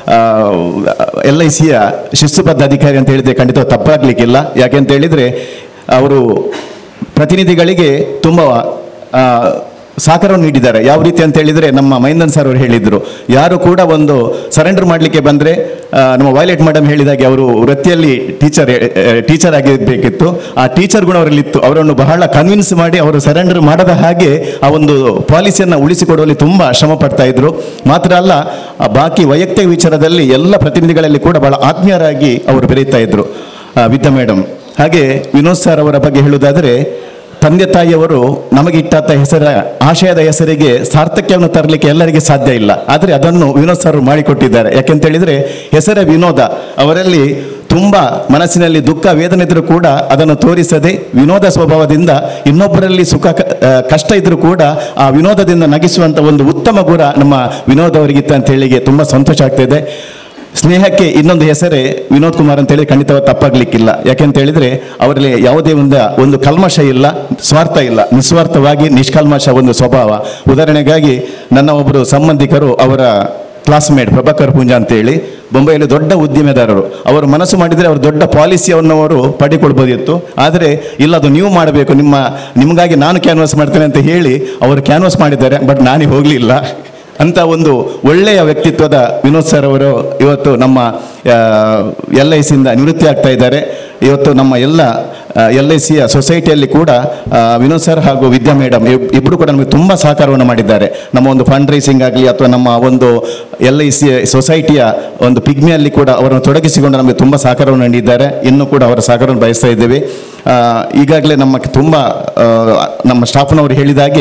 ಎಲ್ ಐ ಸಿಯ ಶಿಸ್ತುಬದ್ಧ ಅಧಿಕಾರಿ ಅಂತ ಹೇಳಿದ್ರೆ ಖಂಡಿತ ತಪ್ಪಾಗ್ಲಿಕ್ಕಿಲ್ಲ ಯಾಕೆಂತ ಹೇಳಿದರೆ ಅವರು ಪ್ರತಿನಿಧಿಗಳಿಗೆ ತುಂಬ ಆ, ಸಹಕಾರವನ್ನು ನೀಡಿದ್ದಾರೆ ಯಾವ ರೀತಿ ಅಂತ ಹೇಳಿದರೆ ನಮ್ಮ ಮೈಂದನ್ ಸರ್ ಅವರು ಹೇಳಿದರು ಯಾರು ಕೂಡ ಒಂದು ಸರೆಂಡರ್ ಮಾಡಲಿಕ್ಕೆ ಬಂದರೆ ನಮ್ಮ ವೈಲೆಟ್ ಮೇಡಮ್ ಹೇಳಿದಾಗೆ ಅವರು ವೃತ್ತಿಯಲ್ಲಿ ಟೀಚರ್ ಟೀಚರ್ ಆಗಿರಬೇಕಿತ್ತು ಆ ಟೀಚರ್ ಗುಣ ಅವರಲ್ಲಿತ್ತು ಅವರನ್ನು ಬಹಳ ಕನ್ವಿನ್ಸ್ ಮಾಡಿ ಅವರು ಸರೆಂಡರ್ ಮಾಡದ ಹಾಗೆ ಆ ಒಂದು ಪಾಲಿಸಿಯನ್ನು ಉಳಿಸಿಕೊಡುವಲ್ಲಿ ತುಂಬ ಶ್ರಮ ಪಡ್ತಾ ಇದ್ರು ಮಾತ್ರ ಅಲ್ಲ ಆ ಬಾಕಿ ವೈಯಕ್ತಿಕ ವಿಚಾರದಲ್ಲಿ ಎಲ್ಲ ಪ್ರತಿನಿಧಿಗಳಲ್ಲಿ ಕೂಡ ಬಹಳ ಆತ್ಮೀಯರಾಗಿ ಅವರು ಬೆರೆಯುತ್ತಾ ಇದ್ರು ಆ, ವಿದ್ಯಾ ಮೇಡಮ್ ಹಾಗೆ ವಿನೋದ್ ಸರ್ ಅವರ ಬಗ್ಗೆ ಹೇಳುವುದಾದರೆ ತಂದೆ ತಾಯಿಯವರು ನಮಗೆ ಇಟ್ಟಾತ ಹೆಸರ ಆಶಯದ ಹೆಸರಿಗೆ ಸಾರ್ಥಕ್ಯವನ್ನು ತರಲಿಕ್ಕೆ ಎಲ್ಲರಿಗೆ ಸಾಧ್ಯ ಇಲ್ಲ ಆದರೆ ಅದನ್ನು ವಿನೋದ್ ಸರ್ ಮಾಡಿಕೊಟ್ಟಿದ್ದಾರೆ ಯಾಕೆಂತ ಹೇಳಿದರೆ ಹೆಸರ ವಿನೋದ ಅವರಲ್ಲಿ ತುಂಬ ಮನಸ್ಸಿನಲ್ಲಿ ದುಃಖ ವೇದನೆ ಇದ್ರೂ ಕೂಡ ಅದನ್ನು ತೋರಿಸದೆ ವಿನೋದ ಸ್ವಭಾವದಿಂದ ಇನ್ನೊಬ್ಬರಲ್ಲಿ ಸುಖ ಕ- ಆ, ಕಷ್ಟ ಇದ್ರೂ ಕೂಡ ಆ ವಿನೋದದಿಂದ ನಗಿಸುವಂಥ ಒಂದು ಉತ್ತಮ ಗುಣ ನಮ್ಮ ವಿನೋದ್ ಅವರಿಗಿತ್ತು ಅಂತ ಹೇಳಿಗೆ ತುಂಬ ಸಂತೋಷ ಆಗ್ತಿದೆ ಸ್ನೇಹಕ್ಕೆ ಇನ್ನೊಂದು ಹೆಸರೇ ವಿನೋದ್ ಕುಮಾರ್ ಅಂತ ಹೇಳಿ ಖಂಡಿತವಾಗಿ ತಪ್ಪಾಗ್ಲಿಕ್ಕಿಲ್ಲ ಯಾಕೆಂತ ಹೇಳಿದ್ರೆ ಅವರಲ್ಲಿ ಯಾವುದೇ ಒಂದು ಒಂದು ಕಲ್ಮಶ ಇಲ್ಲ ಸ್ವಾರ್ಥ ಇಲ್ಲ ನಿಸ್ವಾರ್ಥವಾಗಿ ನಿಷ್ಕಲ್ಮಶ ಒಂದು ಸ್ವಭಾವ ಉದಾಹರಣೆಗಾಗಿ ನನ್ನ ಒಬ್ಬರು ಸಂಬಂಧಿಕರು ಅವರ ಕ್ಲಾಸ್ಮೇಟ್ ಪ್ರಭಾಕರ್ ಪೂಂಜಾ ಅಂತೇಳಿ ಬೊಂಬೈಯಲ್ಲಿ ದೊಡ್ಡ ಉದ್ಯಮೆದಾರರು ಅವರು ಮನಸ್ಸು ಮಾಡಿದರೆ ಅವರು ದೊಡ್ಡ ಪಾಲಿಸಿಯನ್ನು ಅವರು ಪಡೆಕೊಳ್ಬೋದಿತ್ತು ಆದರೆ ಇಲ್ಲ ಅದು ನೀವು ಮಾಡಬೇಕು ನಿಮ್ಮ ನಿಮಗಾಗಿ ನಾನು ಕ್ಯಾನ್ವಾಸ್ ಮಾಡ್ತೇನೆ ಅಂತ ಹೇಳಿ ಅವರು ಕ್ಯಾನ್ವಾಸ್ ಮಾಡಿದ್ದಾರೆ ಬಟ್ ನಾನೇ ಹೋಗಲಿಲ್ಲ ಅಂತ ಒಂದು ಒಳ್ಳೆಯ ವ್ಯಕ್ತಿತ್ವದ ವಿನೋದ್ ಸರ್ ಅವರು ಇವತ್ತು ನಮ್ಮ ಎಲ್ ಐ ಸಿಯಿಂದ ನಿವೃತ್ತಿ ಆಗ್ತಾ ಇದ್ದಾರೆ ಇವತ್ತು ನಮ್ಮ ಎಲ್ಲ ಎಲ್ ಐ ಸಿಯ ಸೊಸೈಟಿಯಲ್ಲಿ ಕೂಡ ಆ, ವಿನೋದ್ ಸರ್ ಹಾಗೂ ವಿದ್ಯಾ ಮೇಡಮ್ ಇಬ್ಬರು ಕೂಡ ನಮಗೆ ತುಂಬ ಸಹಕಾರವನ್ನು ಮಾಡಿದ್ದಾರೆ ನಮ್ಮ ಒಂದು ಫಂಡ್ ರೈಸಿಂಗ್ ಆಗಲಿ ಅಥವಾ ನಮ್ಮ ಒಂದು ಎಲ್ ಐ ಸಿ ಸೊಸೈಟಿಯ ಒಂದು ಪಿಗ್ಮಿಯಲ್ಲಿ ಕೂಡ ಅವರನ್ನು ತೊಡಗಿಸಿಕೊಂಡು ನಮಗೆ ತುಂಬ ಸಹಕಾರವನ್ನು ನೀಡಿದ್ದಾರೆ ಇನ್ನೂ ಕೂಡ ಅವರ ಸಹಕಾರವನ್ನು ಬಯಸ್ತಾ ಇದ್ದೇವೆ ಆ, ಈಗಾಗಲೇ ನಮ್ಮ ತುಂಬ ಆ, ನಮ್ಮ ಸ್ಟಾಫ್ನವರು ಹೇಳಿದಾಗೆ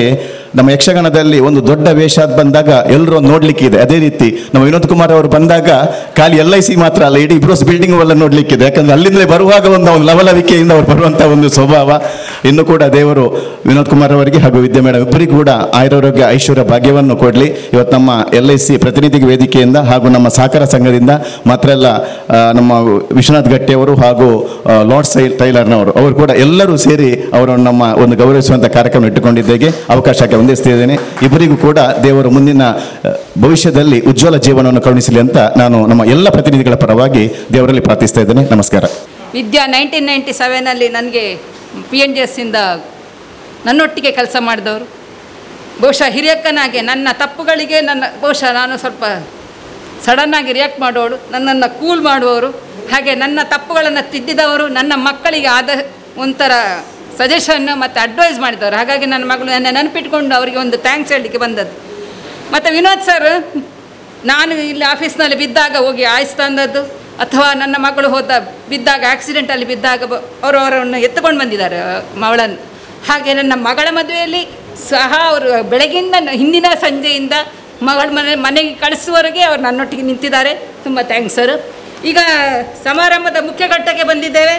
ನಮ್ಮ ಯಕ್ಷಗಾನದಲ್ಲಿ ಒಂದು ದೊಡ್ಡ ವೇಷ ಅದ್ ಬಂದಾಗ ಎಲ್ಲರೂ ನೋಡ್ಲಿಕ್ಕೆ ಇದೆ ಅದೇ ರೀತಿ ನಮ್ಮ ವಿನೋದ್ ಕುಮಾರ್ ಅವರು ಬಂದಾಗ ಖಾಲಿ ಎಲ್ ಐ ಸಿ ಮಾತ್ರ ಅಲ್ಲ ಇಡೀ ಬ್ರೋಸ್ ಬಿಲ್ಡಿಂಗ್ ಎಲ್ಲ ನೋಡ್ಲಿಕ್ಕಿದೆ ಯಾಕಂದ್ರೆ ಅಲ್ಲಿಂದಲೇ ಬರುವಾಗ ಒಂದು ಒಂದು ಲವಲವಿಕೆಯಿಂದ ಅವ್ರು ಬರುವಂತ ಒಂದು ಸ್ವಭಾವ ಇನ್ನು ಕೂಡ ದೇವರು ವಿನೋದ್ ಕುಮಾರ್ ಅವರಿಗೆ ಹಾಗೂ ವಿದ್ಯಾ ಮೇಡಮ್ ಇಬ್ಬರಿಗೂ ಕೂಡ ಆಯುರಾರೋಗ್ಯ ಐಶ್ವರ್ಯ ಭಾಗ್ಯವನ್ನು ಕೊಡಲಿ ಇವತ್ತು ನಮ್ಮ ಎಲ್ ಐ ಸಿ ಪ್ರತಿನಿಧಿ ವೇದಿಕೆಯಿಂದ ಹಾಗೂ ನಮ್ಮ ಸಹಕಾರ ಸಂಘದಿಂದ ಮಾತ್ರ ಅಲ್ಲ ಆ, ನಮ್ಮ ವಿಶ್ವನಾಥ್ ಗಟ್ಟಿ ಅವರು ಹಾಗೂ ಆ, ಲಾರ್ಡ್ ಸೈಲ್ ಟೈಲರ್ನವರು ಅವರು ಕೂಡ ಎಲ್ಲರೂ ಸೇರಿ ಅವರನ್ನು ನಮ್ಮ ಒಂದು ಗೌರವಿಸುವಂಥ ಕಾರ್ಯಕ್ರಮ ಇಟ್ಟುಕೊಂಡಿದ್ದೇವೆ ಅವಕಾಶಕ್ಕೆ ಹೊಂದಿಸ್ತಿದ್ದೇನೆ ಇಬ್ಬರಿಗೂ ಕೂಡ ದೇವರು ಮುಂದಿನ ಆ, ಭವಿಷ್ಯದಲ್ಲಿ ಉಜ್ವಲ ಜೀವನವನ್ನು ಕರುಣಿಸಲಿ ಅಂತ ನಾನು ನಮ್ಮ ಎಲ್ಲ ಪ್ರತಿನಿಧಿಗಳ ಪರವಾಗಿ ದೇವರಲ್ಲಿ ಪ್ರಾರ್ಥಿಸ್ತಾ ಇದ್ದೇನೆ ನಮಸ್ಕಾರ ವಿದ್ಯಾ ನೈನ್ಟೀನ್ ನೈಂಟಿ ಸೆವೆನಲ್ಲಿ ನನಗೆ ಪಿ ಎನ್ ಜಿ ಎಸ್ಸಿಂದ ನನ್ನೊಟ್ಟಿಗೆ ಕೆಲಸ ಮಾಡಿದವರು ಬಹುಶಃ ಹಿರಿಯಕ್ಕನಾಗೆ ನನ್ನ ತಪ್ಪುಗಳಿಗೆ ನನ್ನ ಬಹುಶಃ ನಾನು ಸ್ವಲ್ಪ ಸಡನ್ನಾಗಿ ರಿಯಾಕ್ಟ್ ಮಾಡೋಳು ನನ್ನನ್ನು ಕೂಲ್ ಮಾಡುವವರು ಹಾಗೆ ನನ್ನ ತಪ್ಪುಗಳನ್ನು ತಿದ್ದಿದವರು ನನ್ನ ಮಕ್ಕಳಿಗೆ ಆದ ಒಂಥರ ಸಜೆಷನ್ ಮತ್ತು ಅಡ್ವೈಸ್ ಮಾಡಿದವರು ಹಾಗಾಗಿ ನನ್ನ ಮಗಳು ನನ್ನ ನೆನಪಿಟ್ಕೊಂಡು ಅವರಿಗೆ ಒಂದು ಥ್ಯಾಂಕ್ಸ್ ಹೇಳಲಿಕ್ಕೆ ಬಂದದ್ದು ಮತ್ತು ವಿನೋದ್ ಸರ್ ನಾನು ಇಲ್ಲಿ ಆಫೀಸ್ನಲ್ಲಿ ಬಿದ್ದಾಗ ಹೋಗಿ ಆಯ್ಸ್ ತಂದದ್ದು ಅಥವಾ ನನ್ನ ಮಗಳು ಹೋದ ಬಿದ್ದಾಗ ಆಕ್ಸಿಡೆಂಟಲ್ಲಿ ಬಿದ್ದಾಗ ಬ- ಅವರು ಅವರನ್ನು ಎತ್ತುಕೊಂಡು ಬಂದಿದ್ದಾರೆ ಆ, ಮಗಳನ್ನು ಹಾಗೆ ನನ್ನ ಮಗಳ ಮದುವೆಯಲ್ಲಿ ಸಹ ಅವರು ಬೆಳಗಿಂದ ನ- ಹಿಂದಿನ ಸಂಜೆಯಿಂದ ಮಗಳ ಮನೆ ಮನೆಗೆ ಕಳಿಸುವವರೆಗೆ ಅವರು ನನ್ನೊಟ್ಟಿಗೆ ನಿಂತಿದ್ದಾರೆ ತುಂಬ ಥ್ಯಾಂಕ್ಸ್ ಸರ್ ಈಗ ಸಮಾರಂಭದ ಮುಖ್ಯ ಘಟ್ಟಕ್ಕೆ ಬಂದಿದ್ದೇವೆ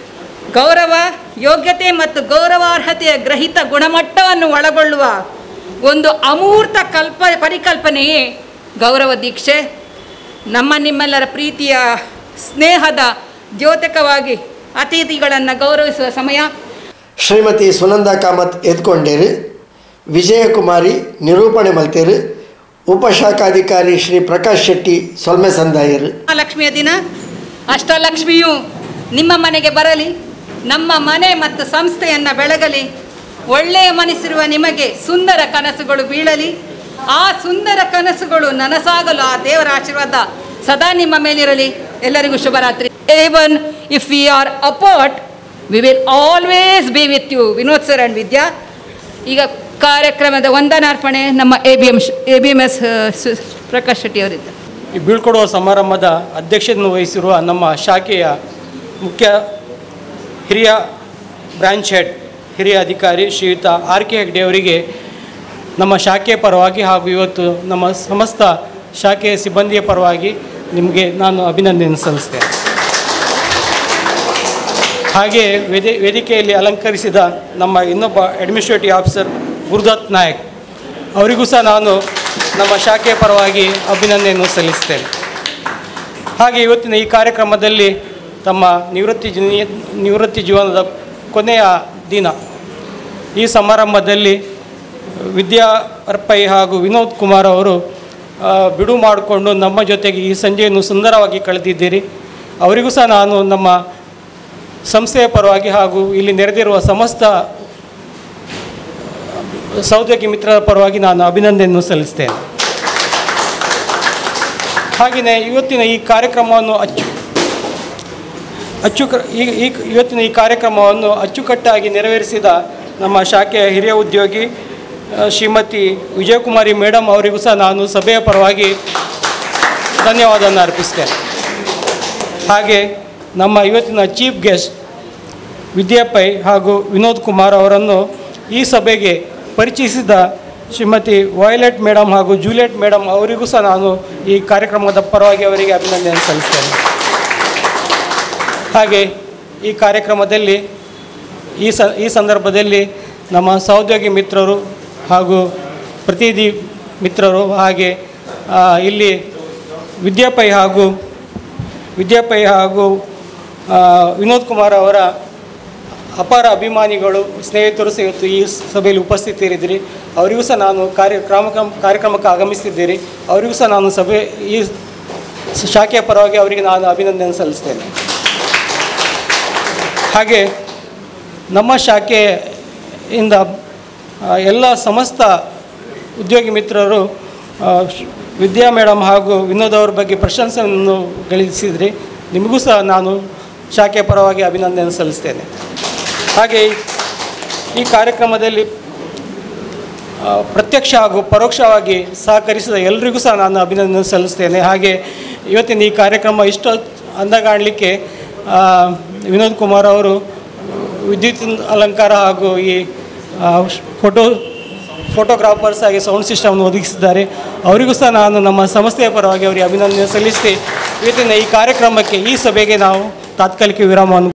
ಗೌರವ ಯೋಗ್ಯತೆ ಮತ್ತು ಗೌರವಾರ್ಹತೆಯ ಗ್ರಹಿತ ಗುಣಮಟ್ಟವನ್ನು ಒಳಗೊಳ್ಳುವ ಒಂದು ಅಮೂರ್ತ ಕಲ್ಪ ಪರಿಕಲ್ಪನೆಯೇ ಗೌರವ ದೀಕ್ಷೆ ನಮ್ಮ ನಿಮ್ಮೆಲ್ಲರ ಪ್ರೀತಿಯ ಸ್ನೇಹದ ದ್ಯೋತಕವಾಗಿ ಅತಿಥಿಗಳನ್ನು ಗೌರವಿಸುವ ಸಮಯ ಶ್ರೀಮತಿ ಸುನಂದ ಕಾಮತ್ ಎದ್ಕೊಂಡೇರು ವಿಜಯಕುಮಾರಿ ನಿರೂಪಣೆ ಮಲ್ತೇರು ಉಪಶಾಖಾಧಿಕಾರಿ ಶ್ರೀ ಪ್ರಕಾಶ್ ಶೆಟ್ಟಿ ಸೊಲ್ಮೆ ಸಂದಾಯರು ಲಕ್ಷ್ಮಿಯ ದಿನ ಅಷ್ಟಲಕ್ಷ್ಮಿಯು ನಿಮ್ಮ ಮನೆಗೆ ಬರಲಿ ನಮ್ಮ ಮನೆ ಮತ್ತು ಸಂಸ್ಥೆಯನ್ನು ಬೆಳಗಲಿ ಒಳ್ಳೆಯ ಮನಸ್ಸಿರುವ ನಿಮಗೆ ಸುಂದರ ಕನಸುಗಳು ಬೀಳಲಿ ಆ ಸುಂದರ ಕನಸುಗಳು ನನಸಾಗಲು ಆ ದೇವರ ಆಶೀರ್ವಾದ ಸದಾ ನಿಮ್ಮ ಮೇಲಿರಲಿ ಎಲ್ಲರಿಗೂ ಶುಭರಾತ್ರಿ even if we are apart we will always be with you Vinod sir and Vidya ಈಗ ಕಾರ್ಯಕ್ರಮದ ವಂದನಾರ್ಪಣೆ ನಮ್ಮ A B M A B M S Prakash Shetty ಅವರಿದ್ದಾರೆ ಈ ಬೀಳ್ಕೊಡುವ ಸಮಾರಂಭದ ಅಧ್ಯಕ್ಷತೆಯನ್ನು ವಹಿಸಿರುವ ನಮ್ಮ ಶಾಖೆಯ ಮುಖ್ಯ ಹಿರಿಯ ಬ್ರಾಂಚ್ ಹೆಡ್ ಹಿರಿಯ ಅಧಿಕಾರಿ ಶ್ರೀಯುತ ಆರ್ ಕೆ ಹೆಗ್ಡೆ ಅವರಿಗೆ ನಮ್ಮ ಶಾಖೆಯ ಪರವಾಗಿ ಹಾಗೂ ಇವತ್ತು ನಮ್ಮ ಸಮಸ್ತ ಶಾಖೆಯ ಸಿಬ್ಬಂದಿಯ ಪರವಾಗಿ ನಿಮಗೆ ನಾನು ಅಭಿನಂದನೆ ಸಲ್ಲಿಸ್ತೇನೆ ಹಾಗೆ ವೇದಿ ವೇದಿಕೆಯಲ್ಲಿ ಅಲಂಕರಿಸಿದ ನಮ್ಮ ಇನ್ನೊಬ್ಬ ಅಡ್ಮಿನಿಸ್ಟ್ರೇಟಿವ್ ಆಫೀಸರ್ ಗುರುದತ್ ನಾಯಕ್ ಅವರಿಗೂ ಸಹ ನಾನು ನಮ್ಮ ಶಾಖೆಯ ಪರವಾಗಿ ಅಭಿನಂದನೆಯನ್ನು ಸಲ್ಲಿಸ್ತೇನೆ ಹಾಗೆ ಇವತ್ತಿನ ಈ ಕಾರ್ಯಕ್ರಮದಲ್ಲಿ ತಮ್ಮ ನಿವೃತ್ತಿ ಜೀ- ನಿವೃತ್ತಿ ಜೀವನದ ಕೊನೆಯ ದಿನ ಈ ಸಮಾರಂಭದಲ್ಲಿ ವಿದ್ಯಾ ಅರ್ಪೈ ಹಾಗೂ ವಿನೋದ್ ಕುಮಾರ್ ಅವರು ಆ, ಬಿಡು ಮಾಡಿಕೊಂಡು ನಮ್ಮ ಜೊತೆಗೆ ಈ ಸಂಜೆಯನ್ನು ಸುಂದರವಾಗಿ ಕಳೆದಿದ್ದೀರಿ ಅವರಿಗೂ ಸಹ ನಾನು ನಮ್ಮ ಸಂಸ್ಥೆಯ ಪರವಾಗಿ ಹಾಗೂ ಇಲ್ಲಿ ನೆರೆದಿರುವ ಸಮಸ್ತ ಸಹೋದ್ಯೋಗಿ ಮಿತ್ರರ ಪರವಾಗಿ ನಾನು ಅಭಿನಂದನೆಯನ್ನು ಸಲ್ಲಿಸ್ತೇನೆ ಹಾಗೆಯೇ ಇವತ್ತಿನ ಈ ಕಾರ್ಯಕ್ರಮವನ್ನು ಅಚ್ಚು ಅಚ್ಚುಕ ಈ ಈ ಇವತ್ತಿನ ಈ ಕಾರ್ಯಕ್ರಮವನ್ನು ಅಚ್ಚುಕಟ್ಟಾಗಿ ನೆರವೇರಿಸಿದ ನಮ್ಮ ಶಾಖೆಯ ಹಿರಿಯ ಉದ್ಯೋಗಿ ಆ, ಶ್ರೀಮತಿ ವಿಜಯಕುಮಾರಿ ಮೇಡಮ್ ಅವರಿಗೂ ಸಹ ನಾನು ಸಭೆಯ ಪರವಾಗಿ ಧನ್ಯವಾದವನ್ನು ಅರ್ಪಿಸ್ತೇನೆ ಹಾಗೆ ನಮ್ಮ ಇವತ್ತಿನ ಚೀಫ್ ಗೆಸ್ಟ್ ವಿದ್ಯಾಪೈ ಹಾಗೂ ವಿನೋದ್ ಕುಮಾರ್ ಅವರನ್ನು ಈ ಸಭೆಗೆ ಪರಿಚಯಿಸಿದ ಶ್ರೀಮತಿ ವಾಯ್ಲೆಟ್ ಮೇಡಮ್ ಹಾಗೂ ಜೂಲಿಯಟ್ ಮೇಡಮ್ ಅವರಿಗೂ ಸಹ ನಾನು ಈ ಕಾರ್ಯಕ್ರಮದ ಪರವಾಗಿ ಅವರಿಗೆ ಅಭಿನಂದನೆ ಸಲ್ಲಿಸ್ತೇನೆ ಹಾಗೆ ಈ ಕಾರ್ಯಕ್ರಮದಲ್ಲಿ ಈ ಸ ಈ ಸಂದರ್ಭದಲ್ಲಿ ನಮ್ಮ ಸಹೋದ್ಯೋಗಿ ಮಿತ್ರರು ಹಾಗೂ ಪ್ರತಿನಿಧಿ ಮಿತ್ರರು ಹಾಗೆ ಆ, ಇಲ್ಲಿ ವಿದ್ಯಾಪೈ ಹಾಗೂ ವಿದ್ಯಾಪೈ ಹಾಗೂ ಆ, ವಿನೋದ್ ಕುಮಾರ್ ಅವರ ಅಪಾರ ಅಭಿಮಾನಿಗಳು ಸ್ನೇಹಿತರು ಸಹ ಇವತ್ತು ಈ ಸಭೆಯಲ್ಲಿ ಉಪಸ್ಥಿತರಿದ್ದೀರಿ ಅವರಿಗೂ ಸಹ ನಾನು ಕಾರ್ಯಕ್ರಮ ಕಾರ್ಯಕ್ರಮಕ್ಕೆ ಆಗಮಿಸಿದ್ದೀರಿ ಅವರಿಗೂ ಸಹ ನಾನು ಸಭೆ ಈ ಶಾಖೆಯ ಪರವಾಗಿ ಅವರಿಗೆ ನಾನು ಅಭಿನಂದನೆ ಸಲ್ಲಿಸ್ತೇನೆ ಹಾಗೆ ನಮ್ಮ ಶಾಖೆಯಿಂದ ಆ, ಎಲ್ಲ ಸಮಸ್ತ ಉದ್ಯೋಗಿ ಮಿತ್ರರು ಆ, ಶ್- ವಿದ್ಯಾ ಮೇಡಮ್ ಹಾಗೂ ವಿನೋದ್ ಅವ್ರ ಬಗ್ಗೆ ಪ್ರಶಂಸೆಯನ್ನು ಗಳಿಸಿದ್ರಿ ನಿಮಗೂ ಸಹ ನಾನು ಶಾಖೆಯ ಪರವಾಗಿ ಅಭಿನಂದನೆ ಸಲ್ಲಿಸ್ತೇನೆ ಹಾಗೆ ಈ ಕಾರ್ಯಕ್ರಮದಲ್ಲಿ ಆ, ಪ್ರತ್ಯಕ್ಷ ಹಾಗೂ ಪರೋಕ್ಷವಾಗಿ ಸಹಕರಿಸಿದ ಎಲ್ರಿಗೂ ಸಹ ನಾನು ಅಭಿನಂದನೆ ಸಲ್ಲಿಸ್ತೇನೆ ಹಾಗೆ ಇವತ್ತಿನ ಈ ಕಾರ್ಯಕ್ರಮ ಇಷ್ಟು ಅಂದ ಕಾಣಲಿಕ್ಕೆ ಆ, ವಿನೋದ್ ಕುಮಾರ್ ಅವರು ವಿದ್ಯುತ್ ಅಲಂಕಾರ ಹಾಗೂ ಈ ಆ, ಫೋಟೋ ಫೋಟೋಗ್ರಾಫರ್ಸ್ ಹಾಗೆ ಸೌಂಡ್ ಸಿಸ್ಟಮ್ನ ಒದಗಿಸಿದ್ದಾರೆ ಅವರಿಗೂ ಸಹ ನಾನು ನಮ್ಮ ಸಂಸ್ಥೆಯ ಪರವಾಗಿ ಅವರಿಗೆ ಅಭಿನಂದನೆ ಸಲ್ಲಿಸಿ ಇವತ್ತಿನ ಈ ಕಾರ್ಯಕ್ರಮಕ್ಕೆ ಈ ಸಭೆಗೆ ನಾವು ತಾತ್ಕಾಲಿಕ ವಿರಾಮವನ್ನು